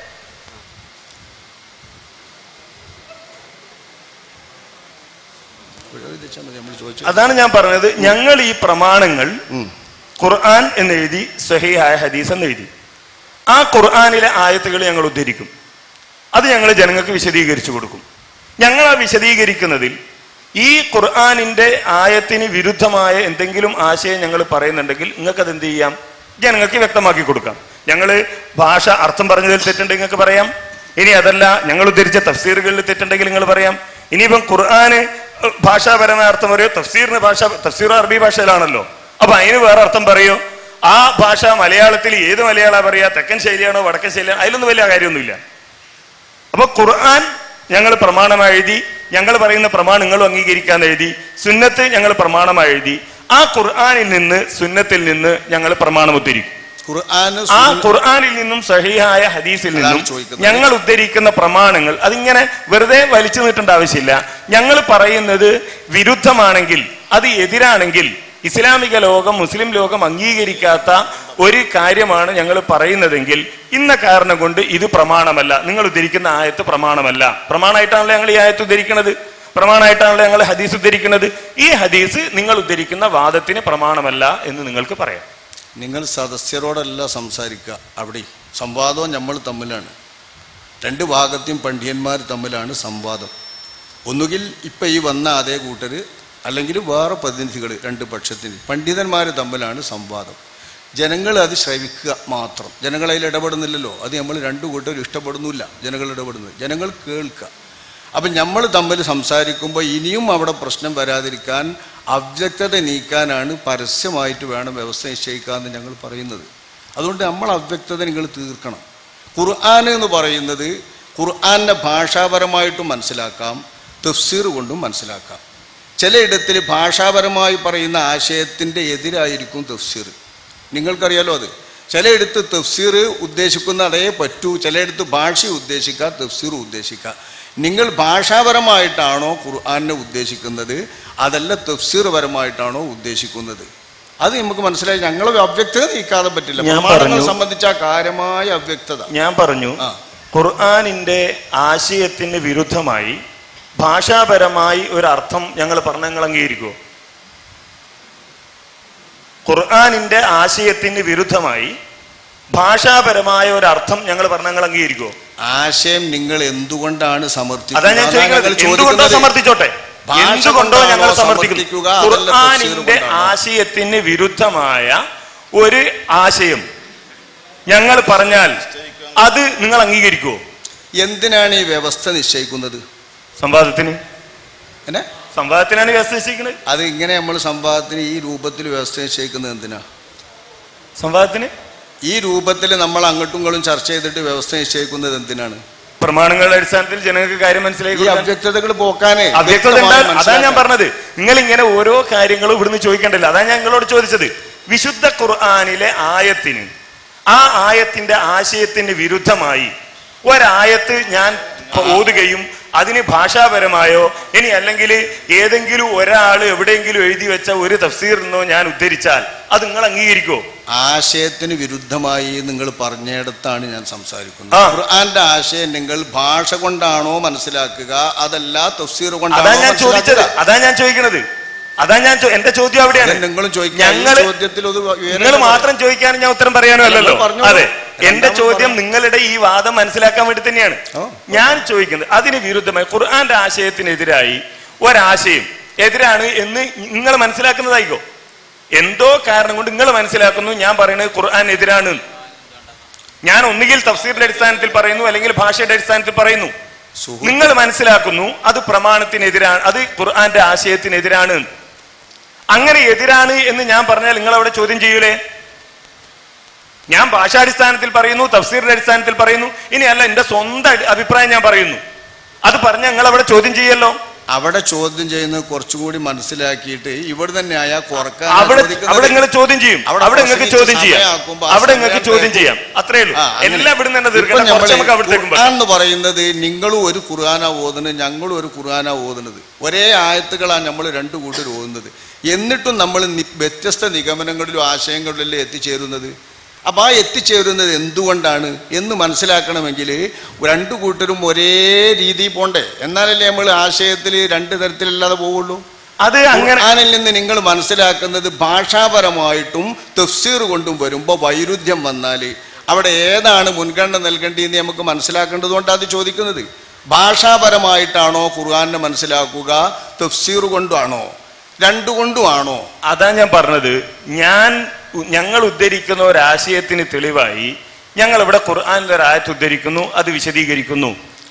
നമ്മൾ ചോദിച്ചു അതാണ് ഞാൻ പറഞ്ഞത് ഞങ്ങൾ ഈ പ്രമാണങ്ങൾ ഖുർആൻ എന്ന് എഴുതി സഹിഹായ ഹദീസ് എന്ന് എഴുതി ആ ഖുർആനിലെ ആയത്തുകൾ ഞങ്ങൾ ഉദ്ധരിക്കും അത് ഞങ്ങൾ ജനങ്ങൾക്ക് വിശദീകരിച്ചു കൊടുക്കും ഞങ്ങൾ ആ വിശദീകരിക്കുന്നതിൽ ഈ ഖുർആനിന്റെ ആയത്തിന് വിരുദ്ധമായ എന്തെങ്കിലും ആശയം ഞങ്ങൾ പറയുന്നുണ്ടെങ്കിൽ നിങ്ങൾക്ക് അത് എന്ത് ചെയ്യാം ജനങ്ങൾക്ക് വ്യക്തമാക്കി കൊടുക്കാം ഞങ്ങൾ ഭാഷ അർത്ഥം പറഞ്ഞതിൽ തെറ്റുണ്ടെങ്കിൽ നിങ്ങൾക്ക് പറയാം ഇനി അതല്ല ഞങ്ങൾ ഉദ്ധരിച്ച തഫ്സീറുകളിൽ തെറ്റുണ്ടെങ്കിൽ നിങ്ങൾ പറയാം ഇനിയിപ്പം ഖുർആന് ഭാഷാപരമായ അർത്ഥം പറയോ തഫ്സീറിന് ഭാഷ തഫ്സീർ അറബി ഭാഷയിലാണല്ലോ അപ്പൊ അതിന് വേറെ അർത്ഥം പറയോ ആ ഭാഷ മലയാളത്തിൽ ഏത് മലയാള പറയാ തെക്കൻ ശൈലിയാണോ വടക്കൻ ശൈലിയാണോ അതിലൊന്നും വലിയ കാര്യമൊന്നുമില്ല അപ്പൊ ഖുർആൻ ഞങ്ങൾ പ്രമാണമായി എഴുതി ഞങ്ങൾ പറയുന്ന പ്രമാണങ്ങളും അംഗീകരിക്കാൻ എഴുതി സുന്നത്ത് ഞങ്ങൾ പ്രമാണമായി എഴുതി ആ ഖുർആനിൽ നിന്ന് സുന്നത്തിൽ നിന്ന് ഞങ്ങൾ പ്രമാണം ഉദ്ധരിക്കും ഖുർആന് ആ സുന്ന- ഖുർആനിൽ നിന്നും സഹിഹായ ഹദീസിൽ നിന്നും അതാണ് ചോദിക്കുന്നത്. ഞങ്ങൾ ഉദ്ധരിക്കുന്ന പ്രമാണങ്ങൾ അതിങ്ങനെ വെറുതെ വലിച്ചു നീട്ടേണ്ട ആവശ്യമില്ല ഞങ്ങൾ പറയുന്നത് വിരുദ്ധമാണെങ്കിൽ അത് എതിരാണെങ്കിൽ ഇസ്ലാമിക ലോകം മുസ്ലിം ലോകം അംഗീകരിക്കാത്ത ഒരു കാര്യമാണ് ഞങ്ങൾ പറയുന്നതെങ്കിൽ ഇന്ന കാരണം കൊണ്ട് ഇത് പ്രമാണമല്ല നിങ്ങൾ ഉദ്ധരിക്കുന്ന ആയത്ത് പ്രമാണമല്ല പ്രമാണമായിട്ടാണല്ലോ ഞങ്ങൾ ഈ ആയത്ത് ഉദ്ധരിക്കുന്നത് പ്രമാണമായിട്ടാണല്ലോ ഞങ്ങൾ ഹദീസ് ഉദ്ധരിക്കുന്നത് ഈ ഹദീസ് നിങ്ങൾ ഉദ്ധരിക്കുന്ന വാദത്തിന് പ്രമാണമല്ല എന്ന് നിങ്ങൾക്ക് പറയാം നിങ്ങൾ സദസ്യരോടല്ല സംസാരിക്കുക അവിടെ സംവാദവും നമ്മൾ തമ്മിലാണ് രണ്ട് ഭാഗത്തെയും പണ്ഡിതന്മാർ തമ്മിലാണ് സംവാദം ഒന്നുകിൽ ഇപ്പം ഈ വന്ന അതേ കൂട്ടർ അല്ലെങ്കിൽ വേറെ പ്രതിനിധികൾ രണ്ട് പക്ഷത്തിന് പണ്ഡിതന്മാർ തമ്മിലാണ് സംവാദം ജനങ്ങൾ അത് ശ്രവിക്കുക മാത്രം ജനങ്ങൾ അതിൽ ഇടപെടുന്നില്ലല്ലോ അത് നമ്മൾ രണ്ടു കൂട്ടരും ഇഷ്ടപ്പെടുന്നില്ല ജനങ്ങൾ ഇടപെടുന്നത് ജനങ്ങൾ കേൾക്കുക അപ്പം നമ്മൾ തമ്മിൽ സംസാരിക്കുമ്പോൾ ഇനിയും അവിടെ പ്രശ്നം വരാതിരിക്കാൻ അവ്യക്തത നീക്കാനാണ് പരസ്യമായിട്ട് വേണം വ്യവസ്ഥ നിശ്ചയിക്കാമെന്ന് ഞങ്ങൾ പറയുന്നത് അതുകൊണ്ട് നമ്മൾ അവ്യക്തത നിങ്ങൾ തീർക്കണം ഖുർആൻ എന്ന് പറയുന്നത് ഖുർആനെ ഭാഷാപരമായിട്ടും മനസ്സിലാക്കാം തഫ്സീർ കൊണ്ടും മനസ്സിലാക്കാം ചിലയിടത്തിൽ ഭാഷാപരമായി പറയുന്ന ആശയത്തിൻ്റെ എതിരായിരിക്കും തഫ്സീർ നിങ്ങൾക്കറിയാലോ അത് ചിലയിടത്ത് തഫ്സീർ ഉദ്ദേശിക്കുന്ന അതേ പറ്റൂ ചിലയിടത്ത് ഭാഷ ഉദ്ദേശിക്കുക തഫ്സീർ ഉദ്ദേശിക്കുക നിങ്ങൾ ഭാഷാപരമായിട്ടാണോ ഖുർആാനെ ഉദ്ദേശിക്കുന്നത് അതല്ല തഫ്സീർ പരമായിട്ടാണോ ഉദ്ദേശിക്കുന്നത് അത് നമുക്ക് മനസ്സിലായി ഞങ്ങൾ അവ്യക്തത നീക്കാതെ പറ്റില്ല ഞാൻ പ്രമാണങ്ങളെ പറഞ്ഞു. സംബന്ധിച്ച ആ കാര്യമായ അവ്യക്തത ഞാൻ പറഞ്ഞു ഖുർആാനിന്റെ ആശയത്തിന് വിരുദ്ധമായി ഭാഷാപരമായി ഒരു അർത്ഥം ഞങ്ങൾ പറഞ്ഞ ഞങ്ങൾ അംഗീകരിക്കുമോ ഖുർആാനിന്റെ ആശയത്തിന് വിരുദ്ധമായി ഭാഷാപരമായ ഒരു അർത്ഥം ഞങ്ങൾ പറഞ്ഞ ഞങ്ങൾ അംഗീകരിക്കുമോ ആശയം നിങ്ങൾ എന്തുകൊണ്ടാണ് സമർത്ഥിക്കുന്നത് അതാ ഞാൻ അതാണ് ചോദിക്കുന്നത് ഞങ്ങൾ എന്തുകൊണ്ടോ ചോദിക്കുന്നത്. സമർത്ഥിച്ചോട്ടെ ഭാഷ എന്തുകൊണ്ടോ ഞങ്ങൾ കൊണ്ടാണോ സമർത്ഥിക്കുന്നു സമർത്ഥിക്കുക? അതല്ല തഫ്സീർ ഖുർആാനിന്റെ കൊണ്ടാണോ? ആശയത്തിന് വിരുദ്ധമായ ഒരു ആശയം ഞങ്ങൾ പറഞ്ഞാൽ അത് നിങ്ങൾ അംഗീകരിക്കുമോ എന്തിനാണ് ഈ വ്യവസ്ഥ നിശ്ചയിക്കുന്നത് സംവാദത്തിന് എന്നെ സംവാദത്തിനാണ് വ്യവസ്ഥ നിശ്ചയിക്കുന്നത് അത് ഇങ്ങനെ നമ്മൾ സംവാദത്തിന് ഈ രൂപത്തിൽ വ്യവസ്ഥ നിശ്ചയിക്കുന്നത് എന്തിനാ സംവാദത്തിന് ഈ രൂപത്തിൽ നമ്മൾ അങ്ങോട്ടും ഇങ്ങോട്ടും ചർച്ച ചെയ്തിട്ട് വ്യവസ്ഥ നിശ്ചയിക്കുന്നത് എന്തിനാണ് പ്രമാണങ്ങളുടെ അടിസ്ഥാനത്തിൽ ജനങ്ങൾക്ക് കാര്യം മനസ്സിലാക്കി ഈ അവ്യക്തതകൾ പോക്കാനേ അവ്യക്തത വ്യക്തമായി ഉണ്ടാ- അതാ ഞാൻ മനസ്സിലാക്കാൻ. പറഞ്ഞത് നിങ്ങൾ ഇങ്ങനെ ഓരോ കാര്യങ്ങളും ഇവിടുന്ന് ചോദിക്കണ്ടല്ലോ അതാ ഞാൻ നിങ്ങളോട് ചോദിച്ചത് വിശുദ്ധ ഖുർആാനിലെ ആയത്തിന് ആ ആയത്തിന്റെ ആശയത്തിന് വിരുദ്ധമായി ഒരായത്ത് ഞാൻ ഓതുകയും അതിന് ഭാഷാപരമായോ ഇനി അല്ലെങ്കിൽ ഏതെങ്കിലും ഒരാൾ എവിടെയെങ്കിലും എഴുതി വെച്ച ഒരു തഫ്സീറിൽ നിന്നോ ഞാൻ ഉദ്ധരിച്ചാൽ അത് നിങ്ങൾ അംഗീകരിക്കോ ആശയത്തിന് വിരുദ്ധമായി നിങ്ങൾ പറഞ്ഞിടത്താണ് ഞാൻ സംസാരിക്കുന്നത് ഖുർആന്റെ ആശയം നിങ്ങൾ ഭാഷ കൊണ്ടാണോ മനസ്സിലാക്കുക അതല്ല തഫ്സീർ അതാ കൊണ്ടാണോ ഞാൻ ചോദിച്ചത് മനസ്സിലാക്കുക അതാ ഞാൻ ചോദിക്കുന്നത് അതാ ഞാൻ ചോ- എന്റെ ചോദ്യം അവിടെയാണ് അത് നിങ്ങളും ചോദിക്കുക. ഈ ഞങ്ങള് ചോദ്യത്തിൽ ഒരു വിവരം നിങ്ങൾ മാത്രം ചോദിക്കാനും ഞാൻ ഉത്തരം പറയാനോ അല്ലല്ലോ നിങ്ങൾ പറഞ്ഞോളൂ. അതെ എന്റെ രണ്ടാമത് ചോദ്യം നിങ്ങളുടെ ഈ വാദം മനസ്സിലാക്കാൻ വേണ്ടി തന്നെയാണ് ഞാൻ ചോദിക്കുന്നത് അതിന് വിരുദ്ധമായി ഖുർആന്റെ ആശയത്തിനെതിരായി ഒരാശയം എതിരാണ് എന്ന് നിങ്ങൾ മനസ്സിലാക്കുന്നതായിക്കോ എന്തോ കാരണം കൊണ്ട് നിങ്ങൾ മനസ്സിലാക്കുന്നു ഞാൻ പറയുന്നത് ഖുർആൻ എതിരാണ് എന്ന്. ഞാൻ ഒന്നുകിൽ തഫ്സീറിന്റെ അടിസ്ഥാനത്തിൽ പറയുന്നു അല്ലെങ്കിൽ ഭാഷയുടെ അടിസ്ഥാനത്തിൽ പറയുന്നു നിങ്ങൾ മനസ്സിലാക്കുന്നു അത് പ്രമാണത്തിനെതിരാണ് അത് ഖുർആന്റെ ആശയത്തിനെതിരാണ് എന്ന്. അങ്ങനെ എതിരാണ് എന്ന് ഞാൻ പറഞ്ഞാൽ നിങ്ങൾ അവിടെ ചോദ്യം ചെയ്യൂലേ ഞാൻ ഭാഷാടിസ്ഥാനത്തിൽ പറയുന്നു തഫ്സീറിന്റെ അടിസ്ഥാനത്തിൽ പറയുന്നു ഇനി അല്ല എന്റെ സ്വന്തം അടി- അഭിപ്രായം ഞാൻ പറയുന്നു അത് പറഞ്ഞ നിങ്ങൾ അവിടെ ചോദ്യം ചെയ്യല്ലോ അവിടെ ചോദ്യം ചെയ്യുന്നത് കുറച്ചുകൂടി മനസ്സിലാക്കിയിട്ട് ഇവിടെ തന്നെ ആയാ കുറക്കാൻ അവിടെ അവിടെ നിങ്ങൾ ചോദ്യം ചെയ്യും അവിടെ നിങ്ങൾക്ക് ചോദ്യം ചെയ്യാം അവിടെ നിങ്ങൾക്ക് ചോദ്യം ചെയ്യാം അത്രേ ഉള്ളൂ എല്ലാം ഇവിടെ തന്നെ തീർക്കണം കുറച്ച് നമുക്ക് അവിടത്തേക്കും പോകാം. എന്ന് പറയുന്നത് നിങ്ങളും ഒരു ഖുർആന ഓതുന്നത് ഞങ്ങളും ഒരു ഖുർആന ഓതുന്നത് ഒരേ ആയത്തുകളാണ് നമ്മൾ രണ്ടു കൂട്ടർ ഓതുന്നത് എന്നിട്ടും നമ്മൾ നി- വ്യത്യസ്ത നിഗമനങ്ങളിലും ആശയങ്ങളിലും എത്തിച്ചേരുന്നത് അപ്പോൾ ആ എത്തിച്ചേരുന്നത് എന്തുകൊണ്ടാണ് എന്ന് മനസ്സിലാക്കണമെങ്കിൽ രണ്ടു കൂട്ടരും ഒരേ രീതിയിൽ പോണ്ടേ എന്നാലല്ലേ നമ്മൾ ആശയത്തിൽ രണ്ട് തരത്തിലല്ലാതെ പോവുള്ളൂ അത് അങ്ങനെ ഖുർആനിൽ നിന്ന് നിങ്ങൾ മനസ്സിലാക്കുന്നത് ഭാഷാപരമായിട്ടും തഫ്സീർ കൊണ്ടും വരുമ്പോൾ വൈരുദ്ധ്യം വന്നാൽ അവിടെ ഏതാണ് മുൻഗണന നൽകേണ്ടതെന്ന് നമുക്ക് മനസ്സിലാക്കേണ്ടതുകൊണ്ട് അത് ചോദിക്കുന്നത് ഭാഷാപരമായിട്ടാണോ ഖുർആനെ മനസ്സിലാക്കുക തഫ്സീർ കൊണ്ടാണോ രണ്ടുകൊണ്ടുമാണോ അതാ ഞാൻ പറഞ്ഞത് ഞാൻ ഞങ്ങൾ ഉദ്ധരിക്കുന്ന ഒരാശയത്തിന് തെളിവായി ഞങ്ങൾ ഇവിടെ ഖുർആാനിലെ ഒരു ആയത്ത് ഉദ്ധരിക്കുന്നു അത് വിശദീകരിക്കുന്നു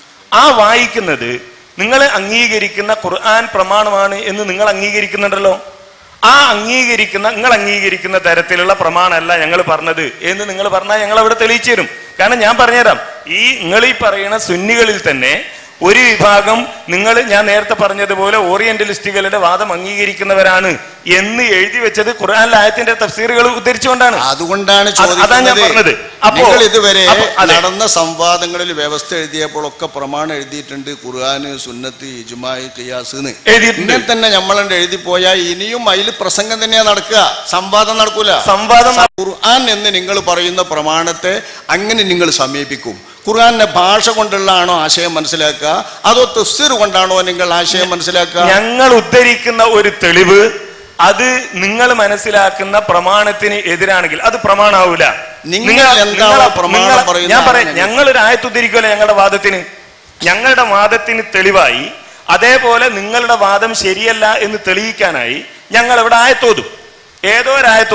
ആ വായിക്കുന്നത് നിങ്ങൾ അംഗീകരിക്കുന്ന ഖുർആൻ പ്രമാണമാണ് എന്ന് നിങ്ങൾ അംഗീകരിക്കുന്നുണ്ടല്ലോ ആ അംഗീകരിക്കുന്ന നിങ്ങൾ അംഗീകരിക്കുന്ന തരത്തിലുള്ള പ്രമാണമല്ല ഞങ്ങൾ പറഞ്ഞത് എന്ന് നിങ്ങൾ പറഞ്ഞാൽ ഞങ്ങൾ അവിടെ തെളിയിച്ചു തരും കാരണം ഞാൻ പറഞ്ഞുതരാം ഈ നിങ്ങൾ ഈ പറയുന്ന സുന്നികളിൽ തന്നെ ഒരു വിഭാഗം നിങ്ങൾ ഞാൻ നേരത്തെ പറഞ്ഞതുപോലെ ഓറിയന്റലിസ്റ്റുകളുടെ വാദം അംഗീകരിക്കുന്നവരാണ് എന്ന് എഴുതി വെച്ചത് ഖുർആൻ ആയത്തിന്റെ തഫ്സീറുകൾ ഉദ്ധരിച്ചുകൊണ്ടാണ് അതുകൊണ്ടാണ് അത് അതാ ഞാൻ പറഞ്ഞത് ചോദിക്കുന്നത് അപ്പോ നിങ്ങൾ ഇതുവരെ അപ്പോ അതെ. നടന്ന സംവാദങ്ങളിൽ വ്യവസ്ഥ എഴുതിയപ്പോഴൊക്കെ പ്രമാണം എഴുതിയിട്ടുണ്ട് ഖുർആന് സുന്നത്ത് ഇജുമായി ഖിയാസ് എന്ന് എഴുതിയിട്ടുണ്ട്. ഇങ്ങനെ തന്നെ നമ്മളണ്ട് എഴുതി പോയാൽ ഇനിയും അതിൽ പ്രസംഗം തന്നെയാ നടക്കുക സംവാദം നടക്കൂല സംവാദം ഖുർആൻ എന്ന് നിങ്ങൾ പറയുന്ന പ്രമാണത്തെ അങ്ങനെ നിങ്ങൾ സമീപിക്കും ഖുർആന്റെ ഭാഷ കൊണ്ടുള്ളതാണോ ആശയം മനസ്സിലാക്കുക അതോ തഫ്സീർ കൊണ്ടാണോ നിങ്ങൾ ആശയം മനസ്സിലാക്കുക ഞങ്ങൾ ഉദ്ധരിക്കുന്ന ഒരു തെളിവ് അത് നിങ്ങൾ മനസ്സിലാക്കുന്ന പ്രമാണത്തിന് എതിരാണെങ്കിൽ അത് പ്രമാണാവൂല നിങ്ങൾ എന്താണോ പ്രമാണം പറയുന്നത് ഞാൻ പറയാം അങ്ങനെ. ഞങ്ങൾ ഒരു ആയത്ത് ഉദ്ധരിക്കുമല്ലോ ഞങ്ങളുടെ വാദത്തിന് ഞങ്ങളുടെ വാദത്തിന് തെളിവായി അതേപോലെ നിങ്ങളുടെ വാദം ശരിയല്ല എന്ന് തെളിയിക്കാനായി ഞങ്ങൾ ഇവിടെ ആയത്തോതും ഏതോ ഒരു ആയത്തോതും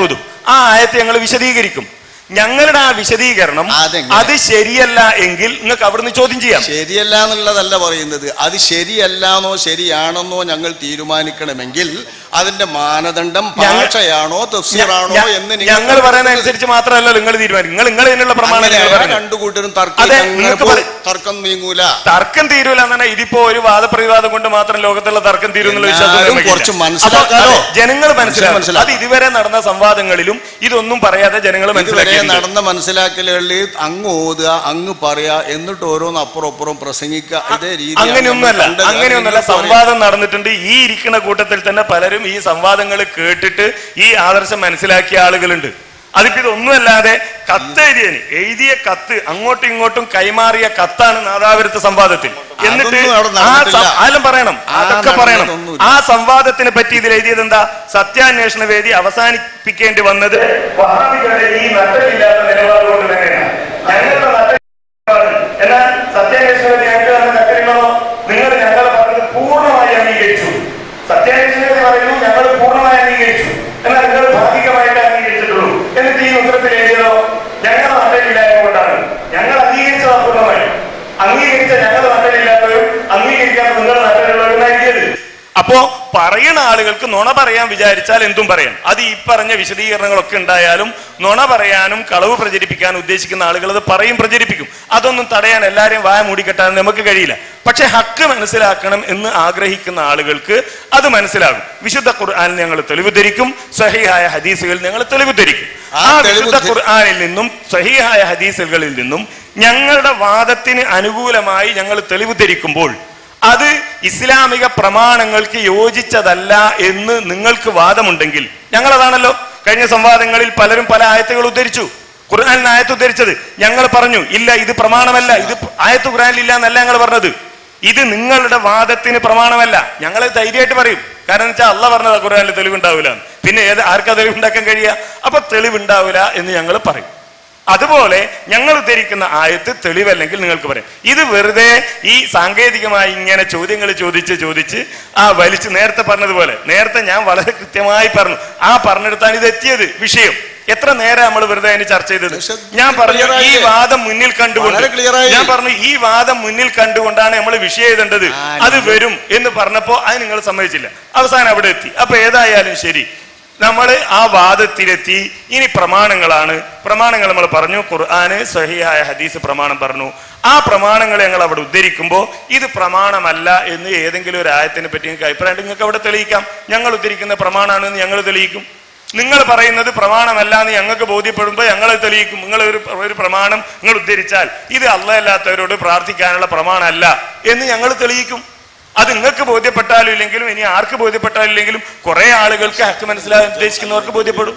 ആ ആയത്തെ ഞങ്ങൾ വിശദീകരിക്കും ഞങ്ങളുടെ ആ വിശദീകരണം അത് ശരിയല്ല എങ്കിൽ നിങ്ങൾക്ക് അവിടുന്ന് ചോദ്യം ചെയ്യാം ശരിയല്ല എന്നുള്ളതല്ല പറയുന്നത് അത് ശരിയല്ലാന്നോ ശരിയാണെന്നോ ഞങ്ങൾ തീരുമാനിക്കണമെങ്കിൽ അതിന്റെ മാനദണ്ഡം ഭാഷയാണോ തഫ്സീറാണോ എന്ന് നിങ്ങൾ ഞങ്ങൾ പറയുന്ന അനുസരിച്ച് മാത്രമല്ല നിങ്ങൾ തീരുമാനിക്കും നിങ്ങൾ നിങ്ങൾ ഇതിനുള്ള പ്രമാണം നിങ്ങൾ അങ്ങനെയാ പറയുന്നത്. രണ്ടു കൂട്ടരും അതെ, തർക്കം നിങ്ങൾക്ക് അങ്ങനെ പറ- തർക്കം നീങ്ങൂല തർക്കം തീരൂല എന്നാണ് ഇതിപ്പോ ഒരു വാദപ്രതിവാദം കൊണ്ട് മാത്രം ലോകത്തുള്ള തർക്കം തീരുന്നുള്ള വിശ്വാസം എന്നാലും നമുക്കില്ല. കുറച്ച് അപ്പൊ മനസ്സിലാക്കാലോ? അതെ, ജനങ്ങൾ മനസ്സിലാക്കും മനസ്സിലാക്കാം. അത് ഇതുവരെ നടന്ന സംവാദങ്ങളിലും ഇതൊന്നും പറയാതെ ജനങ്ങൾ ഇതുവരെ മനസ്സിലാക്കി നടന്ന മനസ്സിലാക്കലുകളിൽ അങ്ങ് ഓതുക അങ്ങ് പറയാ എന്നിട്ട് ഓരോന്ന് അപ്പുറം അപ്പുറം പ്രസംഗിക്കുക ഇതേ രീതിയാണ് അങ്ങനെയൊന്നുമല്ല നമ്മൾ കണ്ടത്. അങ്ങനെയൊന്നുമല്ല നിങ്ങൾക്ക് പറയാം. സംവാദം നടന്നിട്ടുണ്ട് ഈ ഇരിക്കുന്ന കൂട്ടത്തിൽ തന്നെ പലരും ഈ സംവാദങ്ങൾ കേട്ടിട്ട് ഈ ആദർശം മനസ്സിലാക്കിയ ആളുകളുണ്ട് അതിപ്പോ ഇതൊന്നുമല്ലാതെ കത്ത് എഴുതിയന് എഴുതിയ കത്ത് അങ്ങോട്ടും ഇങ്ങോട്ടും കൈമാറിയ കത്താണ് നാദാപുരത്തെ സംവാദത്തിൽ എന്നിട്ട് അതൊന്നും അവിടെ ആ നടന്നിട്ടില്ല. സം- ആരും പറയണം ആ അതൊക്കെ പറയണം നടന്നതൊന്നുമില്ല. ആ സംവാദത്തിനെ പറ്റി ഇതിൽ എഴുതിയത് എന്താ സത്യാന്വേഷണ വേദി അവസാനിപ്പിക്കേണ്ടി വന്നത് വഹാബികളുടെ ഈ നട്ടലില്ലാത്ത നിലപാട് കൊണ്ട് തന്നെയാണ് ഞങ്ങളുടെ നട്ടൽ എന്നാൽ സത്യാന്വേഷണ വേദി ഞങ്ങൾക്ക് തന്ന നട്ടലുകളോ നിങ്ങൾ ഞങ്ങൾ പറഞ്ഞത് പൂർണ്ണമായി അംഗീകരിച്ചു സത്യാന്വേഷണ വേദി പറയുന്നു ഞങ്ങൾ പൂർണ്ണമായി അംഗീകരിച്ചു എന്നാൽ നിങ്ങൾ ഭാഗികമായിട്ട് അംഗീകരിച്ചിട്ടുള്ളൂ എന്നിട്ട് ഈ ഉത്തരത്തിൽ എഴുതിയതോ ഞങ്ങൾ നട്ടലില്ലായ്മ കൊണ്ടാണ് ഞങ്ങൾ അംഗീകരിച്ചത് പൂർണ്ണമായി അംഗീകരിച്ച ഞങ്ങൾ നട്ടലില്ലാത്തവരും അംഗീകരിക്കാത്ത നിങ്ങൾ നട്ടലുള്ളവരും എഴുതിയത് അപ്പോ പറയുന്ന ആളുകൾക്ക് നുണ പറയാൻ വിചാരിച്ചാൽ എന്തും പറയാം അത് ഈ പറഞ്ഞ വിശദീകരണങ്ങളൊക്കെ ഉണ്ടായാലും നുണ പറയാനും കളവ് പ്രചരിപ്പിക്കാൻ ഉദ്ദേശിക്കുന്ന ആളുകൾ അത് പറയും പ്രചരിപ്പിക്കും അതൊന്നും തടയാൻ എല്ലാവരെയും വായ മൂടിക്കെട്ടാൻ നമുക്ക് കഴിയില്ല പക്ഷെ ഹക്ക് മനസ്സിലാക്കണം എന്ന് ആഗ്രഹിക്കുന്ന ആളുകൾക്ക് അത് മനസ്സിലാകും വിശുദ്ധ ഖുർആാനിൽ ഞങ്ങൾ തെളിവ് ധരിക്കും സഹിഹായ ഹദീസുകളിൽ ഞങ്ങൾ തെളിവ് ധരിക്കും ആ വിശുദ്ധ ഖുർആാനിൽ നിന്നും സഹിഹായ ഹദീസുകളിൽ നിന്നും ഞങ്ങളുടെ വാദത്തിന് അനുകൂലമായി ഞങ്ങൾ തെളിവ് ധരിക്കുമ്പോൾ അത് ഇസ്ലാമിക പ്രമാണങ്ങൾക്ക് യോജിച്ചതല്ല എന്ന് നിങ്ങൾക്ക് വാദമുണ്ടെങ്കിൽ ഞങ്ങളതാണല്ലോ കഴിഞ്ഞ സംവാദങ്ങളിൽ പലരും പല ആയത്തുകൾ ഉദ്ധരിച്ചു ഖുർആാനിൽ ആയത്ത് ഉദ്ധരിച്ചത് ഞങ്ങൾ പറഞ്ഞു ഇല്ല ഇത് പ്രമാണമല്ല ഇത് ആയത്ത് ഖുർആാനിൽ ഇല്ല എന്നല്ല ഞങ്ങൾ പറഞ്ഞത് ഇത് നിങ്ങളുടെ വാദത്തിന് പ്രമാണമല്ല ഞങ്ങൾ ധൈര്യമായിട്ട് പറയും കാരണം വെച്ചാൽ അല്ല പറഞ്ഞത് ഖുർആാനിൽ തെളിവുണ്ടാവില്ല പിന്നെ ഏത് ആർക്കാ തെളിവുണ്ടാക്കാൻ കഴിയുക അപ്പൊ തെളിവുണ്ടാവില്ല എന്ന് ഞങ്ങൾ പറയും അതുപോലെ ഞങ്ങൾ ഉദ്ധരിക്കുന്ന ആയത്ത് തെളിവല്ലെങ്കിൽ നിങ്ങൾക്ക് പറയാം ഇത് വെറുതെ ഈ സാങ്കേതികമായി ഇങ്ങനെ ചോദ്യങ്ങൾ ചോദിച്ച് ചോദിച്ച് ആ വലിച്ച് നേരത്തെ പറഞ്ഞതുപോലെ നേരത്തെ ഞാൻ വളരെ കൃത്യമായി പറഞ്ഞു ആ പറഞ്ഞെടുത്താണ് ഇത് എത്തിയത് വിഷയം എത്ര നേരം നമ്മൾ വെറുതെ അതിന് ചർച്ച ചെയ്തത് ഞാൻ പറഞ്ഞു clear ഈ ആയില്ലേ? വാദം മുന്നിൽ കണ്ടുകൊണ്ട് വളരെ clear ആയി. ഞാൻ പറഞ്ഞു ഈ വാദം മുന്നിൽ കണ്ടുകൊണ്ടാണ് നമ്മൾ വിഷയം എഴുതേണ്ടത് അത് വരും എന്ന് പറഞ്ഞപ്പോ അത് നിങ്ങൾ സമ്മതിച്ചില്ല അവസാനം അവിടെ എത്തി അപ്പൊ ഏതായാലും ശരി നമ്മൾ ആ വാദത്തിലെത്തി ഇനി പ്രമാണങ്ങളാണ് പ്രമാണങ്ങൾ നമ്മൾ പറഞ്ഞു ഖുർആന് സഹിയായ ഹദീസ് പ്രമാണം പറഞ്ഞു ആ പ്രമാണങ്ങൾ ഞങ്ങൾ അവിടെ ഉദ്ധരിക്കുമ്പോൾ ഇത് പ്രമാണമല്ല എന്ന് ഏതെങ്കിലും ഒരു ആയത്തിനെ പറ്റി നിങ്ങൾക്ക് അഭിപ്രായം നിങ്ങൾക്ക് അവിടെ തെളിയിക്കാം ഞങ്ങൾ ഉദ്ധരിക്കുന്ന പ്രമാണമാണെന്ന് ഞങ്ങൾ തെളിയിക്കും നിങ്ങൾ പറയുന്നത് പ്രമാണമല്ല എന്ന് ഞങ്ങൾക്ക് ബോധ്യപ്പെടുമ്പോൾ ഞങ്ങൾ അത് തെളിയിക്കും നിങ്ങൾ ഒരു ഒരു പ്രമാണം നിങ്ങൾ ഉദ്ധരിച്ചാൽ ഇത് അല്ലാത്തവരോട് പ്രാർത്ഥിക്കാനുള്ള പ്രമാണമല്ല എന്ന് ഞങ്ങൾ തെളിയിക്കും അത് നിങ്ങൾക്ക് ബോധ്യപ്പെട്ടാലും ഇല്ലെങ്കിലും ഇനി ആർക്ക് ബോധ്യപ്പെട്ടാലും ഇല്ലെങ്കിലും കുറെ ആളുകൾക്ക് ഹക്ക് മനസ്സിലാകാൻ ഉദ്ദേശിക്കുന്നവർക്ക് ബോധ്യപ്പെടും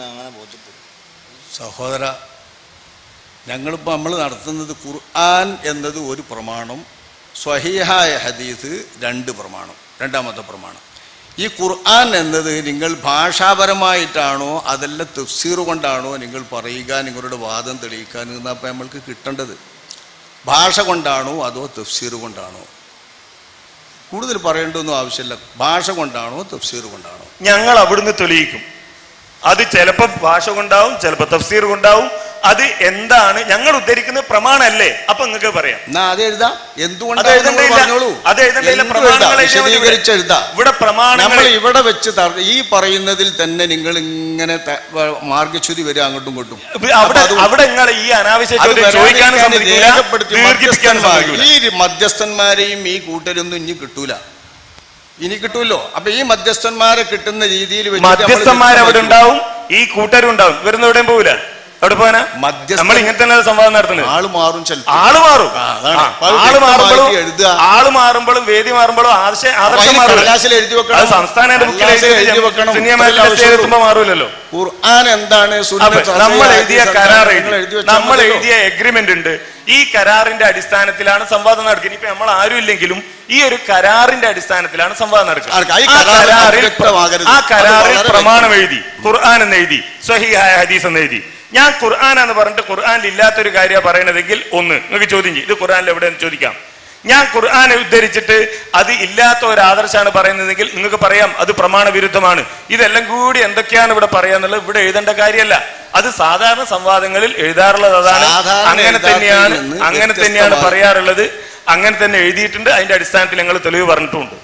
സഹോദര ഞങ്ങളിപ്പോൾ നമ്മൾ നടത്തുന്നത് ഖുർആൻ എന്നത് ഒരു പ്രമാണം സ്വഹീഹായ ഹദീസ് രണ്ട് പ്രമാണം രണ്ടാമത്തെ പ്രമാണം ഈ ഖുർആൻ എന്നത് നിങ്ങൾ ഭാഷാപരമായിട്ടാണോ അതല്ല തഫ്സീർ കൊണ്ടാണോ നിങ്ങൾ പറയുക നിങ്ങളുടെ വാദം തെളിയിക്കാൻ എന്നപ്പോൾ നമ്മൾക്ക് കിട്ടേണ്ടത് ഭാഷ കൊണ്ടാണോ അതോ തഫ്സീർ കൊണ്ടാണോ കൂടുതൽ പറയേണ്ടതൊന്നും ആവശ്യമില്ല ഭാഷ കൊണ്ടാണോ തഫ്സീർ കൊണ്ടാണോ ഞങ്ങൾ അവിടുന്ന് തെളിയിക്കും അത് ചിലപ്പോൾ ഭാഷ കൊണ്ടാവും ചിലപ്പോൾ തഫ്സീർ കൊണ്ടാവും അത് എന്താണ് ഞങ്ങൾ ഉദ്ധരിക്കുന്നത് പ്രമാണല്ലേ അപ്പൊ നിങ്ങൾക്ക് പറയാം എന്നാ അത് എഴുതാം അത് എന്തുകൊണ്ടാണ് എഴുതണ്ടില്ല. പറഞ്ഞോളൂ അത് എഴുതണ്ടില്ല. എന്തും പ്രമാണങ്ങൾ എഴുതാം. എഴുതിയാൽ മതി. വിശദീകരിച്ച് എഴുതാം ഇവിടെ പ്രമാണങ്ങൾ നമ്മൾ ഇവിടെ വെച്ച് തർ- ഈ പറയുന്നതിൽ തന്നെ നിങ്ങൾ ഇങ്ങനെ ത- വ- മാർഗച്യുതി വരിക അങ്ങോട്ടും ഇങ്ങോട്ടും അവിടെ അപ്പൊ അത് അവിടെ നിങ്ങൾ ഈ അനാവശ്യ അത് ചോദ്യം ചോദിക്കാനും വരാതിരിക്കാൻ സമ്മതിക്കൂല രേഖപ്പെടുത്തി ദീർഘിപ്പിക്കാനും മധ്യസ്ഥന്മാർ- സമ്മതിക്കൂല ഈ മധ്യസ്ഥന്മാരെയും ഈ കൂട്ടരൊന്നും ഇനി കിട്ടൂല ഇനി കിട്ടൂല്ലോ അപ്പൊ ഈ മധ്യസ്ഥന്മാരെ കിട്ടുന്ന രീതിയിൽ വെച്ചിട്ട് നമ്മള് മധ്യസ്ഥന്മാർ അവിടെ തീരുമാനിക്കും. ഉണ്ടാവും ഈ കൂട്ടരും ഉണ്ടാവും ഇവരൊന്നും എവിടെയും പോവില്ല അവിടെ പോകാനാ നമ്മൾ ഇങ്ങനെ തന്നെ സംവാദം നടത്തുന്നത് ആള് മാറും ചിലപ്പോൾ ആള് മാറും ആ, അതാണ്. ആ, അപ്പൊ അത് ആള് മാറുമ്പോഴും വ്യക്തമായിട്ട് എഴുതുക. ആള് മാറുമ്പോഴും വേദി മാറുമ്പോഴും ആദർശ ആദർശം അതിന് മാറും കടലാസിൽ എഴുതി വെക്കണം. അത് സംസ്ഥാന ബുക്കിൽ കടലാസിൽ എഴുതി വെക്കണം. സിനിമയിൽ ഇത്രയല്ലേ ആവശ്യമുള്ളൂ. എത്തുമ്പോ മാറൂലല്ലോ ഖുർആൻ എന്താണ് അപ്പൊ സുന്നത്ത് നമ്മൾ സഹിഹ എഴുതിയ ഹദീസ് കരാർ എന്താണ്? എഴുതി നിങ്ങൾ എഴുതി വെച്ചാൽ നമ്മൾ മതിയല്ലോ. എഴുതിയ എഗ്രിമെന്റ് ഉണ്ട് ഈ കരാറിന്റെ അടിസ്ഥാനത്തിലാണ് സംവാദം നടക്കുന്നത് ഇപ്പൊ നമ്മൾ ആരും ഇല്ലെങ്കിലും ഈ ഒരു കരാറിന്റെ അടിസ്ഥാനത്തിലാണ് സംവാദം നടക്കുന്നത് ആ ആ കരാറിൽ കരാറിൽ അവ്യക്തമാകരുത്. ആ അത് കരാറിൽ വളരെ പ്രമാണം എഴുതി ഖുർആൻ എന്ന് എഴുതി സ്വഹിഹായ ഹദീസ് എന്ന് എഴുതി ഞാൻ ഖുർആൻ എന്ന് പറഞ്ഞിട്ട് ഖുർആനിൽ ഇല്ലാത്തൊരു കാര്യമാണ് പറയണതെങ്കിൽ ഒന്ന് നിങ്ങൾക്ക് ചോദ്യം ചെയ്യും ഇത് ഖുർആനിൽ എവിടെയെന്ന് ചോദിക്കാം ഞാൻ ഖുർആനെ ഉദ്ധരിച്ചിട്ട് അത് ഇല്ലാത്ത ഒരു ആദർശമാണ് പറയുന്നതെങ്കിൽ നിങ്ങൾക്ക് പറയാം അത് പ്രമാണ വിരുദ്ധമാണ് ഇതെല്ലാം കൂടി എന്തൊക്കെയാണ് ഇവിടെ പറയാന്നുള്ളത് ഇവിടെ എഴുതേണ്ട കാര്യമല്ല അത് സാധാരണ സംവാദങ്ങളിൽ എഴുതാറുള്ളത് അതാണ് സാധാരണ അങ്ങനെ എഴുതാത്തതിൽ തന്നെയാണ് നിന്ന് അങ്ങനെ തന്നെയാണ് വ്യത്യസ്തമായി- പറയാറുള്ളത് അങ്ങനെ തന്നെ എഴുതിയിട്ടുണ്ട് അതിന്റെ അടിസ്ഥാനത്തിൽ ഞങ്ങൾ തെളിവ് പറഞ്ഞിട്ടുമുണ്ട്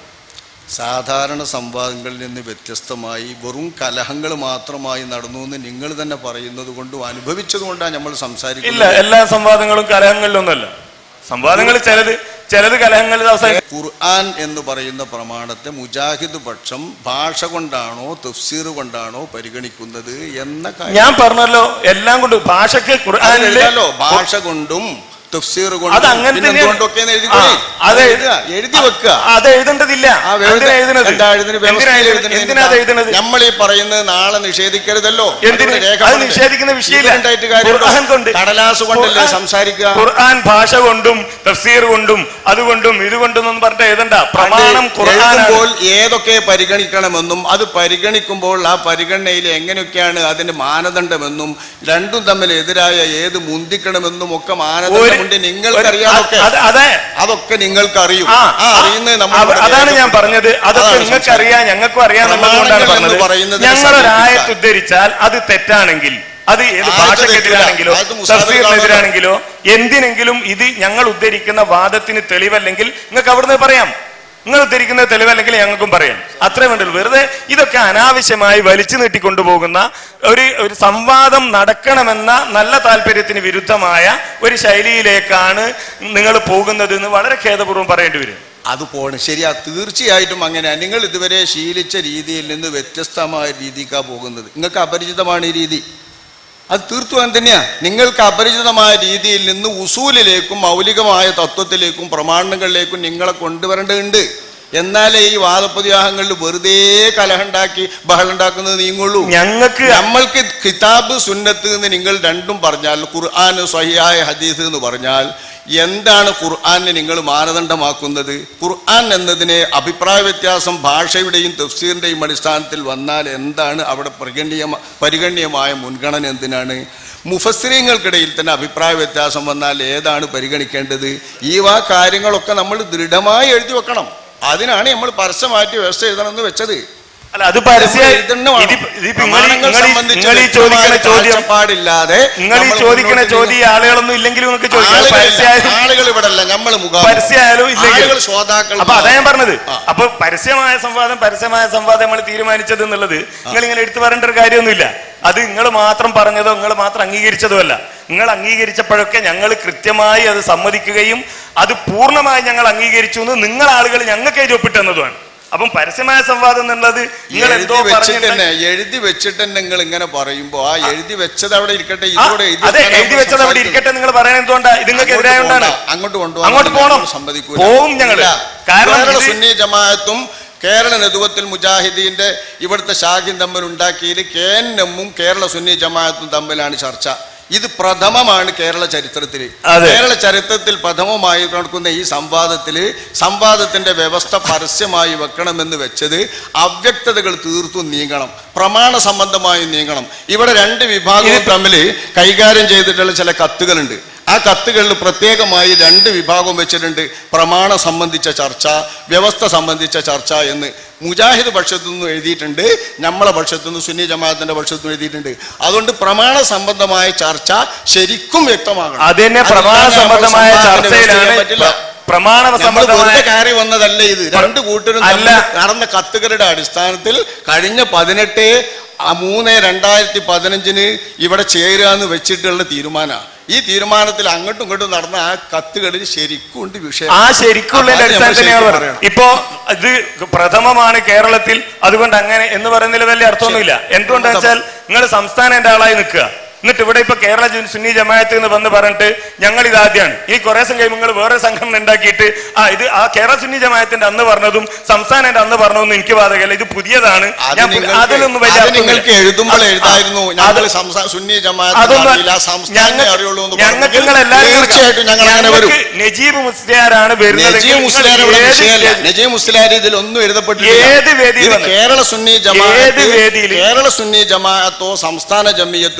സാധാരണ സംവാദങ്ങളിൽ നിന്ന് വ്യത്യസ്തമായി വെറും കലഹങ്ങൾ മാത്രമായി നടന്നു എന്ന് നിങ്ങൾ തന്നെ പറയുന്നത് കൊണ്ടും അനുഭവിച്ചത് കൊണ്ടാണ് നമ്മൾ ഇല്ല സംസാരിക്കുന്നത് എല്ലാ സംവാദങ്ങളും കലഹങ്ങളിലൊന്നുമല്ല സംവാദങ്ങൾ ചിലത് ചിലത് കലഹങ്ങളിൽ അവസാനം ഖുർആൻ എന്ന് പറയുന്ന പ്രമാണത്തെ മുജാഹിദ് പക്ഷം ഭാഷ കൊണ്ടാണോ തഫ്സീർ കൊണ്ടാണോ പരിഗണിക്കുന്നത് എന്ന കാര്യം ഞാൻ പറഞ്ഞല്ലോ എല്ലാം കൊണ്ട് ഭാഷക്ക് ഖുർആനില് അതിലെഴുതാലോ, ഭാഷ കൊണ്ടും തഫ്സീർ അത് കൊണ്ടും അങ്ങനെ പിന്നെ തന്നെയാണ്. എന്തുകൊണ്ടൊക്കെയെന്ന് എഴുതി ആ, അത് എഴുതുക എഴുതി വെക്കുക അത് എഴുതേണ്ടതില്ല ആ വ്യവസ്ഥ- എന്തിനാ എഴുതുന്നത്? എന്താ എഴുതുന്നത്? എന്തിനാ വ്യവസ്ഥയിൽ എഴുതുന്നത്? എഴുതുന്നത് എന്തിനാ അത് എഴുതുന്നത് നമ്മൾ ഈ പറയുന്നത് നാളെ നിഷേധിക്കരുതല്ലോ എന്തിന് അതുകൊണ്ട് അത് രേഖപ്പെടുത്തേ. നിഷേധിക്കുന്ന വിഷയമില്ല ഇതിലുണ്ടായിട്ട് കാര്യമുണ്ടോ? ഖുർആൻ കൊണ്ട് കടലാസ് കൊണ്ടല്ലേ ഖുർആൻ- സംസാരിക്കുക ഖുർആൻ ഭാഷ കൊണ്ടും തഫ്സീർ കൊണ്ടും അതുകൊണ്ടും ഇതുകൊണ്ടും ഒന്നും പറഞ്ഞിട്ട് എഴുതണ്ട പ്രമാണം അത് ഖുർആനാണ് എഴുതുമ്പോൾ ഏതൊക്കെ പരിഗണിക്കണമെന്നും അത് പരിഗണിക്കുമ്പോൾ ആ പരിഗണനയിൽ എങ്ങനെയൊക്കെയാണ് അതിന്റെ മാനദണ്ഡമെന്നും രണ്ടും തമ്മിൽ എതിരായ ഏത് മുന്തിക്കണമെന്നും ഒക്കെ മാനദണ്ഡമുണ്ട് നിങ്ങൾക്കറിയാതൊക്കെ അത് അതെ അതൊക്കെ നിങ്ങൾക്ക് അറിയും ആ, ആ അറിയുന്നത് നമ്മൾ അവ- ഇവിടെ അതാണ് ഞാൻ രേഖപ്പെടുത്തണം. പറഞ്ഞത് അതൊക്കെ അതാണ് നിങ്ങൾക്ക് അറിയാം ഞങ്ങൾക്കും അറിയാന്നുള്ളത് കൊണ്ടാണ് പ്രമാണങ്ങൾ എന്ന് പറഞ്ഞത് പറയുന്നതിനെ ഞങ്ങൾ ഒരു സമീപിക്കാൻ. ആയത്ത് ഉദ്ധരിച്ചാൽ അത് തെറ്റാണെങ്കിൽ അത് ഏത് ആയത്ത് ഭാഷക്കെതിരാണെങ്കിലോ തെറ്റില്ല. ആയത്ത് മുസാഫിർ തഫ്സീറിനെതിരാണെങ്കിലോ എന്തിനെങ്കിലും ഇത് ഞങ്ങൾ ഉദ്ധരിക്കുന്ന വാദത്തിന് തെളിവല്ലെങ്കിൽ നിങ്ങൾക്ക് അവിടുന്ന് പറയാം നിങ്ങൾ ഉദ്ധരിക്കുന്ന തെളിവല്ലെങ്കിൽ ഞങ്ങൾക്കും പറയാം അത്രേ വേണ്ടുള്ളൂ വെറുതെ ഇതൊക്കെ അനാവശ്യമായി വലിച്ചു നീട്ടിക്കൊണ്ടുപോകുന്ന ഒരു ഒരു സംവാദം നടക്കണമെന്ന നല്ല താല്പര്യത്തിന് വിരുദ്ധമായ ഒരു ശൈലിയിലേക്കാണ് നിങ്ങൾ പോകുന്നത് എന്ന് വളരെ ഖേദപൂർവ്വം പറയേണ്ടി വരും അത് പോണ് ശരിയാ തീർച്ചയായിട്ടും അങ്ങനെയാണ് നിങ്ങൾ ഇതുവരെ ശീലിച്ച രീതിയിൽ നിന്ന് വ്യത്യസ്തമായ രീതിക്കാണ് പോകുന്നത് നിങ്ങൾക്ക് അപരിചിതമാണ് ഈ രീതി അത് തീർത്തും അങ്ങനെ തന്നെയാ നിങ്ങൾക്ക് അപരിചിതമായ രീതിയിൽ നിന്ന് ഉസൂലിലേക്കും മൗലികമായ തത്വത്തിലേക്കും പ്രമാണങ്ങളിലേക്കും നിങ്ങളെ കൊണ്ടുവരേണ്ടതുണ്ട് എന്നാലേ ഈ വാദപ്രതിവാഹങ്ങളിൽ വെറുതെ കലഹുണ്ടാക്കി ബഹളുണ്ടാക്കുന്നത് നീങ്ങുള്ളൂ ഞങ്ങൾക്ക് നമ്മൾക്ക് കിതാബ് സുന്നത്ത് എന്ന് നിങ്ങൾ രണ്ടും പറഞ്ഞാൽ ഖുർആൻ സ്വഹിയായ ഹദീസ് എന്ന് പറഞ്ഞാൽ എന്താണ് ഖുർആനെ നിങ്ങൾ മാനദണ്ഡമാക്കുന്നത് ഖുർആൻ എന്നതിനെ അഭിപ്രായ വ്യത്യാസം ഭാഷയുടെയും തഫ്സീറിൻ്റെയും അടിസ്ഥാനത്തിൽ വന്നാൽ എന്താണ് അവിടെ പരിഗണീയ പരിഗണ്യമായ മുൻഗണന എന്തിനാണ് മുഫസ്സിരിങ്ങൾക്കിടയിൽ തന്നെ അഭിപ്രായ വ്യത്യാസം വന്നാൽ ഏതാണ് പരിഗണിക്കേണ്ടത് ഈ വാ കാര്യങ്ങളൊക്കെ നമ്മൾ ദൃഢമായി എഴുതി വെക്കണം അതിനാണ് നമ്മൾ പരസ്യമായിട്ട് വ്യവസ്ഥ എഴുതണമെന്ന് വെച്ചത് അല്ല അത് പരസ്യമായി നമ്മൾ ഇതന്നെ വേണം. ഇതിപ്പ- ഇതിപ്പോ നിങ്ങൾ ഈ- പ്രമാണങ്ങൾ നിങ്ങൾ ഈ- സംബന്ധിച്ച് നിങ്ങൾ ഈ ചോദിക്കുന്ന വ്യക്തമായ ചോദ്യം കാഴ്ചപ്പാടില്ലാതെ നിങ്ങൾ ഈ നമ്മൾ ചോദിക്കുന്ന മുന്നോട്ട് ചോദ്യം ഈ ആളുകളൊന്നും ഇല്ലെങ്കിലും നിങ്ങൾക്ക് ചോദിക്കാം ആളുകളില്ല. പരസ്യമായാലും ആളുകൾ ഇവിടെ അല്ല നമ്മൾ പരസ്യമായാലും ഇല്ലെങ്കിൽ ആളുകൾ ശ്രോതാക്കൾ അപ്പൊ അതാ ഞാൻ പറഞ്ഞത് അപ്പൊ പരസ്യമായ സംവാദം പരസ്യമായ സംവാദം നമ്മൾ തീരുമാനിച്ചത് എന്നുള്ളത് നിങ്ങൾ ഇങ്ങനെ എടുത്തു പറയേണ്ട ഒരു കാര്യമൊന്നുമില്ല അത് നിങ്ങൾ മാത്രം പറഞ്ഞതോ നിങ്ങൾ മാത്രം അംഗീകരിച്ചതോ അല്ല നിങ്ങൾ അംഗീകരിച്ചപ്പോഴൊക്കെ ഞങ്ങൾ കൃത്യമായി അത് സമ്മതിക്കുകയും അത് പൂർണ്ണമായി ഞങ്ങൾ അംഗീകരിച്ചു എന്ന് നിങ്ങൾ ആളുകൾ ഞങ്ങൾക്ക് എഴുതി ഒപ്പിട്ടെന്നതുമാണ് അപ്പം പരസ്യമായ സംവാദം എന്നുള്ളത് നിങ്ങൾ എന്തോ എഴുതി വെച്ചിട്ട് പറഞ്ഞിട്ട് തന്നെ എഴുതി വെച്ചിട്ട് തന്നെ നിങ്ങൾ ഇങ്ങനെ പറയുമ്പോ ആ എഴുതി വെച്ചത് അവിടെ ഇരിക്കട്ടെ ആ, ഇതോടെ എഴുതി അതെ വെക്കാൻ എഴുതി നമ്മൾ വെച്ചത് അവിടെ സംസാരിക്കുന്നത്. ഇരിക്കട്ടെ നിങ്ങൾ പറയുന്നത് എന്തുകൊണ്ടാ ഇത് നിങ്ങൾക്ക് അങ്ങോട്ട് എതിരായോണ്ടാണ് പോകണ്ട. അങ്ങോട്ട് കൊണ്ടുപോകാൻ അങ്ങോട്ട് നമ്മൾ പോകണം സമ്മതിക്കൂല. പോവും ഞങ്ങള് ഇല്ല. കാരണം കേരള ഇത് സുന്നി ജമാഅത്തും കേരള നെതുവത്തിൽ മുജാഹിദീന്റെ ഇവിടുത്തെ ഷാഖിൻ തമ്മിൽ ഉണ്ടാക്കിയത് കെ എൻ എമ്മും കേരള സുന്നി ജമാഅത്തും തമ്മിലാണ് ചർച്ച ഇത് പ്രഥമമാണ് കേരള ചരിത്രത്തിൽ അതെ. കേരള ചരിത്രത്തിൽ പ്രഥമമായി നടക്കുന്ന ഈ സംവാദത്തിൽ സംവാദത്തിന്റെ വ്യവസ്ഥ പരസ്യമായി വെക്കണമെന്ന് വെച്ചത് അവ്യക്തതകൾ തീർത്തും നീങ്ങണം പ്രമാണ സംബന്ധമായി നീങ്ങണം ഇവിടെ രണ്ട് വിഭാഗവും തമ്മിൽ കൈകാര്യം ചെയ്തിട്ടുള്ള ചില കത്തുകളുണ്ട് ആ കത്തുകളിൽ പ്രത്യേകമായി രണ്ട് വിഭാഗം വെച്ചിട്ടുണ്ട് പ്രമാണം സംബന്ധിച്ച ചർച്ച വ്യവസ്ഥ സംബന്ധിച്ച ചർച്ച എന്ന് മുജാഹിദ് പക്ഷത്തു നിന്നും എഴുതിയിട്ടുണ്ട് നമ്മളെ പക്ഷത്തു നിന്ന് സുന്നി ജമാഅത്തിന്റെ പക്ഷത്തു നിന്നും എഴുതിയിട്ടുണ്ട് അതുകൊണ്ട് പ്രമാണ സംബന്ധമായ ചർച്ച ശരിക്കും വ്യക്തമാകണം അത് തന്നെ അതില്ലാതെ പ്രമാണ നമ്മൾ സംബന്ധമായ സംവാദത്തിന് വ്യവസ്ഥ ചെയ്യാൻ ചർച്ചയിലാണ് പറ്റില്ല. പ്രമാണ നമ്മൾ സംബന്ധമായ വെറുതെ കയറി വന്നതല്ല ഇത് രണ്ട് കൂട്ടരും അല്ല. തമ്മിൽ നടന്ന കത്തുകളുടെ അടിസ്ഥാനത്തിൽ കഴിഞ്ഞ പതിനെട്ട് ആ മൂന്ന് രണ്ടായിരത്തി പതിനഞ്ചിന് ഇവിടെ ചേരുക എന്ന് വെച്ചിട്ടുള്ള തീരുമാനമാണ് ഈ തീരുമാനത്തിൽ അങ്ങോട്ടും ഇങ്ങോട്ടും നടന്ന ആ കത്തുകളിൽ ശരിക്കും ഉണ്ട് വിഷയം ആ ശരിക്കുള്ള അപ്പൊ അത് നമ്മൾ അടിസ്ഥാനത്തിൽ ഞാൻ ശരിക്കും പറയും പറയണം. ഇപ്പോ ഇത് പ്രഥമമാണ് കേരളത്തിൽ അതുകൊണ്ട് അങ്ങനെ എന്ന് പറയുന്നതിൽ വലിയ അർത്ഥമൊന്നുമില്ല എന്തുകൊണ്ടാന്ന് വെച്ചാൽ നിങ്ങൾ സംസ്ഥാനത്തിന്റെ ആളായി നിൽക്കുക എന്നിട്ട് ഇവിടെ ഇപ്പൊ കേരള ജു- സുന്നി ജമാഅത്ത് എന്ന് വന്ന് പറഞ്ഞിട്ട് ഞങ്ങൾ ഇത് ആദ്യമാണ് ഈ കുറെ സംഘം കഴിയുമ്പോൾ നിങ്ങൾ വേറെ സംഘടന ഉണ്ടാക്കിയിട്ട് ആ ഇത് ആ കേരള സുന്നി ജമാഅത്തിന്റെ അന്ന് പറഞ്ഞതും സംസ്ഥാനത്തിന്റെ അന്ന് പറഞ്ഞതൊന്നും എനിക്ക് ബാധകമല്ല ഇത് പുതിയതാണ് അത് ഞാൻ പു- നിങ്ങൾക്ക് അതിലൊന്നും വലിയ അത് അർത്ഥമൊന്നുമില്ല. നിങ്ങൾക്ക് എഴുതുമ്പോൾ ആ, എഴുതായിരുന്നു ആ, ഞങ്ങൾ അത് സംസ്ഥാ- സുന്നി ജമാഅത്ത് അതൊന്നും അറിയില്ല സംസ്ഥാനം ഞങ്ങ- അറിയുള്ളൂ എന്ന് ഞങ്ങൾക്ക് പറഞ്ഞെങ്കിൽ നിങ്ങൾ എല്ലാവരും തീർച്ചയായിട്ടും ഞങ്ങൾ അങ്ങനെ വരും ഞങ്ങൾക്ക് നജീബ് മുസ്ലിയാരാണ് വരുന്നത് നജീം മുസ്ലിയാർ ഇവിടെ വിഷയമല്ല നജീം മുസ്ലിയാർ ഇതിൽ ഒന്നും എഴുതപ്പെട്ടിട്ടില്ല ഏത് വേദിയിൽ ഇത് വന്ന്? കേരള സുന്നി ഏത് ജമാഅത്ത് വേദിയിൽ? കേരള സുന്നി ജമാഅത്തോ സംസ്ഥാന ജമിയത്തുൽ ഉലമയോ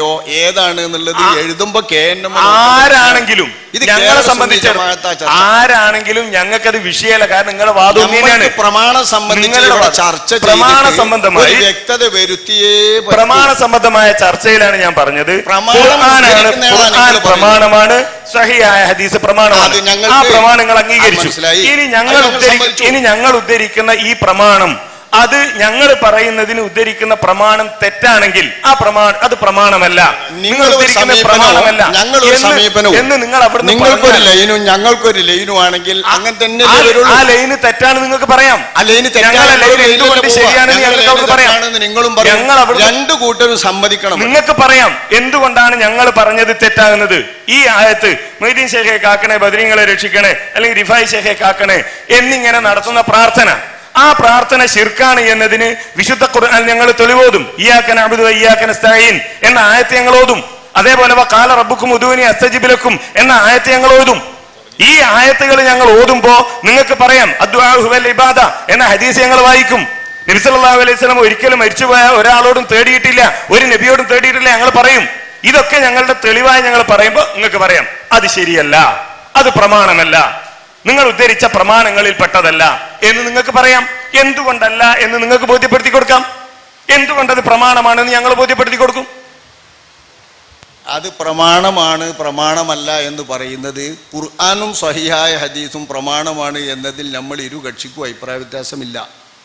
കെയോ ഏതാണ് എന്നുള്ളത് എഴുതുമ്പോ കെ എൻ എം ആരാണെങ്കിലും ഇത് ഞങ്ങളെ കേരള സംബന്ധിച്ചിടത്തോളം സുന്നി ജമാഅത്താ ചർച്ച. ആരാണെങ്കിലും ഞങ്ങൾക്കത് വിഷയമല്ല കാരണം നിങ്ങളുടെ വാദം നമ്മൾക്ക് തന്നെയാണ് പ്രമാണം സംബന്ധിച്ച് നിങ്ങളുടെ ഇവിടെ വാദം. ചർച്ച പ്രമാണ ചെയ്തിട്ട് സംബന്ധമായി ഒരു വ്യക്തത വരുത്തിയേ പറ്റൂ. പ്രമാണ സംബന്ധമായ ചർച്ചയിലാണ് ഞാൻ പറഞ്ഞത് പ്രമാണം ഖുർആനാണ് ഉദ്ധരിക്കുന്നതാണ് ഖുർആൻ നിങ്ങൾ പറയുന്നത്. പ്രമാണമാണ് സഹിയായ ഹദീസ് പ്രമാണമാണ് അത് ഞങ്ങൾക്ക് ആ പ്രമാണങ്ങൾ അത് അംഗീകരിച്ചു മനസ്സിലായി. ഇനി ഞങ്ങൾ അത് ഞങ്ങൾ ഉദ്ധരി- സമ്മതിച്ചു. ഇനി ഞങ്ങൾ ഉദ്ധരിക്കുന്ന ഈ പ്രമാണം അത് ഞങ്ങൾ പറയുന്നതിന് ഉദ്ധരിക്കുന്ന പ്രമാണം തെറ്റാണെങ്കിൽ ആ പ്രമാണം അത് പ്രമാണമല്ല നിങ്ങൾ നിങ്ങളൊരു ഉദ്ധരിക്കുന്ന സമീപനവും പ്രമാണമല്ല ഞങ്ങളൊരു എന്ന് സമീപനവും എന്ന് നിങ്ങൾ അവിടുന്ന് നിങ്ങൾക്കൊരു പറഞ്ഞാൽ ലൈനും ഞങ്ങൾക്കൊരു ലൈനും ആണെങ്കിൽ അങ്ങനെ തന്നെ ആ- വരുള്ളൂ ആ ലൈന് തെറ്റാണ് നിങ്ങൾക്ക് പറയാം ആ ലൈന് തെറ്റാണ് ഞങ്ങളെ ലൈൻ ലൈനിലല്ലേ എന്തുകൊണ്ട് പോവുക? ശരിയാണെന്ന് ഞങ്ങൾ ഞങ്ങൾക്ക് ലൈന് അവർക്ക് പറയാം തെറ്റാണെന്ന് നിങ്ങളും പറയും ഞങ്ങൾ അവിടുന്ന് രണ്ടു കൂട്ടരും സമ്മതിക്കണം നിങ്ങൾക്ക് പറയാം എന്തുകൊണ്ടാണ് ഞങ്ങൾ പറഞ്ഞത് തെറ്റാകുന്നത് ഈ ആയത്ത് മൊയ്തീൻ ഷേഖെ കാക്കണേ ബദരീങ്ങളെ രക്ഷിക്കണേ അല്ലെങ്കിൽ റിഫായ് ഷേഖെ കാക്കണേ എന്നിങ്ങനെ നടത്തുന്ന പ്രാർത്ഥന ആ പ്രാർത്ഥന ശിർക്കാണ് എന്നതിന് വിശുദ്ധ ഖുർആൻ ഞങ്ങൾ തെളിവോതും ഇയാക്കൻ അബുദു ഇയാക്കൻ സ്തായിൻ എന്ന ആയത്ത് ഞങ്ങൾ ഓതും അതേപോലെ കാല റബ്ബുക്കും ഉദുവിനി അസ്തജിബിലക്കും എന്ന ആയത്ത് ഞങ്ങൾ ഓതും ഈ ആയത്തുകൾ ഞങ്ങൾ ഓതുമ്പോ നിങ്ങൾക്ക് പറയാം അദ്വാ ഹുവൽ ഇബാദ എന്ന ഹദീസ് ഞങ്ങൾ വായിക്കും നബി സല്ലല്ലാഹു അലൈഹി വസല്ലം ഒരിക്കലും മരിച്ചുപോയ ഒരാളോടും തേടിയിട്ടില്ല ഒരു നബിയോടും തേടിയിട്ടില്ല ഞങ്ങൾ പറയും ഇതൊക്കെ ഞങ്ങളുടെ തെളിവായി ഞങ്ങൾ പറയുമ്പോൾ നിങ്ങൾക്ക് പറയാം അത് ശരിയല്ല അത് പ്രമാണമല്ല നിങ്ങൾ ഉദ്ധരിച്ച പ്രമാണങ്ങളിൽ പെട്ടതല്ല എന്ന് നിങ്ങൾക്ക് പറയാം എന്തുകൊണ്ടല്ല എന്ന് നിങ്ങൾക്ക് ബോധ്യപ്പെടുത്തി കൊടുക്കാം എന്തുകൊണ്ടത് പ്രമാണമാണെന്ന് ഞങ്ങൾ ബോധ്യപ്പെടുത്തി കൊടുക്കും അത് പ്രമാണമാണ് പ്രമാണമല്ല എന്ന് പറയുന്നത് ഖുർആാനും സഹിയായ ഹദീസും പ്രമാണമാണ് എന്നതിൽ നമ്മൾ ഇരു കക്ഷിക്കും അഭിപ്രായ വ്യത്യാസമില്ല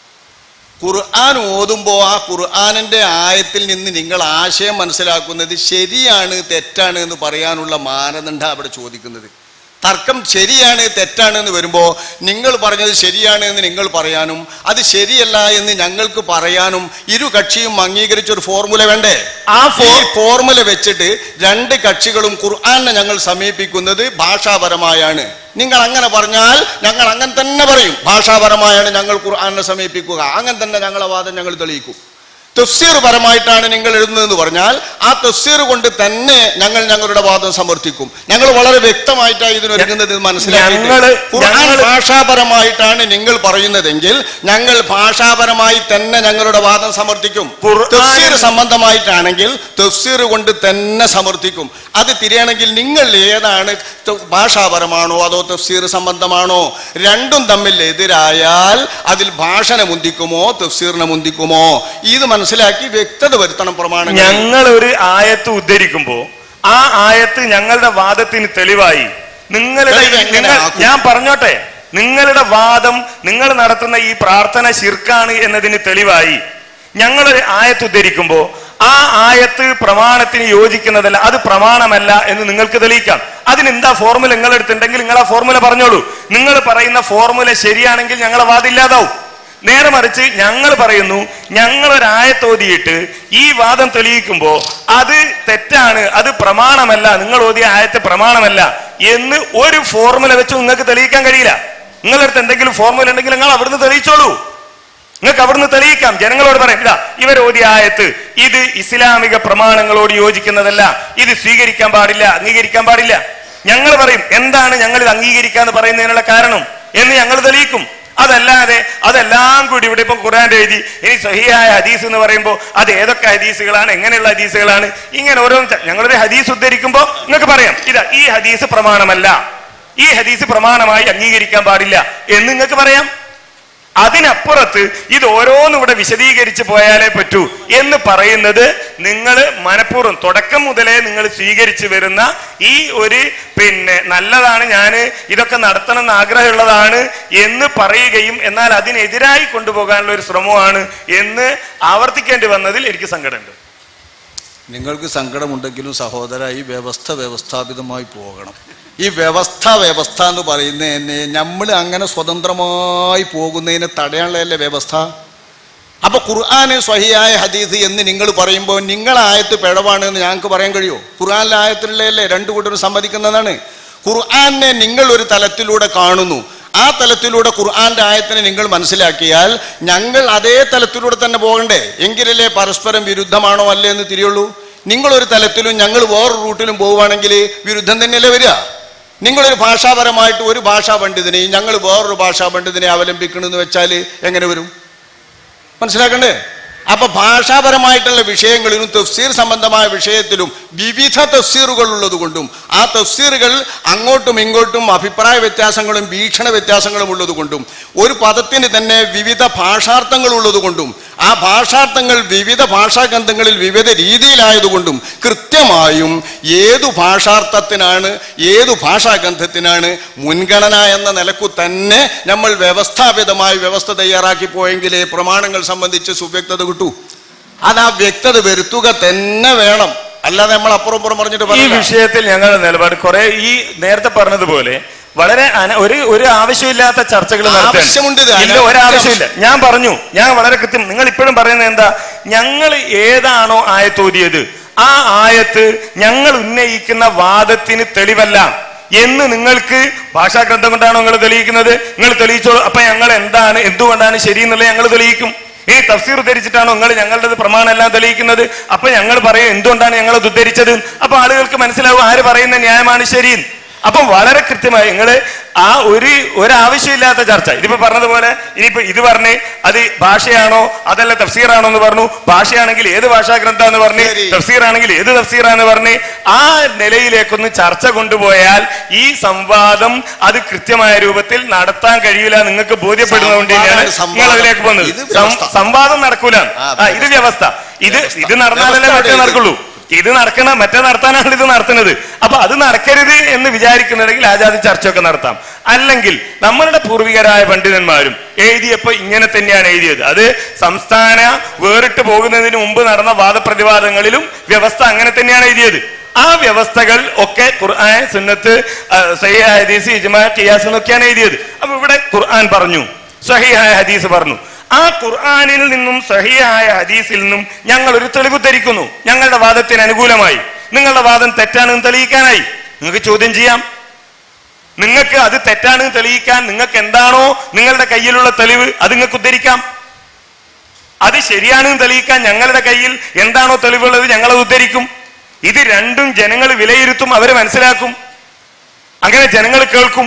ഖുർആൻ ഓതുമ്പോൾ ആ ഖുർആാനിൻ്റെ ആയത്തിൽ നിന്ന് നിങ്ങൾ ആശയം മനസ്സിലാക്കുന്നത് ശരിയാണ് തെറ്റാണ് എന്ന് പറയാനുള്ള മാനദണ്ഡം അവിടെ ചോദിക്കുന്നത് തർക്കം ശരിയാണ് തെറ്റാണ് എന്ന് വരുമ്പോൾ നിങ്ങൾ പറഞ്ഞത് ശരിയാണ് എന്ന് നിങ്ങൾ പറയാനും അത് ശരിയല്ല എന്ന് ഞങ്ങൾക്ക് പറയാനും ഇരു കക്ഷിയും അംഗീകരിച്ച ഒരു ഫോർമുല വേണ്ടേ ആ ഈ ഫോർമുല വെച്ചിട്ട് രണ്ട് കക്ഷികളും ഖുർആാനെ ഞങ്ങൾ സമീപിക്കുന്നത് ഭാഷാപരമായാണ് നിങ്ങൾ അങ്ങനെ പറഞ്ഞാൽ ഞങ്ങൾ അങ്ങനെ തന്നെ പറയും ഭാഷാപരമായാണ് ഞങ്ങൾ ഖുർആാനെ സമീപിക്കുക അങ്ങനെ തന്നെ ഞങ്ങളെ വാദം ഞങ്ങൾ തെളിയിക്കും തഫ്സീർ പരമായിട്ടാണ് നിങ്ങൾ എഴുതുന്നതെന്ന് പറഞ്ഞാൽ ആ തഫ്സീർ കൊണ്ട് തന്നെ ഞങ്ങൾ ഞങ്ങളുടെ വാദം സമർത്ഥിക്കും ഞങ്ങൾ വളരെ വ്യക്തമായിട്ടാണ് ഇതിനൊരുങ്ങുന്നത് ഞങ്ങള്- മനസ്സിലാക്കി ഖുർആൻ ഞങ്ങള് ഭാഷാപരമായിട്ടാണ് നിങ്ങൾ പറയുന്നതെങ്കിൽ ഞങ്ങൾ ഭാഷാപരമായി തന്നെ ഞങ്ങളുടെ വാദം സമർത്ഥിക്കും തഫ്സീർ സംബന്ധമായിട്ടാണെങ്കിൽ തഫ്സീർ കൊണ്ട് തന്നെ സമർത്ഥിക്കും അത് തിരിയണമെങ്കിൽ നിങ്ങൾ ഏതാണ് ത- ഭാഷാപരമാണോ അതോ തഫ്സീർ സംബന്ധമാണോ രണ്ടും തമ്മിൽ എതിരായാൽ അതിൽ ഭാഷനെ മുന്തിക്കുമോ തഫ്സീറിനെ മുന്തിക്കുമോ ഇത് മനസ്സിലാക്കി വ്യക്തത വരുത്തണം പ്രമാണങ്ങൾ ഞങ്ങൾ ഒരു ആയത്ത് ഉദ്ധരിക്കുമ്പോ ആ ആയത്ത് ഞങ്ങളുടെ വാദത്തിന് തെളിവായി നിങ്ങളുടെ തെളിവ് എങ്ങനെ നിങ്ങൾ ആക്കും? ഞാൻ പറഞ്ഞോട്ടെ നിങ്ങളുടെ വാദം നിങ്ങൾ നടത്തുന്ന ഈ പ്രാർത്ഥന ശിർക്കാണ് എന്നതിന് തെളിവായി ഞങ്ങൾ ഒരു ആയത്ത് ഉദ്ധരിക്കുമ്പോ ആ ആയത്ത് പ്രമാണത്തിന് യോജിക്കുന്നതല്ല അത് പ്രമാണമല്ല എന്ന് നിങ്ങൾക്ക് തെളിയിക്കാം അതിനെന്താ ഫോർമുല നിങ്ങളെടുത്തുണ്ടെങ്കിൽ നിങ്ങൾ ആ ഫോർമുല പറഞ്ഞോളൂ നിങ്ങൾ പറയുന്ന ഫോർമുല ശരിയാണെങ്കിൽ ഞങ്ങളെ വാദം ഇല്ലാതാവും നേരെ മറിച്ച് ഞങ്ങൾ പറയുന്നു ഞങ്ങൾ ഒരു ആയത്തോതിയിട്ട് ഈ വാദം തെളിയിക്കുമ്പോൾ അത് തെറ്റാണ് അത് പ്രമാണമല്ല നിങ്ങൾ ഓതിയ ആയത്ത് പ്രമാണമല്ല എന്ന് ഒരു ഫോർമുല വെച്ച് നിങ്ങൾക്ക് തെളിയിക്കാൻ കഴിയില്ല നിങ്ങളുടെ അടുത്ത് എന്തെങ്കിലും ഫോർമുല ഉണ്ടെങ്കിൽ നിങ്ങൾ അവിടുന്ന് തെളിയിച്ചോളൂ നിങ്ങൾക്ക് അവിടുന്ന് തെളിയിക്കാം ജനങ്ങളോട് പറയാം ഇതാ ഇവർ ഓതിയ ആയത്ത് ഇത് ഇസ്ലാമിക പ്രമാണങ്ങളോട് യോജിക്കുന്നതല്ല ഇത് സ്വീകരിക്കാൻ പാടില്ല അംഗീകരിക്കാൻ പാടില്ല ഞങ്ങൾ പറയും എന്താണ് ഞങ്ങൾ ഇത് അംഗീകരിക്കാന്ന് പറയുന്നതിനുള്ള കാരണം എന്ന് ഞങ്ങൾ തെളിയിക്കും അതല്ലാതെ അതെല്ലാം കൂടി ഇവിടെ ഇപ്പം ഖുറാൻ എഴുതി ഇനി സഹിയായ ഹദീസ് എന്ന് പറയുമ്പോൾ അത് ഏതൊക്കെ ഹദീസുകളാണ് എങ്ങനെയുള്ള ഹദീസുകളാണ് ഇങ്ങനെ ഓരോ ഞങ്ങളൊരു ഹദീസ് ഉദ്ധരിക്കുമ്പോൾ നിങ്ങൾക്ക് പറയാം ഇതാ ഈ ഹദീസ് പ്രമാണമല്ല ഈ ഹദീസ് പ്രമാണമായി അംഗീകരിക്കാൻ പാടില്ല എന്ന് നിങ്ങൾക്ക് പറയാം അതിനപ്പുറത്ത് ഇത് ഓരോന്നും ഇവിടെ വിശദീകരിച്ച് പോയാലേ പറ്റൂ എന്ന് പറയുന്നത് നിങ്ങൾ മനഃപൂർവ്വം തുടക്കം മുതലേ നിങ്ങൾ സ്വീകരിച്ചു വരുന്ന ഈ ഒരു പിന്നെ നല്ലതാണ് ഞാൻ ഇതൊക്കെ നടത്തണം എന്ന് ആഗ്രഹമുള്ളതാണ് എന്ന് പറയുകയും എന്നാൽ അതിനെതിരായി കൊണ്ടുപോകാനുള്ള ഒരു ശ്രമമാണ് എന്ന് ആവർത്തിക്കേണ്ടി വന്നതിൽ എനിക്ക് സങ്കടമുണ്ട് നിങ്ങൾക്ക് സങ്കടമുണ്ടെങ്കിലും സഹോദര ഈ വ്യവസ്ഥ വ്യവസ്ഥാപിതമായി പോകണം ഈ വ്യവസ്ഥ വ്യവസ്ഥ എന്ന് പറയുന്നതിന് നമ്മൾ അങ്ങനെ സ്വതന്ത്രമായി പോകുന്നതിന് തടയാനുള്ളതല്ലേ വ്യവസ്ഥ അപ്പൊ ഖുർആന് സ്വഹിയായ ഹദീസ് എന്ന് നിങ്ങൾ പറയുമ്പോൾ നിങ്ങളെ ആയത്ത് പിഴവാണ് എന്ന് ഞങ്ങൾക്ക് പറയാൻ കഴിയുമോ ഖുർആനിലെ ആയത്തിലുള്ളതല്ലേ രണ്ടു കൂട്ടരും സമ്മതിക്കുന്നതാണ് ഖുർആനെ നിങ്ങൾ ഒരു തലത്തിലൂടെ കാണുന്നു ആ തലത്തിലൂടെ ഖുർആന്റെ ആയത്തിനെ നിങ്ങൾ മനസ്സിലാക്കിയാൽ ഞങ്ങൾ അതേ തലത്തിലൂടെ തന്നെ പോകണ്ടേ എങ്കിലല്ലേ പരസ്പരം വിരുദ്ധമാണോ അല്ലേ എന്ന് തിരിയുള്ളൂ നിങ്ങളൊരു തലത്തിലും ഞങ്ങൾ വേറൊരു റൂട്ടിലും പോവുകയാണെങ്കിൽ വിരുദ്ധം തന്നെയല്ലേ വരിക നിങ്ങളൊരു ഭാഷാപരമായിട്ട് ഒരു ഭാഷാ പണ്ഡിതനെയും ഞങ്ങൾ വേറൊരു ഭാഷാ പണ്ഡിതനെ അവലംബിക്കണമെന്ന് വെച്ചാൽ എങ്ങനെ വരും മനസ്സിലാക്കണ്ടേ അപ്പൊ ഭാഷാപരമായിട്ടുള്ള വിഷയങ്ങളിലും തഫ്സീർ സംബന്ധമായ വിഷയത്തിലും വിവിധ തഫ്സീറുകൾ ഉള്ളതുകൊണ്ടും ആ തഫ്സീറുകൾ അങ്ങോട്ടും ഇങ്ങോട്ടും അഭിപ്രായ വ്യത്യാസങ്ങളും വീക്ഷണ വ്യത്യാസങ്ങളും ഉള്ളതുകൊണ്ടും ഒരു പദത്തിന് തന്നെ വിവിധ ഭാഷാർത്ഥങ്ങൾ ഉള്ളതുകൊണ്ടും ആ ഭാഷാർത്ഥങ്ങൾ വിവിധ ഭാഷാഗ്രന്ഥങ്ങളിൽ വിവിധ രീതിയിലായതുകൊണ്ടും കൃത്യമായും ഏതു ഭാഷാർത്ഥത്തിനാണ് ഏതു ഭാഷാഗ്രന്ഥത്തിനാണ് മുൻഗണന എന്ന നിലക്കു തന്നെ നമ്മൾ വ്യവസ്ഥാപിതമായ വ്യവസ്ഥ തയ്യാറാക്കി പോയെങ്കിലേ പ്രമാണങ്ങൾ സംബന്ധിച്ച് സുവ്യക്തത കിട്ടൂ അത് ആ വ്യക്തത വരുത്തുക തന്നെ വേണം അല്ലാതെ നമ്മൾ അപ്പുറം അപ്പുറം പറഞ്ഞിട്ട് ഈ പറയില്ല. വിഷയത്തിൽ ഞങ്ങളുടെ നിലപാട് കുറെ ഈ നേരത്തെ പറഞ്ഞതുപോലെ വളരെ അന- ഒരു ഒരു ആവശ്യമില്ലാത്ത ചർച്ചകൾ ആവശ്യമുണ്ട് ഇത്. ഇല്ല ഒരാവശ്യമില്ല ഞാൻ പറഞ്ഞു ഞാൻ വളരെ കൃത്യം നിങ്ങൾ ഇപ്പോഴും പറയുന്നത് എന്താ ഞങ്ങൾ ഏതാണോ ആയത്തോതിയത് ആ ആയത്ത് ഞങ്ങൾ ഉന്നയിക്കുന്ന വാദത്തിന് തെളിവല്ല എന്ന് നിങ്ങൾക്ക് ഭാഷാഗ്രന്ഥം കൊണ്ടാണോ നിങ്ങൾ തെളിയിക്കുന്നത് നിങ്ങൾ തെളിയിച്ചോളൂ അപ്പൊ ഞങ്ങൾ എന്താണ് എന്തുകൊണ്ടാണ് ശരി എന്നുള്ളത് ഞങ്ങൾ തെളിയിക്കും ഈ തഫ്സീർ ഉദ്ധരിച്ചിട്ടാണോ നിങ്ങൾ ഞങ്ങളുടെ പ്രമാണം എല്ലാം തെളിയിക്കുന്നത് അപ്പൊ ഞങ്ങൾ പറയും എന്തുകൊണ്ടാണ് ഞങ്ങൾ അത് ഉദ്ധരിച്ചത് അപ്പൊ ആളുകൾക്ക് മനസ്സിലാവും ആര് പറയുന്ന ന്യായമാണ് ശരി അപ്പം വളരെ കൃത്യമായി നിങ്ങൾ ആ ഒരു ഒരാവശ്യമില്ലാത്ത ചർച്ച ഇതിപ്പോ പറഞ്ഞതുപോലെ ഇനിയിപ്പോ ഇത് പറഞ്ഞ് അത് ഭാഷയാണോ അതല്ല തഫ്സീറാണോ എന്ന് പറഞ്ഞു ഭാഷയാണെങ്കിൽ ഏത് ഭാഷാഗ്രന്ഥം എന്ന് പറഞ്ഞ് തഫ്സീർ ആണെങ്കിൽ ഏത് തഫ്സീറാന്ന് പറഞ്ഞ് ആ നിലയിലേക്കൊന്ന് ചർച്ച കൊണ്ടുപോയാൽ ഈ സംവാദം അത് കൃത്യമായ രൂപത്തിൽ നടത്താൻ കഴിയില്ല നിങ്ങൾക്ക് ബോധ്യപ്പെടുന്നതുകൊണ്ട് തന്നെയാണ് സംവാദം, നിങ്ങൾ അതിലേക്ക് പോകുന്നത് ഇത് സം- വ്യവസ്ഥ. സംവാദം നടക്കൂല ആ, ആ ഇത് വ്യവസ്ഥ ഇത് ഇത് നടന്നാലല്ലേ വ്യവസ്ഥ മറ്റേ അവിടെ നടക്കുള്ളൂ ഇത് നടക്കണ മറ്റേ നടത്താനാണ് ഇത് നടത്തുന്നത് അപ്പൊ അത് നടക്കരുത് എന്ന് വിചാരിക്കുന്നുണ്ടെങ്കിൽ ആജാതി ചർച്ചയൊക്കെ നടത്താം അല്ലെങ്കിൽ നമ്മളുടെ പൂർവികരായ പണ്ഡിതന്മാരും എഴുതിയപ്പോ ഇങ്ങനെ തന്നെയാണ് എഴുതിയത് അത് സംസ്ഥാന വേറിട്ട് പോകുന്നതിന് മുമ്പ് നടന്ന വാദപ്രതിവാദങ്ങളിലും വ്യവസ്ഥ അങ്ങനെ തന്നെയാണ് എഴുതിയത് ആ വ്യവസ്ഥകൾ ഒക്കെ ഖുർആൻ സുന്നത്ത് ആ, സഹിഹായ ഹദീസ് ഇജ്മാ ഖിയാസ് എന്നൊക്കെയാണ് എഴുതിയത് അപ്പൊ ഇവിടെ ഖുർആൻ പറഞ്ഞു സഹിഹായ ഹദീസ് പറഞ്ഞു ആ ഖുർആനിൽ നിന്നും സഹിയായ ഹദീസിൽ നിന്നും ഞങ്ങൾ ഒരു തെളിവ് ധരിക്കുന്നു ഞങ്ങളുടെ വാദത്തിന് അനുകൂലമായി നിങ്ങളുടെ വാദം തെറ്റാണെന്ന് തെളിയിക്കാനായി നിങ്ങൾക്ക് ചോദ്യം ചെയ്യാം നിങ്ങൾക്ക് അത് തെറ്റാണെന്ന് തെളിയിക്കാൻ നിങ്ങൾക്ക് എന്താണോ നിങ്ങളുടെ കയ്യിലുള്ള തെളിവ് അത് നിങ്ങൾക്ക് ഉദ്ധരിക്കാം അത് ശരിയാണെന്ന് തെളിയിക്കാൻ ഞങ്ങളുടെ കയ്യിൽ എന്താണോ തെളിവുള്ളത് ഞങ്ങളത് ഉദ്ധരിക്കും ഇത് രണ്ടും ജനങ്ങൾ വിലയിരുത്തും അവരെ മനസ്സിലാക്കും അങ്ങനെ ജനങ്ങൾ കേൾക്കും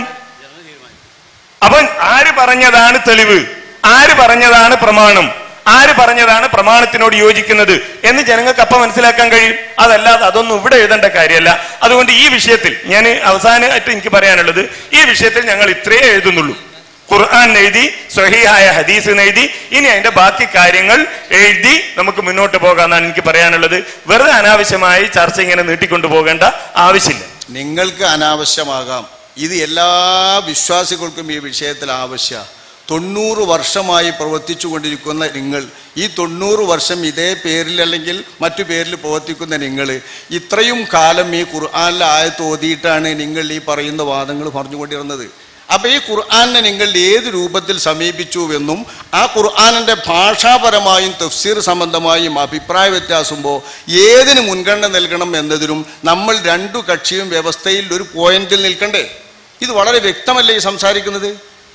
അപ്പൊ ആര് പറഞ്ഞതാണ് തെളിവ് ആര് പറഞ്ഞതാണ് പ്രമാണം ആര് പറഞ്ഞതാണ് പ്രമാണത്തിനോട് യോജിക്കുന്നത് എന്ന് ജനങ്ങൾക്ക് അപ്പം മനസ്സിലാക്കാൻ കഴിയും അതല്ലാതെ അതൊന്നും ഇവിടെ എഴുതേണ്ട കാര്യമല്ല അതുകൊണ്ട് ഈ വിഷയത്തിൽ ഞാൻ അവസാനമായിട്ട് എനിക്ക് പറയാനുള്ളത് ഈ വിഷയത്തിൽ ഞങ്ങൾ ഇത്രേ എഴുതുന്നുള്ളൂ ഖുർആൻ എഴുതി സ്വഹിയായ ഹദീസ് എഴുതി ഇനി അതിന്റെ ബാക്കി കാര്യങ്ങൾ എഴുതി നമുക്ക് മുന്നോട്ട് പോകാമെന്നാണ് എനിക്ക് പറയാനുള്ളത് വെറുതെ അനാവശ്യമായി ചർച്ച ഇങ്ങനെ നീട്ടിക്കൊണ്ടു പോകേണ്ട ആവശ്യമില്ല നിങ്ങൾക്ക് അനാവശ്യമാകാം ഇത് എല്ലാ വിശ്വാസികൾക്കും ഈ വിഷയത്തിൽ ആവശ്യ തൊണ്ണൂറ് വർഷമായി പ്രവർത്തിച്ചു കൊണ്ടിരിക്കുന്ന നിങ്ങൾ ഈ തൊണ്ണൂറ് വർഷം ഇതേ പേരിൽ അല്ലെങ്കിൽ മറ്റു പേരിൽ പ്രവർത്തിക്കുന്ന നിങ്ങൾ ഇത്രയും കാലം ഈ ഖുർആാനിലെ ആയത്ത് ഓതിയിട്ടാണ് നിങ്ങൾ ഈ പറയുന്ന വാദങ്ങൾ പറഞ്ഞുകൊണ്ടിരുന്നത് അപ്പൊ ഈ ഖുർആാനെ നിങ്ങൾ ഏത് രൂപത്തിൽ സമീപിച്ചുവെന്നും ആ ഖുർആാനിന്റെ ഭാഷാപരമായും തഫ്സീർ സംബന്ധമായും അഭിപ്രായ വ്യത്യാസമോ ഏതിന് മുൻഗണന നൽകണം എന്നതിനും നമ്മൾ രണ്ടു കക്ഷിയും വ്യവസ്ഥയിൽ ഒരു പോയിന്റിൽ നിൽക്കണ്ടേ ഇത് വളരെ വ്യക്തമല്ലേ ഈ സംസാരിക്കുന്നത്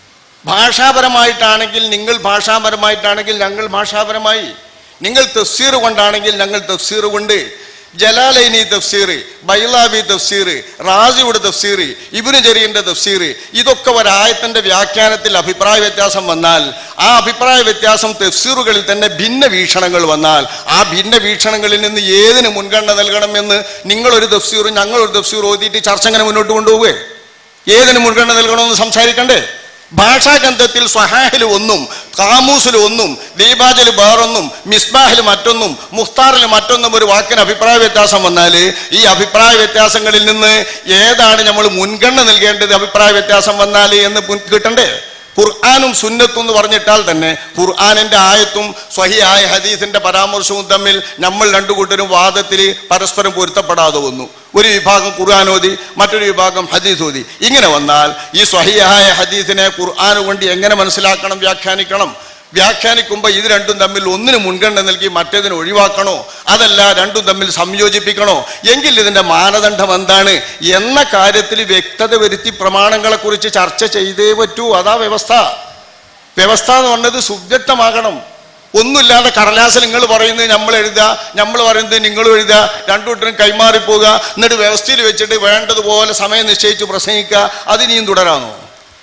ഭാഷാപരമായിട്ടാണെങ്കിൽ നിങ്ങൾ ഭാഷാപരമായിട്ടാണെങ്കിൽ ഞങ്ങൾ ഭാഷാപരമായി നിങ്ങൾ തഫ്സീർ കൊണ്ടാണെങ്കിൽ ഞങ്ങൾ തഫ്സീർ കൊണ്ട് ജലാലൈനി തഫ്സീർ ബൈലാബി തഫ്സീർ റാസിയുടെ തഫ്സീർ ഇബിന് ജരീന്റെ തഫ്സീർ ഇതൊക്കെ ഒരായത്തിന്റെ വ്യാഖ്യാനത്തിൽ അഭിപ്രായ വ്യത്യാസം വന്നാൽ ആ അഭിപ്രായ വ്യത്യാസം തഫ്സീറുകളിൽ തന്നെ ഭിന്ന വീക്ഷണങ്ങൾ വന്നാൽ ആ ഭിന്ന വീക്ഷണങ്ങളിൽ നിന്ന് ഏതിന് മുൻഗണന നൽകണമെന്ന് നിങ്ങളൊരു തഫ്സീറും ഞങ്ങളൊരു തഫ്സീർ ഓതിയിട്ട് ചർച്ച അങ്ങനെ മുന്നോട്ട് കൊണ്ടുപോവുകയെ ഏതിന് മുൻഗണന നൽകണമെന്ന് സംസാരിക്കണ്ടേ ഭാഷാഗ്രന്ഥത്തിൽ സ്വഹാഹിൽ ഒന്നും കാമൂസിൽ ഒന്നും ദീപാജൽ വേറൊന്നും മിസ്ബാഹിൽ മറ്റൊന്നും മുഖ്താറിൽ മറ്റൊന്നും ഒരു വാക്കിന് അഭിപ്രായ വ്യത്യാസം വന്നാൽ ഈ അഭിപ്രായ വ്യത്യാസങ്ങളിൽ നിന്ന് ഏതാണ് നമ്മൾ മുൻഗണന നൽകേണ്ടത് അഭിപ്രായ വ്യത്യാസം വന്നാൽ എന്ന് മുൻ- കിട്ടണ്ടേ ഖുർആാനും സുന്നത്തും എന്ന് പറഞ്ഞിട്ടാൽ തന്നെ ഖുർആാനിന്റെ ആയത്തും സ്വഹിയായ ഹദീസിന്റെ പരാമർശവും തമ്മിൽ നമ്മൾ രണ്ടു കൂട്ടരും വാദത്തിൽ പരസ്പരം പൊരുത്തപ്പെടാതെ വന്നു ഒരു വിഭാഗം ഖുർആൻ ഓതി മറ്റൊരു വിഭാഗം ഹദീസ് ഓതി ഇങ്ങനെ വന്നാൽ ഈ സ്വഹിയായ ഹദീസിനെ ഖുർആൻ കൊണ്ട് എങ്ങനെ മനസ്സിലാക്കണം വ്യാഖ്യാനിക്കണം വ്യാഖ്യാനിക്കുമ്പോൾ ഇത് രണ്ടും തമ്മിൽ ഒന്നിന് മുൻഗണന നൽകി മറ്റേതിന് ഒഴിവാക്കണോ അതല്ല രണ്ടും തമ്മിൽ സംയോജിപ്പിക്കണോ എങ്കിൽ ഇതിന്റെ മാനദണ്ഡം എന്താണ് എന്ന കാര്യത്തിൽ വ്യക്തത വരുത്തി പ്രമാണങ്ങളെക്കുറിച്ച് ചർച്ച ചെയ്തേ പറ്റൂ അതാ വ്യവസ്ഥ വ്യവസ്ഥ എന്ന് പറഞ്ഞത് സുവ്യക്തമാകണം ഒന്നുമില്ലാതെ കടലാസിൽ നിങ്ങൾ പറയുന്നത് നമ്മൾ എഴുതുക നമ്മൾ പറയുന്നത് നിങ്ങൾ എഴുതുക രണ്ടു കൂട്ടരും കൈമാറി പോവുക എന്നിട്ട് വ്യവസ്ഥയിൽ വെച്ചിട്ട് വേണ്ടതുപോലെ സമയം നിശ്ചയിച്ച് പ്രസംഗിക്കുക അത് ഇനിയും തുടരാമോ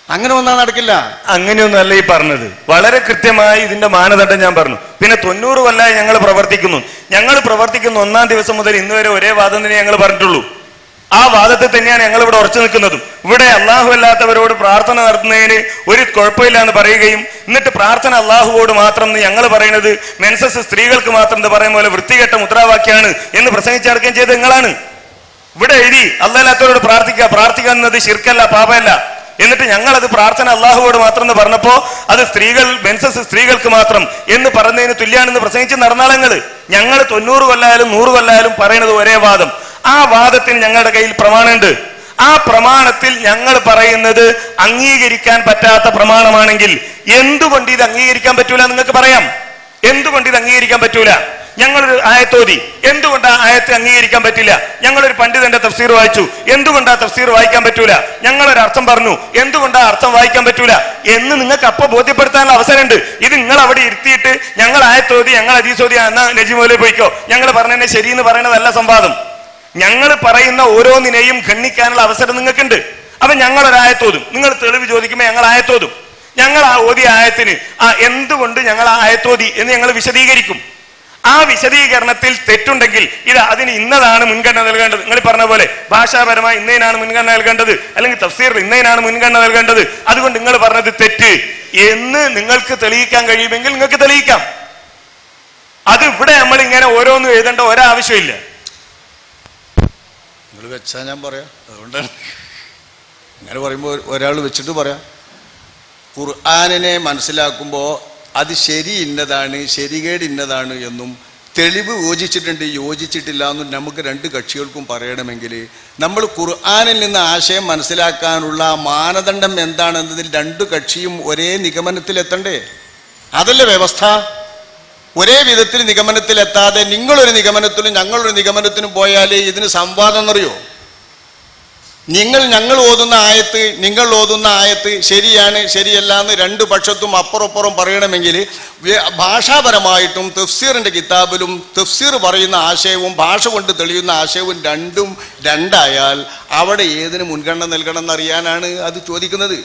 അങ്ങനെ വന്നാൽ നടക്കില്ല അങ്ങനെയൊന്നുമല്ല ഈ പറഞ്ഞത് വളരെ കൃത്യമായി ഇതിന്റെ മാനദണ്ഡം ഞാൻ പറഞ്ഞു പിന്നെ തൊണ്ണൂറ് കൊല്ലമായി ഞങ്ങൾ പ്രവർത്തിക്കുന്നു ഞങ്ങൾ പ്രവർത്തിക്കുന്ന ഒന്നാം ദിവസം മുതൽ ഇന്ന് വരെ ഒരേ വാദം തന്നെ ഞങ്ങൾ പറഞ്ഞിട്ടുള്ളൂ ആ വാദത്തിൽ തന്നെയാണ് ഞങ്ങൾ ഇവിടെ ഉറച്ചു നിൽക്കുന്നതും ഇവിടെ അള്ളാഹു അല്ലാത്തവരോട് പ്രാർത്ഥന നടത്തുന്നതിന് ഒരു കുഴപ്പമില്ല എന്ന് പറയുകയും എന്നിട്ട് പ്രാർത്ഥന അള്ളാഹുവോട് മാത്രം എന്ന് ഞങ്ങൾ പറയുന്നത് മെൻസസ് സ്ത്രീകൾക്ക് മാത്രം എന്ന് പറയുന്ന പോലെ വൃത്തികെട്ട മുദ്രാവാക്യാണ് എന്ന് പ്രസംഗിച്ചടക്കുകയും ചെയ്തത് നിങ്ങളാണ് ഇവിടെ എഴുതി അല്ലാത്തവരോട് പ്രാർത്ഥിക്കുക പ്രാർത്ഥിക്കുക എന്നത് ശിർക്കല്ല പാപമല്ല എന്നിട്ട് ഞങ്ങൾ അത് പ്രാർത്ഥന അള്ളാഹുവോട് മാത്രം എന്ന് പറഞ്ഞപ്പോ അത് സ്ത്രീകൾ മെൻസസ് സ്ത്രീകൾക്ക് മാത്രം എന്ന് പറയുന്നതിന് തുല്യാണെന്ന് പ്രസംഗിച്ച് നടന്നാളങ്ങൾ ഞങ്ങൾ തൊണ്ണൂറ് കൊല്ലായാലും നൂറ് കൊല്ലായാലും പറയുന്നത് ഒരേ വാദം ആ വാദത്തിന് ഞങ്ങളുടെ കയ്യിൽ പ്രമാണമുണ്ട് ആ പ്രമാണത്തിൽ ഞങ്ങൾ പറയുന്നത് അംഗീകരിക്കാൻ പറ്റാത്ത പ്രമാണമാണെങ്കിൽ എന്തുകൊണ്ട് ഇത് അംഗീകരിക്കാൻ പറ്റൂല എന്ന് നിങ്ങൾക്ക് പറയാം എന്തുകൊണ്ട് ഇത് അംഗീകരിക്കാൻ പറ്റൂല ഞങ്ങളൊരു ആയത്തോതി എന്തുകൊണ്ട് ആ ആയത്തെ അംഗീകരിക്കാൻ പറ്റില്ല ഞങ്ങളൊരു പണ്ഡിതന്റെ തഫ്സീർ വായിച്ചു എന്തുകൊണ്ട് ആ തഫ്സീർ വായിക്കാൻ പറ്റൂല ഞങ്ങളൊരു അർത്ഥം പറഞ്ഞു എന്തുകൊണ്ട് ആ അർത്ഥം വായിക്കാൻ പറ്റൂല എന്ന് നിങ്ങൾക്ക് അപ്പൊ ബോധ്യപ്പെടുത്താനുള്ള അവസരമുണ്ട് ഇത് നിങ്ങൾ അവിടെ ഇരുത്തിയിട്ട് ഞങ്ങൾ ആയത്തോതി ഞങ്ങൾ അതീസോതി എന്നാ നജിമോലെ പോയിക്കോ ഞങ്ങൾ പറഞ്ഞതന്നെ ശരിയെന്ന് പറയുന്നതല്ല സംവാദം ഞങ്ങൾ പറയുന്ന ഓരോന്നിനെയും ഖണ്ഡിക്കാനുള്ള അവസരം നിങ്ങൾക്കുണ്ട് അപ്പൊ ഞങ്ങൾ ഒരു ആയത്തോതും നിങ്ങൾ തെളിവ് ചോദിക്കുമ്പോൾ ഞങ്ങൾ ആയത്തോതും ഞങ്ങൾ ആ ഓതി ആയത്തിന് ആ എന്തുകൊണ്ട് ഞങ്ങൾ ആ ആയത്തോതി എന്ന് ഞങ്ങൾ വിശദീകരിക്കും ആ വിശദീകരണത്തിൽ തെറ്റുണ്ടെങ്കിൽ ഇത് അതിന് ഇന്നതാണ് മുൻഗണന നൽകേണ്ടത് നിങ്ങൾ പറഞ്ഞ പോലെ ഭാഷാപരമായി ഇന്നതിനാണ് മുൻഗണന നൽകേണ്ടത് അല്ലെങ്കിൽ തഫ്സീറിൽ ഇന്നതിനാണ് മുൻഗണന നൽകേണ്ടത് അതുകൊണ്ട് നിങ്ങൾ പറഞ്ഞത് തെറ്റ് എന്ന് നിങ്ങൾക്ക് തെളിയിക്കാൻ കഴിയുമെങ്കിൽ നിങ്ങൾക്ക് തെളിയിക്കാം അത് ഇവിടെ നമ്മൾ ഇങ്ങനെ ഓരോന്നും എഴുതേണ്ട ഒരാവശ്യമില്ല നിങ്ങൾ വെച്ചാൽ ഞാൻ പറയാം അതുകൊണ്ടാണ് അങ്ങനെ പറയുമ്പോൾ ഒരാൾ വെച്ചിട്ട് പറയാം ഖുർആാനിനെ മനസ്സിലാക്കുമ്പോൾ അത് ശരി ഇന്നതാണ് ശരികേട് ഇന്നതാണ് എന്നും തെളിവ് യോജിച്ചിട്ടുണ്ട് യോജിച്ചിട്ടില്ല എന്നും നമുക്ക് രണ്ട് കക്ഷികൾക്കും പറയണമെങ്കിൽ നമ്മൾ ഖുർആാനിൽ നിന്ന് ആശയം മനസ്സിലാക്കാനുള്ള മാനദണ്ഡം എന്താണെന്നതിൽ രണ്ടു കക്ഷിയും ഒരേ നിഗമനത്തിലെത്തണ്ടേ അതല്ലേ വ്യവസ്ഥ ഒരേ വിധത്തിൽ നിഗമനത്തിലെത്താതെ നിങ്ങളൊരു നിഗമനത്തിലും ഞങ്ങളൊരു നിഗമനത്തിനും പോയാൽ ഇതിന് സംവാദം എന്നറിയോ നിങ്ങൾ ഞങ്ങൾ ഓതുന്ന ആയത്ത് നിങ്ങൾ ഓതുന്ന ആയത്ത് ശരിയാണ് ശരിയല്ല എന്ന് രണ്ട് പക്ഷത്തും അപ്പുറപ്പുറം പറയണമെങ്കിൽ വ്യ- ഭാഷാപരമായിട്ടും തഫ്സീറിൻ്റെ കിതാബിലും തഫ്സീർ പറയുന്ന ആശയവും ഭാഷ കൊണ്ട് തെളിയുന്ന ആശയവും രണ്ടും രണ്ടായാൽ അവിടെ ഏതിന് മുൻഗണന നൽകണം എന്നറിയാനാണ് അത് ചോദിക്കുന്നത്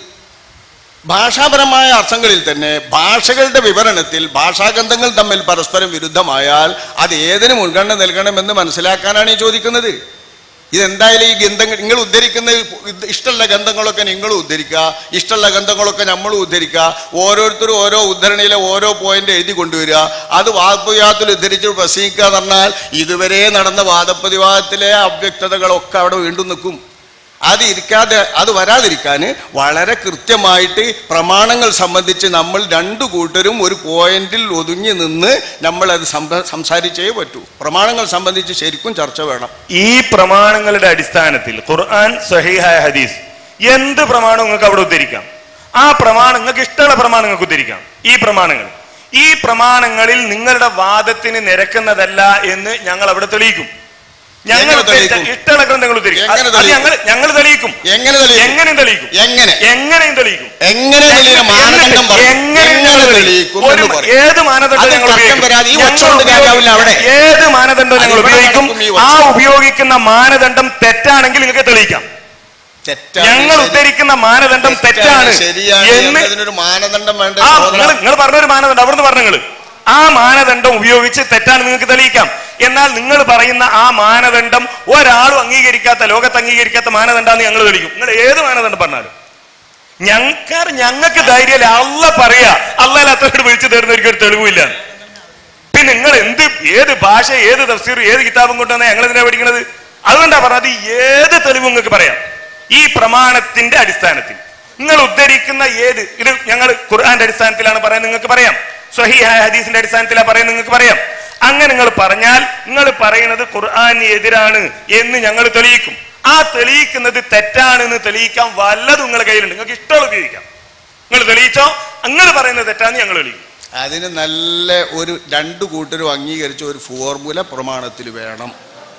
ഭാഷാപരമായ അർത്ഥങ്ങളിൽ തന്നെ ഭാഷകളുടെ വിവരണത്തിൽ ഭാഷാഗന്ധങ്ങൾ തമ്മിൽ പരസ്പരം വിരുദ്ധമായാൽ അത് ഏതിന് മുൻഗണന നൽകണമെന്ന് മനസ്സിലാക്കാനാണ് ഈ ചോദിക്കുന്നത് ഇതെന്തായാലും ഈ ഗന്ധങ്ങൾ നിങ്ങൾ ഉദ്ധരിക്കുന്ന ഇത് ഇഷ്ടമുള്ള ഗന്ധങ്ങളൊക്കെ നിങ്ങൾ ഉദ്ധരിക്കുക ഇഷ്ടമുള്ള ഗന്ധങ്ങളൊക്കെ നമ്മളും ഉദ്ധരിക്കുക ഓരോരുത്തരും ഓരോ ഉദ്ധരണിയിലെ ഓരോ പോയിന്റ് എഴുതി കൊണ്ടുവരിക അത് വാദപ്രതിവാദത്തിൽ ഉദ്ധരിച്ച് പ്രസംഗിക്കുക എന്ന് പറഞ്ഞാൽ ഇതുവരെ നടന്ന വാദപ്രതിവാദത്തിലെ അവ്യക്തതകളൊക്കെ അവിടെ വീണ്ടും നിൽക്കും അത് ഇരിക്കാതെ അത് വരാതിരിക്കാൻ വളരെ കൃത്യമായിട്ട് പ്രമാണങ്ങൾ സംബന്ധിച്ച് നമ്മൾ രണ്ടു കൂട്ടരും ഒരു പോയിന്റിൽ ഒതുങ്ങി നിന്ന് നമ്മൾ അത് സംഭ- സംസാരിച്ചേ പറ്റൂ പ്രമാണങ്ങൾ സംബന്ധിച്ച് ശരിക്കും ചർച്ച വേണം ഈ പ്രമാണങ്ങളുടെ അടിസ്ഥാനത്തിൽ ഖുർആൻ സഹിഹായ ഹദീസ് എന്ത് പ്രമാണം നിങ്ങൾക്ക് അവിടെ ഉദ്ധരിക്കാം ആ പ്രമാണം നിങ്ങൾക്ക് ഇഷ്ടമുള്ള പ്രമാണം നിങ്ങൾക്ക് ഉദ്ധരിക്കാം ഈ പ്രമാണങ്ങൾ ഈ പ്രമാണങ്ങളിൽ നിങ്ങളുടെ വാദത്തിന് നിരക്കുന്നതല്ല എന്ന് ഞങ്ങൾ അവിടെ തെളിയിക്കും ഞങ്ങൾ എങ്ങനെ ഉദ്ധരിച്ച തെളിയിക്കും? ഇഷ്ടമുള്ള ഗ്രന്ഥങ്ങൾ ഉദ്ധരിക്കും എങ്ങനെ അത് തെളിയിക്കും? ഞങ്ങൾ ഞങ്ങൾ തെളിയിക്കും എങ്ങനെ തെളിയിക്കും? എങ്ങനെയും തെളിയിക്കും എങ്ങനെ എങ്ങനെയും തെളിയിക്കും എങ്ങനെ തെളിയിക്കുന്ന മാനദണ്ഡം പറയും. എങ്ങനെ എങ്ങനെ ഞങ്ങൾ തെളിയിക്കും ഒരു എന്ന് പറയും. ഏത് മാനദണ്ഡം അത് ഞങ്ങൾ തർക്കം ഉപയോഗിക്കും? വരാതെ ഈ ഞങ്ങൾ ഒച്ച കൊണ്ട് കാര്യമാവില്ല അവിടെ. ഏത് മാനദണ്ഡം അത് ഞങ്ങൾ ഇവിടെ ഉപയോഗിക്കും നടക്കും ഈ ആ ഒച്ച. ഉപയോഗിക്കുന്ന മാനദണ്ഡം തെറ്റാണെങ്കിൽ നിങ്ങൾക്ക് തെളിയിക്കാം തെറ്റാണ് ഞങ്ങൾ ശരി. ഉദ്ധരിക്കുന്ന മാനദണ്ഡം തെറ്റാണ് ശരിയാണ് എന്ന് എന്നതിനൊരു മാനദണ്ഡം വേണ്ട ആ സഹോദരാ. നിങ്ങൾ നിങ്ങൾ പറഞ്ഞൊരു മാനദണ്ഡം അവിടുന്ന് പറഞ്ഞങ്ങൾ ആ മാനദണ്ഡം ഉപയോഗിച്ച് തെറ്റാണ് നിങ്ങൾക്ക് തെളിയിക്കാം എന്നാൽ നിങ്ങൾ പറയുന്ന ആ മാനദണ്ഡം ഒരാളും അംഗീകരിക്കാത്ത ലോകത്ത് അംഗീകരിക്കാത്ത മാനദണ്ഡാന്ന് ഞങ്ങൾ തെളിയിക്കും നിങ്ങൾ ഏത് മാനദണ്ഡം പറഞ്ഞാലും ഞങ്ങൾക്ക് ഞങ്ങൾക്ക് ധൈര്യമല്ല അല്ല പറയാ അല്ലാത്തവരോട് വിളിച്ചു തരുന്നവർക്ക് ഒരു തെളിവില്ല പിന്നെ നിങ്ങൾ എന്ത് ഏത് ഭാഷ ഏത് തഫ്സീർ ഏത് കിതാബും കൊണ്ടുവന്ന ഞങ്ങൾ എന്തിനാ പഠിക്കണത് അതുകൊണ്ടാ പറഞ്ഞത് ഏത് തെളിവും നിങ്ങൾക്ക് പറയാം ഈ പ്രമാണത്തിന്റെ അടിസ്ഥാനത്തിൽ നിങ്ങൾ ഉദ്ധരിക്കുന്ന ഏത് ഇത് ഞങ്ങൾ ഖുർആന്റെ അടിസ്ഥാനത്തിലാണ് പറയുന്നത് നിങ്ങൾക്ക് പറയാം സ്വഹിഹായ ഹദീസിന്റെ അടിസ്ഥാനത്തിലാണ് പറയുന്നത് നിങ്ങൾക്ക് പറയാം അങ്ങനെ നിങ്ങൾ പറഞ്ഞാൽ നിങ്ങൾ പറയുന്നത് ഖുർആന് എതിരാണ് എന്ന് ഞങ്ങൾ തെളിയിക്കും ആ തെളിയിക്കുന്നത് തെറ്റാണെന്ന് തെളിയിക്കാൻ വല്ലതും നിങ്ങളുടെ കയ്യിലുണ്ട് നിങ്ങൾക്ക് ഇഷ്ടമുള്ള ഉപയോഗിക്കാം നിങ്ങൾ തെളിയിച്ചോ നിങ്ങൾ പറയുന്നത് തെറ്റാന്ന് ഞങ്ങൾ തെളിയിക്കും അതിന് നല്ല ഒരു രണ്ട് കൂട്ടരും അംഗീകരിച്ച ഒരു ഫോർമുല പ്രമാണത്തിൽ വേണം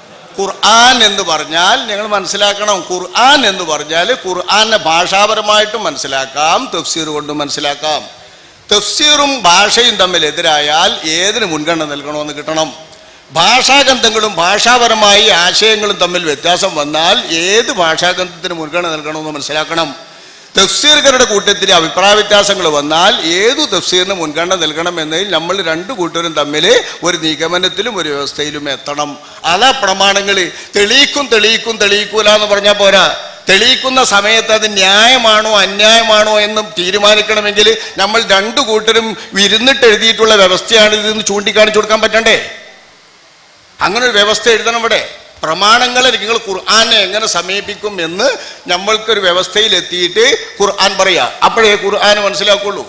ഖുർആൻ എന്ന് പറഞ്ഞാൽ ഞങ്ങൾ മനസ്സിലാക്കണം ഖുർആൻ എന്ന് പറഞ്ഞാൽ ഖുർആനെ ഭാഷാപരമായിട്ടും മനസ്സിലാക്കാം തഫ്സീർ കൊണ്ടും മനസ്സിലാക്കാം തഫ്സീറും ഭാഷയും തമ്മിൽ എതിരായാൽ ഏതിന് മുൻഗണന നൽകണമെന്ന് കിട്ടണം ഭാഷാഗന്ധങ്ങളും ഭാഷാപരമായി ആശയങ്ങളും തമ്മിൽ വ്യത്യാസം വന്നാൽ ഏത് ഭാഷാഗന്ധത്തിന് മുൻഗണന നൽകണമെന്ന് മനസ്സിലാക്കണം തഫ്സീറുകാരുടെ കൂട്ടത്തിൽ അഭിപ്രായ വ്യത്യാസങ്ങൾ വന്നാൽ ഏതു തഫ്സീറിന് മുൻഗണന നൽകണം എന്നതിൽ നമ്മൾ രണ്ട് കൂട്ടരും തമ്മിൽ ഒരു നിഗമനത്തിലും ഒരു വ്യവസ്ഥയിലും എത്തണം അതാ പ്രമാണങ്ങൾ തെളിയിക്കും തെളിയിക്കും തെളിയിക്കൂല എന്ന് പറഞ്ഞാൽ പോരാ തെളിയിക്കുന്ന സമയത്ത് അത് ന്യായമാണോ അന്യായമാണോ എന്ന് തീരുമാനിക്കണമെങ്കിൽ നമ്മൾ രണ്ടു കൂട്ടരും ഇരുന്നിട്ട് എഴുതിയിട്ടുള്ള വ്യവസ്ഥയാണ് ഇതെന്ന് ചൂണ്ടിക്കാണിച്ചു കൊടുക്കാൻ പറ്റണ്ടേ അങ്ങനെ ഒരു വ്യവസ്ഥ എഴുതണം ഇവിടെ പ്രമാണങ്ങളെ നിങ്ങൾ ഖുർആനെ എങ്ങനെ സമീപിക്കും എന്ന് നമ്മൾക്കൊരു വ്യവസ്ഥയിൽ എത്തിയിട്ട് ഖുർആൻ പറയാ അപ്പോഴേ ഖുർആൻ മനസ്സിലാക്കുള്ളൂ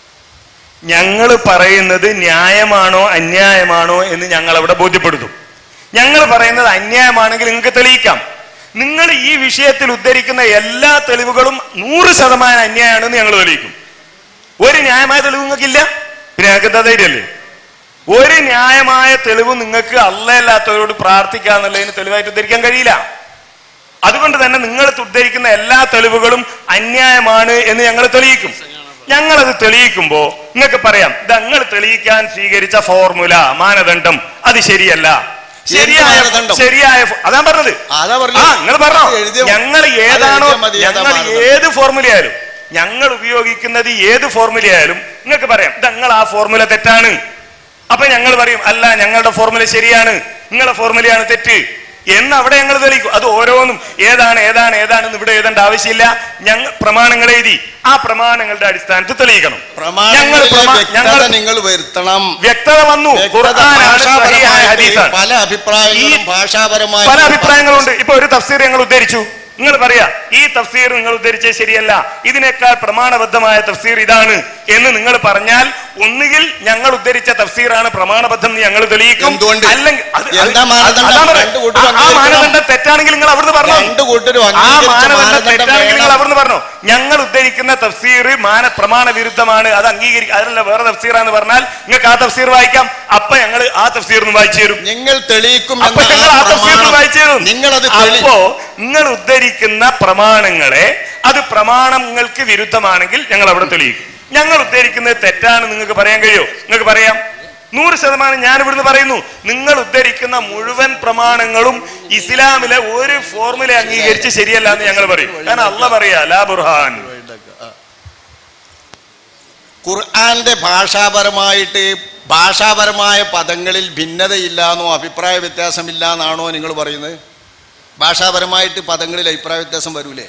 ഞങ്ങൾ പറയുന്നത് ന്യായമാണോ അന്യായമാണോ എന്ന് ഞങ്ങൾ അവിടെ ബോധ്യപ്പെടുത്തും ഞങ്ങൾ പറയുന്നത് അന്യായമാണെങ്കിൽ നിങ്ങൾക്ക് തെളിയിക്കാം നിങ്ങൾ ഈ വിഷയത്തിൽ ഉദ്ധരിക്കുന്ന എല്ലാ തെളിവുകളും നൂറ് ശതമാനം അന്യായമാണെന്ന് ഞങ്ങൾ തെളിയിക്കും ഒരു ന്യായമായ തെളിവ് നിങ്ങൾക്കില്ല പിന്നെ ഞങ്ങൾക്ക് എന്താ ധൈര്യമല്ലേ ഒരു ന്യായമായ തെളിവ് നിങ്ങൾക്ക് അല്ലല്ലാത്തവരോട് പ്രാർത്ഥിക്കാന്നുള്ളതിന് തെളിവായിട്ട് ഉദ്ധരിക്കാൻ കഴിയില്ല അതുകൊണ്ട് തന്നെ നിങ്ങൾ ഉദ്ധരിക്കുന്ന എല്ലാ തെളിവുകളും അന്യായമാണ് എന്ന് ഞങ്ങൾ തെളിയിക്കും ഞങ്ങളത് തെളിയിക്കുമ്പോ നിങ്ങൾക്ക് പറയാം ഇത് ഞങ്ങൾ തെളിയിക്കാൻ സ്വീകരിച്ച ഫോർമുല മാനദണ്ഡം അത് ശരിയല്ല ശരിയായ മാനദണ്ഡം? ശരിയായ ഫോ- അതാ പറഞ്ഞത് അതാ പറഞ്ഞത്. ആ നിങ്ങൾ പറഞ്ഞോ അത് എഴുതിയ- ഞങ്ങൾ അത് ഏതാണോ എഴുതിയാൽ മതി, ഏതാ ഞങ്ങൾ മാനദണ്ഡം? ഏത് ഫോർമുലയായാലും ഞങ്ങൾ ഉപയോഗിക്കുന്നത് ഏത് ഫോർമുലയായാലും നിങ്ങൾക്ക് പറയാം ഇത് ഞങ്ങൾ ആ ഫോർമുല തെറ്റാണ് അപ്പൊ ഞങ്ങൾ പറയും അല്ല ഞങ്ങളുടെ ഫോർമുല ശരിയാണ് നിങ്ങളുടെ ഫോർമുലയാണ് തെറ്റ് എന്ന് അവിടെ ഞങ്ങൾ തെളിയിക്കും അത് ഓരോന്നും ഏതാണ് ഏതാണ് ഏതാണെന്ന് ഇവിടെ എഴുതേണ്ട ആവശ്യമില്ല ഞങ്ങൾ പ്രമാണങ്ങൾ എഴുതി ആ പ്രമാണങ്ങളുടെ അടിസ്ഥാനത്തിൽ തെളിയിക്കണം ഞങ്ങൾ പ്രമാണങ്ങളിലെ പ്രമാ- വ്യക്തത ഞങ്ങൾ നിങ്ങൾ വരുത്തണം വ്യക്തത വന്നു വ്യക്തത ഖുർആനാണ് സഹിയായ ഭാഷാപരമായിട്ട് ഹദീസാണ് പല അഭിപ്രായങ്ങളും ഭാഷാപരമായി പല അഭിപ്രായങ്ങളുണ്ട് ഇപ്പൊ ഒരു തഫ്സീർ ഞങ്ങൾ ഉദ്ധരിച്ചു നിങ്ങൾ പറയാ ഈ തഫ്സീർ നിങ്ങൾ ഉദ്ധരിച്ചത് ശരിയല്ല ഇതിനേക്കാൾ പ്രമാണബദ്ധമായ തഫ്സീർ ഇതാണ് എന്ന് നിങ്ങൾ പറഞ്ഞാൽ ഒന്നുകിൽ ഞങ്ങൾ ഉദ്ധരിച്ച തഫ്സീറാണ് പ്രമാണബദ്ധം എന്ന് ഞങ്ങൾ തെളിയിക്കും എന്തുകൊണ്ട്? അല്ലെങ്കിൽ അത് അത് എന്താ മാനദണ്ഡം? അതാ പറഞ്ഞത്. രണ്ട് കൂട്ടരും ആ- ആ അംഗീകരിക്കണം. മാനദണ്ഡം തെറ്റാണെങ്കിൽ നിങ്ങൾ അവിടുന്ന് പറഞ്ഞു രണ്ട് കൂട്ടരും ആ അംഗീകരിച്ച മാനദണ്ഡം മാനദണ്ഡം തെറ്റാണെങ്കിൽ നിങ്ങൾ വേണം. അവിടുന്ന് പറഞ്ഞു ഞങ്ങൾ ഉദ്ധരിക്കുന്ന തഫ്സീർ മാന പ്രമാണ വിരുദ്ധമാണ് അത് അംഗീകരിക്കും അതല്ല വേറെ തഫ്സീറാന്ന് പറഞ്ഞാൽ നിങ്ങൾക്ക് ആ തഫ്സീർ വായിക്കാം അപ്പൊ ഞങ്ങൾ ആ തഫ്സീർ ഒന്ന് വായിച്ചു തരും നിങ്ങൾ തെളിയിക്കും അപ്പൊ എന്ന ഞങ്ങൾ ആ ആ തഫ്സീർ പ്രമാണം വായിച്ചു തരും നിങ്ങളത് തെളി അപ്പോ നിങ്ങൾ ഉദ്ധരിക്കുന്ന പ്രമാണങ്ങളെ അത് പ്രമാണങ്ങൾക്ക് വിരുദ്ധമാണെങ്കിൽ ഞങ്ങൾ അവിടെ തെളിയിക്കും ഞങ്ങൾ ഉദ്ധരിക്കുന്നത് തെറ്റാണ് നിങ്ങൾക്ക് പറയാൻ കഴിയോ നിങ്ങൾക്ക് പറയാം നൂറ് ശതമാനം ഞാൻ ഇവിടുന്ന് പറയുന്നു നിങ്ങൾ ഉദ്ധരിക്കുന്ന മുഴുവൻ പ്രമാണങ്ങളും ഇസ്ലാമിലെ ഒരു ഫോർമുല അംഗീകരിച്ച് ശരിയല്ല എന്ന് ഞങ്ങൾ പറയും കാരണം അല്ല പറയാ ലാ ബുർഹാൻ ഖുർആന്റെ ഭാഷാപരമായിട്ട് ഭാഷാപരമായ പദങ്ങളിൽ ഭിന്നതയില്ലാന്നോ അഭിപ്രായ വ്യത്യാസമില്ല എന്നാണോ നിങ്ങൾ പറയുന്നത് ഭാഷാപരമായിട്ട് പദങ്ങളിൽ അഭിപ്രായ വ്യത്യാസം വരൂലേ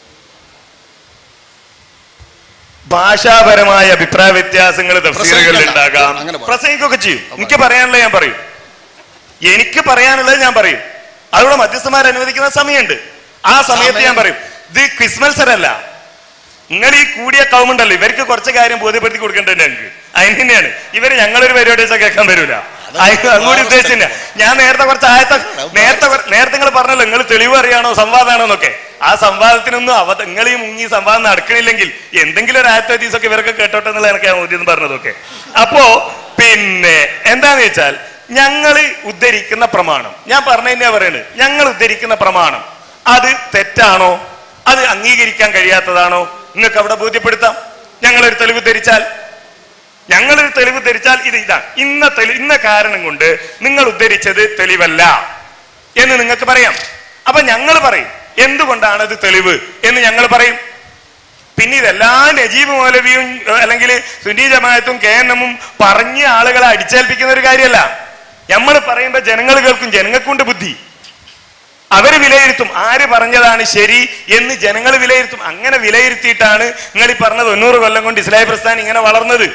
ഭാഷാപരമായ അഭിപ്രായ വ്യത്യാസങ്ങൾ തഫ്സീറുകളിൽ പ്രസംഗിക്കണ്ട. ഉണ്ടാകാം അങ്ങനെ പറ. പ്രസംഗിക്കൊക്കെ ചെയ്യും എനിക്ക് പറയാനുള്ളത് ഞാൻ പറയും എനിക്ക് പറയാനുള്ളത് ഞാൻ പറയും അതിവിടെ മധ്യസ്ഥന്മാർ അനുവദിക്കുന്ന സമയമുണ്ട് ആ സമയത്ത് ഞാൻ പറയും ഇത് ക്വിസ് മത്സരമല്ല നിങ്ങൾ ഈ കൂടിയ കൗമുണ്ടല്ലോ ഇവർക്ക് കുറച്ച് കാര്യം ബോധ്യപ്പെടുത്തി കൊടുക്കേണ്ടത് ഞങ്ങൾക്ക് അതിന് തന്നെയാണ് ഇവര് ഞങ്ങളൊരു പരിപാടി വെച്ചാൽ കേൾക്കാൻ വരൂല അത് അങ്ങോട്ട് ഉദ്ദേശിച്ചില്ല ഞാൻ നേരത്തെ കുറച്ച് ആയത്ത നേരത്തെ കുറ- നേരത്തെ നിങ്ങൾ പറഞ്ഞല്ലോ നിങ്ങൾ തെളിവ് അറിയാണോ സംവാദമാണോ എന്നൊക്കെ ആ സംവാദത്തിനൊന്നും അവ നിങ്ങൾ ഈ മുങ്ങി സംവാദം നടക്കണില്ലെങ്കിൽ എന്തെങ്കിലും ഒരു ആയത്ത ഹദീസൊക്കെ ഇവരൊക്കെ കേട്ടോട്ടെ എന്നുള്ള എനിക്ക് മോദ്യം പറഞ്ഞതൊക്കെ അപ്പോ പിന്നെ എന്താന്ന് വെച്ചാൽ ഞങ്ങൾ ഉദ്ധരിക്കുന്ന പ്രമാണം ഞാൻ പറഞ്ഞു തന്നെയാ പറയുന്നത് ഞങ്ങൾ ഉദ്ധരിക്കുന്ന പ്രമാണം അത് തെറ്റാണോ അത് അംഗീകരിക്കാൻ കഴിയാത്തതാണോ നിങ്ങൾക്ക് അവിടെ ബോധ്യപ്പെടുത്താം ഞങ്ങളൊരു തെളിവ് ധരിച്ചാൽ ഞങ്ങളൊരു തെളിവ് ധരിച്ചാൽ ഇത് ഇതാണ് ഇന്ന തെളി ഇന്ന കാരണം കൊണ്ട് നിങ്ങൾ ഉദ്ധരിച്ചത് തെളിവല്ല എന്ന് നിങ്ങൾക്ക് പറയാം അപ്പൊ ഞങ്ങൾ പറയും എന്തുകൊണ്ടാണ് ഇത് തെളിവ് എന്ന് ഞങ്ങൾ പറയും പിന്നെ ഇതെല്ലാം നജീബ് മൗലവിയും ഏഹ്, അല്ലെങ്കിൽ സുന്നി ജമാഅത്തും കെ എൻ എമ്മും പറഞ്ഞ ആളുകളെ അടിച്ചേൽപ്പിക്കുന്ന ഒരു കാര്യമല്ല നമ്മൾ പറയുമ്പോ ജനങ്ങൾ കേൾക്കും ജനങ്ങൾക്കുണ്ട് ബുദ്ധി അവര് വിലയിരുത്തും ആര് പറഞ്ഞതാണ് ശരി എന്ന് ജനങ്ങൾ വിലയിരുത്തും അങ്ങനെ വിലയിരുത്തിയിട്ടാണ് നിങ്ങൾ ഈ പറഞ്ഞ തൊണ്ണൂറ് കൊല്ലം കൊണ്ട് ഇസ്ലാഹി പ്രസ്ഥാനം ഇങ്ങനെ വളർന്നത്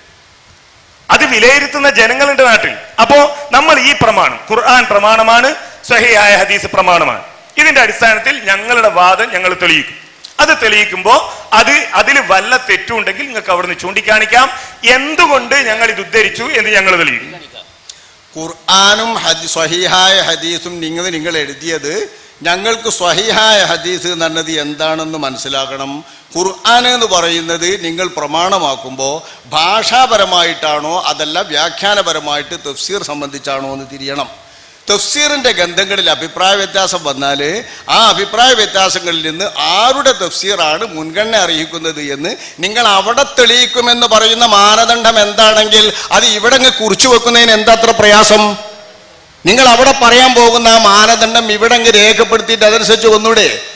അത് വിലയിരുത്തുന്ന ജനങ്ങളുണ്ട് നാട്ടിൽ അപ്പോ നമ്മൾ ഈ പ്രമാണം ഖുർആൻ പ്രമാണമാണ് സഹിയായ ഹദീസ് പ്രമാണമാണ് ഇതിന്റെ അടിസ്ഥാനത്തിൽ ഞങ്ങളുടെ വാദം ഞങ്ങൾ തെളിയിക്കും അത് തെളിയിക്കുമ്പോൾ അത് അതിൽ വല്ല തെറ്റുണ്ടെങ്കിൽ നിങ്ങൾക്ക് അവിടുന്ന് ചൂണ്ടിക്കാണിക്കാം എന്തുകൊണ്ട് ഞങ്ങൾ ഇത് ഉദ്ധരിച്ചു എന്ന് ഞങ്ങൾ തെളിയിക്കും ഖുർആാനും ഹദി സ്വഹീഹായ ഹദീസും നിങ്ങൾ നിങ്ങൾ എഴുതിയത് ഞങ്ങൾക്ക് സ്വഹീഹായ ഹദീസ് എന്നത് എന്താണെന്ന് മനസ്സിലാക്കണം ഖുർആൻ എന്ന് പറയുന്നത് നിങ്ങൾ പ്രമാണമാക്കുമ്പോൾ ഭാഷാപരമായിട്ടാണോ അതല്ല വ്യാഖ്യാനപരമായിട്ട് തഫ്സീർ സംബന്ധിച്ചാണോ എന്ന് തിരിയണം തഫ്സീറിൻ്റെ ഗന്ധങ്ങളിൽ അഭിപ്രായ വ്യത്യാസം വന്നാൽ ആ അഭിപ്രായ വ്യത്യാസങ്ങളിൽ നിന്ന് ആരുടെ തഫ്സീറാണ് മുൻഗണന അറിയിക്കുന്നത് എന്ന് നിങ്ങൾ അവിടെ തെളിയിക്കുമെന്ന് പറയുന്ന മാനദണ്ഡം എന്താണെങ്കിൽ അത് ഇവിടെ അങ്ങ് കുറിച്ചു വെക്കുന്നതിന് എന്താ അത്ര പ്രയാസം നിങ്ങൾ അവിടെ പറയാൻ പോകുന്ന ആ മാനദണ്ഡം ഇവിടെ അങ്ങ് രേഖപ്പെടുത്തിയിട്ട് അതനുസരിച്ച് ഒന്നൂടെ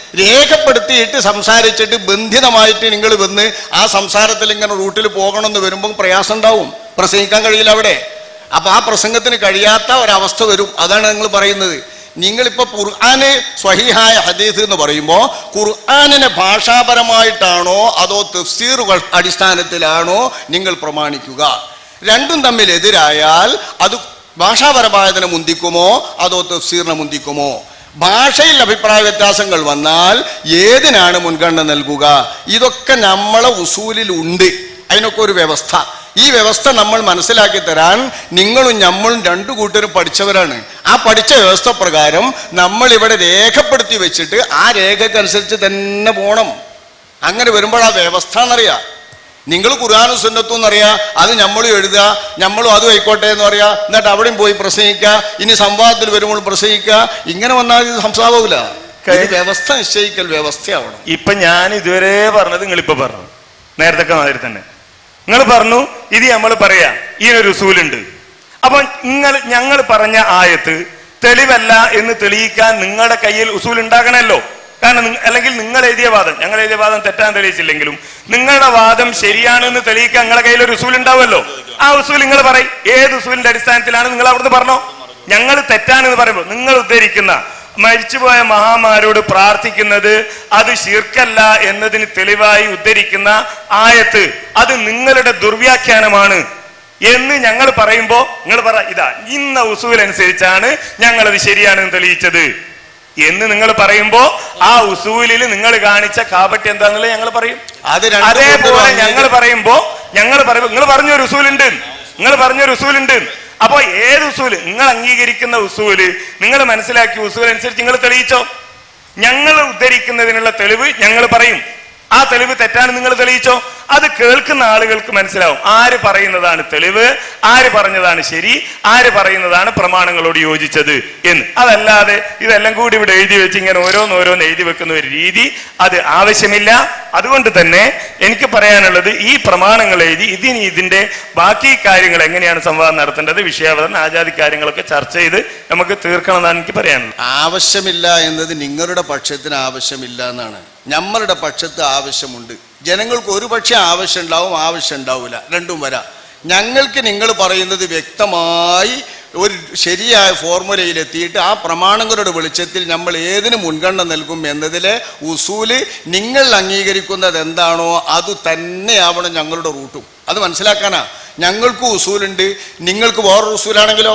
രേഖപ്പെടുത്തിയിട്ട് സംസാരിച്ചിട്ട് ബന്ധിതമായിട്ട് നിങ്ങൾ വന്ന് ആ സംസാരത്തിൽ ഇങ്ങനെ റൂട്ടിൽ പോകണമെന്ന് വരുമ്പോൾ പ്രയാസം ഉണ്ടാവും പ്രസംഗിക്കാൻ കഴിയില്ല അവിടെ അപ്പൊ ആ പ്രസംഗത്തിന് കഴിയാത്ത ഒരവസ്ഥ വരും അതാണ് നിങ്ങൾ പറയുന്നത് നിങ്ങളിപ്പോൾ ഖുർആന് സ്വഹിഹായ ഹദീസ് എന്ന് പറയുമ്പോൾ ഖുർആനിനെ ഭാഷാപരമായിട്ടാണോ അതോ തഫ്സീറുകൾ അടിസ്ഥാനത്തിലാണോ നിങ്ങൾ പ്രമാണിക്കുക രണ്ടും തമ്മിൽ എതിരായാൽ അത് ഭാഷാപരമായതിനെ മുന്തിക്കുമോ അതോ തഫ്സീറിനെ മുന്തിക്കുമോ ഭാഷയിൽ അഭിപ്രായ വ്യത്യാസങ്ങൾ വന്നാൽ ഏതിനാണ് മുൻഗണന നൽകുക ഇതൊക്കെ നമ്മളെ ഉസൂലിൽ ഉണ്ട് അതിനൊക്കെ ഒരു വ്യവസ്ഥ ഈ വ്യവസ്ഥ നമ്മൾ മനസ്സിലാക്കി തരാൻ നിങ്ങളും നമ്മളും രണ്ടു കൂട്ടരും പഠിച്ചവരാണ് ആ പഠിച്ച വ്യവസ്ഥ പ്രകാരം നമ്മൾ ഇവിടെ രേഖപ്പെടുത്തി വെച്ചിട്ട് ആ രേഖക്കനുസരിച്ച് തന്നെ പോണം അങ്ങനെ വരുമ്പോൾ ആ വ്യവസ്ഥ എന്നറിയാം നിങ്ങൾ ഖുർആാനും സുന്നത്തും എന്നറിയാം അത് നമ്മളും എഴുതുക നമ്മളും അതും ആയിക്കോട്ടെ എന്ന് പറയാ എന്നിട്ട് അവിടെയും പോയി പ്രസംഗിക്കുക ഇനി സംവാദത്തിൽ വരുമ്പോൾ പ്രസംഗിക്കുക ഇങ്ങനെ വന്നാൽ ഇത് സംസാവൂല ഇത് വ്യവസ്ഥ നിശ്ചയിക്കൽ വ്യവസ്ഥയാവണം ഇപ്പൊ ഞാൻ ഇതുവരെ പറഞ്ഞത് നിങ്ങളിപ്പോ പറഞ്ഞു നേരത്തെ മാതിരി തന്നെ നിങ്ങൾ പറഞ്ഞു ഇത് നമ്മൾ പറയാ ഇതിനൊരു ഉസൂലുണ്ട് അപ്പൊ നിങ്ങൾ ഞങ്ങൾ പറഞ്ഞ ആയത്ത് തെളിവല്ല എന്ന് തെളിയിക്കാൻ നിങ്ങളുടെ കയ്യിൽ ഉസൂൽ ഉണ്ടാകണമല്ലോ കാരണം നിങ്ങ- അല്ലെങ്കിൽ നിങ്ങൾ എഴുതിയ വാദം ഞങ്ങൾ എഴുതിയ വാദം തെറ്റാൻ തെളിയിച്ചില്ലെങ്കിലും നിങ്ങളുടെ വാദം ശരിയാണെന്ന് തെളിയിക്കാൻ നിങ്ങളുടെ കയ്യിൽ ഒരു ഉസൂൽ ഉണ്ടാവുമല്ലോ ആ ഉസൂൽ നിങ്ങൾ പറയും ഏത് ഉസൂലിന്റെ അടിസ്ഥാനത്തിലാണ് നിങ്ങൾ അവിടുന്ന് പറഞ്ഞോ ഞങ്ങൾ തെറ്റാണെന്ന് പറയുമ്പോൾ നിങ്ങൾ ഉദ്ധരിക്കുന്ന മരിച്ചുപോയ മഹാമാരോട് പ്രാർത്ഥിക്കുന്നത് അത് ശിർക്കല്ല എന്നതിന് തെളിവായി ഉദ്ധരിക്കുന്ന ആയത്ത് അത് നിങ്ങളുടെ ദുർവ്യാഖ്യാനമാണ് എന്ന് ഞങ്ങൾ പറയുമ്പോ നിങ്ങൾ പറ ഇതാ ഇന്ന ഉസൂൽ അനുസരിച്ചാണ് ഞങ്ങൾ അത് ശരിയാണെന്ന് തെളിയിച്ചത് എന്ന് നിങ്ങൾ പറയുമ്പോ ആ ഉസൂലിൽ നിങ്ങൾ കാണിച്ച കാപട്യം എന്താന്നുള്ളത് ഞങ്ങൾ പറയും അത് രണ്ടു അതേപോലെ കൂട്ടരും ഞങ്ങൾ പറയുമ്പോ ഞങ്ങൾ പറയുമ്പോ നിങ്ങൾ പറഞ്ഞൊരു ഉസൂലുണ്ട് നിങ്ങൾ പറഞ്ഞൊരു ഉസൂലുണ്ട് അപ്പോ ഏത് ഉസൂല് നിങ്ങൾ അംഗീകരിക്കുന്ന ഉസൂല് നിങ്ങൾ മനസ്സിലാക്കിയ ഉസൂൽ അനുസരിച്ച് നിങ്ങൾ തെളിയിച്ചോ ഞങ്ങൾ ഉദ്ധരിക്കുന്നതിനുള്ള തെളിവ് ഞങ്ങൾ പറയും ആ തെളിവ് തെറ്റാണ് നിങ്ങൾ തെളിയിച്ചോ അത് കേൾക്കുന്ന ആളുകൾക്ക് മനസ്സിലാവും ആര് പറയുന്നതാണ് തെളിവ് ആര് പറഞ്ഞതാണ് ശരി ആര് പറയുന്നതാണ് പ്രമാണങ്ങളോട് യോജിച്ചത് എന്ന് അതല്ലാതെ ഇതെല്ലാം കൂടി ഇവിടെ എഴുതി വെച്ച് ഇങ്ങനെ ഓരോന്നോരോന്ന് എഴുതി വെക്കുന്ന ഒരു രീതി അത് ആവശ്യമില്ല അതുകൊണ്ട് തന്നെ എനിക്ക് പറയാനുള്ളത് ഈ പ്രമാണങ്ങൾ എഴുതി ഇതിന് ഇതിന്റെ ബാക്കി കാര്യങ്ങൾ എങ്ങനെയാണ് സംവാദം നടത്തേണ്ടത് വിഷയാവതരണം ആചാതി കാര്യങ്ങളൊക്കെ ചർച്ച ചെയ്ത് നമുക്ക് തീർക്കണം എന്നാണ് എനിക്ക് പറയാനുള്ളത് ആവശ്യമില്ല എന്നത് നിങ്ങളുടെ പക്ഷത്തിന് ആവശ്യമില്ല എന്നാണ് നമ്മളുടെ പക്ഷത്ത് ആവശ്യമുണ്ട് ജനങ്ങൾക്ക് ഒരു പക്ഷേ ആവശ്യം ഉണ്ടാവും ആവശ്യം ഉണ്ടാവില്ല രണ്ടും വരാം ഞങ്ങൾക്ക് നിങ്ങൾ പറയുന്നത് വ്യക്തമായി ഒരു ശരിയായ ഫോർമുലയിലെത്തിയിട്ട് ആ പ്രമാണങ്ങളുടെ വെളിച്ചത്തിൽ നമ്മൾ ഏതിന് മുൻഗണന നൽകും എന്നതിലെ ഉസൂല് നിങ്ങൾ അംഗീകരിക്കുന്നത് എന്താണോ അത് തന്നെയാവണം ഞങ്ങളുടെ റൂട്ടും അത് മനസ്സിലാക്കാനാ ഞങ്ങൾക്കും ഉസൂലുണ്ട് നിങ്ങൾക്ക് വേറൊരു ഉസൂലാണെങ്കിലോ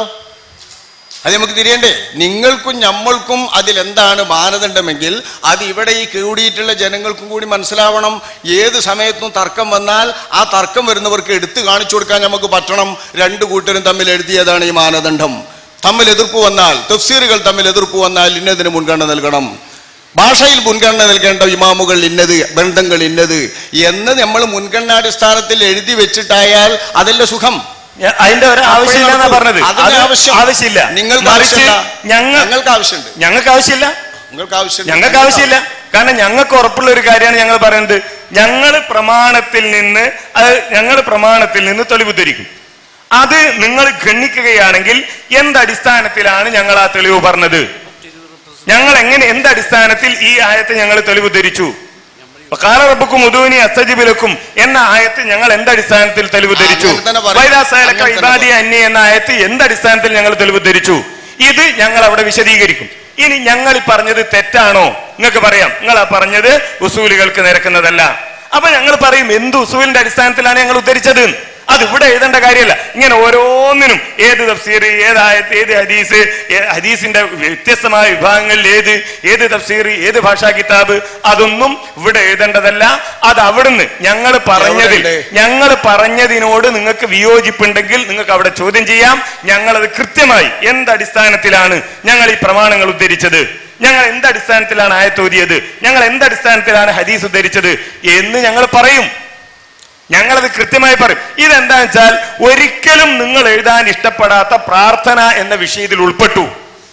അത് നമുക്ക് തിരിയണ്ടേ നിങ്ങൾക്കും നമ്മൾക്കും അതിലെന്താണ് മാനദണ്ഡമെങ്കിൽ അത് ഇവിടെ ഈ കൂടിയിട്ടുള്ള ജനങ്ങൾക്കും കൂടി മനസ്സിലാവണം ഏത് സമയത്തും തർക്കം വന്നാൽ ആ തർക്കം വരുന്നവർക്ക് എടുത്തു കാണിച്ചു കൊടുക്കാൻ നമുക്ക് പറ്റണം രണ്ടു കൂട്ടരും തമ്മിൽ എഴുതിയതാണ് ഈ മാനദണ്ഡം തമ്മിൽ എതിർപ്പ് വന്നാൽ തഫ്സീറുകൾ തമ്മിൽ എതിർപ്പ് വന്നാൽ ഇന്നതിന് മുൻഗണന നൽകണം ഭാഷയിൽ മുൻഗണന നൽകേണ്ട ഇമാമുകൾ ഇന്നത് ബന്ധങ്ങൾ ഇന്നത് എന്ന് നമ്മൾ മുൻഗണനാടിസ്ഥാനത്തിൽ എഴുതി വെച്ചിട്ടായാൽ അതല്ല സുഖം ഞാ- അതിന്റെ ഒരു ആവശ്യമില്ല എന്നാ പറഞ്ഞത് അതിന് അത് ആവശ്യം ആവശ്യമില്ല നിങ്ങൾക്ക് മറിച്ച് ആവശ്യമില്ല. ഞങ്ങൾ ഞങ്ങൾക്ക് ആവശ്യമുണ്ട് ഞങ്ങൾക്ക് ആവശ്യമില്ല നിങ്ങൾക്ക് ആവശ്യം ഞങ്ങൾക്ക് ആവശ്യമില്ല കാരണം ഞങ്ങൾക്ക് ഉറപ്പുള്ള ഒരു കാര്യമാണ് ഞങ്ങൾ പറയുന്നത് ഞങ്ങൾ പ്രമാണത്തിൽ നിന്ന് അത് ഞങ്ങൾ പ്രമാണത്തിൽ നിന്ന് തെളിവ് ധരിക്കും അത് നിങ്ങൾ ഗണ്ണിക്കുകയാണെങ്കിൽ എന്തടിസ്ഥാനത്തിലാണ് ഞങ്ങൾ ആ തെളിവ് പറഞ്ഞത് ഞങ്ങൾ എങ്ങനെ എന്തടിസ്ഥാനത്തിൽ ഈ ആയത്ത് ഞങ്ങൾ തെളിവ് ധരിച്ചു കാല റബ്ബുക്കും ഉദൂനി അസ്തജിബിലക്കും എന്ന ആയത്ത് ഞങ്ങൾ എന്തടിസ്ഥാനത്തിൽ തെളിവ് ധരിച്ചു അങ്ങനെ തന്നെ പറയാം. വൈദാസലക്ക അങ്ങനെ തന്നെ ഇബാദി അന്യ എന്ന ആയത്ത് എന്തടിസ്ഥാനത്തിൽ ഞങ്ങൾ തെളിവ് ധരിച്ചു ഇത് ഞങ്ങൾ അവിടെ വിശദീകരിക്കും ഇനി ഞങ്ങൾ ഈ പറഞ്ഞത് തെറ്റാണോ നിങ്ങൾക്ക് പറയാം നിങ്ങൾ ആ പറഞ്ഞത് ഉസൂലുകൾക്ക് നിരക്കുന്നതല്ല അപ്പൊ ഞങ്ങൾ പറയും എന്ത് ഉസൂലിന്റെ അടിസ്ഥാനത്തിലാണ് ഞങ്ങൾ ഉദ്ധരിച്ചത് അത് ഇവിടെ എഴുതേണ്ട കാര്യമല്ല ഇങ്ങനെ ഓരോന്നിനും ഏത് തഫ്സീർ ഏത് ആയത്ത് ഏത് ഹദീസ് ഏ- ഹദീസിന്റെ വ്യത്യസ്തമായ വിഭാഗങ്ങളിൽ ഏത് ഏത് തഫ്സീർ ഏത് ഭാഷാ കിതാബ് അതൊന്നും ഇവിടെ എഴുതേണ്ടതല്ല അത് അവിടുന്ന് ഞങ്ങൾ പറഞ്ഞതിൽ എവിടെയുണ്ട്? ഞങ്ങൾ പറഞ്ഞതിനോട് നിങ്ങൾക്ക് വിയോജിപ്പുണ്ടെങ്കിൽ നിങ്ങൾക്ക് അവിടെ ചോദ്യം ചെയ്യാം ഞങ്ങൾ അത് കൃത്യമായി എന്തടിസ്ഥാനത്തിലാണ് ഞങ്ങൾ ഈ പ്രമാണങ്ങൾ ഉദ്ധരിച്ചത് ഞങ്ങൾ എന്തടിസ്ഥാനത്തിലാണ് ആയത്തോതിയത് ഞങ്ങൾ എന്തടിസ്ഥാനത്തിലാണ് ഹദീസ് ഉദ്ധരിച്ചത് എന്ന് ഞങ്ങൾ പറയും ഞങ്ങളത് കൃത്യമായി പറയും ഇതെന്താ വെച്ചാൽ ഒരിക്കലും നിങ്ങൾ എഴുതാൻ ഇഷ്ടപ്പെടാത്ത പ്രാർത്ഥന എന്ന വിഷയത്തിൽ ഉൾപ്പെട്ടു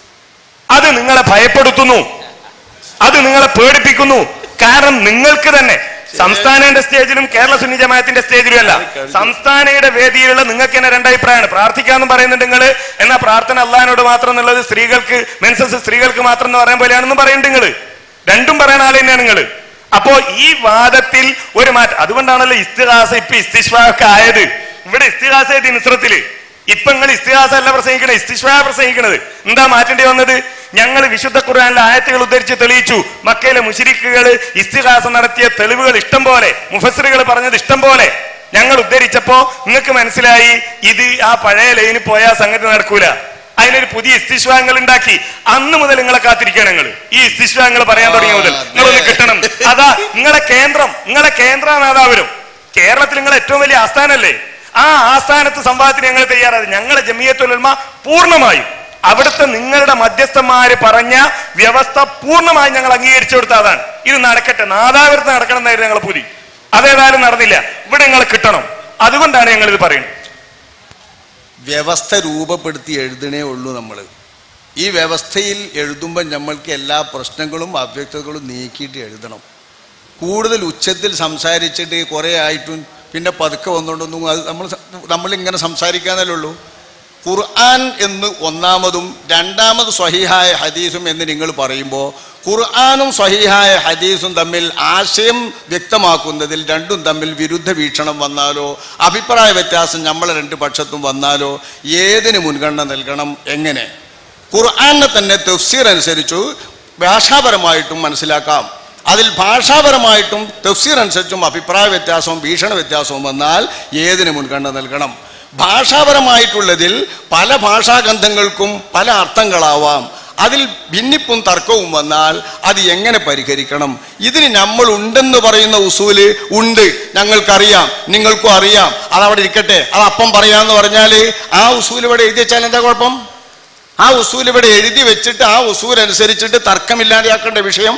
അത് നിങ്ങളെ ഭയപ്പെടുത്തുന്നു അത് നിങ്ങളെ പേടിപ്പിക്കുന്നു കാരണം നിങ്ങൾക്ക് തന്നെ സംസ്ഥാനയുടെ സ്റ്റേജിലും കേരള സുന്നി ജമാഅത്തിന്റെ സ്റ്റേജിലും അല്ല സംസ്ഥാനയുടെ വേദിയിലുള്ള നിങ്ങൾക്ക് തന്നെ രണ്ടഭിപ്രായമാണ് പ്രാർത്ഥിക്കാന്ന് പറയുന്നുണ്ട് നിങ്ങൾ എന്നാ പ്രാർത്ഥന അള്ളഹാനോട് മാത്രം എന്നുള്ളത് സ്ത്രീകൾക്ക് മെൻസസ് സ്ത്രീകൾക്ക് മാത്രം എന്ന് പറയാൻ പോലെയാണെന്ന് പറയുന്നുണ്ട് നിങ്ങൾ രണ്ടും പറയാൻ ആളെ തന്നെയാണ് നിങ്ങൾ അപ്പോ ഈ വാദത്തിൽ ഒരു മാറ്റം അതുകൊണ്ടാണല്ലോ ഇസ്തിഹാസ ഇപ്പൊ ഇസ്തിഷ്വാക്കെ ആയത് ഇവിടെ ഇസ്തിഹാസ ദിനസ്രത്തില് ഇപ്പൊ നിങ്ങൾ ഇസ്തിഹാസ അല്ല പ്രസംഗിക്കണത് ഇസ്തിഷ്വാ പ്രസംഗിക്കണത് എന്താ മാറ്റേണ്ടി വന്നത് ഞങ്ങൾ വിശുദ്ധ ഖുർആനിലെ ആയത്തുകൾ ഉദ്ധരിച്ച് തെളിയിച്ചു മക്കയിലെ മുഷിരിക്കുകൾ ഇസ്തിഹാസ നടത്തിയ തെളിവുകൾ ഇഷ്ടം പോലെ മുഫസറുകൾ പറഞ്ഞത് ഇഷ്ടം പോലെ ഞങ്ങൾ ഉദ്ധരിച്ചപ്പോ നിങ്ങൾക്ക് മനസ്സിലായി ഇത് ആ പഴയ ലൈനിൽ പോയാൽ സംഗതി നടക്കൂല അതിനൊരു പുതിയ ഇസ്തിശ്വാങ്ങൾ ഉണ്ടാക്കി അന്ന് മുതൽ നിങ്ങളെ കാത്തിരിക്കുകയാണ് നിങ്ങൾ ഈ ഇസ്തിശ്വാങ്ങൾ പറയാൻ തുടങ്ങിയ മുതൽ നിങ്ങളൊന്ന് കിട്ടണം അതാ നിങ്ങളെ കേന്ദ്രം നിങ്ങളെ കേന്ദ്ര നേതാവരും കേരളത്തിൽ നിങ്ങൾ ഏറ്റവും വലിയ ആസ്ഥാനല്ലേ ആ ആസ്ഥാനത്ത് സംവാദത്തിന് ഞങ്ങൾ തയ്യാറായത് ഞങ്ങളെ ജമിയത്തുലമ പൂർണ്ണമായും അവിടുത്തെ നിങ്ങളുടെ മധ്യസ്ഥന്മാര് പറഞ്ഞ വ്യവസ്ഥ പൂർണ്ണമായും ഞങ്ങൾ അംഗീകരിച്ചു കൊടുത്ത അതാണ് ഇത് നടക്കട്ടെ നാദാപുരത്ത് നടക്കണം എന്നായിരുന്നു ഞങ്ങൾ പുലി അതേതായാലും നടന്നില്ല ഇവിടെ നിങ്ങൾ കിട്ടണം അതുകൊണ്ടാണ് ഞങ്ങൾ ഇത് പറയുന്നത് വ്യവസ്ഥ രൂപപ്പെടുത്തി എഴുതണേ ഉള്ളൂ നമ്മൾ ഈ വ്യവസ്ഥയിൽ എഴുതുമ്പോൾ നമ്മൾക്ക് എല്ലാ പ്രശ്നങ്ങളും അവ്യക്തതകളും നീക്കിയിട്ട് എഴുതണം കൂടുതൽ ഉച്ചത്തിൽ സംസാരിച്ചിട്ട് കുറേ ആയിട്ടും പിന്നെ പതുക്കെ വന്നുകൊണ്ടൊന്നും അത് നമ്മൾ നമ്മളിങ്ങനെ സംസാരിക്കാനല്ലേ ഉള്ളൂ ഖുർആൻ എന്ന് ഒന്നാമതും രണ്ടാമത് സ്വഹീഹായ ഹദീസും എന്ന് നിങ്ങൾ പറയുമ്പോൾ ഖുർആാനും സ്വഹീഹായ ഹദീസും തമ്മിൽ ആശയം വ്യക്തമാക്കുന്നതിൽ രണ്ടും തമ്മിൽ വിരുദ്ധ വീക്ഷണം വന്നാലോ അഭിപ്രായ വ്യത്യാസം നമ്മളെ രണ്ട് പക്ഷത്തും വന്നാലോ ഏതിന് മുൻഗണന നൽകണം എങ്ങനെ ഖുർആാനെ തന്നെ തഫ്സീർ അനുസരിച്ചു ഭാഷാപരമായിട്ടും മനസ്സിലാക്കാം അതിൽ ഭാഷാപരമായിട്ടും തഫ്സീർ അനുസരിച്ചും അഭിപ്രായ വ്യത്യാസവും ഭീഷണ വ്യത്യാസവും വന്നാൽ ഏതിന് മുൻഗണന നൽകണം ഭാഷാപരമായിട്ടുള്ളതിൽ പല ഭാഷാഗന്ധങ്ങൾക്കും പല അർത്ഥങ്ങളാവാം അതിൽ ഭിന്നിപ്പും തർക്കവും വന്നാൽ അത് എങ്ങനെ പരിഹരിക്കണം ഇതിന് നമ്മൾ ഉണ്ടെന്ന് പറയുന്ന ഉസൂല് ഉണ്ട് ഞങ്ങൾക്കറിയാം നിങ്ങൾക്കും അറിയാം അതവിടെ ഇരിക്കട്ടെ അത് അപ്പം പറയാന്ന് പറഞ്ഞാൽ ആ ഉസൂൽ ഇവിടെ എഴുതി വെച്ചാൽ എന്താ കുഴപ്പം ആ ഉസൂൽ ഇവിടെ എഴുതി വെച്ചിട്ട് ആ ഉസൂൽ അനുസരിച്ചിട്ട് തർക്കമില്ലാതെയാക്കേണ്ട വിഷയം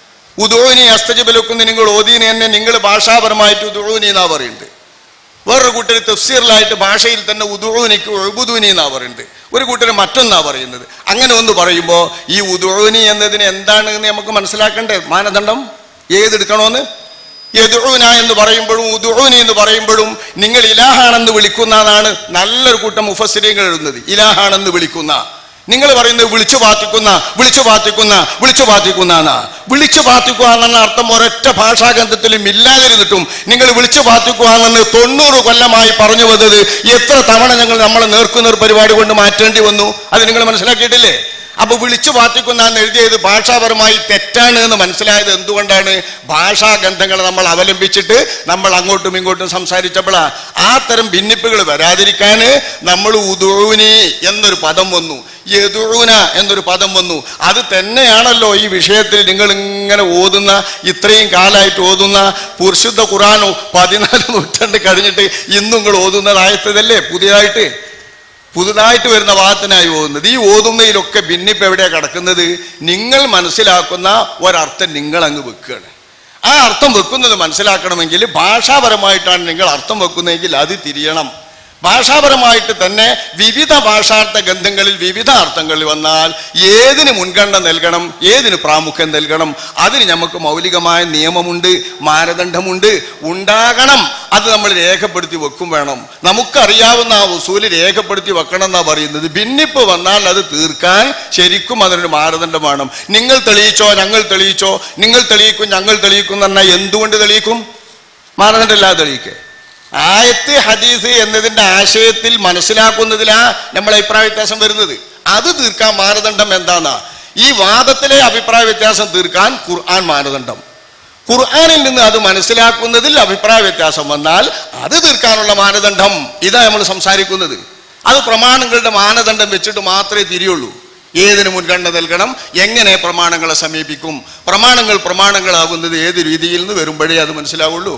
ഉദോനി അസ്തജബലൊക്കുന്ന നിങ്ങൾ ഓദീനി തന്നെ നിങ്ങൾ ഭാഷാപരമായിട്ട് ഉദോനി എന്നാ പറയുന്നത് വേറൊരു കൂട്ടർ തഫ്സീറിലായിട്ട് ഭാഷയിൽ തന്നെ ഉദുഴുനിക്ക് ഒഴുബുദൂനി എന്നാ പറയുന്നത് ഒരു കൂട്ടർ മറ്റൊന്നാ പറയുന്നത് അങ്ങനെ ഒന്ന് പറയുമ്പോൾ ഈ ഉദുഴുനി എന്നതിന് എന്താണ് എന്ന് നമുക്ക് മനസ്സിലാക്കണ്ടേ മാനദണ്ഡം ഏതെടുക്കണോന്ന് എതുഴുന എന്ന് പറയുമ്പോഴും ഉദുഴുനി എന്ന് പറയുമ്പോഴും നിങ്ങൾ ഇലാഹാണെന്ന് വിളിക്കുന്നതാണ് നല്ലൊരു കൂട്ടം മുഫസ്സിരിങ്ങൾ എഴുതുന്നത് ഇലാഹാണെന്ന് വിളിക്കുന്ന നിങ്ങൾ പറയുന്നത് വിളിച്ചു പാത്തിക്കുന്ന വിളിച്ചു പാത്തിക്കുന്ന വിളിച്ചു പാത്തിക്കുന്ന എന്നാ വിളിച്ചു പാത്തിക്കുക എന്ന അർത്ഥം ഒരൊറ്റ ഭാഷാഗ്രന്ഥത്തിലും ഇല്ലാതിരുന്നിട്ടും നിങ്ങൾ വിളിച്ചു പാത്തിക്കുക എന്നു തൊണ്ണൂറ് കൊല്ലമായി പറഞ്ഞു വന്നത് എത്ര തവണ ഞങ്ങൾ നമ്മളെ നേർക്കുന്ന ഒരു പരിപാടി കൊണ്ട് മാറ്റേണ്ടി വന്നു അത് നിങ്ങൾ മനസ്സിലാക്കിയിട്ടില്ലേ അപ്പൊ വിളിച്ചു പാത്തിക്കുന്ന എന്ന് എഴുതിയത് ഭാഷാപരമായി തെറ്റാണ് എന്ന് മനസ്സിലായത് എന്തുകൊണ്ടാണ് ഭാഷാഗന്ധങ്ങൾ നമ്മൾ അവലംബിച്ചിട്ട് നമ്മൾ അങ്ങോട്ടും ഇങ്ങോട്ടും സംസാരിച്ചപ്പോഴാ ആ തരം ഭിന്നിപ്പുകൾ വരാതിരിക്കാൻ നമ്മൾ ഉദുഴുനി എന്നൊരു പദം വന്നു യദുഴുന എന്നൊരു പദം വന്നു അത് തന്നെയാണല്ലോ ഈ വിഷയത്തിൽ നിങ്ങൾ ഇങ്ങനെ ഓതുന്ന ഇത്രയും കാലമായിട്ട് ഓതുന്ന പുരുഷുദ്ധ ഖുറാനോ പതിനാല് നൂറ്റാണ്ട് കഴിഞ്ഞിട്ട് ഇന്നും നിങ്ങൾ ഓതുന്നതായത്തതല്ലേ പുതിയതായിട്ട് പുതുതായിട്ട് വരുന്ന വാദത്തിനായി ഓതുന്നത് ഈ ഓതുന്നതിലൊക്കെ ഭിന്നിപ്പ് എവിടെയാണ് കിടക്കുന്നത് നിങ്ങൾ മനസ്സിലാക്കുന്ന ഒരർത്ഥം നിങ്ങൾ അങ്ങ് വെക്കുകയാണ് ആ അർത്ഥം വെക്കുന്നത് മനസ്സിലാക്കണമെങ്കിൽ ഭാഷാപരമായിട്ടാണ് നിങ്ങൾ അർത്ഥം വെക്കുന്നതെങ്കിൽ അത് തിരിയണം ഭാഷാപരമായിട്ട് തന്നെ വിവിധ ഭാഷാർത്ഥ ഗന്ധങ്ങളിൽ വിവിധ അർത്ഥങ്ങൾ വന്നാൽ ഏതിന് മുൻഗണന നൽകണം ഏതിന് പ്രാമുഖ്യം നൽകണം അതിന് നമുക്ക് മൗലികമായ നിയമമുണ്ട് മാനദണ്ഡമുണ്ട് ഉണ്ടാകണം അത് നമ്മൾ രേഖപ്പെടുത്തി വെക്കും വേണം നമുക്കറിയാവുന്ന ആ വസൂല് രേഖപ്പെടുത്തി വെക്കണം എന്നാ പറയുന്നത് ഭിന്നിപ്പ് വന്നാൽ അത് തീർക്കാൻ ശരിക്കും അതിനൊരു മാനദണ്ഡം വേണം നിങ്ങൾ തെളിയിച്ചോ ഞങ്ങൾ തെളിയിച്ചോ നിങ്ങൾ തെളിയിക്കും ഞങ്ങൾ തെളിയിക്കും എന്ന് പറഞ്ഞാൽ എന്തുകൊണ്ട് തെളിയിക്കും മാനദണ്ഡമില്ലാതെ തെളിയിക്കേ ആയത്ത് ഹദീസ് എന്നതിന്റെ ആശയത്തിൽ മനസ്സിലാക്കുന്നതിലാ നമ്മളെ അഭിപ്രായ വ്യത്യാസം വരുന്നത് അത് തീർക്കാൻ മാനദണ്ഡം എന്താന്നാ ഈ വാദത്തിലെ അഭിപ്രായ വ്യത്യാസം തീർക്കാൻ ഖുർആൻ മാനദണ്ഡം ഖുർആനിൽ നിന്ന് അത് മനസ്സിലാക്കുന്നതിൽ അഭിപ്രായ വ്യത്യാസം വന്നാൽ അത് തീർക്കാനുള്ള മാനദണ്ഡം ഇതാ നമ്മൾ സംസാരിക്കുന്നത് അത് പ്രമാണങ്ങളുടെ മാനദണ്ഡം വെച്ചിട്ട് മാത്രമേ തിരിയുള്ളൂ ഏതിന് മുൻഗണന നൽകണം എങ്ങനെ പ്രമാണങ്ങളെ സമീപിക്കും പ്രമാണങ്ങൾ പ്രമാണങ്ങളാകുന്നത് ഏത് രീതിയിൽ നിന്ന് വരുമ്പോഴേ അത് മനസ്സിലാവുള്ളൂ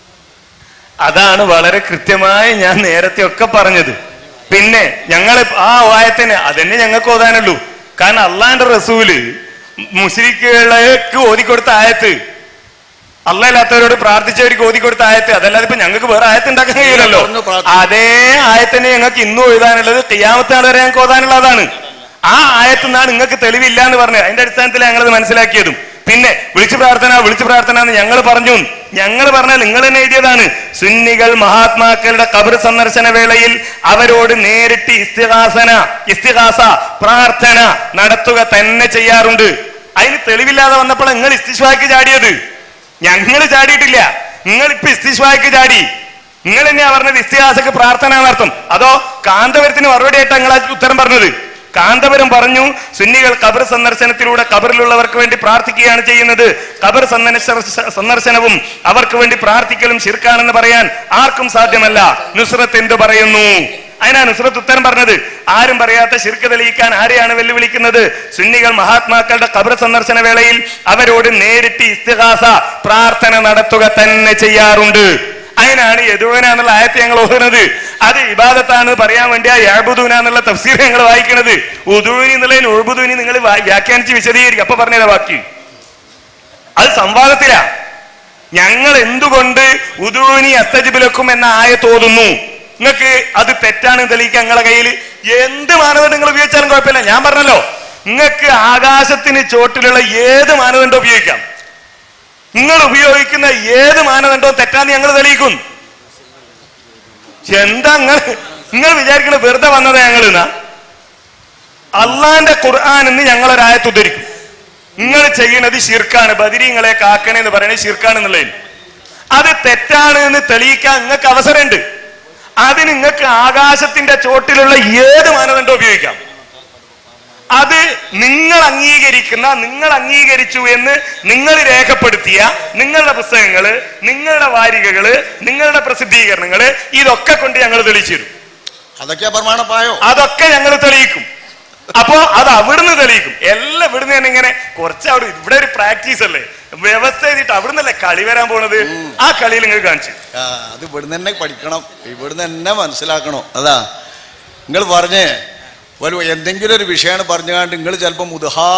അതാണ് വളരെ കൃത്യമായി ഞാൻ നേരത്തെ ഒക്കെ പറഞ്ഞത് പിന്നെ ഞങ്ങൾ ആ വായത്തിന് അതന്നെ ഞങ്ങൾക്ക് ഓതാനുള്ളൂ കാരണം അള്ളാന്റെ റസൂല് മുസ്ലിക്കുകളേക്ക് ഓതിക്കൊടുത്ത ആയത്ത് അള്ളയില്ലാത്തവരോട് പ്രാർത്ഥിച്ചവർക്ക് ഓതിക്കൊടുത്ത ആയത്ത് അതല്ലാതെ ഇപ്പൊ ഞങ്ങൾക്ക് വേറെ ആയത്ത് ഉണ്ടാക്കാൻ കഴിയില്ലല്ലോ അതേ ആയത്തിനെ ഞങ്ങൾക്ക് ഇന്നും എഴുതാനുള്ളത് തെയ്യാമത്താണ് വരെ ഞങ്ങൾക്ക് ഓതാനുള്ളതാണ് ആ ആയത്തുനിന്നാണ് നിങ്ങൾക്ക് തെളിവില്ല എന്ന് പറഞ്ഞത് അതിന്റെ അടിസ്ഥാനത്തിൽ ഞങ്ങളത് മനസ്സിലാക്കിയതും പിന്നെ വിളിച്ചു പ്രാർത്ഥന വിളിച്ചു പ്രാർത്ഥന എന്ന് ഞങ്ങൾ പറഞ്ഞു ഞങ്ങൾ പറഞ്ഞാൽ നിങ്ങൾ തന്നെ എഴുതിയതാണ് സുന്നികൾ മഹാത്മാക്കളുടെ കബർ സന്ദർശന വേളയിൽ അവരോട് നേരിട്ട് ഇസ്തിഹാസന ഇസ്തിഹാസ പ്രാർത്ഥന നടത്തുക തന്നെ ചെയ്യാറുണ്ട് അതിന് തെളിവില്ലാതെ വന്നപ്പോൾ നിങ്ങൾ ഇസ്തിഷ്വാക്ക് ചാടിയത് ഞങ്ങൾ ചാടിയിട്ടില്ല നിങ്ങൾ ഇപ്പൊ ഇസ്തിഷ്വാക്ക് ചാടി നിങ്ങൾ തന്നെയാ പറഞ്ഞത് ഇസ്തിഹാസക്ക് പ്രാർത്ഥന എന്നർത്ഥം അതോ കാന്തപുരത്തിന് മറുപടി ആയിട്ട് നിങ്ങൾ ഉത്തരം പറഞ്ഞത് കാന്തപുരം പറഞ്ഞു സുന്നികൾ ഖബർ സന്ദർശനത്തിലൂടെ ഖബറിലുള്ളവർക്ക് വേണ്ടി പ്രാർത്ഥിക്കുകയാണ് ചെയ്യുന്നത് ഖബർ സന്ദർശ സന്ദർശനവും അവർക്ക് വേണ്ടി പ്രാർത്ഥിക്കലും ശിർക്കാണെന്ന് പറയാൻ ആർക്കും സാധ്യമല്ല നുസ്രത്ത് എന്ത് പറയുന്നു അതിനാ നുസ്രത്ത് ഉത്തരം പറഞ്ഞത് ആരും പറയാത്ത ശിർക്ക് തെളിയിക്കാൻ ആരെയാണ് വെല്ലുവിളിക്കുന്നത് സുന്നികൾ മഹാത്മാക്കളുടെ ഖബർ സന്ദർശന വേളയിൽ അവരോട് നേരിട്ട് ഇസ്തിഹാസ പ്രാർത്ഥന നടത്തുക തന്നെ ചെയ്യാറുണ്ട് അതിനാണ് യദുവന എന്നുള്ള ആയത്തെ ഞങ്ങൾ ഓതുന്നത് അത് ഇബാദത്താണ് പറയാൻ വേണ്ടി ആ യാബുദൂന എന്നുള്ള തഫ്സീർ ഞങ്ങൾ വായിക്കണത് ഉദൂനി എന്നുള്ളതിന് ഒഴുബുദൂനി നിങ്ങൾ വാ- വ്യാഖ്യാനിച്ച് വിശദീകരിക്കും അപ്പൊ പറഞ്ഞതാ ബാക്കി അത് സംവാദത്തിലാ ഞങ്ങൾ എന്തുകൊണ്ട് ഉദൂനി അസ്തജിബിലക്കും എന്ന ആയത്ത് ഓതുന്നു നിങ്ങൾക്ക് അത് തെറ്റാണ് തെളിയിക്കാൻ നിങ്ങളെ കയ്യിൽ എന്ത് മാനദണ്ഡം നിങ്ങൾ ഉപയോഗിച്ചാലും കുഴപ്പമില്ല ഞാൻ പറഞ്ഞല്ലോ നിങ്ങൾക്ക് ആകാശത്തിന് ചോട്ടിലുള്ള ഏത് മാനദണ്ഡം ഉപയോഗിക്കാം നിങ്ങൾ ഉപയോഗിക്കുന്ന ഏത് മാനദണ്ഡവും തെറ്റാന്ന് ഞങ്ങൾ തെളിയിക്കും എന്താ നിങ്ങൾ നിങ്ങൾ വിചാരിക്കണ വെറുതെ വന്നതാ ഞങ്ങൾ എന്നാ അള്ളാന്റെ ഖുർആൻ എന്ന് ഞങ്ങൾ ഒരായത്ത് ഉദ്ധരിക്കും നിങ്ങൾ ചെയ്യുന്നത് ഷിർക്കാണ് ബദിരിങ്ങളെ കാക്കണേ എന്ന് പറയുന്നത് ഷിർക്കാണ് എന്നുള്ളതിന് അത് തെറ്റാണ് എന്ന് തെളിയിക്കാൻ നിങ്ങൾക്ക് അവസരമുണ്ട് അതിന് നിങ്ങൾക്ക് ആകാശത്തിന്റെ ചോട്ടിലുള്ള ഏത് മാനദണ്ഡം ഉപയോഗിക്കാം അത് നിങ്ങൾ അംഗീകരിക്കുന്ന നിങ്ങൾ അംഗീകരിച്ചു എന്ന് നിങ്ങൾ രേഖപ്പെടുത്തിയ നിങ്ങളുടെ പുസ്തകങ്ങള് നിങ്ങളുടെ വാരികകള് നിങ്ങളുടെ പ്രസിദ്ധീകരണങ്ങള് ഇതൊക്കെ കൊണ്ട് ഞങ്ങൾ തെളിയിച്ചു തരും അതൊക്കെ പ്രമാണപ്പായോ അതൊക്കെ ഞങ്ങൾ തെളിയിക്കും അപ്പോ അത് അവിടുന്ന് തെളിയിക്കും എല്ലാം ഇവിടുന്ന് തന്നെ ഇങ്ങനെ കുറച്ച് അവിടെ ഇവിടെ ഒരു പ്രാക്ടീസ് അല്ലേ വ്യവസ്ഥ ചെയ്തിട്ട് അവിടുന്നല്ലേ കളി വരാൻ പോണത് ആ കളിയിൽ നിങ്ങൾ കാണിച്ചു ആ, അത് ഇവിടുന്ന് തന്നെ പഠിക്കണം ഇവിടുന്ന് തന്നെ മനസ്സിലാക്കണം അതാ നിങ്ങൾ പറഞ്ഞേ ഒരു എന്തെങ്കിലും ഒരു വിഷയമാണ് പറഞ്ഞുകൊണ്ട് നിങ്ങൾ ചിലപ്പോൾ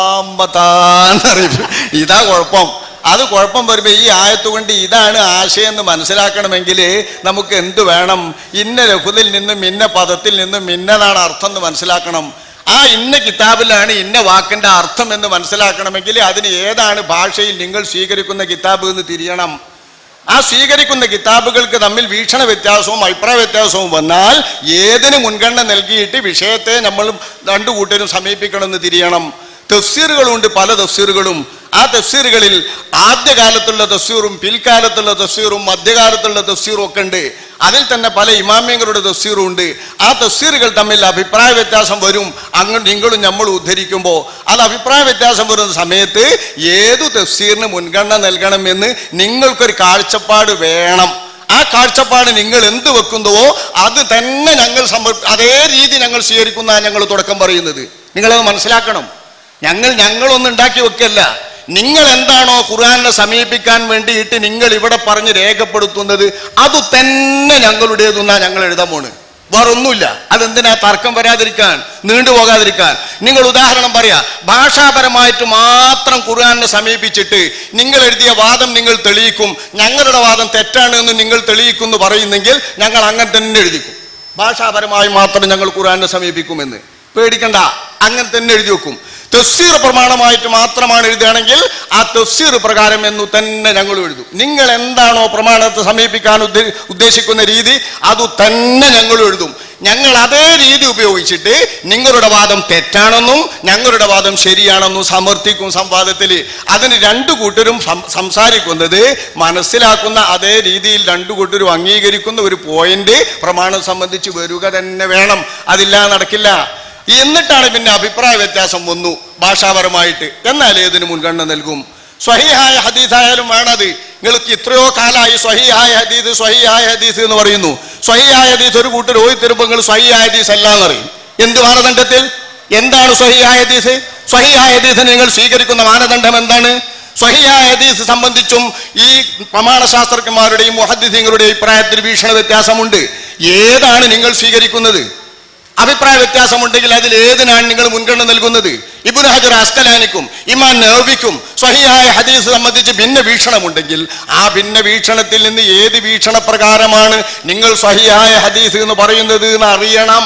മുതുഹാമ്പത്താന്നറിയും ഇതാ കുഴപ്പം അത് കുഴപ്പം വരുമ്പോൾ ഈ ആയത്തുകൊണ്ട് ഇതാണ് ആശയം എന്ന് മനസ്സിലാക്കണമെങ്കിൽ നമുക്ക് എന്ത് വേണം ഇന്ന ലഘുതിൽ നിന്നും ഇന്ന പദത്തിൽ നിന്നും ഇന്നതാണ് അർത്ഥം എന്ന് മനസ്സിലാക്കണം ആ ഇന്ന കിതാബിലാണ് ഇന്ന വാക്കിന്റെ അർത്ഥം എന്ന് മനസ്സിലാക്കണമെങ്കിൽ അതിന് ഏതാണ് ഭാഷയിൽ നിങ്ങൾ സ്വീകരിക്കുന്ന കിതാബ് എന്ന് തിരിയണം ആ സ്വീകരിക്കുന്ന കിതാബുകൾക്ക് തമ്മിൽ വീക്ഷണ വ്യത്യാസവും അഭിപ്രായ വ്യത്യാസവും വന്നാൽ ഏതിന് മുൻഗണന നൽകിയിട്ട് വിഷയത്തെ നമ്മൾ രണ്ടു കൂട്ടരും സമീപിക്കണമെന്ന് തിരിയണം തഫ്സീറുകളുണ്ട് പല തഫ്സീറുകളും ആ തഫ്സീറുകളിൽ ആദ്യകാലത്തുള്ള തഫ്സീറും പിൽക്കാലത്തുള്ള തഫ്സീറും മധ്യകാലത്തുള്ള തഫ്സീറും ഒക്കെ ഉണ്ട് അതിൽ തന്നെ പല ഇമാമ്യങ്ങളുടെ തഫ്സീറും ഉണ്ട് ആ തഫ്സീറുകൾ തമ്മിൽ അഭിപ്രായ വ്യത്യാസം വരും അങ്ങ് നിങ്ങളും നമ്മൾ ഉദ്ധരിക്കുമ്പോൾ അത് അഭിപ്രായ വ്യത്യാസം വരുന്ന സമയത്ത് ഏതു തഫ്സീറിന് മുൻഗണന നൽകണമെന്ന് നിങ്ങൾക്കൊരു കാഴ്ചപ്പാട് വേണം ആ കാഴ്ചപ്പാട് നിങ്ങൾ എന്ത് വെക്കുന്നുവോ അത് തന്നെ ഞങ്ങൾ സമർ അതേ രീതി ഞങ്ങൾ സ്വീകരിക്കുന്ന ഞങ്ങൾ തുടക്കം പറയുന്നത് നിങ്ങളത് മനസ്സിലാക്കണം ഞങ്ങൾ ഞങ്ങളൊന്നും ഉണ്ടാക്കി വെക്കല്ല നിങ്ങൾ എന്താണോ ഖുർആനെ സമീപിക്കാൻ വേണ്ടിയിട്ട് നിങ്ങൾ ഇവിടെ പറഞ്ഞ് രേഖപ്പെടുത്തുന്നത് അത് തന്നെ ഞങ്ങളുടേതെന്നാ ഞങ്ങൾ എഴുതാൻ പോണ് വേറെ ഒന്നുമില്ല അതെന്തിനാ തർക്കം വരാതിരിക്കാൻ നീണ്ടുപോകാതിരിക്കാൻ നിങ്ങൾ ഉദാഹരണം പറയാ ഭാഷാപരമായിട്ട് മാത്രം ഖുർആനെ സമീപിച്ചിട്ട് നിങ്ങൾ എഴുതിയ വാദം നിങ്ങൾ തെളിയിക്കും ഞങ്ങളുടെ വാദം തെറ്റാണ് എന്ന് നിങ്ങൾ തെളിയിക്കുന്നു പറയുന്നെങ്കിൽ ഞങ്ങൾ അങ്ങനെ തന്നെ എഴുതിക്കും ഭാഷാപരമായി മാത്രം ഞങ്ങൾ ഖുർആനെ സമീപിക്കുമെന്ന് പേടിക്കണ്ട അങ്ങനെ തന്നെ എഴുതി വെക്കും തഫ്സീർ പ്രമാണമായിട്ട് മാത്രമാണ് എഴുതുകയാണെങ്കിൽ ആ തഫ്സീർ പ്രകാരം എന്നു തന്നെ ഞങ്ങൾ എഴുതും നിങ്ങൾ എന്താണോ പ്രമാണത്തെ സമീപിക്കാൻ ഉദ്ദേ- ഉദ്ദേശിക്കുന്ന രീതി അത് തന്നെ ഞങ്ങൾ എഴുതും ഞങ്ങൾ അതേ രീതി ഉപയോഗിച്ചിട്ട് നിങ്ങളുടെ വാദം തെറ്റാണെന്നും ഞങ്ങളുടെ വാദം ശരിയാണെന്നും സമർത്ഥിക്കും സംവാദത്തിൽ അതിന് രണ്ടു കൂട്ടരും സം- സംസാരിക്കുന്നത് മനസ്സിലാക്കുന്ന അതേ രീതിയിൽ രണ്ടു കൂട്ടരും അംഗീകരിക്കുന്ന ഒരു പോയിന്റ് പ്രമാണം സംബന്ധിച്ച് വരിക തന്നെ വേണം അതില്ലാതെ നടക്കില്ല എന്നിട്ടാണ് പിന്നെ അഭിപ്രായ വ്യത്യാസം വന്നു ഭാഷാപരമായിട്ട് എന്നാൽ ഏതിന് മുൻഗണന നൽകും സ്വഹിഹായ ഹദീസായാലും വേണത് നിങ്ങൾക്ക് ഇത്രയോ കാലമായി സ്വഹിഹായ ഹദീസ് സ്വഹിഹായ ഹദീസ് എന്ന് പറയുന്നു സ്വഹിഹായ ഹദീസ് ഒരു കൂട്ടർ ഓയി തരുമ്പോൾ നിങ്ങൾ സ്വഹിഹായ ഹദീസ് അല്ല എന്ന് പറയും എന്ത് മാനദണ്ഡത്തിൽ എന്താണ് സ്വഹിഹായ ഹദീസ് സ്വഹിഹായ ഹദീസിന് നിങ്ങൾ സ്വീകരിക്കുന്ന മാനദണ്ഡം എന്താണ് സ്വഹിയായ ഹദീസ് സംബന്ധിച്ചും ഈ പ്രമാണശാസ്ത്രജ്ഞന്മാരുടെയും മുഹദ്ദിസീങ്ങളുടെയും അഭിപ്രായത്തിൽ വീക്ഷണ വ്യത്യാസമുണ്ട് ഏതാണ് നിങ്ങൾ സ്വീകരിക്കുന്നത് അഭിപ്രായ വ്യത്യാസമുണ്ടെങ്കിൽ അതിൽ ഏതിനാണ് നിങ്ങൾ മുൻഗണന നൽകുന്നത് ഇബുൻ ഹജർ അസ്കലാനിക്കും ഇമാൻ നവവിക്കും സ്വഹിയായ ഹദീസ് സംബന്ധിച്ച് ഭിന്ന വീക്ഷണമുണ്ടെങ്കിൽ ആ ഭിന്ന വീക്ഷണത്തിൽ നിന്ന് ഏത് വീക്ഷണ പ്രകാരമാണ് നിങ്ങൾ സ്വഹിയായ ഹദീസ് എന്ന് പറയുന്നത് എന്ന് അറിയണം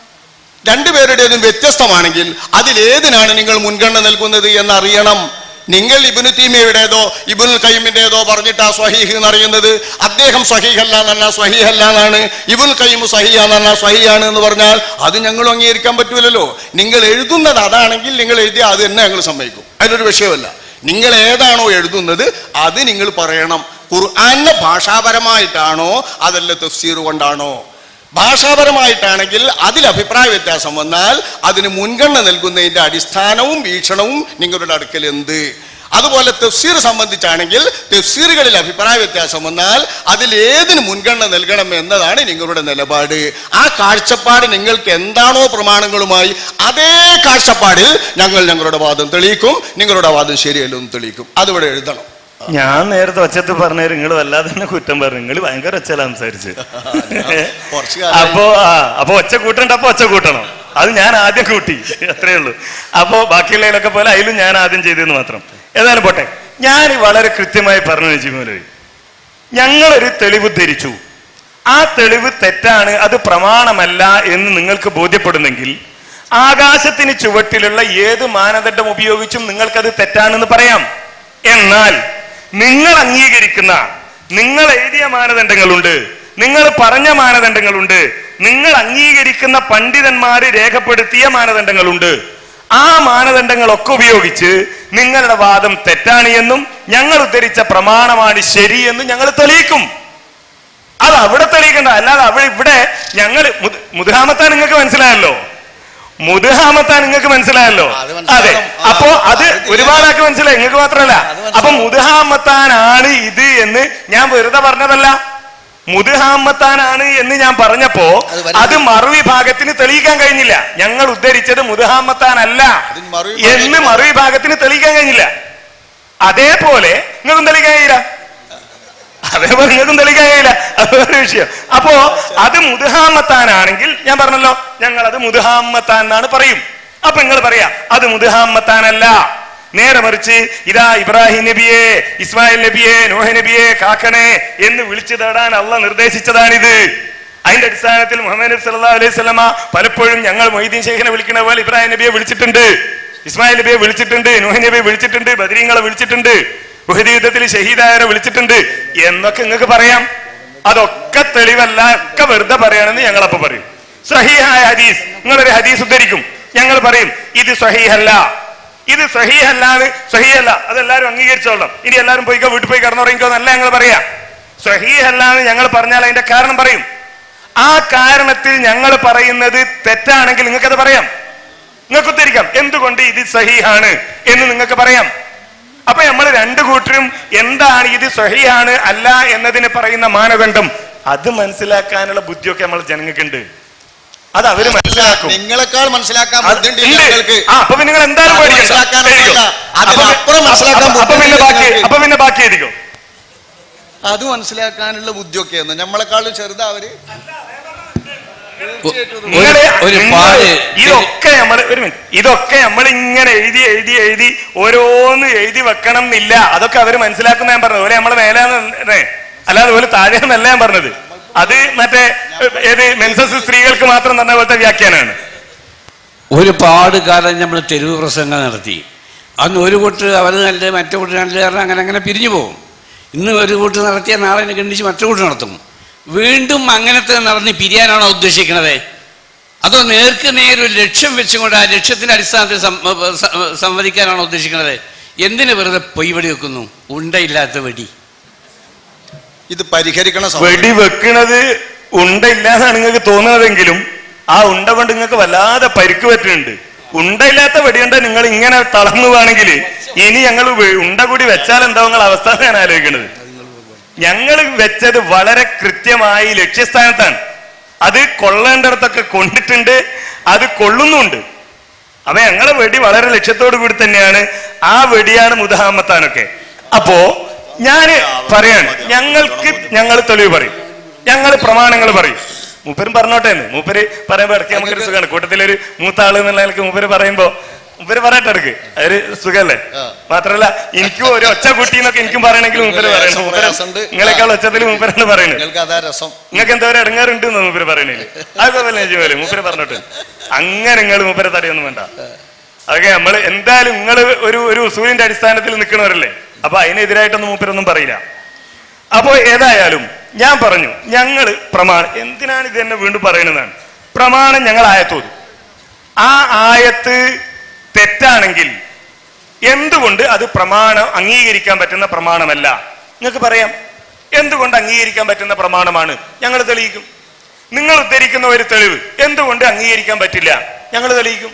രണ്ടുപേരുടേതും വ്യത്യസ്തമാണെങ്കിൽ അതിലേതിനാണ് നിങ്ങൾ മുൻഗണന നൽകുന്നത് എന്ന് അറിയണം നിങ്ങൾ ഇബുനു തീമയുടേതോ ഇബുൽ കയ്യമിൻ്റെതോ പറഞ്ഞിട്ടാ സ്വഹീഹ് എന്ന് അറിയുന്നത് അദ്ദേഹം സ്വഹീഹല്ല എന്ന് പറഞ്ഞാൽ സ്വഹീഹല്ല എന്നാണ് ഇബുൽ കയ്യം സ്വഹിയാന്ന് പറഞ്ഞാൽ സ്വഹിയാണ് എന്ന് പറഞ്ഞാൽ അത് ഞങ്ങൾ അംഗീകരിക്കാൻ പറ്റൂലല്ലോ നിങ്ങൾ എഴുതുന്നത് അതാണെങ്കിൽ നിങ്ങൾ എഴുതിയ അത് തന്നെ ഞങ്ങൾ സമ്മതിക്കും അതിലൊരു വിഷയമല്ല നിങ്ങൾ ഏതാണോ എഴുതുന്നത് അത് നിങ്ങൾ പറയണം ഖുർആാനെ ഭാഷാപരമായിട്ടാണോ അതല്ല തഫ്സീർ കൊണ്ടാണോ ഭാഷാപരമായിട്ടാണെങ്കിൽ അതിൽ അഭിപ്രായ വ്യത്യാസം വന്നാൽ അതിന് മുൻഗണന നൽകുന്നതിന്റെ അടിസ്ഥാനവും വീക്ഷണവും നിങ്ങളുടെ അടുക്കൽ എന്ത് അതുപോലെ തഫ്സീർ സംബന്ധിച്ചാണെങ്കിൽ തഫ്സീറുകളിൽ അഭിപ്രായ വ്യത്യാസം വന്നാൽ അതിൽ ഏതിന് മുൻഗണന നൽകണം എന്നതാണ് നിങ്ങളുടെ നിലപാട് ആ കാഴ്ചപ്പാട് നിങ്ങൾക്ക് എന്താണോ പ്രമാണങ്ങളുമായി അതേ കാഴ്ചപ്പാടിൽ ഞങ്ങൾ ഞങ്ങളുടെ വാദം തെളിയിക്കും നിങ്ങളുടെ വാദം ശരിയല്ലെന്ന് തെളിയിക്കും അതിവിടെ എഴുതണം ഞാൻ നേരത്തെ ഒച്ചത്ത് പറഞ്ഞ നിങ്ങൾ വല്ലാതെ തന്നെ കുറ്റം പറഞ്ഞു നിങ്ങൾ ഭയങ്കര ഒച്ചല സംസാരിച്ച് കുറച്ച് കാലം അപ്പോ ആ അപ്പൊ ഒച്ച കൂട്ടണ്ട അപ്പൊ ഒച്ച കൂട്ടണം അത് ഞാൻ ആദ്യം കൂട്ടി അത്രേ ഉള്ളൂ അപ്പോ ബാക്കിയുള്ളതിലൊക്കെ പോലെ അതിലും ഞാൻ ആദ്യം ചെയ്തെന്ന് മാത്രം ഏതായാലും പോട്ടെ ഞാൻ വളരെ കൃത്യമായി പറഞ്ഞു നജീമോലി ഞങ്ങളൊരു തെളിവ് ധരിച്ചു ആ തെളിവ് തെറ്റാണ് അത് പ്രമാണമല്ല എന്ന് നിങ്ങൾക്ക് ബോധ്യപ്പെടുന്നെങ്കിൽ ആകാശത്തിന് ചുവട്ടിലുള്ള ഏത് മാനദണ്ഡം ഉപയോഗിച്ചും നിങ്ങൾക്കത് തെറ്റാണെന്ന് പറയാം എന്നാൽ നിങ്ങൾ അംഗീകരിക്കുന്ന നിങ്ങൾ എഴുതിയ മാനദണ്ഡങ്ങളുണ്ട് നിങ്ങൾ പറഞ്ഞ മാനദണ്ഡങ്ങളുണ്ട് നിങ്ങൾ അംഗീകരിക്കുന്ന പണ്ഡിതന്മാര് രേഖപ്പെടുത്തിയ മാനദണ്ഡങ്ങളുണ്ട് ആ മാനദണ്ഡങ്ങളൊക്കെ ഉപയോഗിച്ച് നിങ്ങളുടെ വാദം തെറ്റാണ് എന്നും ഞങ്ങൾ ഉദ്ധരിച്ച പ്രമാണമാണ് ശരിയെന്നും ഞങ്ങൾ തെളിയിക്കും അത് അവിടെ തെളിയിക്കണ്ട അല്ലാതെ അവിടെ ഇവിടെ ഞങ്ങൾ മുതുഹാമത്താൻ നിങ്ങൾക്ക് മനസ്സിലായല്ലോ മുതുഹാമത്താൻ നിങ്ങൾക്ക് മനസ്സിലായല്ലോ അതെ അപ്പോ അത് ഒരുപാടാക്കി മനസ്സിലായി നിങ്ങൾക്ക് മാത്രമല്ല അപ്പൊ മുതുഹാമത്താനാണ് ഇത് എന്ന് ഞാൻ വെറുതെ പറഞ്ഞതല്ല മുതുഹാമത്താനാണ് എന്ന് ഞാൻ പറഞ്ഞപ്പോ അത് മറുവിഭാഗത്തിന് തെളിയിക്കാൻ കഴിഞ്ഞില്ല ഞങ്ങൾ ഉദ്ധരിച്ചത് മുതുഹാമത്താനല്ല എന്ന് മറുവിഭാഗത്തിന് തെളിയിക്കാൻ കഴിഞ്ഞില്ല അതേപോലെ നിങ്ങൾക്കും തെളിയിക്കാൻ കഴിയില്ല അതേപോലെ നിങ്ങൾക്കും തെളിയിക്കാൻ കഴിയില്ല അത് വേറെ വിഷയം അപ്പോ അത് മുതുഹാമത്താനാണെങ്കിൽ ഞാൻ പറഞ്ഞല്ലോ ഞങ്ങൾ അത് മുതുഹാമത്താൻ എന്നാണ് പറയും അപ്പൊ നിങ്ങൾ പറയാ അത് മുതുഹാമത്താനല്ല നേരെ മറിച്ച് ഇതാ ഇബ്രാഹിം നബിയെ ഇസ്മായിൽ നബിയെ നോഹ നബിയെ കാക്കണേ എന്ന് വിളിച്ചു തേടാൻ അള്ള നിർദ്ദേശിച്ചതാണിത് അതിന്റെ അടിസ്ഥാനത്തിൽ മുഹമ്മദ് നബി സല്ലല്ലാഹു അലൈഹി സ്വലമ പലപ്പോഴും ഞങ്ങൾ മൊയ്തീൻ ഷെയ്ഖിനെ വിളിക്കുന്ന പോലെ ഇബ്രാഹിം നബിയെ വിളിച്ചിട്ടുണ്ട് ഇസ്മായിൽ നബിയെ വിളിച്ചിട്ടുണ്ട് നോഹ നബിയെ വിളിച്ചിട്ടുണ്ട് ബദരീങ്ങളെ വിളിച്ചിട്ടുണ്ട് ഉഹദ് യുദ്ധത്തിൽ ഷഹീദായവരെ വിളിച്ചിട്ടുണ്ട് എന്നൊക്കെ നിങ്ങൾക്ക് പറയാം അതൊക്കെ തെളിവല്ല ഒക്കെ വെറുതെ പറയാണെന്ന് ഞങ്ങളപ്പോ പറയും സഹീഹായ ഹദീസ് നിങ്ങളൊരു ഹദീസ് ഉദ്ധരിക്കും ഞങ്ങൾ പറയും ഇത് സഹീഹല്ല ഇത് സഹീഹല്ലാണ് സഹീഹല്ല അതെല്ലാരും അംഗീകരിച്ചോളാം ഇനി എല്ലാവരും പോയിക്കോ വീട്ടിൽ പോയി കിടന്നുറങ്ങിക്കോ എന്നല്ല ഞങ്ങൾ പറയാം സഹീഹല്ലാന്ന് ഞങ്ങൾ പറഞ്ഞാൽ അതിന്റെ കാരണം പറയും ആ കാരണത്തിൽ ഞങ്ങൾ പറയുന്നത് തെറ്റാണെങ്കിൽ നിങ്ങൾക്കത് പറയാം നിങ്ങൾക്ക് ഉദ്ധരിക്കാം എന്തുകൊണ്ട് ഇത് സഹീഹാണ് എന്ന് നിങ്ങൾക്ക് പറയാം അപ്പൊ നമ്മൾ രണ്ടു കൂട്ടരും എന്താണ് ഇത് സഹിയാണ് അല്ല എന്നതിന് പറയുന്ന മാനദണ്ഡം അത് മനസ്സിലാക്കാനുള്ള ബുദ്ധിയൊക്കെ നമ്മൾ ജനങ്ങൾക്കുണ്ട് അത് അവര് മനസ്സിലാക്കും നിങ്ങളെക്കാൾ മനസ്സിലാക്കാൻ അത് ബുദ്ധിയുണ്ട് ഉണ്ട്. ഞങ്ങൾക്ക് ആ, അപ്പൊ പിന്നെ നിങ്ങൾ എന്തായാലും അത് പേടിക്കണ്ട. മനസ്സിലാക്കാൻ പേടിക്കോ. വേണ്ട. അപ്പൊ അതിനപ്പുറം മനസ്സിലാക്കാൻ അപ്പൊ- അപ്പൊ പിന്നെ ബുദ്ധിയുണ്ട് ബാക്കി ഞങ്ങൾക്ക്. അപ്പൊ പിന്നെ ബാക്കി എഴുതിക്കോ അത് മനസ്സിലാക്കാനുള്ള ബുദ്ധിയൊക്കെയാണ് നമ്മളെക്കാളും ചെറുതാ അവര് നിങ്ങള് ഒരു നിങ്ങള് പാല് ഇതൊക്കെ നമ്മൾ ഒരു മിനിറ്റ് ഇതൊക്കെ നമ്മൾ ഇങ്ങനെ എഴുതി എഴുതി എഴുതി ഓരോന്ന് എഴുതി വെക്കണം എന്നില്ല അതൊക്കെ അവര് മനസ്സിലാക്കുന്ന ഞാൻ പറഞ്ഞത് ഓലെ നമ്മളെ മേലാന്ന് അല്ലാതെ ഓല് താഴെന്നല്ല ഞാൻ പറഞ്ഞത് അത് മറ്റേ ഏത് മെൻസസ് സ്ത്രീകൾക്ക് മാത്രം തന്ന പോലത്തെ വ്യാഖ്യാനാണ് ഒരുപാട് കാലം നമ്മൾ തെരുവ് പ്രസംഗം നടത്തി അന്ന് ഒരു കൂട്ട് അവർ നല്ല മറ്റേ കൂട്ട് നല്ല കാരണം അങ്ങനെ അങ്ങനെ പിരിഞ്ഞു പോകും ഇന്ന് ഒരു കൂട്ട് നടത്തിയാൽ നാളെ എന്നെ കണ്ടിച്ച് മറ്റേ കൂട്ട് നടത്തും വീണ്ടും അങ്ങനത്തെ നടന്ന് പിരിയാനാണോ ഉദ്ദേശിക്കുന്നത് അതോ നേർക്ക് നേരൊരു ലക്ഷ്യം വെച്ചുകൊണ്ട് ആ ലക്ഷ്യത്തിന്റെ അടിസ്ഥാനത്തിൽ സം- സ- സംവദിക്കാനാണോ ഉദ്ദേശിക്കുന്നത് എന്തിന് വെറുതെ പൊയ്വടി വെക്കുന്നു ഉണ്ടയില്ലാത്ത വെടി ഇത് പരിഹരിക്കണ വെടി വെക്കണത് ഉണ്ടയില്ലാന്നാണ് നിങ്ങൾക്ക് തോന്നുന്നതെങ്കിലും ആ ഉണ്ട കൊണ്ട് നിങ്ങൾക്ക് വല്ലാതെ പരിക്ക് പറ്റുന്നുണ്ട് ഉണ്ടയില്ലാത്ത വെടിയുണ്ട നിങ്ങൾ ഇങ്ങനെ തളർന്നു പോവാണെങ്കിൽ ഇനി ഞങ്ങൾ ഉണ്ട കൂടി വെച്ചാൽ എന്താ നിങ്ങൾ അവസ്ഥ എന്ന് ഞാൻ ആലോചിക്കുന്നത് ഞങ്ങൾ വെച്ചത് വളരെ കൃത്യമായി ലക്ഷ്യസ്ഥാനത്താണ് അത് കൊള്ളേണ്ടിടത്തൊക്കെ കൊണ്ടിട്ടുണ്ട് അത് കൊള്ളുന്നുണ്ട് അപ്പൊ ഞങ്ങളെ വെടി വളരെ ലക്ഷ്യത്തോടു കൂടി തന്നെയാണ് ആ വെടിയാണ് മുദാമത്താനൊക്കെ അപ്പോ ഞാന് പറയാണ് ഞങ്ങൾക്ക് ഞങ്ങൾ തെളിവ് പറയും ഞങ്ങൾ പ്രമാണങ്ങൾ പറയും മൂപ്പരും പറഞ്ഞോട്ടെ എന്ന് മൂപ്പര് പറയുമ്പോ ഇടയ്ക്ക് നമുക്കൊരു സുഖമാണ് കൂട്ടത്തിലൊരു മൂത്ത ആള് എന്നുള്ള നിലക്ക് മൂപ്പര് പറയുമ്പോ മൂപ്പര് പറയട്ടെ ഇടയ്ക്ക് അതൊരു സുഖല്ലേ മാത്രല്ല എനിക്കും ഒരു ഒച്ച കുട്ടി എന്നൊക്കെ എനിക്കും പറയണമെങ്കിൽ മൂപ്പര് പറയണം മൂപ്പര് നിങ്ങളെക്കാൾ ഒച്ചത്തിൽ മൂപ്പരാണ് പറയുന്നത് നിങ്ങൾക്ക് അതാ രസം നിങ്ങൾക്ക് എന്തോ ഒരു ഇടങ്ങാറുണ്ട് എന്ന് മൂപ്പര് പറയണേ അത് കുഴപ്പമില്ല പോലെ മൂപ്പര് പറഞ്ഞോട്ടെ അങ്ങനെ നിങ്ങൾ മൂപ്പരെ തടയൊന്നും വേണ്ട അതൊക്കെ നമ്മൾ എന്തായാലും നിങ്ങൾ ഒരു ഒരു ഉസൂലിന്റെ അടിസ്ഥാനത്തിൽ നിൽക്കണവരല്ലേ അപ്പൊ അതിനെതിരായിട്ടൊന്നും മൂപ്പരൊന്നും പറയില്ല അപ്പോൾ ഏതായാലും ഞാൻ പറഞ്ഞു ഞങ്ങൾ പ്രമാണം എന്തിനാണ് ഇത് തന്നെ വീണ്ടും പറയുന്നതാണ് പ്രമാണം ഞങ്ങൾ ആയത്തോതും ആ ആയത്ത് തെറ്റാണെങ്കിൽ എന്തുകൊണ്ട് അത് പ്രമാണം അംഗീകരിക്കാൻ പറ്റുന്ന പ്രമാണമല്ല നിങ്ങൾക്ക് പറയാം എന്തുകൊണ്ട് അംഗീകരിക്കാൻ പറ്റുന്ന പ്രമാണമാണ് ഞങ്ങൾ തെളിയിക്കും നിങ്ങൾ ഉദ്ധരിക്കുന്ന ഒരു തെളിവ് എന്തുകൊണ്ട് അംഗീകരിക്കാൻ പറ്റില്ല ഞങ്ങൾ തെളിയിക്കും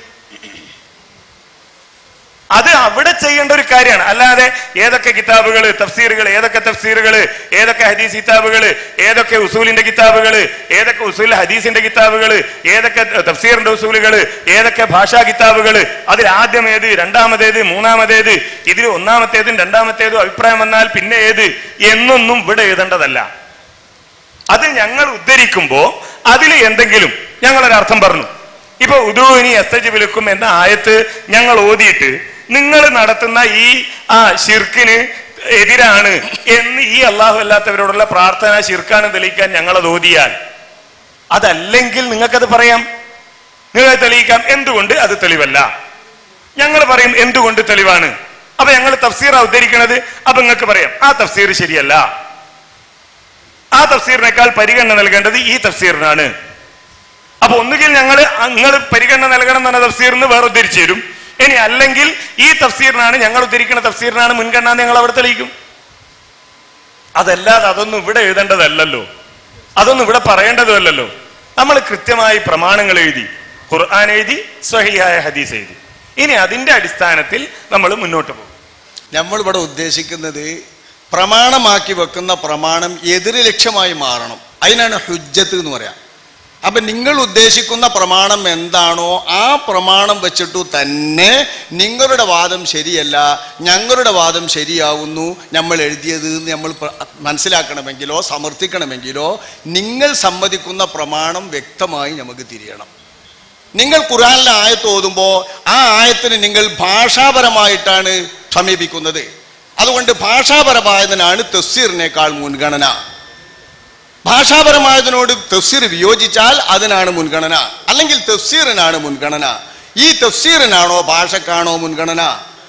അത് അവിടെ ചെയ്യേണ്ട ഒരു കാര്യമാണ് അല്ലാതെ ഏതൊക്കെ കിതാബുകൾ തഫ്സീറുകൾ ഏതൊക്കെ തഫ്സീറുകൾ ഏതൊക്കെ ഹദീസ് കിതാബുകൾ ഏതൊക്കെ ഉസൂലിന്റെ കിതാബുകൾ ഏതൊക്കെ ഉസൂൽ ഹദീസിന്റെ കിതാബുകൾ ഏതൊക്കെ തഫ്സീറിന്റെ ഉസൂലുകൾ ഏതൊക്കെ ഭാഷാ കിതാബുകൾ അതിൽ ആദ്യം ഏത് രണ്ടാമതേത് മൂന്നാമതേത് ഇതിൽ ഒന്നാമത്തേതും രണ്ടാമത്തേതും അഭിപ്രായം വന്നാൽ പിന്നെ ഏത് എന്നൊന്നും ഇവിടെ എഴുതേണ്ടതല്ല അത് ഞങ്ങൾ ഉദ്ധരിക്കുമ്പോ അതിൽ എന്തെങ്കിലും ഞങ്ങളൊരർത്ഥം പറഞ്ഞു ഇപ്പൊ ഉദൂനി എസ്തജ് വിളിക്കും എന്ന ആയത്ത് ഞങ്ങൾ ഓതിയിട്ട് നിങ്ങൾ നടത്തുന്ന ഈ ആ ഷിർക്കിന് എതിരാണ് എന്ന് ഈ അള്ളാഹു അല്ലാത്തവരോടുള്ള പ്രാർത്ഥന ഷിർക്കാണ് തെളിയിക്കാൻ ഞങ്ങളത് ഓതിയാൽ അതല്ലെങ്കിൽ നിങ്ങൾക്കത് പറയാം നിങ്ങൾക്ക് തെളിയിക്കാം എന്തുകൊണ്ട് അത് തെളിവല്ല ഞങ്ങൾ പറയും എന്തുകൊണ്ട് തെളിവാണ് അപ്പൊ ഞങ്ങൾ തഫ്സീറാ ഉദ്ധരിക്കണത് അപ്പൊ നിങ്ങൾക്ക് പറയാം ആ തഫ്സീർ ശരിയല്ല ആ തഫ്സീറിനേക്കാൾ പരിഗണന നൽകേണ്ടത് ഈ തഫ്സീറിനാണ് അപ്പൊ ഒന്നുകിൽ ഞങ്ങൾ നിങ്ങൾ പരിഗണന നൽകണം എന്ന തഫ്സീറിന് വേറെ ഉദ്ധരിച്ചു തരും ഇനി അല്ലെങ്കിൽ ഈ തഫ്സീറിനാണ് ഞങ്ങൾ ഉദ്ധരിക്കുന്ന തഫ്സീറിനാണ് മുൻഗണന എന്ന് ഞങ്ങൾ അവിടെ തെളിയിക്കും അതല്ലാതെ അതൊന്നും ഇവിടെ എഴുതേണ്ടതല്ലല്ലോ അതൊന്നും ഇവിടെ പറയേണ്ടതുമല്ലല്ലോ നമ്മൾ കൃത്യമായി പ്രമാണങ്ങൾ എഴുതി ഖുർആൻ എഴുതി സ്വഹിയായ ഹദീസ് എഴുതി ഇനി അതിന്റെ അടിസ്ഥാനത്തിൽ നമ്മൾ മുന്നോട്ട് പോകും നമ്മളിവിടെ ഉദ്ദേശിക്കുന്നത് പ്രമാണമാക്കി വെക്കുന്ന പ്രമാണം എതിര് ലക്ഷ്യമായി മാറണം അതിനാണ് ഹുജ്ജത്ത് എന്ന് പറയാം അപ്പൊ നിങ്ങൾ ഉദ്ദേശിക്കുന്ന പ്രമാണം എന്താണോ ആ പ്രമാണം വെച്ചിട്ടു തന്നെ നിങ്ങളുടെ വാദം ശരിയല്ല ഞങ്ങളുടെ വാദം ശരിയാവുന്നു നമ്മൾ എഴുതിയത് എന്ന് നമ്മൾ പ്ര- മനസ്സിലാക്കണമെങ്കിലോ സമർത്ഥിക്കണമെങ്കിലോ നിങ്ങൾ സമ്മതിക്കുന്ന പ്രമാണം വ്യക്തമായി നമുക്ക് തിരിയണം നിങ്ങൾ ഖുറാനിലെ ആയത്ത് ഓതുമ്പോൾ ആ ആയത്തിന് നിങ്ങൾ ഭാഷാപരമായിട്ടാണ് സമീപിക്കുന്നത് അതുകൊണ്ട് ഭാഷാപരമായതിനാണ് തഫ്സീറിനേക്കാൾ മുൻഗണന ഭാഷാപരമായതിനോട് തഫ്സീർ വിയോജിച്ചാൽ അതിനാണ് മുൻഗണന അല്ലെങ്കിൽ തഫ്സീറിനാണ് മുൻഗണന ഈ തഫ്സീറിനാണോ ഭാഷക്കാണോ മുൻഗണന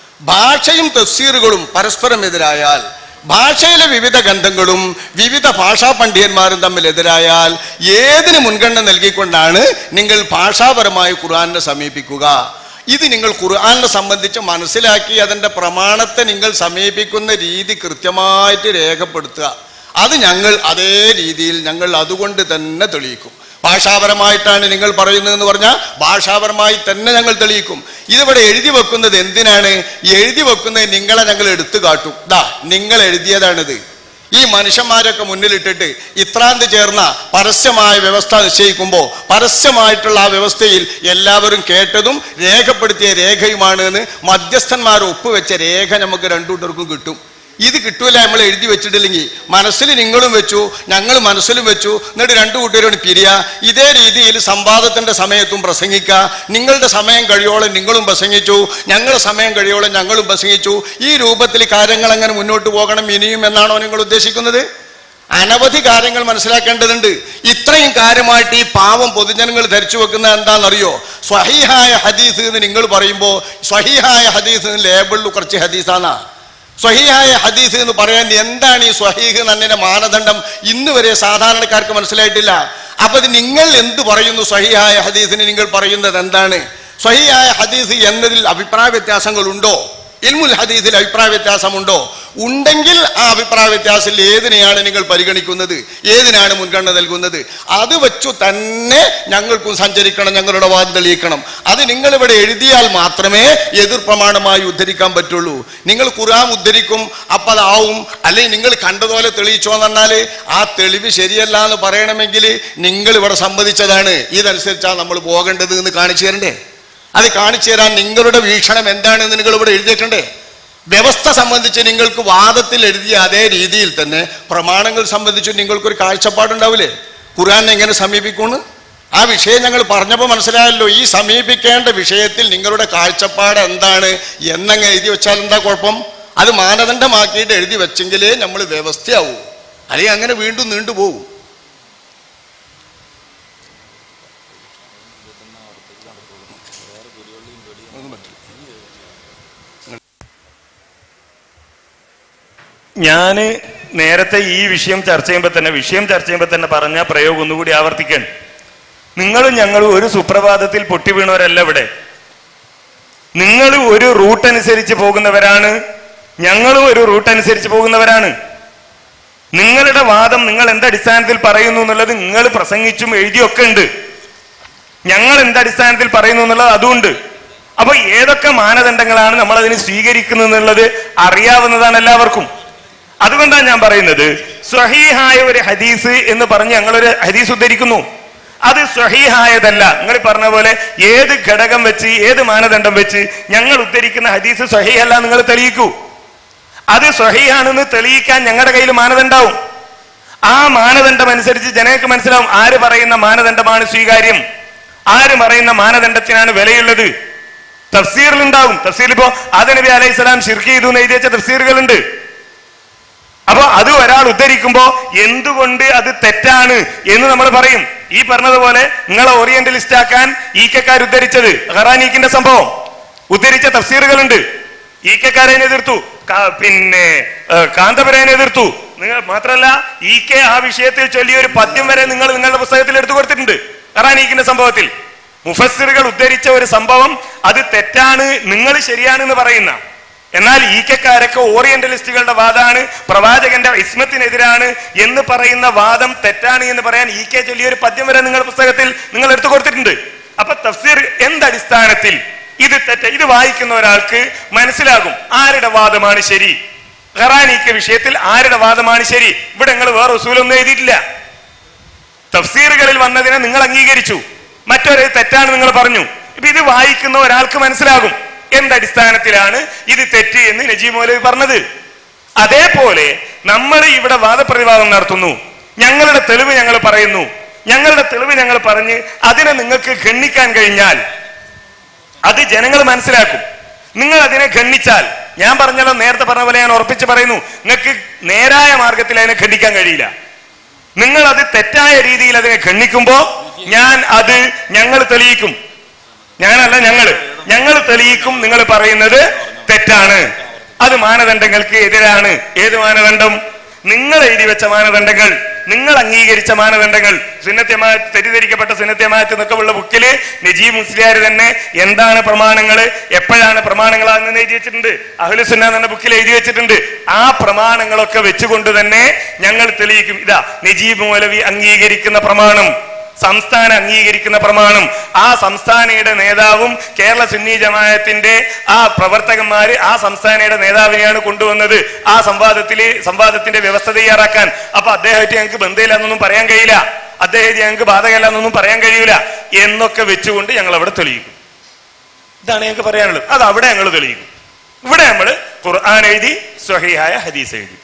ഭാഷയും തഫ്സീറുകളും പരസ്പരം എതിരായാൽ ഭാഷയിലെ വിവിധ ഗന്ധങ്ങളും വിവിധ ഭാഷാ പണ്ഡിതന്മാരും തമ്മിൽ എതിരായാൽ ഏതിന് മുൻഗണന നൽകിക്കൊണ്ടാണ് നിങ്ങൾ ഭാഷാപരമായി ഖുർആാനെ സമീപിക്കുക ഇത് നിങ്ങൾ ഖുർആാനെ സംബന്ധിച്ച് മനസ്സിലാക്കി അതിൻ്റെ പ്രമാണത്തെ നിങ്ങൾ സമീപിക്കുന്ന രീതി കൃത്യമായിട്ട് രേഖപ്പെടുത്തുക അത് ഞങ്ങൾ അതേ രീതിയിൽ ഞങ്ങൾ അതുകൊണ്ട് തന്നെ തെളിയിക്കും ഭാഷാപരമായിട്ടാണ് നിങ്ങൾ പറയുന്നതെന്ന് പറഞ്ഞാൽ ഭാഷാപരമായി തന്നെ ഞങ്ങൾ തെളിയിക്കും ഇതിവിടെ എഴുതി വെക്കുന്നത് എന്തിനാണ് എഴുതി വെക്കുന്നത് നിങ്ങളെ ഞങ്ങൾ എടുത്തു കാട്ടും ദാ നിങ്ങൾ എഴുതിയതാണിത് ഈ മനുഷ്യന്മാരൊക്കെ മുന്നിലിട്ടിട്ട് ഇത്രാന്ത് ചേർന്ന പരസ്യമായ വ്യവസ്ഥ നിശ്ചയിക്കുമ്പോൾ പരസ്യമായിട്ടുള്ള ആ വ്യവസ്ഥയിൽ എല്ലാവരും കേട്ടതും രേഖപ്പെടുത്തിയ രേഖയുമാണ് എന്ന് മധ്യസ്ഥന്മാർ ഒപ്പുവെച്ച രേഖ നമുക്ക് രണ്ടു കൂട്ടർക്കും കിട്ടും ഇത് കിട്ടൂല നമ്മൾ എഴുതി വെച്ചിട്ടില്ലെങ്കിൽ മനസ്സിൽ നിങ്ങളും വെച്ചു ഞങ്ങൾ മനസ്സിലും വെച്ചു എന്നിട്ട് രണ്ടു കൂട്ടരോട് പിരിയ ഇതേ രീതിയിൽ സംവാദത്തിന്റെ സമയത്തും പ്രസംഗിക്കുക നിങ്ങളുടെ സമയം കഴിയോളം നിങ്ങളും പ്രസംഗിച്ചു ഞങ്ങളുടെ സമയം കഴിയോളം ഞങ്ങളും പ്രസംഗിച്ചു ഈ രൂപത്തിൽ കാര്യങ്ങൾ അങ്ങനെ മുന്നോട്ട് പോകണം ഇനിയും എന്നാണോ നിങ്ങൾ ഉദ്ദേശിക്കുന്നത് അനവധി കാര്യങ്ങൾ മനസ്സിലാക്കേണ്ടതുണ്ട് ഇത്രയും കാര്യമായിട്ട് ഈ പാവം പൊതുജനങ്ങൾ ധരിച്ചു വെക്കുന്നത് എന്താണെന്നറിയോ സ്വഹീഹായ ഹദീസ് എന്ന് നിങ്ങൾ പറയുമ്പോൾ സ്വഹീഹായ ഹദീസ് എന്ന് ലേബിളിൽ കുറച്ച് ഹദീസാന്നാ സ്വഹീഹായ ഹദീസ് എന്ന് പറയാൻ എന്താണ് ഈ സ്വഹീഹ് എന്നതിന്റെ മാനദണ്ഡം ഇന്ന് വരെ സാധാരണക്കാർക്ക് മനസ്സിലായിട്ടില്ല അപ്പൊ ഇത് നിങ്ങൾ എന്ത് പറയുന്നു സ്വഹീഹായ ഹദീസിന് നിങ്ങൾ പറയുന്നത് എന്താണ് സ്വഹീഹായ ഹദീസ് എന്നതിൽ അഭിപ്രായ വ്യത്യാസങ്ങളുണ്ടോ ഇൽമുൽ ഹദീസിൽ അഭിപ്രായ വ്യത്യാസമുണ്ടോ ഉണ്ടെങ്കിൽ ആ അഭിപ്രായ വ്യത്യാസത്തിൽ ഏതിനെയാണ് നിങ്ങൾ പരിഗണിക്കുന്നത് ഏതിനാണ് മുൻഗണന നൽകുന്നത് അത് വെച്ചു തന്നെ ഞങ്ങൾക്കും സഞ്ചരിക്കണം ഞങ്ങളുടെ വാദം തെളിയിക്കണം അത് നിങ്ങൾ ഇവിടെ എഴുതിയാൽ മാത്രമേ എതിർ പ്രമാണമായി ഉദ്ധരിക്കാൻ പറ്റുള്ളൂ നിങ്ങൾ ഖുർആൻ ഉദ്ധരിക്കും അപ്പം അതാവും അല്ലെങ്കിൽ നിങ്ങൾ കണ്ടതുപോലെ തെളിയിച്ചോ എന്ന് പറഞ്ഞാൽ ആ തെളിവ് ശരിയല്ല എന്ന് പറയണമെങ്കിൽ നിങ്ങൾ ഇവിടെ സമ്മതിച്ചതാണ് ഇതനുസരിച്ചാണ് നമ്മൾ പോകേണ്ടത് എന്ന് കാണിച്ചു തരണ്ടേ അത് കാണിച്ചു തരാൻ നിങ്ങളുടെ വീക്ഷണം എന്താണെന്ന് നിങ്ങൾ ഇവിടെ എഴുതിയേക്കണ്ടേ വ്യവസ്ഥ സംബന്ധിച്ച് നിങ്ങൾക്ക് വാദത്തിൽ എഴുതിയ അതേ രീതിയിൽ തന്നെ പ്രമാണങ്ങൾ സംബന്ധിച്ച് നിങ്ങൾക്കൊരു കാഴ്ചപ്പാടുണ്ടാവില്ലേ ഖുർആൻ എങ്ങനെ സമീപിക്കുമെന്ന് ആ വിഷയം ഞങ്ങൾ പറഞ്ഞപ്പോൾ മനസ്സിലായല്ലോ ഈ സമീപിക്കേണ്ട വിഷയത്തിൽ നിങ്ങളുടെ കാഴ്ചപ്പാട് എന്താണ് എന്നങ്ങ് എഴുതി വെച്ചാൽ എന്താ കുഴപ്പം അത് മാനദണ്ഡമാക്കിയിട്ട് എഴുതി വെച്ചെങ്കിലേ നമ്മൾ വ്യവസ്ഥയാവൂ അല്ലെങ്കിൽ അങ്ങനെ വീണ്ടും നീണ്ടുപോകും ഒന്നും പറ്റില്ല ഞാൻ നേരത്തെ ഈ വിഷയം ചർച്ച ചെയ്യുമ്പോൾ തന്നെ വിഷയം ചർച്ച ചെയ്യുമ്പോൾ തന്നെ പറഞ്ഞ പ്രയോഗം ഒന്നുകൂടി ആവർത്തിക്കാൻ നിങ്ങളും ഞങ്ങളും ഒരു സുപ്രഭാതത്തിൽ പൊട്ടി വീണവരല്ല ഇവിടെ നിങ്ങൾ ഒരു റൂട്ട് അനുസരിച്ച് പോകുന്നവരാണ് ഞങ്ങളും ഒരു റൂട്ട് അനുസരിച്ച് പോകുന്നവരാണ് നിങ്ങളുടെ വാദം നിങ്ങൾ എന്തടിസ്ഥാനത്തിൽ പറയുന്നു എന്നുള്ളത് നിങ്ങൾ പ്രസംഗിച്ചും എഴുതിയൊക്കെ ഉണ്ട് ഞങ്ങൾ എന്തടിസ്ഥാനത്തിൽ പറയുന്നു എന്നുള്ളത് അതുണ്ട് അപ്പൊ ഏതൊക്കെ മാനദണ്ഡങ്ങളാണ് നമ്മൾ അതിന് സ്വീകരിക്കുന്നത് എന്നുള്ളത് അറിയാവുന്നതാണ് എല്ലാവർക്കും അതുകൊണ്ടാണ് ഞാൻ പറയുന്നത് സ്വഹീഹായ ഒരു ഹദീസ് എന്ന് പറഞ്ഞ് ഞങ്ങളൊരു ഹദീസ് ഉദ്ധരിക്കുന്നു അത് സ്വഹീഹായതല്ല നിങ്ങൾ പറഞ്ഞ പോലെ ഏത് ഘടകം വെച്ച് ഏത് മാനദണ്ഡം വെച്ച് ഞങ്ങൾ ഉദ്ധരിക്കുന്ന ഹദീസ് സ്വഹീഹല്ല നിങ്ങൾ തെളിയിക്കൂ അത് സ്വഹീഹാണെന്ന് തെളിയിക്കാൻ ഞങ്ങളുടെ കയ്യിൽ മാനദണ്ഡാവും ആ മാനദണ്ഡം അനുസരിച്ച് ജനങ്ങൾക്ക് മനസ്സിലാവും ആര് പറയുന്ന മാനദണ്ഡമാണ് സ്വീകാര്യം ആര് പറയുന്ന മാനദണ്ഡത്തിനാണ് വിലയുള്ളത് തഫ്സീറിൽ ഉണ്ടാവും തഫ്സീറിൽ ഇപ്പോ ആദ നബി അലൈഹി സ്വലാം ഷിർക്ക് ചെയ്തു എന്ന് എഴുതി വെച്ച തഫ്സീറുകളുണ്ട് അപ്പൊ അത് ഒരാൾ ഉദ്ധരിക്കുമ്പോ എന്തുകൊണ്ട് അത് തെറ്റാണ് എന്ന് നമ്മൾ പറയും ഈ പറഞ്ഞതുപോലെ നിങ്ങളെ ഓറിയന്റലിസ്റ്റ് ആക്കാൻ ഈക്കക്കാർ ഉദ്ധരിച്ചത് ഖറാനീക്കിന്റെ സംഭവം ഉദ്ധരിച്ച തഫ്സീറുകളുണ്ട് ഈക്കക്കാരനെ എതിർത്തു കാ- പിന്നെ ഏഹ്, കാന്തപുരനെ എതിർത്തു നിങ്ങൾ മാത്രല്ല ഈ കെ ആ വിഷയത്തിൽ ചൊല്ലിയ ഒരു പദ്യം വരെ നിങ്ങൾ നിങ്ങളുടെ പുസ്തകത്തിൽ എടുത്തു കൊടുത്തിട്ടുണ്ട് ഖറാനീക്കിന്റെ സംഭവത്തിൽ മുഫസ്സിറുകൾ ഉദ്ധരിച്ച ഒരു സംഭവം അത് തെറ്റാണ് നിങ്ങൾ ശരിയാണെന്ന് പറയുന്ന എന്നാൽ ഈ കെക്കാരൊക്കെ ഓറിയന്റലിസ്റ്റുകളുടെ വാദമാണ് പ്രവാചകന്റെ ഇസ്മത്തിനെതിരാണ് എന്ന് പറയുന്ന വാദം തെറ്റാണ് എന്ന് പറയാൻ ഈ കെ ചൊല്ലിയ ഒരു പദ്യം വരെ നിങ്ങളുടെ പുസ്തകത്തിൽ നിങ്ങൾ എടുത്തു കൊടുത്തിട്ടുണ്ട് അപ്പൊ തഫ്സീർ എന്തടിസ്ഥാനത്തിൽ ഇത് തെറ്റ ഇത് വായിക്കുന്ന ഒരാൾക്ക് മനസ്സിലാകും ആരുടെ വാദമാണ് ശരി ഖറാനിക്ക് വിഷയത്തിൽ ആരുടെ വാദമാണ് ശരി ഇവിടെ നിങ്ങൾ വേറെ ഉസൂലൊന്നും എഴുതിയിട്ടില്ല തഫ്സീറുകളിൽ വന്നതിനെ നിങ്ങൾ അംഗീകരിച്ചു മറ്റൊരു തെറ്റാണ് നിങ്ങൾ പറഞ്ഞു ഇപ്പൊ ഇത് വായിക്കുന്ന ഒരാൾക്ക് മനസ്സിലാകും എന്തടിസ്ഥാനത്തിലാണ് ഇത് തെറ്റ് എന്ന് നജീബ് മൗലവി പറഞ്ഞത് അതേപോലെ നമ്മൾ ഇവിടെ വാദപ്രതിവാദം നടത്തുന്നു ഞങ്ങളുടെ തെളിവ് ഞങ്ങൾ പറയുന്നു ഞങ്ങളുടെ തെളിവ് ഞങ്ങൾ പറഞ്ഞ് അതിനെ നിങ്ങൾക്ക് ഗണ്ണിക്കാൻ കഴിഞ്ഞാൽ അത് ജനങ്ങൾ മനസ്സിലാക്കും നിങ്ങൾ അതിനെ ഖണ്ഡിച്ചാൽ ഞാൻ പറഞ്ഞല്ലോ നേരത്തെ പറഞ്ഞ പോലെ ഞാൻ ഉറപ്പിച്ച് പറയുന്നു നിങ്ങൾക്ക് നേരായ മാർഗത്തിൽ അതിനെ ഖണ്ഡിക്കാൻ കഴിയില്ല നിങ്ങൾ അത് തെറ്റായ രീതിയിൽ അതിനെ ഖണ്ഡിക്കുമ്പോ ഞാൻ അത് ഞങ്ങൾ തെളിയിക്കും ഞാനല്ല ഞങ്ങള് ഞങ്ങൾ തെളിയിക്കും നിങ്ങൾ പറയുന്നത് തെറ്റാണ് അത് മാനദണ്ഡങ്ങൾക്ക് എതിരാണ് ഏത് മാനദണ്ഡം നിങ്ങൾ എഴുതി വെച്ച മാനദണ്ഡങ്ങൾ നിങ്ങൾ അംഗീകരിച്ച മാനദണ്ഡങ്ങൾ സുന്നത്യമായത്ത് തെറ്റിദ്ധരിക്കപ്പെട്ട സുന്നത്യമായത്ത് എന്നൊക്കെ ഉള്ള ബുക്കില് നജീബ് മുസ്ലിയാർ തന്നെ എന്താണ് പ്രമാണങ്ങൾ എപ്പോഴാണ് പ്രമാണങ്ങളാണെന്ന് എഴുതി വെച്ചിട്ടുണ്ട് അഹ്ലു സുന്ന എന്ന ബുക്കിൽ എഴുതി വെച്ചിട്ടുണ്ട് ആ പ്രമാണങ്ങളൊക്കെ വെച്ചുകൊണ്ട് തന്നെ ഞങ്ങൾ തെളിയിക്കും ഇതാ നജീബ് മൗലവി അംഗീകരിക്കുന്ന പ്രമാണം സംസ്ഥാനം അംഗീകരിക്കുന്ന പ്രമാണം ആ സംസ്ഥാനയുടെ നേതാവും കേരള സുന്നി ജമായത്തിന്റെ ആ പ്രവർത്തകന്മാര് ആ സംസ്ഥാനയുടെ നേതാവിനെയാണ് കൊണ്ടുവന്നത് ആ സംവാദത്തില് സംവാദത്തിന്റെ വ്യവസ്ഥ തയ്യാറാക്കാൻ അപ്പൊ അദ്ദേഹത്തെ ഞങ്ങൾക്ക് ബന്ധമില്ലെന്നൊന്നും പറയാൻ കഴിയില്ല അദ്ദേഹത്തെ ഞങ്ങൾക്ക് ബാധകമല്ല എന്നൊന്നും പറയാൻ കഴിയൂല എന്നൊക്കെ വെച്ചുകൊണ്ട് ഞങ്ങൾ അവിടെ തെളിയിക്കും ഇതാണ് ഞങ്ങൾക്ക് പറയാനുള്ളത് അത് അവിടെ ഞങ്ങൾ തെളിയിക്കും ഇവിടെ നമ്മൾ ഖുർആൻ എഴുതി സ്വഹീഹായ ഹദീസ് എഴുതി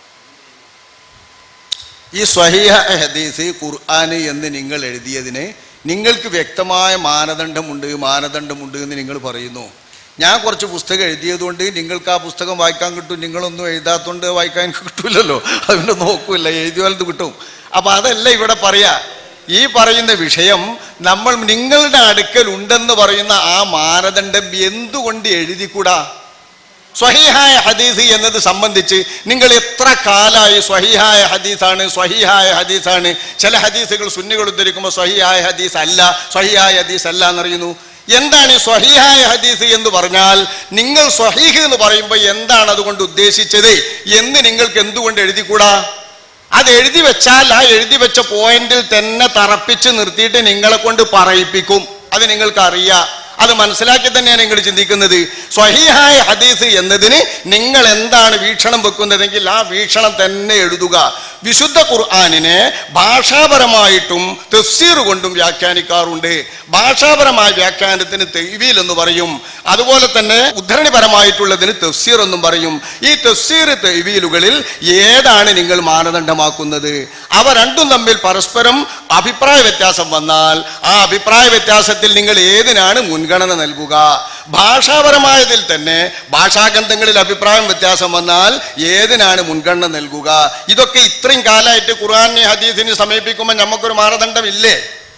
ഈ സ്വഹീഹ ഹദീസ് ഖുർആൻ എന്ന് നിങ്ങൾ എഴുതിയതിന് നിങ്ങൾക്ക് വ്യക്തമായ മാനദണ്ഡമുണ്ട് മാനദണ്ഡമുണ്ട് എന്ന് നിങ്ങൾ പറയുന്നു ഞാൻ കുറച്ച് പുസ്തകം എഴുതിയതുകൊണ്ട് നിങ്ങൾക്ക് ആ പുസ്തകം വായിക്കാൻ കിട്ടും നിങ്ങളൊന്നും എഴുതാത്തതുകൊണ്ട് വായിക്കാൻ കിട്ടൂലല്ലോ അതുകൊണ്ട് നോക്കൂല എഴുതിയാലത് കിട്ടും അപ്പം അതല്ല ഇവിടെ പറയാ ഈ പറയുന്ന വിഷയം നമ്മൾ നിങ്ങളുടെ അടുക്കൽ ഉണ്ടെന്ന് പറയുന്ന ആ മാനദണ്ഡം എന്തുകൊണ്ട് എഴുതിക്കൂടാ സ്വഹീഹായ ഹദീസ് എന്നത് സംബന്ധിച്ച് നിങ്ങൾ എത്ര കാലമായി സ്വഹീഹായ ഹദീസാണ് സ്വഹീഹായ ഹദീസാണ് ചില ഹദീസുകൾ സുന്നികൾ ഉദ്ധരിക്കുമ്പോൾ സ്വഹീഹായ ഹദീസ് അല്ല സ്വഹീഹായ ഹദീസ് അല്ല എന്നറിയുന്നു എന്താണ് ഈ സ്വഹീഹായ ഹദീസ് എന്ന് പറഞ്ഞാൽ നിങ്ങൾ സ്വഹീഹ് എന്ന് പറയുമ്പോൾ എന്താണ് അതുകൊണ്ട് ഉദ്ദേശിച്ചത് എന്ന് നിങ്ങൾക്ക് എന്തുകൊണ്ട് എഴുതിക്കൂടാ അത് എഴുതി വെച്ചാൽ ആ എഴുതി വെച്ച പോയിന്റിൽ തന്നെ തറപ്പിച്ച് നിർത്തിയിട്ട് നിങ്ങളെ കൊണ്ട് പറയിപ്പിക്കും അത് നിങ്ങൾക്ക് അറിയാം അത് മനസ്സിലാക്കി തന്നെയാണ് നിങ്ങൾ ചിന്തിക്കുന്നത് സ്വഹീഹായ ഹദീസ് എന്നതിന് നിങ്ങൾ എന്താണ് വീക്ഷണം വെക്കുന്നതെങ്കിൽ ആ വീക്ഷണം തന്നെ എഴുതുക വിശുദ്ധ ഖുർആാനിനെ ഭാഷാപരമായിട്ടും തഫ്സീർ കൊണ്ടും വ്യാഖ്യാനിക്കാറുണ്ട് ഭാഷാപരമായ വ്യാഖ്യാനത്തിന് തെയ്വീൽ എന്ന് പറയും അതുപോലെ തന്നെ ഉദ്ധരണിപരമായിട്ടുള്ളതിന് തഫ്സീർ എന്നും പറയും ഈ തഫ്സീർ തെയ്വീലുകളിൽ ഏതാണ് നിങ്ങൾ മാനദണ്ഡമാക്കുന്നത് അവ രണ്ടും തമ്മിൽ പരസ്പരം അഭിപ്രായ വ്യത്യാസം വന്നാൽ ആ അഭിപ്രായ വ്യത്യാസത്തിൽ നിങ്ങൾ ഏതിനാണ് മുൻഗണന നൽകുക ഭാഷാപരമായതിൽ തന്നെ ഭാഷാഗ്രന്ഥങ്ങളിൽ അഭിപ്രായം വ്യത്യാസം വന്നാൽ ഏതിനാണ് മുൻഗണന നൽകുക ഇതൊക്കെ ഇത്രയും കാലമായിട്ട് ഖുർആാനെ ഹദീസിനെ സമീപിക്കുമ്പോൾ നമുക്കൊരു മാനദണ്ഡമില്ലേ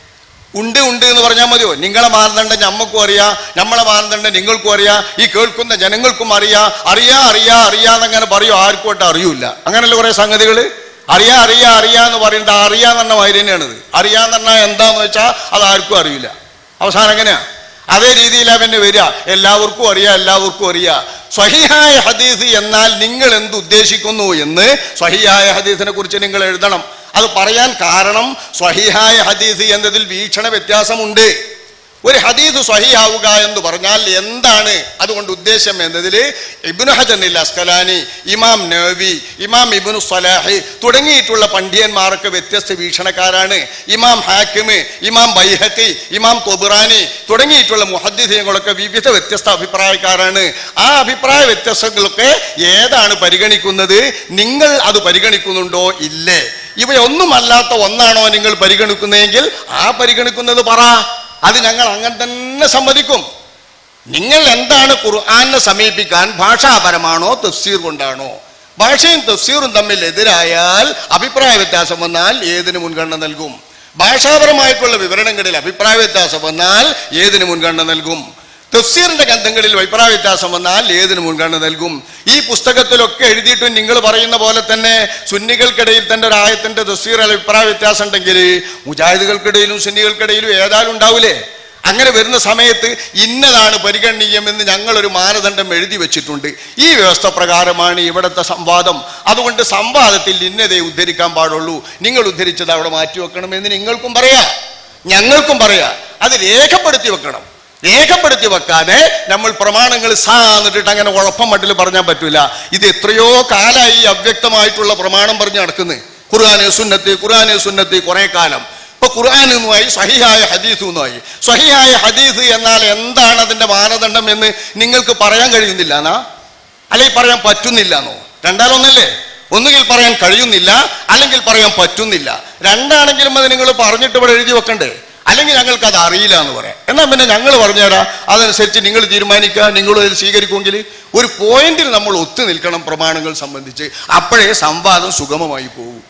ഉണ്ട് ഉണ്ട് എന്ന് പറഞ്ഞാൽ മതിയോ നിങ്ങളെ മാനദണ്ഡം ഞമ്മക്കും അറിയാം നമ്മളെ മാനദണ്ഡം നിങ്ങൾക്കും അറിയാം ഈ കേൾക്കുന്ന ജനങ്ങൾക്കും അറിയാം അറിയാ അറിയാ അറിയാന്നങ്ങനെ പറയും ആർക്കും ഒട്ടും അറിയൂല അങ്ങനെയല്ല കുറെ സംഗതികൾ അറിയാ അറിയാ അറിയാ എന്ന് പറയുന്നത് ആ അറിയാന്ന് പറഞ്ഞ മാതിരി തന്നെയാണിത് അറിയാന്ന് പറഞ്ഞാൽ എന്താന്ന് വെച്ചാൽ അത് ആർക്കും അറിയില്ല അവസാനം എങ്ങനെയാ അതേ രീതിയിലാണ് പിന്നെ വരിക എല്ലാവർക്കും അറിയാം എല്ലാവർക്കും അറിയാം സ്വഹിയായ ഹദീസ് എന്നാൽ നിങ്ങൾ എന്ത് ഉദ്ദേശിക്കുന്നു എന്ന് സ്വഹിയായ ഹദീസിനെ കുറിച്ച് നിങ്ങൾ എഴുതണം അത് പറയാൻ കാരണം സ്വഹിഹായ ഹദീസ് എന്നതിൽ വീക്ഷണ വ്യത്യാസമുണ്ട് ഒരു ഹദീസ് സ്വഹിയാവുക എന്ന് പറഞ്ഞാൽ എന്താണ് അതുകൊണ്ട് ഉദ്ദേശം എന്നതിൽ ഇബ്നു ഹജനിൽ അസ്കലാനി ഇമാം നവവി ഇമാം ഇബ്നു സലാഹി തുടങ്ങിയിട്ടുള്ള പണ്ഡിയന്മാർക്ക് വ്യത്യസ്ത വീക്ഷണക്കാരാണ് ഇമാം ഹാക്കിമ് ഇമാം ബൈഹക്കി ഇമാം തൊബുറാനി തുടങ്ങിയിട്ടുള്ള മുഹദ്ദിസീങ്ങളൊക്കെ വിവിധ വ്യത്യസ്ത അഭിപ്രായക്കാരാണ് ആ അഭിപ്രായ വ്യത്യസ്തങ്ങളൊക്കെ ഏതാണ് പരിഗണിക്കുന്നത് നിങ്ങൾ അത് പരിഗണിക്കുന്നുണ്ടോ ഇല്ലേ ഇവയൊന്നുമല്ലാത്ത ഒന്നാണോ നിങ്ങൾ പരിഗണിക്കുന്നതെങ്കിൽ ആ പരിഗണിക്കുന്നത് പറ അത് ഞങ്ങൾ അങ്ങനെ തന്നെ സമ്മതിക്കും നിങ്ങൾ എന്താണ് ഖുർആാനെ സമീപിക്കാൻ ഭാഷാപരമാണോ തഫ്സീർ കൊണ്ടാണോ ഭാഷയും തഫ്സീറും തമ്മിൽ എതിരായാൽ അഭിപ്രായ വ്യത്യാസം വന്നാൽ ഏതിന് മുൻഗണന നൽകും ഭാഷാപരമായിട്ടുള്ള വിവരണങ്ങളിൽ അഭിപ്രായ വ്യത്യാസം വന്നാൽ ഏതിന് മുൻഗണന നൽകും തഫ്സീറിന്റെ ഗ്രന്ഥങ്ങളിൽ അഭിപ്രായ വ്യത്യാസം വന്നാൽ ഏതിന് മുൻഗണന നൽകും ഈ പുസ്തകത്തിലൊക്കെ എഴുതിയിട്ടും നിങ്ങൾ പറയുന്ന പോലെ തന്നെ സുന്നികൾക്കിടയിൽ തന്നെ ഒരു ആയത്തിന്റെ തഫ്സീർ അഭിപ്രായ വ്യത്യാസം ഉണ്ടെങ്കിൽ മുജാഹിദുകൾക്കിടയിലും സുന്നികൾക്കിടയിലും ഏതായാലും ഉണ്ടാവില്ലേ അങ്ങനെ വരുന്ന സമയത്ത് ഇന്നതാണ് പരിഗണനീയമെന്ന് ഞങ്ങളൊരു മാനദണ്ഡം എഴുതി വെച്ചിട്ടുണ്ട് ഈ വ്യവസ്ഥ പ്രകാരമാണ് ഇവിടുത്തെ സംവാദം അതുകൊണ്ട് സംവാദത്തിൽ ഇന്നതേ ഉദ്ധരിക്കാൻ പാടുള്ളൂ നിങ്ങൾ ഉദ്ധരിച്ചത് അവിടെ മാറ്റി വെക്കണമെന്ന് നിങ്ങൾക്കും പറയാ ഞങ്ങൾക്കും പറയാ അത് രേഖപ്പെടുത്തി വെക്കണം രേഖപ്പെടുത്തി വെക്കാതെ നമ്മൾ പ്രമാണങ്ങൾ സാ എന്നിട്ട് അങ്ങനെ ഉഴപ്പം മട്ടിൽ പറഞ്ഞാൽ പറ്റൂല ഇത് എത്രയോ കാലായി അവ്യക്തമായിട്ടുള്ള പ്രമാണം പറഞ്ഞ് നടക്കുന്നത് ഖുർആാന് സുന്നത്ത് ഖുർആാന് സുന്നത്ത് കുറെ കാലം ഇപ്പൊ ഖുർആൻ എന്നുമായി സഹിയായ ഹദീസ് എന്നുമായി സഹിയായ ഹദീസ് എന്നാൽ എന്താണ് അതിന്റെ മാനദണ്ഡം എന്ന് നിങ്ങൾക്ക് പറയാൻ കഴിയുന്നില്ല എന്നാ അല്ലെങ്കിൽ പറയാൻ പറ്റുന്നില്ല എന്നോ രണ്ടാലൊന്നല്ലേ ഒന്നുകിൽ പറയാൻ കഴിയുന്നില്ല അല്ലെങ്കിൽ പറയാൻ പറ്റുന്നില്ല രണ്ടാണെങ്കിലും അത് നിങ്ങൾ പറഞ്ഞിട്ട് ഇവിടെ എഴുതി വെക്കണ്ടേ അല്ലെങ്കിൽ ഞങ്ങൾക്ക് അത് അറിയില്ല എന്ന് പറയാം എന്നാൽ പിന്നെ ഞങ്ങൾ പറഞ്ഞുതരാം അതനുസരിച്ച് നിങ്ങൾ തീരുമാനിക്കുക നിങ്ങൾ അതിൽ സ്വീകരിക്കുമെങ്കിൽ ഒരു പോയിന്റിൽ നമ്മൾ ഒത്തു നിൽക്കണം പ്രമാണങ്ങൾ സംബന്ധിച്ച് അപ്പോഴേ സംവാദം സുഗമമായി പോകും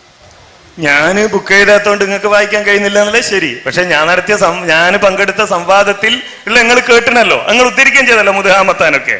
ഞാൻ ബുക്ക് ചെയ്താത്തോണ്ട് നിങ്ങൾക്ക് വായിക്കാൻ കഴിയുന്നില്ല എന്നുള്ളത് ശരി പക്ഷെ ഞാൻ നടത്തിയ ഞാൻ പങ്കെടുത്ത സംവാദത്തിൽ ഉള്ള നിങ്ങൾ കേട്ടിനല്ലോ നിങ്ങൾ ഉദ്ധരിക്കുകയും ചെയ്തല്ലോ മുതുഹാമത്താനൊക്കെ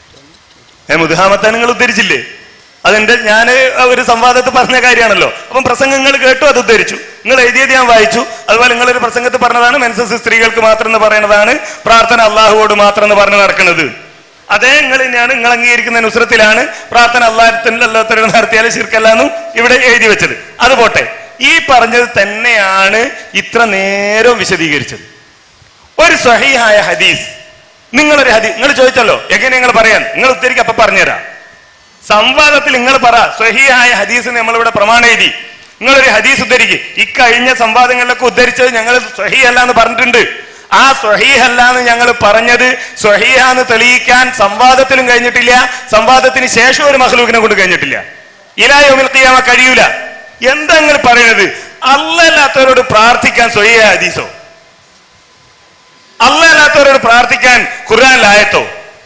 ഏ മുതുഹാമത്താൻ നിങ്ങൾ ഉദ്ധരിച്ചില്ലേ അതിന്റെ ഞാൻ ഒരു സംവാദത്തിൽ പറഞ്ഞ കാര്യമാണല്ലോ അപ്പം പ്രസംഗങ്ങൾ കേട്ടു അത് ഉദ്ധരിച്ചു നിങ്ങൾ എഴുതിയത് ഞാൻ വായിച്ചു അതുപോലെ നിങ്ങളൊരു പ്രസംഗത്തിൽ പറഞ്ഞതാണ് മെൻസസ് സ്ത്രീകൾക്ക് മാത്രം എന്ന് പറയുന്നതാണ് പ്രാർത്ഥന അള്ളാഹുവോട് മാത്രം എന്ന് പറഞ്ഞ് നടക്കുന്നത് അതേ നിങ്ങൾ ഞാൻ നിങ്ങൾ അംഗീകരിക്കുന്ന നുസ്രത്തിലാണ് പ്രാർത്ഥന അള്ളാഹത്തിന്റെ അല്ലാത്തവരെ നടത്തിയാൽ ശിർക്കല്ലാന്നും ഇവിടെ എഴുതി വെച്ചത് അത് പോട്ടെ ഈ പറഞ്ഞത് തന്നെയാണ് ഇത്ര നേരം വിശദീകരിച്ചത് ഒരു സഹിഹായ ഹദീസ് നിങ്ങളൊരു ഹദീസ് നിങ്ങൾ ചോദിച്ചല്ലോ എങ്ങനെ നിങ്ങൾ പറയാൻ നിങ്ങൾ ഉത്തരിക്ക് അപ്പൊ പറഞ്ഞുതരാം സംവാദത്തിൽ നിങ്ങൾ പറ സ്വഹിയായ ഹദീസ് നമ്മളിവിടെ പ്രമാണം എഴുതി നിങ്ങളൊരു ഹദീസ് ഉദ്ധരിക്ക് ഇക്കഴിഞ്ഞ സംവാദങ്ങളിലൊക്കെ ഉദ്ധരിച്ചത് ഞങ്ങൾ സ്വഹിയല്ല എന്ന് പറഞ്ഞിട്ടുണ്ട് ആ സ്വഹീഹല്ല എന്ന് ഞങ്ങൾ പറഞ്ഞത് സ്വഹീഹാന്ന് തെളിയിക്കാൻ സംവാദത്തിലും കഴിഞ്ഞിട്ടില്ല സംവാദത്തിന് ശേഷം ഒരു മഹ്ലൂക്കിനെ കൊണ്ട് കഴിഞ്ഞിട്ടില്ല ഇലായോമിൽ ഖിയാമ കഴിയൂല എന്താ നിങ്ങൾ പറയണത് അല്ലല്ലാത്തവരോട് പ്രാർത്ഥിക്കാൻ സ്വഹീഹ ഹദീസോ അല്ലല്ലാത്തവരോട് പ്രാർത്ഥിക്കാൻ ഖുർആാനിലായത്തോ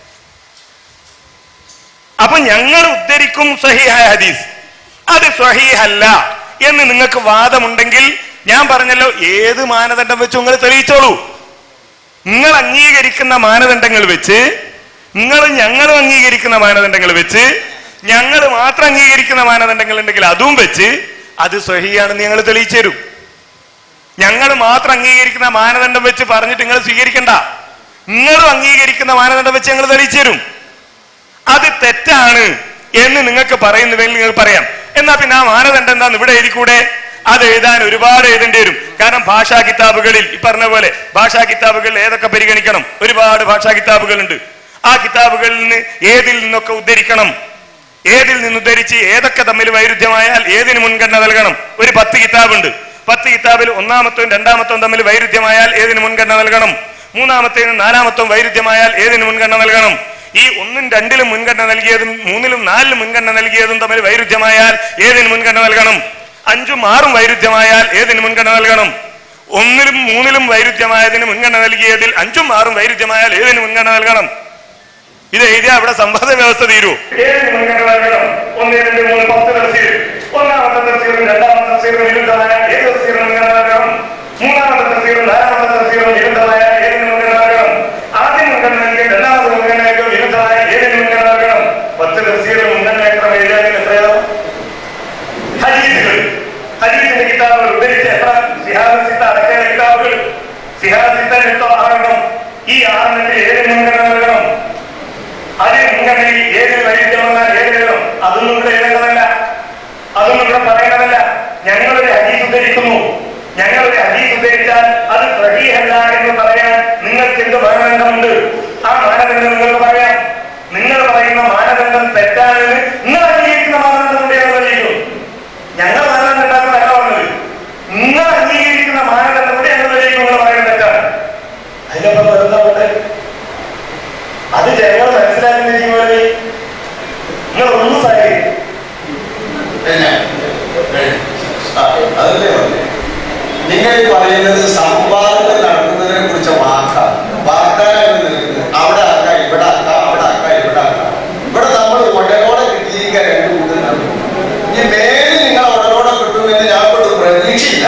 അപ്പൊ ഞങ്ങൾ ഉദ്ധരിക്കും സ്വഹീഹായ ഹദീസ് അത് സ്വഹീഹല്ല എന്ന് നിങ്ങൾക്ക് വാദമുണ്ടെങ്കിൽ ഞാൻ പറഞ്ഞല്ലോ ഏത് മാനദണ്ഡം വെച്ച് നിങ്ങൾ തെളിയിച്ചോളൂ നിങ്ങൾ അംഗീകരിക്കുന്ന മാനദണ്ഡങ്ങൾ വെച്ച് നിങ്ങൾ ഞങ്ങളും അംഗീകരിക്കുന്ന മാനദണ്ഡങ്ങൾ വെച്ച് ഞങ്ങൾ മാത്രം അംഗീകരിക്കുന്ന മാനദണ്ഡങ്ങൾ ഉണ്ടെങ്കിൽ അതും വെച്ച് അത് സ്വഹിയാണെന്ന് ഞങ്ങൾ തെളിയിച്ചു തരും ഞങ്ങൾ മാത്രം അംഗീകരിക്കുന്ന മാനദണ്ഡം വെച്ച് പറഞ്ഞിട്ട് നിങ്ങൾ സ്വീകരിക്കണ്ട നിങ്ങളും അംഗീകരിക്കുന്ന മാനദണ്ഡം വെച്ച് ഞങ്ങൾ തെളിയിച്ചു തരും അത് തെറ്റാണ് എന്ന് നിങ്ങൾക്ക് പറയുന്നുവെങ്കിൽ നിങ്ങൾ പറയാം എന്നാ പിന്നെ ആ മാനദണ്ഡം എന്താന്ന് ഇവിടെ എഴുതിക്കൂടെ അത് എഴുതാൻ ഒരുപാട് എഴുതേണ്ടി വരും കാരണം ഭാഷാ കിതാബുകളിൽ ഈ പറഞ്ഞ പോലെ ഭാഷാ കിതാബുകളിൽ ഏതൊക്കെ പരിഗണിക്കണം ഒരുപാട് ഭാഷാ കിതാബുകളുണ്ട് ആ കിതാബുകളിൽ നിന്ന് ഏതിൽ നിന്നൊക്കെ ഉദ്ധരിക്കണം ഏതിൽ നിന്ന് ഉദ്ധരിച്ച് ഏതൊക്കെ തമ്മിൽ വൈരുദ്ധ്യമായാൽ ഏതിന് മുൻഗണന നൽകണം ഒരു പത്ത് കിതാബുണ്ട് പത്ത് കിതാബിൽ ഒന്നാമത്തവും രണ്ടാമത്തവും തമ്മിൽ വൈരുദ്ധ്യമായാൽ ഏതിന് മുൻഗണന നൽകണം മൂന്നാമത്തേനും നാലാമത്തവും വൈരുദ്ധ്യമായാൽ ഏതിന് മുൻഗണന നൽകണം ഈ ഒന്നും രണ്ടിലും മുൻഗണന നൽകിയതും മൂന്നിലും നാലിലും മുൻഗണന നൽകിയതും തമ്മിൽ വൈരുദ്ധ്യമായാൽ ഏതിന് മുൻഗണന നൽകണം അഞ്ചും ആറും വൈരുദ്ധ്യമായാൽ ഏതിന് മുൻഗണന നൽകണം ഒന്നിലും മൂന്നിലും വൈരുദ്ധ്യമായതിന് മുൻഗണന നൽകിയതിൽ അഞ്ചും ആറും വൈരുദ്ധ്യമായാൽ ഏതിന് മുൻഗണന നൽകണം ഇത് എഴുതിയ അവിടെ സമ്പാദ വ്യവസ്ഥ തീരൂ ഏതിന് മുൻഗണന നൽകണം ഒന്ന് രണ്ട് മൂന്ന് പത്ത് തഫ്സീർ ഒന്നാമത്തെ തഫ്സീറും രണ്ടാമത്തെ തഫ്സീറും വിരുദ്ധമായ ഏത് തഫ്സീറിന് മുൻഗണന നൽകണം മൂന്നാമത്തെ തഫ്സീറും നാലാമത്തെ സിഹാസിത്തൻ എടുത്ത ആറെണ്ണം ഈ ആറെണ്ണത്തിൽ ഏത് മുൻഗണന നൽകണം അത് മുൻഗണനയിൽ ഏത് വൈദ്യം വന്നാൽ ഏത് എഴുതണം അതൊന്നും ഇവിടെ എഴുതേണ്ടതല്ല അതൊന്നും ഇവിടെ പറയേണ്ടതല്ല ഞങ്ങളൊരു ഹദീസ് ഉദ്ധരിക്കുന്നു ഞങ്ങളൊരു ഹദീസ് ഉദ്ധരിച്ചാൽ അത് സഹീഹല്ല എന്ന് പറയാൻ നിങ്ങൾക്ക് എന്ത് മാനദണ്ഡമുണ്ട് ആ മാനദണ്ഡം നിങ്ങൾക്ക് പറയാം നിങ്ങൾ പറയുന്ന മാനദണ്ഡം തെറ്റാണെന്ന് നിങ്ങൾ അംഗീകരിക്കുന്ന മാനദണ്ഡം കൊണ്ട് ഞങ്ങൾ തെളിയിക്കും ഞങ്ങൾ മാനദണ്ഡം ഉണ്ടാക്കുന്നതല്ല പറഞ്ഞത് നിങ്ങൾ അംഗീകരിക്കുന്ന മാനദണ്ഡം കൊണ്ട് ഞങ്ങൾ തെളിയിക്കും നിങ്ങൾ പറയുന്നത് തെറ്റാണ് അതിനൊപ്പം വെറുതെ പോട്ടെ അത് ജനങ്ങൾ മനസ്സിലാക്കുന്ന ജീവനെ നിങ്ങൾ ഒന്നും സഹായിക്കും അതല്ലേ പറഞ്ഞേ നിങ്ങൾ ഈ പറയുന്നത് സംവാദങ്ങൾ നടത്തുന്നതിനെ കുറിച്ച് വാക്കാണ് വാഗ്ദാനം നിൽക്കുന്നത് അവിടെ ആക്കാം ഇവിടെ ആക്കാം അവിടെ ആക്കാം ഇവിടെ ആക്കാം ഇവിടെ നമ്മൾ ഉടനോടെ കിട്ടിയിരിക്കാൻ രണ്ട് കൂടുതലാണ് ഈ മേലിൽ നിങ്ങൾ ഉടനോടെ കിട്ടുമെന്ന് ഞാൻ കൊണ്ട് പ്രതീക്ഷയില്ല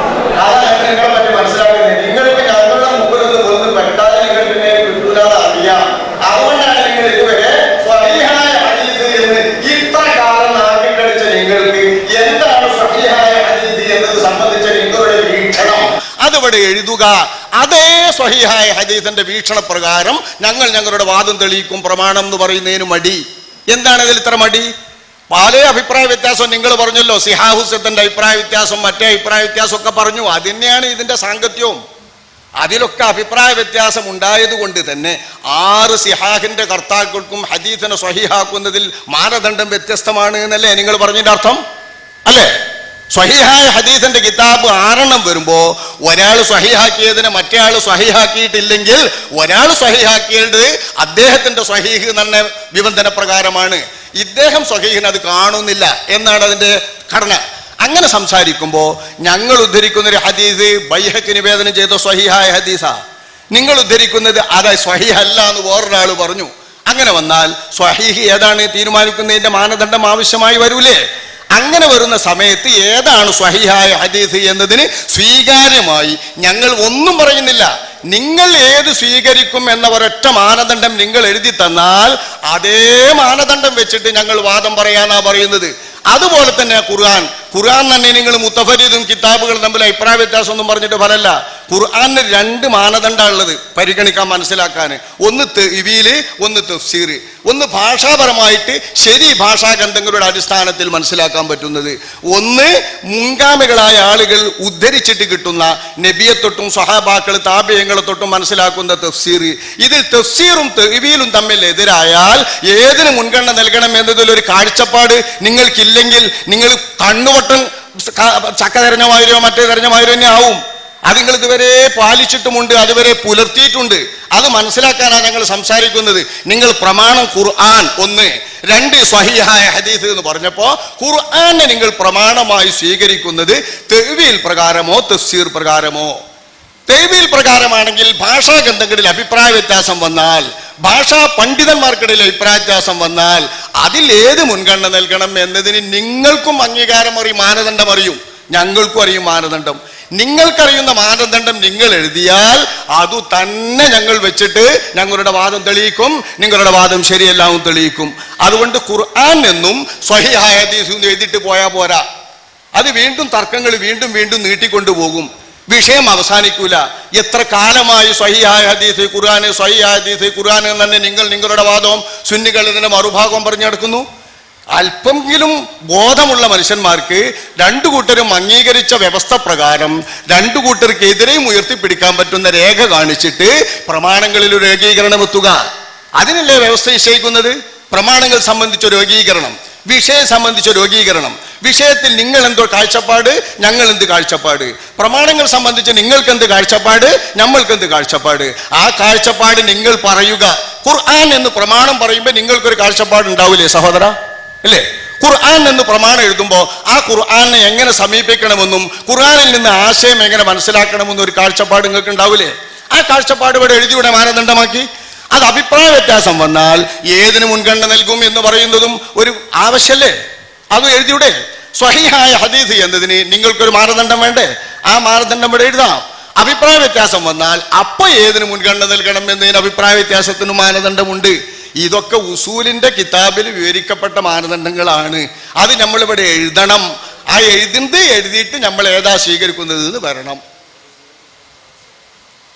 അതാണ് നിങ്ങളെ പറ്റി മനസ്സിലാക്കുന്നത് നിങ്ങൾക്ക് ഞങ്ങളുടെ മുമ്പിലൊന്ന് വന്ന് പെട്ടാൽ നിങ്ങൾക്ക് മേൽ കിട്ടൂലെന്ന് അറിയാം അതുകൊണ്ടാണ് നിങ്ങൾ ഇതുവരെ സ്വഹീഹായ ഹദീസ് എന്ന് ഇത്ര കാലം നാട്ടിക്കടിച്ച നിങ്ങൾക്ക് എന്താണ് സ്വഹീഹായ ഹദീസ് എന്നത് സംബന്ധിച്ച നിങ്ങളുടെ വീക്ഷണം അതിവിടെ എഴുതുക അതേ സ്വഹീഹായ ഹദീസിന്റെ വീക്ഷണ പ്രകാരം ഞങ്ങൾ ഞങ്ങളുടെ വാദം തെളിയിക്കും പ്രമാണം എന്ന് പറയുന്നതിന് മടി എന്താണ് ഇതിൽ ഇത്ര മടി പല അഭിപ്രായ വ്യത്യാസം നിങ്ങൾ പറഞ്ഞല്ലോ സിഹാഹുസത്തിന്റെ അഭിപ്രായ വ്യത്യാസം മറ്റേ അഭിപ്രായ വ്യത്യാസം ഒക്കെ പറഞ്ഞു അത് തന്നെയാണ് ഇതിന്റെ സാങ്കത്യവും അതിലൊക്കെ അഭിപ്രായ വ്യത്യാസം ഉണ്ടായതുകൊണ്ട് തന്നെ ആറ് സിഹാഹിന്റെ കർത്താക്കൾക്കും ഹദീസിനെ സ്വഹിഹാക്കുന്നതിൽ മാനദണ്ഡം വ്യത്യസ്തമാണ് എന്നല്ലേ നിങ്ങൾ പറഞ്ഞതിന്റെ അർത്ഥം അല്ലേ സ്വഹിഹായ ഹദീസിന്റെ കിതാബ് ആറെണ്ണം വരുമ്പോ ഒരാൾ സ്വഹിഹാക്കിയതിനെ മറ്റേ ആൾ സ്വഹിഹാക്കിയിട്ടില്ലെങ്കിൽ ഒരാൾ സ്വഹിഹാക്കിയത് അദ്ദേഹത്തിന്റെ സ്വഹീഹ് തന്നെ നിബന്ധന പ്രകാരമാണ് ഇദ്ദേഹം സ്വഹീഹിന് അത് കാണുന്നില്ല എന്നാണ് അതിന്റെ ഘടന അങ്ങനെ സംസാരിക്കുമ്പോൾ ഞങ്ങൾ ഉദ്ധരിക്കുന്ന ഒരു ഹദീസ് ബൈഹക്ക് നിവേദനം ചെയ്ത സ്വഹിഹായ ഹദീസാ നിങ്ങൾ ഉദ്ധരിക്കുന്നത് അത് സ്വഹിഹല്ല എന്ന് വേറൊരാൾ പറഞ്ഞു അങ്ങനെ വന്നാൽ സ്വഹീഹ് ഏതാണ് തീരുമാനിക്കുന്നതിന്റെ മാനദണ്ഡം ആവശ്യമായി വരൂലേ അങ്ങനെ വരുന്ന സമയത്ത് ഏതാണ് സ്വഹിഹായ ഹദീസ് എന്നതിന് സ്വീകാര്യമായി ഞങ്ങൾ ഒന്നും പറയുന്നില്ല നിങ്ങൾ ഏത് സ്വീകരിക്കും എന്ന ഒരൊറ്റ മാനദണ്ഡം നിങ്ങൾ എഴുതി തന്നാൽ അതേ മാനദണ്ഡം വെച്ചിട്ട് ഞങ്ങൾ വാദം പറയാനാ പറയുന്നത് അതുപോലെ തന്നെ ഖുർആൻ ഖുർആൻ തന്നെ നിങ്ങൾ മുത്തഫരീദും കിതാബുകളും തമ്മിൽ അഭിപ്രായ വ്യത്യാസം ഒന്നും പറഞ്ഞിട്ട് ഫലല്ല ഖുർആന് രണ്ട് മാനദണ്ഡമാണ് ഉള്ളത് പരിഗണിക്കാൻ മനസ്സിലാക്കാൻ ഒന്ന് തെവിയില് ഒന്ന് തഫ്സീർ ഒന്ന് ഭാഷാപരമായിട്ട് ശരി ഭാഷാഗ്രന്ഥങ്ങളുടെ അടിസ്ഥാനത്തിൽ മനസ്സിലാക്കാൻ പറ്റുന്നത് ഒന്ന് മുൻഗാമികളായ ആളുകൾ ഉദ്ധരിച്ചിട്ട് കിട്ടുന്ന നബിയെ തൊട്ടും സഹാബാക്കൾ താപയങ്ങളെ തൊട്ടും മനസ്സിലാക്കുന്ന തഫ്സീർ ഇതിൽ തഫ്സീറും തെവിയിലും തമ്മിൽ എതിരായാൽ ഏതിന് മുൻഗണന നൽകണം എന്നതിൽ ഒരു കാഴ്ചപ്പാട് നിങ്ങൾക്കില്ലെങ്കിൽ നിങ്ങൾ കണ്ണുവട്ടം ചക്ക തെരഞ്ഞമായിരോ മറ്റേ തെരഞ്ഞമായിരോ തന്നെ ആവും അത് നിങ്ങൾ ഇതുവരെ പാലിച്ചിട്ടുമുണ്ട് അതുവരെ പുലർത്തിയിട്ടുണ്ട് അത് മനസ്സിലാക്കാനാണ് ഞങ്ങൾ സംസാരിക്കുന്നത് നിങ്ങൾ പ്രമാണം ഖുർആൻ ഒന്ന് രണ്ട് സ്വഹിഹായ ഹദീസ് എന്ന് പറഞ്ഞപ്പോൾ ഖുർആനെ നിങ്ങൾ പ്രമാണമായി സ്വീകരിക്കുന്നത് തെവിയിൽ പ്രകാരമോ തഫ്സീർ പ്രകാരമോ തെയ്വീൽ പ്രകാരമാണെങ്കിൽ ഭാഷാ ഗ്രന്ഥങ്ങളിൽ അഭിപ്രായ വ്യത്യാസം വന്നാൽ ഭാഷാ പണ്ഡിതന്മാർക്കിടയിൽ അഭിപ്രായ വ്യത്യാസം വന്നാൽ അതിൽ ഏത് മുൻഗണന നൽകണം എന്നതിന് നിങ്ങൾക്കും അംഗീകാരം അറിയും മാനദണ്ഡം അറിയും ഞങ്ങൾക്കും അറിയും മാനദണ്ഡം നിങ്ങൾക്കറിയുന്ന മാനദണ്ഡം നിങ്ങൾ എഴുതിയാൽ അതു തന്നെ ഞങ്ങൾ വെച്ചിട്ട് ഞങ്ങളുടെ വാദം തെളിയിക്കും നിങ്ങളുടെ വാദം ശരിയെല്ലാം തെളിയിക്കും അതുകൊണ്ട് ഖുർആൻ എന്നും സ്വഹിഹായ ഹദീസ് എന്നും എഴുതിയിട്ട് പോയാൽ പോരാ അത് വീണ്ടും തർക്കങ്ങൾ വീണ്ടും വീണ്ടും നീട്ടിക്കൊണ്ടുപോകും വിഷയം അവസാനിക്കൂല എത്ര കാലമായി സ്വഹിയായ ഹദീസ് ഖുർആന് സ്വഹിയായ ഹദീസ് ഖുർആൻ എന്ന് തന്നെ നിങ്ങൾ നിങ്ങളുടെ വാദവും സുന്നികൾ ഇതിന്റെ മറുഭാഗം പറഞ്ഞു നടക്കുന്നു അല്പമെങ്കിലും ബോധമുള്ള മനുഷ്യന്മാർക്ക് രണ്ടു കൂട്ടരും അംഗീകരിച്ച വ്യവസ്ഥ പ്രകാരം രണ്ടു കൂട്ടർക്കെതിരെയും ഉയർത്തിപ്പിടിക്കാൻ പറ്റുന്ന രേഖ കാണിച്ചിട്ട് പ്രമാണങ്ങളിൽ ഒരു ഏകീകരണം എത്തുക അതിനല്ലേ വ്യവസ്ഥ നിശ്ചയിക്കുന്നത് പ്രമാണങ്ങൾ സംബന്ധിച്ച ഒരു ഏകീകരണം വിഷയം സംബന്ധിച്ച ഒരു ഏകീകരണം വിഷയത്തിൽ നിങ്ങൾ എന്തോ കാഴ്ചപ്പാട് ഞങ്ങൾ എന്ത് കാഴ്ചപ്പാട് പ്രമാണങ്ങൾ സംബന്ധിച്ച് നിങ്ങൾക്ക് എന്ത് കാഴ്ചപ്പാട് നമ്മൾക്ക് എന്ത് കാഴ്ചപ്പാട് ആ കാഴ്ചപ്പാട് നിങ്ങൾ പറയുക ഖുർആൻ എന്ന് പ്രമാണം പറയുമ്പോൾ നിങ്ങൾക്കൊരു കാഴ്ചപ്പാട് ഉണ്ടാവില്ലേ സഹോദര അല്ലേ ഖുർആൻ എന്ന് പ്രമാണം എഴുതുമ്പോൾ ആ ഖുർആനെ എങ്ങനെ സമീപിക്കണമെന്നും ഖുർആനിൽ നിന്ന് ആശയം എങ്ങനെ മനസ്സിലാക്കണമെന്നും ഒരു കാഴ്ചപ്പാട് നിങ്ങൾക്ക് ഉണ്ടാവില്ലേ ആ കാഴ്ചപ്പാട് ഇവിടെ എഴുതിയുടെ മാനദണ്ഡമാക്കി അത് അഭിപ്രായ വ്യത്യാസം വന്നാൽ ഏതിന് മുൻഗണന നൽകും എന്ന് പറയുന്നതും ഒരു ആവശ്യമല്ലേ അത് എഴുതിയുടെ സ്വഹിഹായ ഹദീസ് എന്നതിന് നിങ്ങൾക്കൊരു മാനദണ്ഡം വേണ്ടേ ആ മാനദണ്ഡം ഇവിടെ എഴുതാം അഭിപ്രായ വ്യത്യാസം വന്നാൽ അപ്പൊ ഏതിന് മുൻഗണന നൽകണം എന്നതിന് അഭിപ്രായ വ്യത്യാസത്തിന് മാനദണ്ഡമുണ്ട് ഇതൊക്കെ ഉസൂലിന്റെ കിതാബിൽ വിവരിക്കപ്പെട്ട മാനദണ്ഡങ്ങളാണ് അത് നമ്മളിവിടെ എഴുതണം ആ എഴുതുന്നത് എഴുതിയിട്ട് നമ്മൾ ഏതാ സ്വീകരിക്കുന്നത് എന്ന് വരണം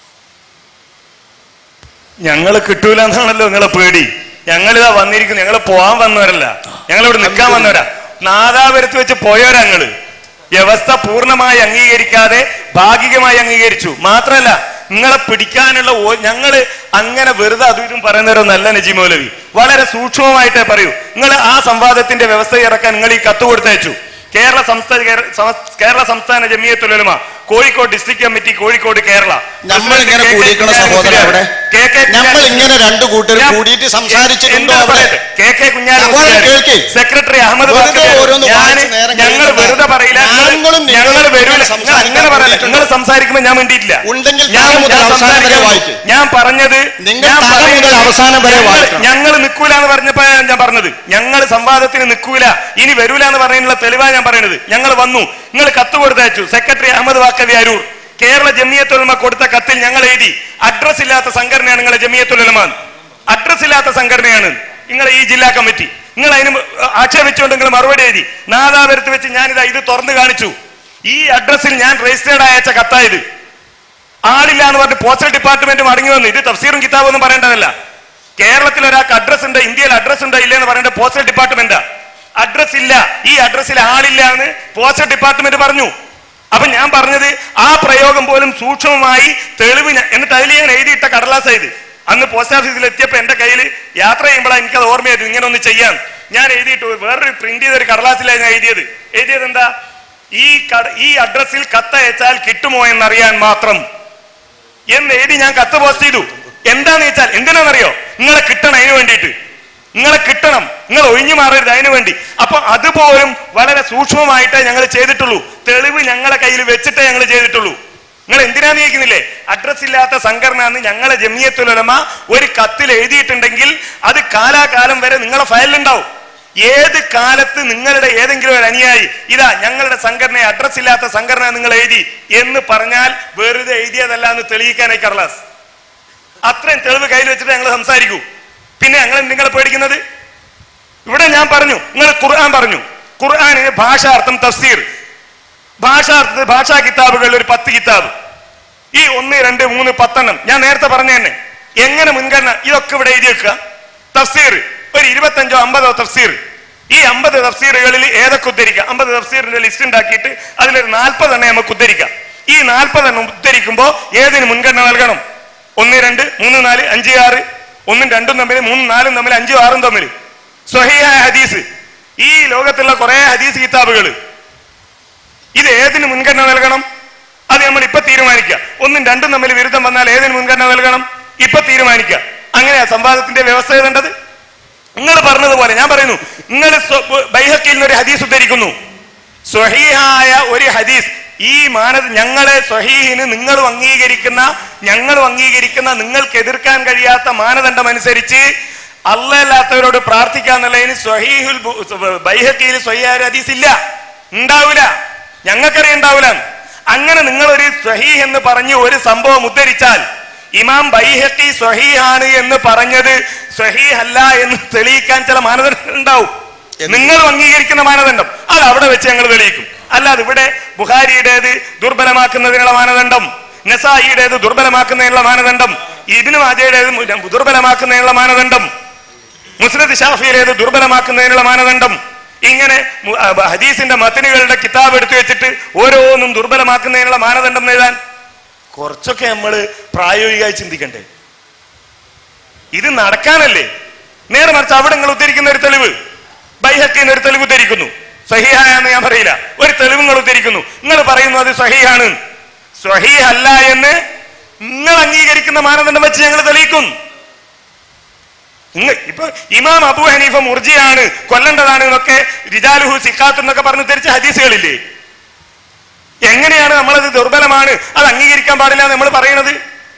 ഞങ്ങൾ കിട്ടൂല എന്നാണല്ലോ നിങ്ങളെ പേടി ഞങ്ങളിതാ വന്നിരിക്കുന്നു ഞങ്ങൾ പോവാൻ വന്നവരല്ല ഞങ്ങൾ ഇവിടെ നിൽക്കാൻ വന്നവരാ നാദാപുരത്ത് വെച്ച് പോയവരാ ഞങ്ങള് വ്യവസ്ഥ പൂർണ്ണമായി അംഗീകരിക്കാതെ ഭാഗികമായി അംഗീകരിച്ചു മാത്രമല്ല നിങ്ങളെ പിടിക്കാനുള്ള ഓ- ഞങ്ങള് അങ്ങനെ വെറുതെ അതും ഇതും പറയുന്നവരൊന്നല്ല നജീം മൗലവി വളരെ സൂക്ഷ്മമായിട്ടേ പറയൂ നിങ്ങൾ ആ സംവാദത്തിന്റെ വ്യവസ്ഥ ഇറക്കാൻ നിങ്ങൾ ഈ കത്ത് കൊടുത്തയച്ചു കേരള സംസ്ഥാന കേര- സമ- കേരള സംസ്ഥാന ജമിയത്തുലമ കോഴിക്കോട് ഡിസ്ട്രിക്ട് കമ്മിറ്റി കോഴിക്കോട് കേരള നമ്മൾ ഇങ്ങനെ കെ കെ കൂടിയിരിക്കണ കുഞ്ഞാലി സഹോദരൻ മുസ്ലിയാർ. അവിടെ കെ കെ നമ്മൾ കുഞ്ഞാലി ഇങ്ങനെ രണ്ടു കൂട്ടരും ഞാൻ- കൂടിയിട്ട് സംസാരിച്ചിട്ടുണ്ടോ എന്താ അവിടെ പറയട്ടെ? കെ കെ കുഞ്ഞാലി അപ്പോൾ മുസ്ലിയാർ, കേൾക്കേ. സെക്രട്ടറി അഹമ്മദ് വെറുതെ ബാക്കർ, ഓരോന്ന് ഞാന് വായിച്ച് നേരം ഞങ്ങൾ കളയുന്നത് വെറുതെ പറയില്ല ഞങ്ങളും ഞങ്ങൾ നിങ്ങളും വരൂല ഇങ്ങനെ നിങ്ങൾ അങ്ങനെ പറയല്ല സംസാരിക്കാൻ നിങ്ങൾ സംസാരിക്കുമ്പോൾ ഞാൻ വേണ്ടിയിട്ടില്ല ഉണ്ടെങ്കിൽ ഞാൻ താഴെ മുതൽ ഞാൻ അവസാനം വരെ സംസാരിക്കാൻ- വായിക്ക്. ഞാൻ പറഞ്ഞത് നിങ്ങൾ ഞാൻ താഴെ മുതൽ പറയുന്നത് അവസാനം വരെ ഞങ്ങൾ- വായിക്കണം. ഞങ്ങൾ നിൽക്കൂല എന്ന് പറഞ്ഞപ്പോ ഞാൻ പറഞ്ഞത് ഞങ്ങൾ സംവാദത്തിന് നിൽക്കൂല ഇനി വരൂല എന്ന് പറയുന്നതിനുള്ള തെളിവാണ് ഞാൻ പറയുന്നത് ഞങ്ങൾ വന്നു നിങ്ങൾ കത്ത് കൊടുത്തയച്ചു സെക്രട്ടറി അഹമ്മദ് വാക്കവി അരൂർ കേരള ജമിയത്തുലമ കൊടുത്ത കത്തിൽ ഞങ്ങൾ എഴുതി അഡ്രസ് ഇല്ലാത്ത സംഘടനയാണ് നിങ്ങളെ ജമിയത്തുലമ അഡ്രസ് ഇല്ലാത്ത സംഘടനയാണ് നിങ്ങളെ ഈ ജില്ലാ കമ്മിറ്റി നിങ്ങൾ അതിന് ആക്ഷേപിച്ചുകൊണ്ട് നിങ്ങൾ മറുപടി എഴുതി നാദാപുരത്ത് വെച്ച് ഞാനിതാ ഇത് തുറന്നു കാണിച്ചു ഈ അഡ്രസ്സിൽ ഞാൻ രജിസ്റ്റേർഡ് അയച്ച കത്തായത് ആളില്ല എന്ന് പറഞ്ഞ് പോസ്റ്റൽ ഡിപ്പാർട്ട്മെന്റ് മടങ്ങി വന്നു ഇത് തഫ്സീറും കിതാബും ഒന്നും പറയേണ്ടതല്ല കേരളത്തിൽ ഒരാൾക്ക് അഡ്രസ് ഉണ്ട് ഇന്ത്യയിൽ അഡ്രസ് ഉണ്ടോ ഇല്ല എന്ന് പറയേണ്ട പോസ്റ്റൽ ഡിപ്പാർട്ട്മെന്റാ അഡ്രസ് ഇല്ല ഈ അഡ്രസ്സിൽ ആളില്ല എന്ന് പോസ്റ്റൽ ഡിപ്പാർട്ട്മെന്റ് പറഞ്ഞു അപ്പൊ ഞാൻ പറഞ്ഞത് ആ പ്രയോഗം പോലും സൂക്ഷ്മമായി തെളിവ് ഞാൻ- എന്നിട്ട് അതിൽ ഞാൻ എഴുതിയിട്ട കടലാസ് ഇത് അന്ന് പോസ്റ്റ് ഓഫീസിൽ എത്തിയപ്പോ എന്റെ കയ്യിൽ യാത്ര ചെയ്യുമ്പോഴാണ് എനിക്കത് ഓർമ്മയായത് ഇങ്ങനെ ഒന്ന് ചെയ്യാൻ ഞാൻ എഴുതിയിട്ട് വേറൊരു പ്രിന്റ് ചെയ്ത ഒരു കടലാസിലാണ് ഞാൻ എഴുതിയത് എഴുതിയത് എന്താ ഈ കട ഈ അഡ്രസ്സിൽ കത്തയച്ചാൽ കിട്ടുമോ എന്നറിയാൻ മാത്രം എന്ന് എഴുതി ഞാൻ കത്ത് പോസ്റ്റ് ചെയ്തു എന്താന്ന് വെച്ചാൽ എന്തിനാണെന്നറിയോ നിങ്ങളെ കിട്ടണം അതിന് വേണ്ടിയിട്ട് നിങ്ങളെ കിട്ടണം നിങ്ങൾ ഒഴിഞ്ഞു മാറരുത് അതിനു വേണ്ടി അപ്പൊ അതുപോലും വളരെ സൂക്ഷ്മമായിട്ടേ ഞങ്ങൾ ചെയ്തിട്ടുള്ളൂ തെളിവ് ഞങ്ങളെ കയ്യിൽ വെച്ചിട്ടേ ഞങ്ങൾ ചെയ്തിട്ടുള്ളൂ നിങ്ങൾ എന്തിനാന്ന് ചോദിക്കുന്നില്ലേ അഡ്രസ് ഇല്ലാത്ത സംഘടന എന്ന് ഞങ്ങളെ ജമിയത്തുലമ ഒരു കത്തിൽ എഴുതിയിട്ടുണ്ടെങ്കിൽ അത് കാലാകാലം വരെ നിങ്ങളെ ഫയലിലുണ്ടാവും ഏത് കാലത്ത് നിങ്ങളുടെ ഏതെങ്കിലും ഒരു അനുയായി ഇതാ ഞങ്ങളുടെ സംഘടനയെ അഡ്രസ് ഇല്ലാത്ത സംഘടന നിങ്ങൾ എഴുതി എന്ന് പറഞ്ഞാൽ വെറുതെ എഴുതിയതല്ല എന്ന് തെളിയിക്കാനായി കടലാസ് അത്രയും തെളിവ് കയ്യിൽ വെച്ചിട്ട് ഞങ്ങൾ സംസാരിക്കൂ പിന്നെ ഞങ്ങൾ നിങ്ങൾ പേടിക്കുന്നത് ഇവിടെ ഞാൻ പറഞ്ഞു നിങ്ങൾ ഖുർആൻ പറഞ്ഞു ഖുർആാനിന് ഭാഷാർത്ഥം തഫ്സീർ ഭാഷാർത്ഥ ഭാഷാ കിതാബുകളിൽ ഒരു പത്ത് കിതാബ് ഈ ഒന്ന് രണ്ട് മൂന്ന് പത്തെണ്ണം ഞാൻ നേരത്തെ പറഞ്ഞു തന്നെ എങ്ങനെ മുൻഗണന ഇതൊക്കെ ഇവിടെ എഴുതി വെക്കുക തഫ്സീർ ഒരു ഇരുപത്തഞ്ചോ അമ്പതോ തഫ്സീർ ഈ അമ്പത് തഫ്സീറുകളിൽ ഏതൊക്കെ ഉദ്ധരിക്കാം അമ്പത് തഫ്സീറിന്റെ ലിസ്റ്റ് ഉണ്ടാക്കിയിട്ട് അതിലൊരു നാൽപ്പതെണ്ണം നമുക്ക് ഉദ്ധരിക്കാം ഈ നാൽപ്പതെണ്ണം ഉദ്ധരിക്കുമ്പോൾ ഏതിന് മുൻഗണന നൽകണം ഒന്ന് രണ്ട് മൂന്ന് നാല് അഞ്ച് ആറ് ഒന്നും രണ്ടും തമ്മിൽ മൂന്നും നാലും തമ്മിൽ അഞ്ചും ആറും തമ്മിൽ സ്വഹിയായ ഹദീസ് ഈ ലോകത്തുള്ള കുറെ ഹദീസ് കിതാബുകൾ ഇത് ഏതിന് മുൻഗണന നൽകണം അത് നമ്മൾ ഇപ്പൊ തീരുമാനിക്കുക ഒന്നും രണ്ടും തമ്മിൽ വിരുദ്ധം വന്നാൽ ഏതിന് മുൻഗണന നൽകണം ഇപ്പൊ തീരുമാനിക്കുക അങ്ങനെയാ സംവാദത്തിന്റെ വ്യവസ്ഥ എഴുതേണ്ടത് നിങ്ങൾ പറഞ്ഞതുപോലെ ഞാൻ പറയുന്നു നിങ്ങൾ ബൈഹക്കിൽ നിന്ന് ഒരു ഹദീസ് ഉദ്ധരിക്കുന്നു സ്വഹീഹായ ഒരു ഹദീസ് ഈ മാനദ ഞങ്ങളെ സ്വഹീഹിന് നിങ്ങളും അംഗീകരിക്കുന്ന ഞങ്ങളും അംഗീകരിക്കുന്ന നിങ്ങൾക്ക് എതിർക്കാൻ കഴിയാത്ത മാനദണ്ഡം അനുസരിച്ച് അല്ലല്ലാത്തവരോട് പ്രാർത്ഥിക്കാന്നുള്ളതിന് സ്വഹീഹുൽ ബൈഹക്കിയിൽ സ്വഹീഹായ ഒരു ഹദീസ് ഇല്ല ഉണ്ടാവില്ല ഞങ്ങൾക്കറിയാം ഉണ്ടാവില്ല അങ്ങനെ നിങ്ങൾ ഒരു സ്വഹീഹ് എന്ന് പറഞ്ഞ് ഒരു സംഭവം ഉദ്ധരിച്ചാൽ ഇമാം ബൈഹക്കി സ്വഹീഹാണ് എന്ന് പറഞ്ഞത് സ്വഹീഹ് അല്ല എന്ന് തെളിയിക്കാൻ ചില മാനദണ്ഡങ്ങൾ ഉണ്ടാവും നിങ്ങൾ അംഗീകരിക്കുന്ന മാനദണ്ഡം അത് അവിടെ വെച്ച് ഞങ്ങൾ തെളിയിക്കും അല്ലാതെ ഇവിടെ ബുഹാരിയുടേത് ദുർബലമാക്കുന്നതിനുള്ള മാനദണ്ഡം നസായിയുടേത് ദുർബലമാക്കുന്നതിനുള്ള മാനദണ്ഡം ഇബിന് മാജയുടേത് ദുർബലമാക്കുന്നതിനുള്ള മാനദണ്ഡം മുസ്ലിദ് ഷാഫിയിലേത് ദുർബലമാക്കുന്നതിനുള്ള മാനദണ്ഡം ഇങ്ങനെ മു- ആ, ബ- ഹദീസിന്റെ മത്തനുകളുടെ കിതാബ് എടുത്തു വെച്ചിട്ട് ഓരോന്നും ദുർബലമാക്കുന്നതിനുള്ള മാനദണ്ഡം എഴുതാൻ കുറച്ചൊക്കെ നമ്മൾ പ്രായോഗികമായി ചിന്തിക്കണ്ടേ ഇത് നടക്കാനല്ലേ നേരെ മറിച്ച് അവിടെ നിങ്ങൾ ഉദ്ധരിക്കുന്ന ഒരു തെളിവ് ബൈഹക്കിന് ഒരു തെളിവ് ഉദ്ധരിക്കുന്നു സഹിഹായ എന്ന് ഞാൻ പറയില്ല ഒരു തെളിവ് നിങ്ങൾ ഉദ്ധരിക്കുന്നു നിങ്ങൾ പറയുന്നു അത് സഹിഹാണ് സഹീഹ് അല്ല എന്ന് നിങ്ങൾ അംഗീകരിക്കുന്ന മാനദണ്ഡം വെച്ച് ഞങ്ങൾ തെളിയിക്കും നിങ്ങൾ ഇപ്പൊ ഇമാം അബു ഹനീഫ മുർജിയാണ് കൊല്ലേണ്ടതാണ് എന്നൊക്കെ റിജാലുഹു സിക്കാത്ത് എന്നൊക്കെ പറഞ്ഞു ധരിച്ച ഹദീസുകളില്ലേ എങ്ങനെയാണ് നമ്മളത് ദുർബലമാണ് അത് അംഗീകരിക്കാൻ പാടില്ല എന്ന് നമ്മൾ പറയണത്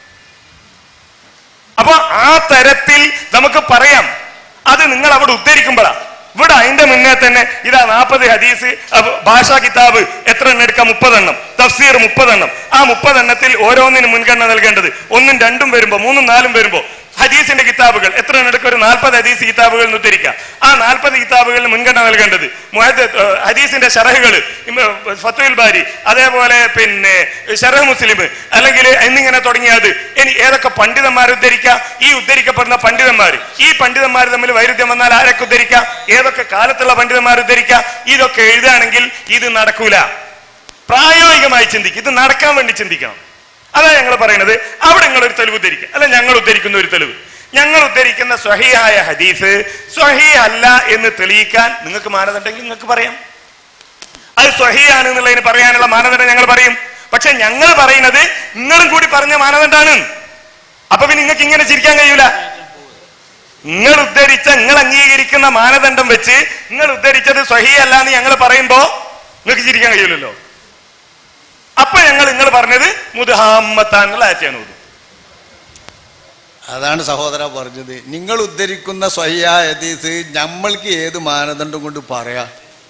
അപ്പൊ ആ തരത്തിൽ നമുക്ക് പറയാം അത് നിങ്ങൾ അവിടെ ഉദ്ധരിക്കുമ്പോഴാ ഇവിടെ അതിന്റെ മുന്നേ തന്നെ ഇതാ നാൽപ്പത് ഹദീസ് അപ്പൊ ഭാഷാ കിതാബ് എത്ര എണ്ണം എടുക്കാം മുപ്പതെണ്ണം തഫ്സീർ മുപ്പതെണ്ണം ആ മുപ്പതെണ്ണത്തിൽ ഓരോന്നിനും മുൻഗണന നൽകേണ്ടത് ഒന്നും രണ്ടും വരുമ്പോ മൂന്നും നാലും വരുമ്പോ ഹദീസിന്റെ കിതാബുകൾ എത്ര എടുക്കുക ഒരു നാൽപ്പത് ഹദീസ് കിതാബുകൾ എന്ന് ഉദ്ധരിക്കാം ആ നാൽപ്പത് കിതാബുകളിൽ മുൻഗണന നൽകേണ്ടത് മുഹദ്ദ- ഏഹ് ഹദീസിന്റെ ഷറഹുകൾ ഫത്തുൽ ബാരി അതേപോലെ പിന്നെ ഷറഹ് മുസ്ലിം അല്ലെങ്കിൽ എന്നിങ്ങനെ തുടങ്ങിയത് ഇനി ഏതൊക്കെ പണ്ഡിതന്മാർ ഉദ്ധരിക്കാം ഈ ഉദ്ധരിക്കപ്പെടുന്ന പണ്ഡിതന്മാർ ഈ പണ്ഡിതന്മാർ തമ്മിൽ വൈരുദ്ധ്യം വന്നാൽ ആരൊക്കെ ഉദ്ധരിക്കാം ഏതൊക്കെ കാലത്തുള്ള പണ്ഡിതന്മാർ ഉദ്ധരിക്കാം ഇതൊക്കെ എഴുതുകയാണെങ്കിൽ ഇത് നടക്കൂല പ്രായോഗികമായി ചിന്തിക്കും ഇത് നടക്കാൻ വേണ്ടി ചിന്തിക്കണം അതാ ഞങ്ങൾ പറയുന്നത് അവിടെ നിങ്ങൾ ഒരു തെളിവ് ഉദ്ധരിക്കുക അല്ല ഞങ്ങൾ ഉദ്ധരിക്കുന്ന ഒരു തെളിവ് ഞങ്ങൾ ഉദ്ധരിക്കുന്ന സ്വഹിയായ ഹദീസ് സ്വഹി അല്ല എന്ന് തെളിയിക്കാൻ നിങ്ങൾക്ക് മാനദണ്ഡമെങ്കിൽ നിങ്ങൾക്ക് പറയാം അത് സ്വഹിയാണ് എന്നുള്ളതിന് പറയാനുള്ള മാനദണ്ഡം ഞങ്ങൾ പറയും പക്ഷെ ഞങ്ങൾ പറയുന്നത് നിങ്ങളും കൂടി പറഞ്ഞ മാനദണ്ഡമാണ് അപ്പൊ പിന്നെ നിങ്ങൾക്ക് ഇങ്ങനെ ചിരിക്കാൻ കഴിയൂല നിങ്ങൾ ഉദ്ധരിച്ച നിങ്ങൾ അംഗീകരിക്കുന്ന മാനദണ്ഡം വെച്ച് നിങ്ങൾ ഉദ്ധരിച്ചത് സ്വഹിയല്ല എന്ന് ഞങ്ങൾ പറയുമ്പോ നിങ്ങൾക്ക് ചിരിക്കാൻ കഴിയൂലല്ലോ അപ്പൊ ഞങ്ങൾ നിങ്ങൾ പറഞ്ഞത് മുദ്ഹാമ്മത്താന്നുള്ള ആറ്റയാണ് ഓതും അതാണ് സഹോദര പറഞ്ഞത് നിങ്ങൾ ഉദ്ധരിക്കുന്ന സ്വയ്യായ ഹദീസ് നമ്മൾക്ക് ഏത് മാനദണ്ഡം കൊണ്ട് പറയാം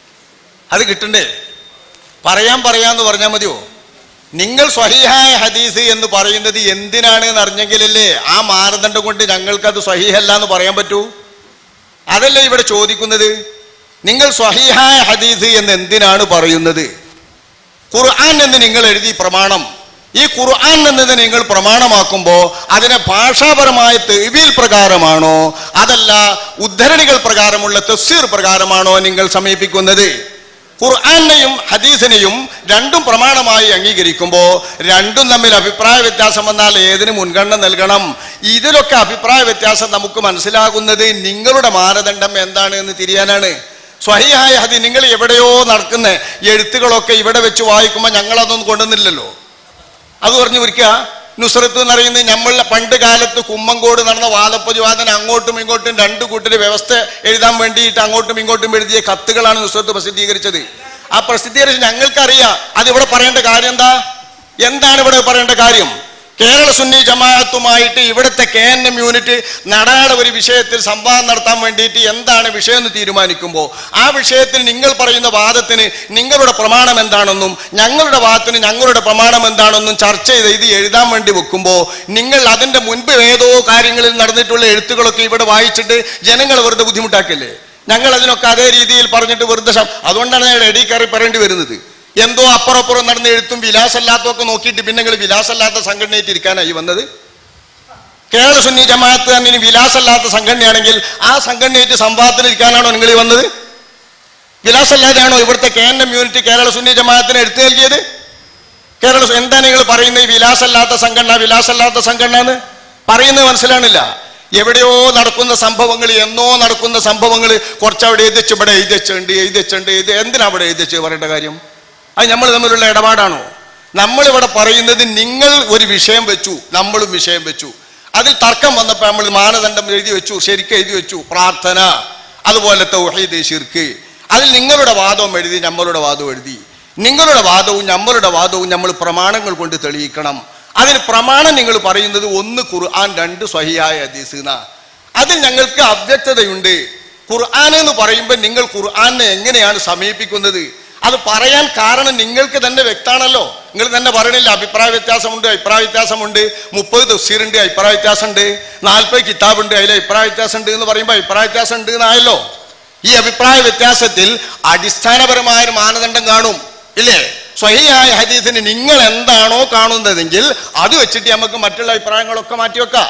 അത് കിട്ടണ്ടേ പറയാൻ പറയാന്ന് പറഞ്ഞാൽ മതിയോ നിങ്ങൾ സ്വഹീഹായ ഹദീസ് എന്ന് പറയുന്നത് എന്തിനാണ് എന്ന് അറിഞ്ഞെങ്കിലല്ലേ ആ മാനദണ്ഡം കൊണ്ട് ഞങ്ങൾക്കത് സ്വഹീഹല്ല എന്ന് പറയാൻ പറ്റൂ അതല്ലേ ഇവിടെ ചോദിക്കുന്നത് നിങ്ങൾ സ്വഹീഹായ ഹദീസ് എന്ന് എന്തിനാണ് പറയുന്നത് ഖുർആൻ എന്ന് നിങ്ങൾ എഴുതി പ്രമാണം ഈ ഖുർആൻ എന്നത് നിങ്ങൾ പ്രമാണമാക്കുമ്പോൾ അതിനെ ഭാഷാപരമായ തെവിൽ പ്രകാരമാണോ അതല്ല ഉദ്ധരണികൾ പ്രകാരമുള്ള തഫ്സീർ പ്രകാരമാണോ നിങ്ങൾ സമീപിക്കുന്നത് ഖുർആാനെയും ഹദീസിനെയും രണ്ടും പ്രമാണമായി അംഗീകരിക്കുമ്പോൾ രണ്ടും തമ്മിൽ അഭിപ്രായ വ്യത്യാസം വന്നാൽ ഏതിന് മുൻഗണന നൽകണം ഇതിലൊക്കെ അഭിപ്രായ വ്യത്യാസം നമുക്ക് മനസ്സിലാകുന്നത് നിങ്ങളുടെ മാനദണ്ഡം എന്താണ് എന്ന് തിരിയാനാണ് സ്വഹിയായ ഹദി നിങ്ങൾ എവിടെയോ നടക്കുന്ന എഴുത്തുകളൊക്കെ ഇവിടെ വെച്ച് വായിക്കുമ്പോൾ ഞങ്ങളതൊന്നും കൊണ്ടുവന്നില്ലല്ലോ അത് പറഞ്ഞു ഒരിക്കുക നുസ്രത്ത് എന്ന് പറയുന്നത് നമ്മൾ പണ്ട് കാലത്ത് കുമ്മങ്കോട് നടന്ന വാദപ്രതിവാദന അങ്ങോട്ടും ഇങ്ങോട്ടും രണ്ടു കൂട്ടര് വ്യവസ്ഥ എഴുതാൻ വേണ്ടിയിട്ട് അങ്ങോട്ടും ഇങ്ങോട്ടും എഴുതിയ കത്തുകളാണ് നുസ്രത്ത് പ്രസിദ്ധീകരിച്ചത് ആ പ്രസിദ്ധീകരിച്ച് ഞങ്ങൾക്കറിയാം അത് ഇവിടെ പറയേണ്ട കാര്യം എന്താ എന്താണ് ഇവിടെ പറയേണ്ട കാര്യം കേരള സുന്നി ജമാഅത്തുമായിട്ട് ഇവിടുത്തെ കെ എൻ എം യൂണിറ്റ് നടാട് ഒരു വിഷയത്തിൽ സംവാദം നടത്താൻ വേണ്ടിയിട്ട് എന്താണ് വിഷയം എന്ന് തീരുമാനിക്കുമ്പോൾ ആ വിഷയത്തിൽ നിങ്ങൾ പറയുന്ന വാദത്തിന് നിങ്ങളുടെ പ്രമാണം എന്താണെന്നും ഞങ്ങളുടെ വാദത്തിന് ഞങ്ങളുടെ പ്രമാണം എന്താണെന്നും ചർച്ച ചെയ്ത് ഇത് എഴുതാൻ വേണ്ടി വെക്കുമ്പോൾ നിങ്ങൾ അതിൻ്റെ മുൻപ് ഏതോ കാര്യങ്ങളിൽ നടന്നിട്ടുള്ള എഴുത്തുകളൊക്കെ ഇവിടെ വായിച്ചിട്ട് ജനങ്ങൾ വെറുതെ ബുദ്ധിമുട്ടാക്കില്ലേ ഞങ്ങൾ അതിനൊക്കെ അതേ രീതിയിൽ പറഞ്ഞിട്ട് വെറുതെ ശം- അതുകൊണ്ടാണ് ഞാൻ എടി കയറി പറയേണ്ടി വരുന്നത് എന്തോ അപ്പുറപ്പുറം നടന്ന് എഴുത്തും വിലാസല്ലാത്തതൊക്കെ നോക്കിയിട്ട് പിന്നെ നിങ്ങൾ വിലാസല്ലാത്ത സംഘടനയായിട്ട് ഇരിക്കാനായി വന്നത് കേരള സുന്നി ജമാഅത്ത് തന്നെ ഇനി വിലാസല്ലാത്ത സംഘടനയാണെങ്കിൽ ആ സംഘടനയായിട്ട് സംവാദത്തിന് ഇരിക്കാനാണോ നിങ്ങൾ ഈ വന്നത് വിലാസല്ലാതെയാണോ ഇവിടുത്തെ K N M unit Kerala Sunni ജമാഅത്തിന് എടുത്തു നൽകിയത് കേരള സു- എന്താ നിങ്ങൾ പറയുന്നത് ഈ വിലാസല്ലാത്ത സംഘടന വിലാസല്ലാത്ത സംഘടന എന്ന് പറയുന്നത് മനസ്സിലാണില്ല എവിടെയോ നടക്കുന്ന സംഭവങ്ങൾ എന്നോ നടക്കുന്ന സംഭവങ്ങൾ കുറച്ചവിടെ എഴുതിച്ച് ഇവിടെ എഴുതിച്ചുണ്ട് എഴുതിച്ചുണ്ട് ഇത് എന്തിനാ അവിടെ എഴുതിച്ച് പറയേണ്ട കാര്യം അത് നമ്മൾ തമ്മിലുള്ള ഇടപാടാണോ നമ്മളിവിടെ പറയുന്നത് നിങ്ങൾ ഒരു വിഷയം വെച്ചു നമ്മളും വിഷയം വെച്ചു അതിൽ തർക്കം വന്നപ്പോൾ നമ്മൾ മാനദണ്ഡം എഴുതി വെച്ചു ശരിക്കും എഴുതി വെച്ചു പ്രാർത്ഥന അതുപോലെ തൗഹീദ് ശിർക്ക് അതിൽ നിങ്ങളുടെ വാദവും എഴുതി നമ്മളുടെ വാദവും എഴുതി നിങ്ങളുടെ വാദവും നമ്മളുടെ വാദവും നമ്മൾ പ്രമാണങ്ങൾ കൊണ്ട് തെളിയിക്കണം അതിന് പ്രമാണം നിങ്ങൾ പറയുന്നത് ഒന്ന് ഖുർആൻ രണ്ട് സ്വഹിയായ ഹദീസ് എന്നാ അതിൽ ഞങ്ങൾക്ക് അവ്യക്തതയുണ്ട് ഖുർആൻ എന്ന് പറയുമ്പോൾ നിങ്ങൾ ഖുർആനെ എങ്ങനെയാണ് സമീപിക്കുന്നത് അത് പറയാൻ കാരണം നിങ്ങൾക്ക് തന്നെ വ്യക്താണല്ലോ നിങ്ങൾ തന്നെ പറയണില്ല അഭിപ്രായ വ്യത്യാസമുണ്ട് അഭിപ്രായ വ്യത്യാസമുണ്ട് മുപ്പത് തഫ്സീറുണ്ട് അഭിപ്രായ വ്യത്യാസമുണ്ട് നാൽപ്പത് കിതാബുണ്ട് അതിൽ അഭിപ്രായ വ്യത്യാസമുണ്ട് എന്ന് പറയുമ്പോൾ അഭിപ്രായ വ്യത്യാസം ഉണ്ട് എന്നായല്ലോ ഈ അഭിപ്രായ വ്യത്യാസത്തിൽ അടിസ്ഥാനപരമായ ഒരു മാനദണ്ഡം കാണും ഇല്ലേ സ്വഹിയായ ഹദീസിന് നിങ്ങൾ എന്താണോ കാണുന്നതെങ്കിൽ അത് വെച്ചിട്ട് നമുക്ക് മറ്റുള്ള അഭിപ്രായങ്ങളൊക്കെ മാറ്റിവെക്കാം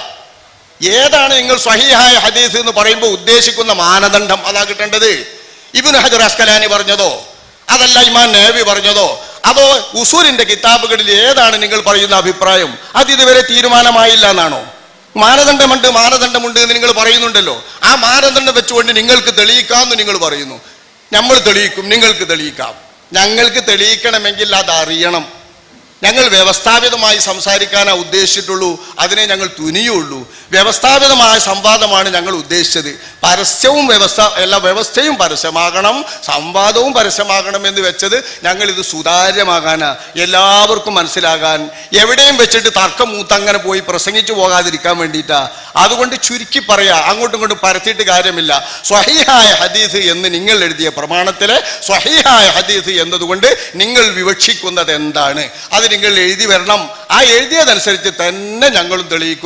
ഏതാണ് നിങ്ങൾ സ്വഹിയായ ഹദീസ് എന്ന് പറയുമ്പോൾ ഉദ്ദേശിക്കുന്ന മാനദണ്ഡം അതാ കിട്ടേണ്ടത് ഇബിന് ഹജർ അസ്കലാനി പറഞ്ഞതോ അതല്ല ഇമാൻ നേവി പറഞ്ഞതോ അതോ ഉസൂലിന്റെ കിതാബുകളിൽ ഏതാണ് നിങ്ങൾ പറയുന്ന അഭിപ്രായം അത് ഇതുവരെ തീരുമാനമായില്ല എന്നാണോ മാനദണ്ഡമുണ്ട് മാനദണ്ഡമുണ്ട് എന്ന് നിങ്ങൾ പറയുന്നുണ്ടല്ലോ ആ മാനദണ്ഡം വെച്ചുകൊണ്ട് നിങ്ങൾക്ക് തെളിയിക്കാമെന്ന് നിങ്ങൾ പറയുന്നു നമ്മൾ തെളിയിക്കും നിങ്ങൾക്ക് തെളിയിക്കാം ഞങ്ങൾക്ക് തെളിയിക്കണമെങ്കിൽ അത് അറിയണം ഞങ്ങൾ വ്യവസ്ഥാപിതമായി സംസാരിക്കാനാ ഉദ്ദേശിച്ചിട്ടുള്ളൂ അതിനെ ഞങ്ങൾ തുനിയുള്ളൂ വ്യവസ്ഥാപിതമായ സംവാദമാണ് ഞങ്ങൾ ഉദ്ദേശിച്ചത് പരസ്യവും വ്യവസ്ഥ എല്ലാ വ്യവസ്ഥയും പരസ്യമാകണം സംവാദവും പരസ്യമാകണം എന്ന് വെച്ചത് ഞങ്ങൾ ഇത് സുതാര്യമാകാനാ എല്ലാവർക്കും മനസ്സിലാകാൻ എവിടെയും വെച്ചിട്ട് തർക്കം മൂത്തങ്ങനെ പോയി പ്രസംഗിച്ചു പോകാതിരിക്കാൻ വേണ്ടിയിട്ടാ അതുകൊണ്ട് ചുരുക്കി പറയാ അങ്ങോട്ടും ഇങ്ങോട്ടും പരത്തിയിട്ട് കാര്യമില്ല സ്വഹീഹായ ഹദീസ് എന്ന് നിങ്ങൾ എഴുതിയ പ്രമാണത്തിലെ സ്വഹീഹായ ഹദീസ് എന്നതുകൊണ്ട് നിങ്ങൾ വിവക്ഷിക്കുന്നത് എന്താണ് അത് നിങ്ങൾ എഴുതി വരണം ആ എഴുതിയതനുസരിച്ച് തന്നെ ഞങ്ങളും തെളിയിക്കും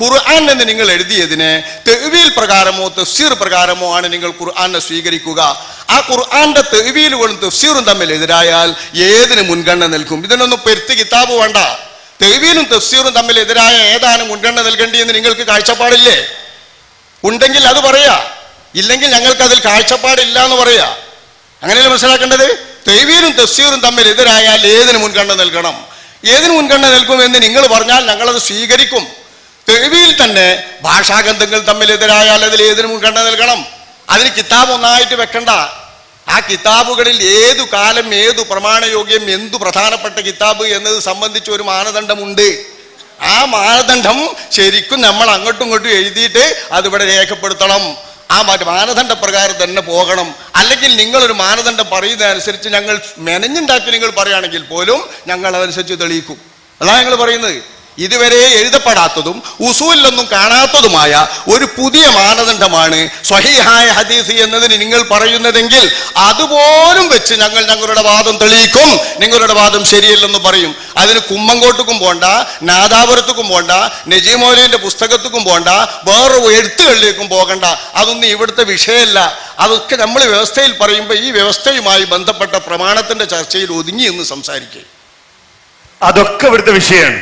ഖുർആൻ എന്ന് നിങ്ങൾ എഴുതിയതിനെ തെവീൽ പ്രകാരമോ തഫ്സീർ പ്രകാരമോ ആണ് നിങ്ങൾ ഖുർആനെ സ്വീകരിക്കുക ആ ഖുർആന്റെ തെവീലുകളും തഫ്സീറും തമ്മിൽ എതിരായാൽ ഏതിന് മുൻഗണന നിൽക്കും ഇതിനൊന്നും പെരുത്ത് കിതാബ് വേണ്ട തെവീലും തഫ്സീറും തമ്മിൽ എതിരായ ഏതാണ് മുൻഗണന നൽകേണ്ടിയെന്ന് നിങ്ങൾക്ക് കാഴ്ചപ്പാടില്ലേ ഉണ്ടെങ്കിൽ അത് പറയാ ഇല്ലെങ്കിൽ ഞങ്ങൾക്ക് അതിൽ കാഴ്ചപ്പാടില്ല എന്ന് പറയാ അങ്ങനെയല്ലേ മനസ്സിലാക്കേണ്ടത് തെവീലും തഫ്സീറും തമ്മിൽ എതിരായാൽ ഏതിന് മുൻഗണന നൽകണം ഏതിന് മുൻഗണന നൽകുമെന്ന് നിങ്ങൾ പറഞ്ഞാൽ ഞങ്ങളത് സ്വീകരിക്കും തെവിയിൽ തന്നെ ഭാഷാഗന്ധങ്ങൾ തമ്മിൽ എതിരായാൽ അതിൽ ഏതിന് മുൻഗണന നൽകണം അതിന് കിതാബ് ഒന്നായിട്ട് വെക്കണ്ട ആ കിതാബുകളിൽ ഏതു കാലം ഏതു പ്രമാണയോഗ്യം എന്തു പ്രധാനപ്പെട്ട കിതാബ് എന്നത് സംബന്ധിച്ച് ഒരു മാനദണ്ഡമുണ്ട് ആ മാനദണ്ഡം ശരിക്കും നമ്മൾ അങ്ങോട്ടും ഇങ്ങോട്ടും എഴുതിയിട്ട് അതിവിടെ രേഖപ്പെടുത്തണം ആ മറ്റു മാനദണ്ഡ പ്രകാരം തന്നെ പോകണം അല്ലെങ്കിൽ നിങ്ങളൊരു മാനദണ്ഡം പറയുന്നതനുസരിച്ച് ഞങ്ങൾ മെനഞ്ഞുണ്ടാക്കി നിങ്ങൾ പറയുകയാണെങ്കിൽ പോലും ഞങ്ങൾ അതനുസരിച്ച് തെളിയിക്കും അതാണ് ഞങ്ങൾ പറയുന്നത് ഇതുവരെ എഴുതപ്പെടാത്തതും ഉസൂലിലൊന്നും കാണാത്തതുമായ ഒരു പുതിയ മാനദണ്ഡമാണ് സ്വഹീഹായ ഹദീസ് എന്നതിന് നിങ്ങൾ പറയുന്നതെങ്കിൽ അതുപോലും വെച്ച് ഞങ്ങൾ ഞങ്ങളുടെ വാദം തെളിയിക്കും നിങ്ങളുടെ വാദം ശരിയല്ലെന്ന് പറയും അതിന് കുമ്മങ്കോട്ടുക്കും പോണ്ട നാദാപുരത്തുക്കും പോണ്ട നജീമോലിന്റെ പുസ്തകത്തുക്കും പോണ്ട വേറെ എഴുത്തുകളിലേക്കും പോകണ്ട അതൊന്നും ഇവിടുത്തെ വിഷയമല്ല അതൊക്കെ നമ്മൾ വ്യവസ്ഥയിൽ പറയുമ്പോൾ ഈ വ്യവസ്ഥയുമായി ബന്ധപ്പെട്ട പ്രമാണത്തിന്റെ ചർച്ചയിൽ ഒതുങ്ങി എന്ന് സംസാരിക്കുക അതൊക്കെ ഇവിടുത്തെ വിഷയമാണ്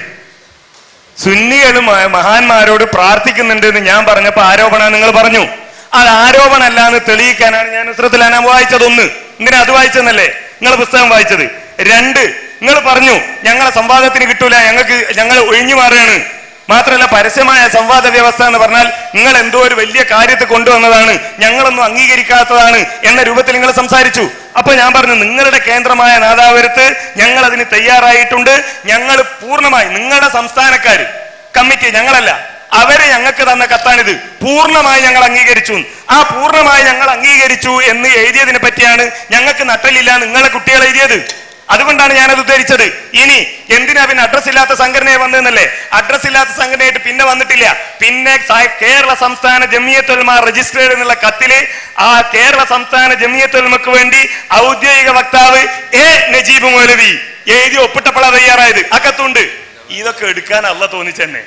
സുന്നികളും മ- മഹാന്മാരോട് പ്രാർത്ഥിക്കുന്നുണ്ട് എന്ന് ഞാൻ പറഞ്ഞപ്പോ ആരോപണം നിങ്ങൾ പറഞ്ഞു അത് ആരോപണമല്ല എന്ന് തെളിയിക്കാനാണ് ഞാൻ ഉസ്രത്തിൽ അനാം വായിച്ചത് ഒന്ന് എന്തിനാ അത് വായിച്ചെന്നല്ലേ നിങ്ങൾ പുസ്തകം വായിച്ചത് രണ്ട് നിങ്ങൾ പറഞ്ഞു ഞങ്ങളെ സംവാദത്തിന് കിട്ടൂല ഞങ്ങൾക്ക് ഞങ്ങൾ ഒഴിഞ്ഞു മാറുകയാണ് മാത്രമല്ല പരസ്യമായ സംവാദ വ്യവസ്ഥ എന്ന് പറഞ്ഞാൽ നിങ്ങൾ എന്തോ ഒരു വലിയ കാര്യത്തെ കൊണ്ടുവന്നതാണ് ഞങ്ങളൊന്നും അംഗീകരിക്കാത്തതാണ് എന്ന രൂപത്തിൽ നിങ്ങൾ സംസാരിച്ചു അപ്പൊ ഞാൻ പറഞ്ഞു നിങ്ങളുടെ കേന്ദ്രമായ നാദാപുരത്ത് ഞങ്ങൾ അതിന് തയ്യാറായിട്ടുണ്ട് ഞങ്ങൾ പൂർണ്ണമായി നിങ്ങളുടെ സംസ്ഥാനക്കാര് കമ്മിറ്റി ഞങ്ങളല്ല അവര് ഞങ്ങൾക്ക് തന്ന കത്താണിത് പൂർണ്ണമായി ഞങ്ങൾ അംഗീകരിച്ചു ആ പൂർണ്ണമായി ഞങ്ങൾ അംഗീകരിച്ചു എന്ന് എഴുതിയതിനെ പറ്റിയാണ് ഞങ്ങൾക്ക് നട്ടലില്ല നിങ്ങളെ കുട്ടികൾ എഴുതിയത് അതുകൊണ്ടാണ് ഞാനത് ഉദ്ധരിച്ചത് ഇനി എന്തിനാ പിന്നെ അഡ്രസ് ഇല്ലാത്ത സംഘടനയെ വന്നതെന്നല്ലേ അഡ്രസ് ഇല്ലാത്ത സംഘടനയായിട്ട് പിന്നെ വന്നിട്ടില്ല പിന്നെ സ- കേരള സംസ്ഥാന ജമിയത്തൊൽമ രജിസ്റ്റേർഡ് എന്നുള്ള കത്തില് ആ കേരള സംസ്ഥാന ജമിയത്തൊൽമക്ക് വേണ്ടി ഔദ്യോഗിക വക്താവ് എ നജീബ് മൗലവി എഴുതി ഒപ്പിട്ടപ്പോഴാ തയ്യാറായത് ആ കത്തുണ്ട് ഇതൊക്കെ എടുക്കാൻ അല്ല തോന്നിച്ചെന്നെ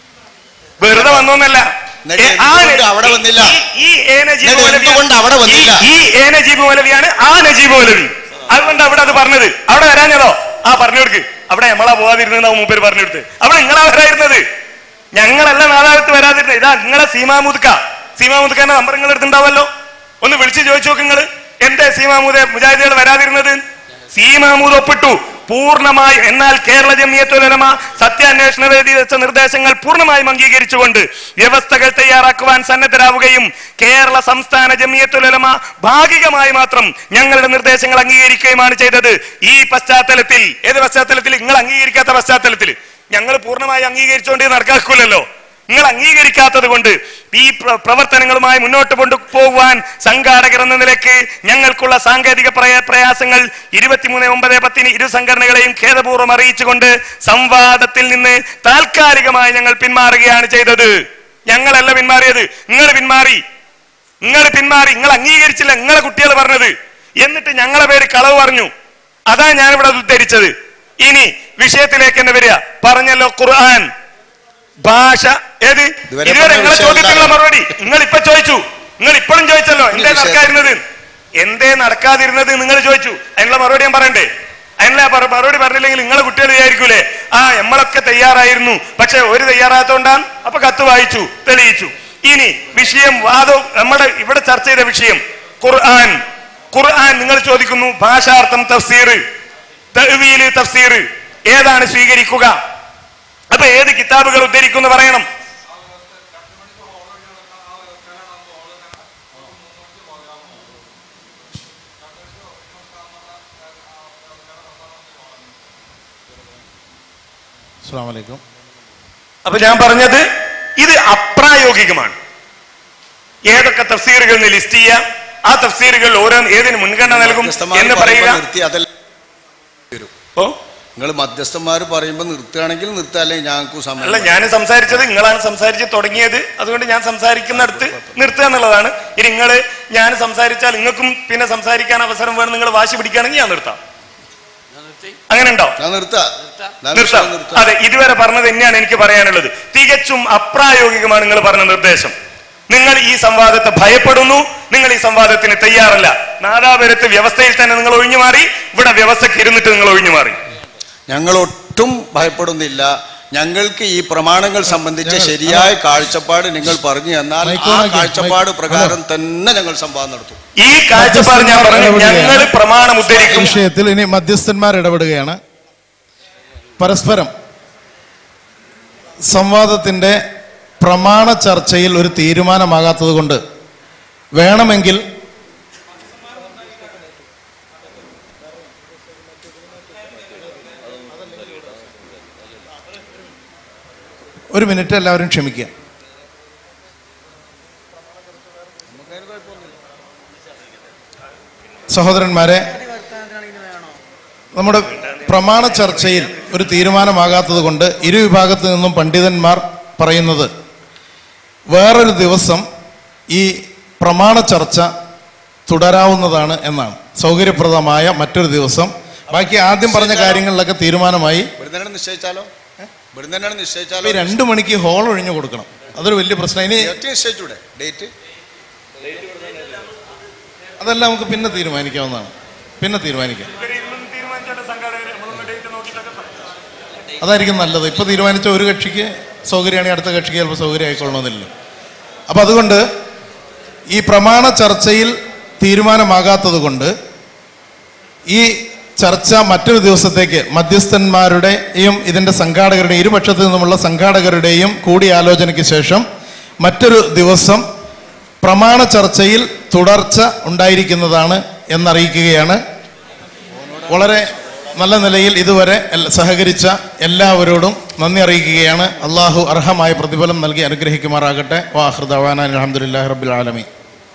വെറുതെ വന്നോന്നല്ല എന്നിട്ട് ഏ, ആ എന്തുകൊണ്ട് അവിടെ വന്നില്ല? ഈ- ഈ എ നജീബ് എന്നിട്ട് മൗലവിയാണ്- എന്തുകൊണ്ട് അവിടെ വന്നില്ല? ഈ- ഈ എ നജീബ് മൗലവിയാണ് ആ നജീബ് മൗലവി അതുകൊണ്ട് അവിടെ അത് പറഞ്ഞത് അവിടെ വരാഞ്ഞതോ ആ പറഞ്ഞു കൊടുക്ക് അവിടെ നമ്മളാ പോകാതിരുന്ന മൂപ്പര് പറഞ്ഞു കൊടുത്ത് അവിടെ നിങ്ങളാ വരായിരുന്നത് ഞങ്ങളല്ല നാദാകത്ത് വരാതിരുന്നത് ഇതാ നിങ്ങളെ സീമാമുദ്ക്ക സീമാമുദ്ക്കാന്റെ നമ്പർ നിങ്ങൾ എടുത്തിണ്ടാവല്ലോ ഒന്ന് വിളിച്ച് ചോദിച്ചു നോക്ക് നിങ്ങള് എന്തേ സീമാമൂദ് മുജാഹിദുകൾ വരാതിരുന്നത് സീമാമൂദ് ഒപ്പിട്ടു പൂർണ്ണമായി എന്നാൽ കേരള ജമിയത്തുലമ സത്യാന്വേഷണ വേദി വെച്ച നിർദ്ദേശങ്ങൾ പൂർണ്ണമായും അംഗീകരിച്ചുകൊണ്ട് വ്യവസ്ഥകൾ തയ്യാറാക്കുവാൻ സന്നദ്ധരാവുകയും കേരള സംസ്ഥാന ജമിയത്തുലമ ഭാഗികമായി മാത്രം ഞങ്ങളുടെ നിർദ്ദേശങ്ങൾ അംഗീകരിക്കുകയുമാണ് ചെയ്തത് ഈ പശ്ചാത്തലത്തിൽ ഏത് പശ്ചാത്തലത്തിൽ നിങ്ങൾ അംഗീകരിക്കാത്ത പശ്ചാത്തലത്തിൽ ഞങ്ങൾ പൂർണ്ണമായി അംഗീകരിച്ചുകൊണ്ട് ഇത് നടക്കാക്കില്ലല്ലോ നിങ്ങൾ അംഗീകരിക്കാത്തത് കൊണ്ട് ഈ പ്ര- പ്രവർത്തനങ്ങളുമായി മുന്നോട്ട് കൊണ്ടുപോകുവാൻ സംഘാടകർ എന്ന നിലയ്ക്ക് ഞങ്ങൾക്കുള്ള സാങ്കേതിക പ്രയ- പ്രയാസങ്ങൾ ഇരുപത്തിമൂന്ന് ഒമ്പത് പത്തിന് ഇരു സംഘടനകളെയും ഖേദപൂർവ്വം അറിയിച്ചുകൊണ്ട് സംവാദത്തിൽ നിന്ന് താൽക്കാലികമായി ഞങ്ങൾ പിന്മാറുകയാണ് ചെയ്തത് ഞങ്ങളല്ല പിന്മാറിയത് നിങ്ങൾ പിന്മാറി നിങ്ങൾ പിന്മാറി നിങ്ങൾ അംഗീകരിച്ചില്ല നിങ്ങളെ കുട്ടികൾ പറഞ്ഞത് എന്നിട്ട് ഞങ്ങളെ പേര് കളവ് പറഞ്ഞു അതാ ഞാനിവിടെ അത് ഉദ്ധരിച്ചത് ഇനി വിഷയത്തിലേക്ക് തന്നെ വരിക പറഞ്ഞല്ലോ ഖുർആൻ ഭാഷ ഏത് ഇതുവരെ ഇതുവരെ പറഞ്ഞ നിങ്ങളെ വിഷയം ചോദ്യത്തിനുള്ള എന്താണ്? മറുപടി നിങ്ങൾ ഇപ്പൊ ചോദിച്ചു നിങ്ങൾ ഇപ്പോഴും ചോദിച്ചല്ലോ ഇനി എന്തേ വിഷയം- നടക്കാതിരുന്നത് എന്തേ നടക്കാതിരുന്നത് നിങ്ങൾ ചോദിച്ചു അതിനുള്ള മറുപടി ഞാൻ പറയണ്ടേ അതിനുള്ള പറ- മറുപടി പറഞ്ഞില്ലെങ്കിൽ നിങ്ങളെ കുട്ടികൾ വിചാരിക്കൂലേ ആ നമ്മളൊക്കെ തയ്യാറായിരുന്നു പക്ഷെ ഒരു തയ്യാറാത്തോണ്ടാണ് അപ്പൊ കത്ത് വായിച്ചു തെളിയിച്ചു ഇനി വിഷയം വാദവും നമ്മുടെ ഇവിടെ ചർച്ച ചെയ്ത വിഷയം ഖുർആൻ ഖുർആൻ നിങ്ങൾ ചോദിക്കുന്നു ഭാഷാർത്ഥം തഫ്സീർ തഹ്വീല് തഫ്സീർ ഏതാണ് സ്വീകരിക്കുക അപ്പൊ ഏത് കിതാബുകൾ ഉദ്ധരിക്കുന്നു പറയണം അസ്സാം വലൈക്കും അപ്പൊ ഞാൻ പറഞ്ഞത് ഇത് അപ്രായോഗികമാണ് ഏതൊക്കെ തഫ്സീറുകൾ ലിസ്റ്റ് ചെയ്യാം ആ തഫ്സീറുകൾ ഓരോ ഏതിന് മുൻഗണന നൽകും എന്ന് പറയുക നിർത്തി അതല്ല വരും ഓ നിങ്ങൾ മധ്യസ്ഥന്മാർ പറയുമ്പോൾ നിർത്തുകയാണെങ്കിൽ നിർത്തുക അല്ലെങ്കിൽ ഞങ്ങൾക്ക് അല്ല സമയം ഞാൻ സംസാരിച്ചത് നിങ്ങളാണ് സംസാരിച്ച് തുടങ്ങിയത് അതുകൊണ്ട് ഞാൻ സംസാരിക്കുന്നിടത്ത് നിർത്തുക എന്നുള്ളതാണ് ഇനി നിങ്ങൾ ഞാൻ സംസാരിച്ചാൽ നിങ്ങൾക്കും പിന്നെ സംസാരിക്കാൻ അവസരം വേണം നിങ്ങൾ വാശി പിടിക്കുകയാണെങ്കിൽ ഞാൻ നിർത്താം അങ്ങനെ ഉണ്ടോ ഞാൻ നിർത്താ ഞാൻ നിർത്താം വിഷയം നിർത്താം. അതെ ഇതുവരെ പറഞ്ഞത് തന്നെയാണ് എനിക്ക് പറയാനുള്ളത് തികച്ചും അപ്രായോഗികമാണ് നിങ്ങൾ പറഞ്ഞ നിർദ്ദേശം നിങ്ങൾ ഈ സംവാദത്തെ ഭയപ്പെടുന്നു നിങ്ങൾ ഈ സംവാദത്തിന് തയ്യാറല്ല നാദാപുരത്ത് വ്യവസ്ഥയിൽ തന്നെ നിങ്ങൾ ഒഴിഞ്ഞു മാറി ഇവിടെ വ്യവസ്ഥയ്ക്ക് ഇരുന്നിട്ട് നിങ്ങൾ ഒഴിഞ്ഞു മാറി ഞങ്ങൾ ഒട്ടും ഭയപ്പെടുന്നില്ല ഞങ്ങൾക്ക് ഈ പ്രമാണങ്ങൾ സംബന്ധിച്ച ശരിയായ കാഴ്ചപ്പാട് നിങ്ങൾ പറഞ്ഞു തന്നാൽ മൈക്ക് ആ ഓണാക്കി, കാഴ്ചപ്പാട് മൈക്ക്. പ്രകാരം തന്നെ ഞങ്ങൾ സംവാദം നടത്തും ഈ കാഴ്ചപ്പാട് ഞാൻ പറഞ്ഞു ഞങ്ങൾ പ്രമാണം ഉദ്ധരിക്കും വിഷയത്തിൽ ഇനി മധ്യസ്ഥന്മാർ ഇടപെടുകയാണ് പരസ്പരം സംവാദത്തിന്റെ പ്രമാണ ചർച്ചയിൽ ഒരു തീരുമാനമാകാത്തത് കൊണ്ട് വേണമെങ്കിൽ ഒരു മിനിറ്റ് എല്ലാവരും ക്ഷമിക്കുക സഹോദരന്മാരെ നമ്മുടെ പ്രമാണ ചർച്ചയിൽ ഒരു തീരുമാനമാകാത്തത് കൊണ്ട് ഇരു വിഭാഗത്തു നിന്നും പണ്ഡിതന്മാർ പറയുന്നത് വേറൊരു ദിവസം ഈ പ്രമാണ ചർച്ച തുടരാവുന്നതാണ് എന്നാണ് സൗകര്യപ്രദമായ മറ്റൊരു ദിവസം ബാക്കി ആദ്യം പറഞ്ഞ കാര്യങ്ങളിലൊക്കെ തീരുമാനമായി ഇവിടുന്ന് തന്നെ നിശ്ചയിച്ചാലോ ഇവിടുന്ന് തന്നെ നിശ്ചയിച്ചാലോ ഈ രണ്ടു മണിക്ക് ഹോൾ ഒഴിഞ്ഞു കൊടുക്കണം അതൊരു വലിയ പ്രശ്നം ഇനി ഡേറ്റ് നിശ്ചയിച്ചൂടെ ഡേറ്റ് അതെല്ലാം നമുക്ക് പിന്നെ തീരുമാനിക്കാവുന്നതാണ് പിന്നെ തീരുമാനിക്കാം അതായിരിക്കും നല്ലത് ഇപ്പൊ തീരുമാനിച്ച ഒരു കക്ഷിക്ക് സൗകര്യമാണെങ്കിൽ അടുത്ത കക്ഷിക്ക് ചിലപ്പോൾ സൗകര്യം ആയിക്കൊള്ളണമെന്നില്ല അപ്പൊ അതുകൊണ്ട് ഈ പ്രമാണ ചർച്ചയിൽ തീരുമാനമാകാത്തത് കൊണ്ട് ഈ ചർച്ച മറ്റൊരു ദിവസത്തേക്ക് മധ്യസ്ഥന്മാരുടെയും ഇതിന്റെ സംഘാടകരുടെയും ഇരുപക്ഷത്തു നിന്നുമുള്ള സംഘാടകരുടെയും കൂടിയാലോചനയ്ക്ക് ശേഷം മറ്റൊരു ദിവസം പ്രമാണ ചർച്ചയിൽ തുടർച്ച ഉണ്ടായിരിക്കുന്നതാണ് എന്നറിയിക്കുകയാണ് വളരെ നല്ല നിലയിൽ ഇതുവരെ എൽ- സഹകരിച്ച എല്ലാവരോടും നന്ദി അറിയിക്കുകയാണ് അള്ളാഹു അർഹമായ പ്രതിഫലം നൽകി അനുഗ്രഹിക്കുമാറാകട്ടെ വാഹൃദാൻ അലഹമുല്ലാ റബ്ബിൽ ആലമീൻ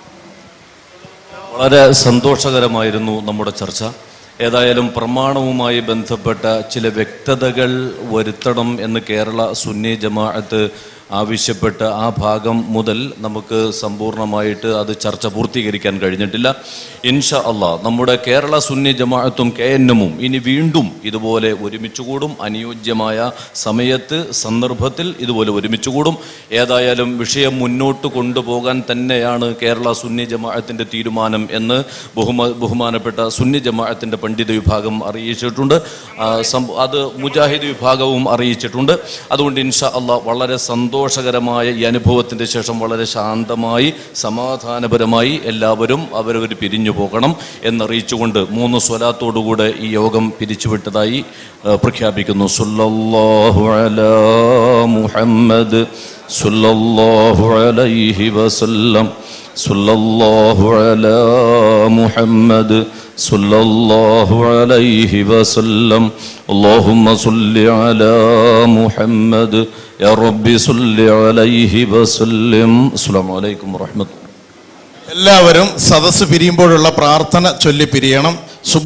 വളരെ സന്തോഷകരമായിരുന്നു നമ്മുടെ ചർച്ച ഏതായാലും പ്രമാണവുമായി ബന്ധപ്പെട്ട ചില വ്യക്തതകൾ വരുത്തണം എന്ന് കേരള സുന്നി ജമാഅത്ത് ആവശ്യപ്പെട്ട ആ ഭാഗം മുതൽ നമുക്ക് സമ്പൂർണ്ണമായിട്ട് അത് ചർച്ച പൂർത്തീകരിക്കാൻ കഴിഞ്ഞിട്ടില്ല ഇൻഷാ അള്ളാ നമ്മുടെ കേരള സുന്നി ജമാഅത്തും കെ എൻ എമ്മും ഇനി വീണ്ടും ഇതുപോലെ ഒരുമിച്ച് കൂടും അനുയോജ്യമായ സമയത്ത് സന്ദർഭത്തിൽ ഇതുപോലെ ഒരുമിച്ച് കൂടും ഏതായാലും വിഷയം മുന്നോട്ട് കൊണ്ടുപോകാൻ തന്നെയാണ് കേരള സുന്നി ജമാഅത്തിൻ്റെ തീരുമാനം എന്ന് ബഹുമ ബഹുമാനപ്പെട്ട സുന്നി ജമാഅത്തിൻ്റെ പണ്ഡിത വിഭാഗം അറിയിച്ചിട്ടുണ്ട് ആ, സം- അത് മുജാഹിദ് വിഭാഗവും അറിയിച്ചിട്ടുണ്ട് അതുകൊണ്ട് ഇൻഷാ അള്ളാഹ് വളരെ സന്തോഷകരമായ ഈ അനുഭവത്തിൻ്റെ ശേഷം വളരെ ശാന്തമായി സമാധാനപരമായി എല്ലാവരും അവരവർ പിരിഞ്ഞു പോകണം എന്നറിയിച്ചുകൊണ്ട് മൂന്ന് സ്വലാത്തോടുകൂടെ ഈ യോഗം പിരിച്ചുവിട്ടതായി ആ, പ്രഖ്യാപിക്കുന്നു സുല്ലല്ലാഹു അലാ മുഹമ്മദ് സുല്ലല്ലാഹു അലൈഹി വസല്ലം സുല്ലല്ലാഹു അലാ മുഹമ്മദ് صلى الله عليه وسلم اللهم صل على محمد يا رب صل عليه وسلم السلام عليكم ورحمة الله എല്ലാവരും സദസ്സ് പിരിയുമ്പോഴുള്ള പ്രാർത്ഥന ചൊല്ലി പിരിയണം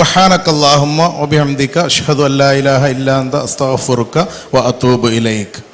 സുബഹാനക്കല്ലാഹുമ്മ ഒബിഹംദിക്ക അഷ്ഹദു അല്ലാ ഇലാഹ ഇല്ലാ അന്ത അസ്തഗ്ഫിറുക വ അത്തൂബു ഇലൈക്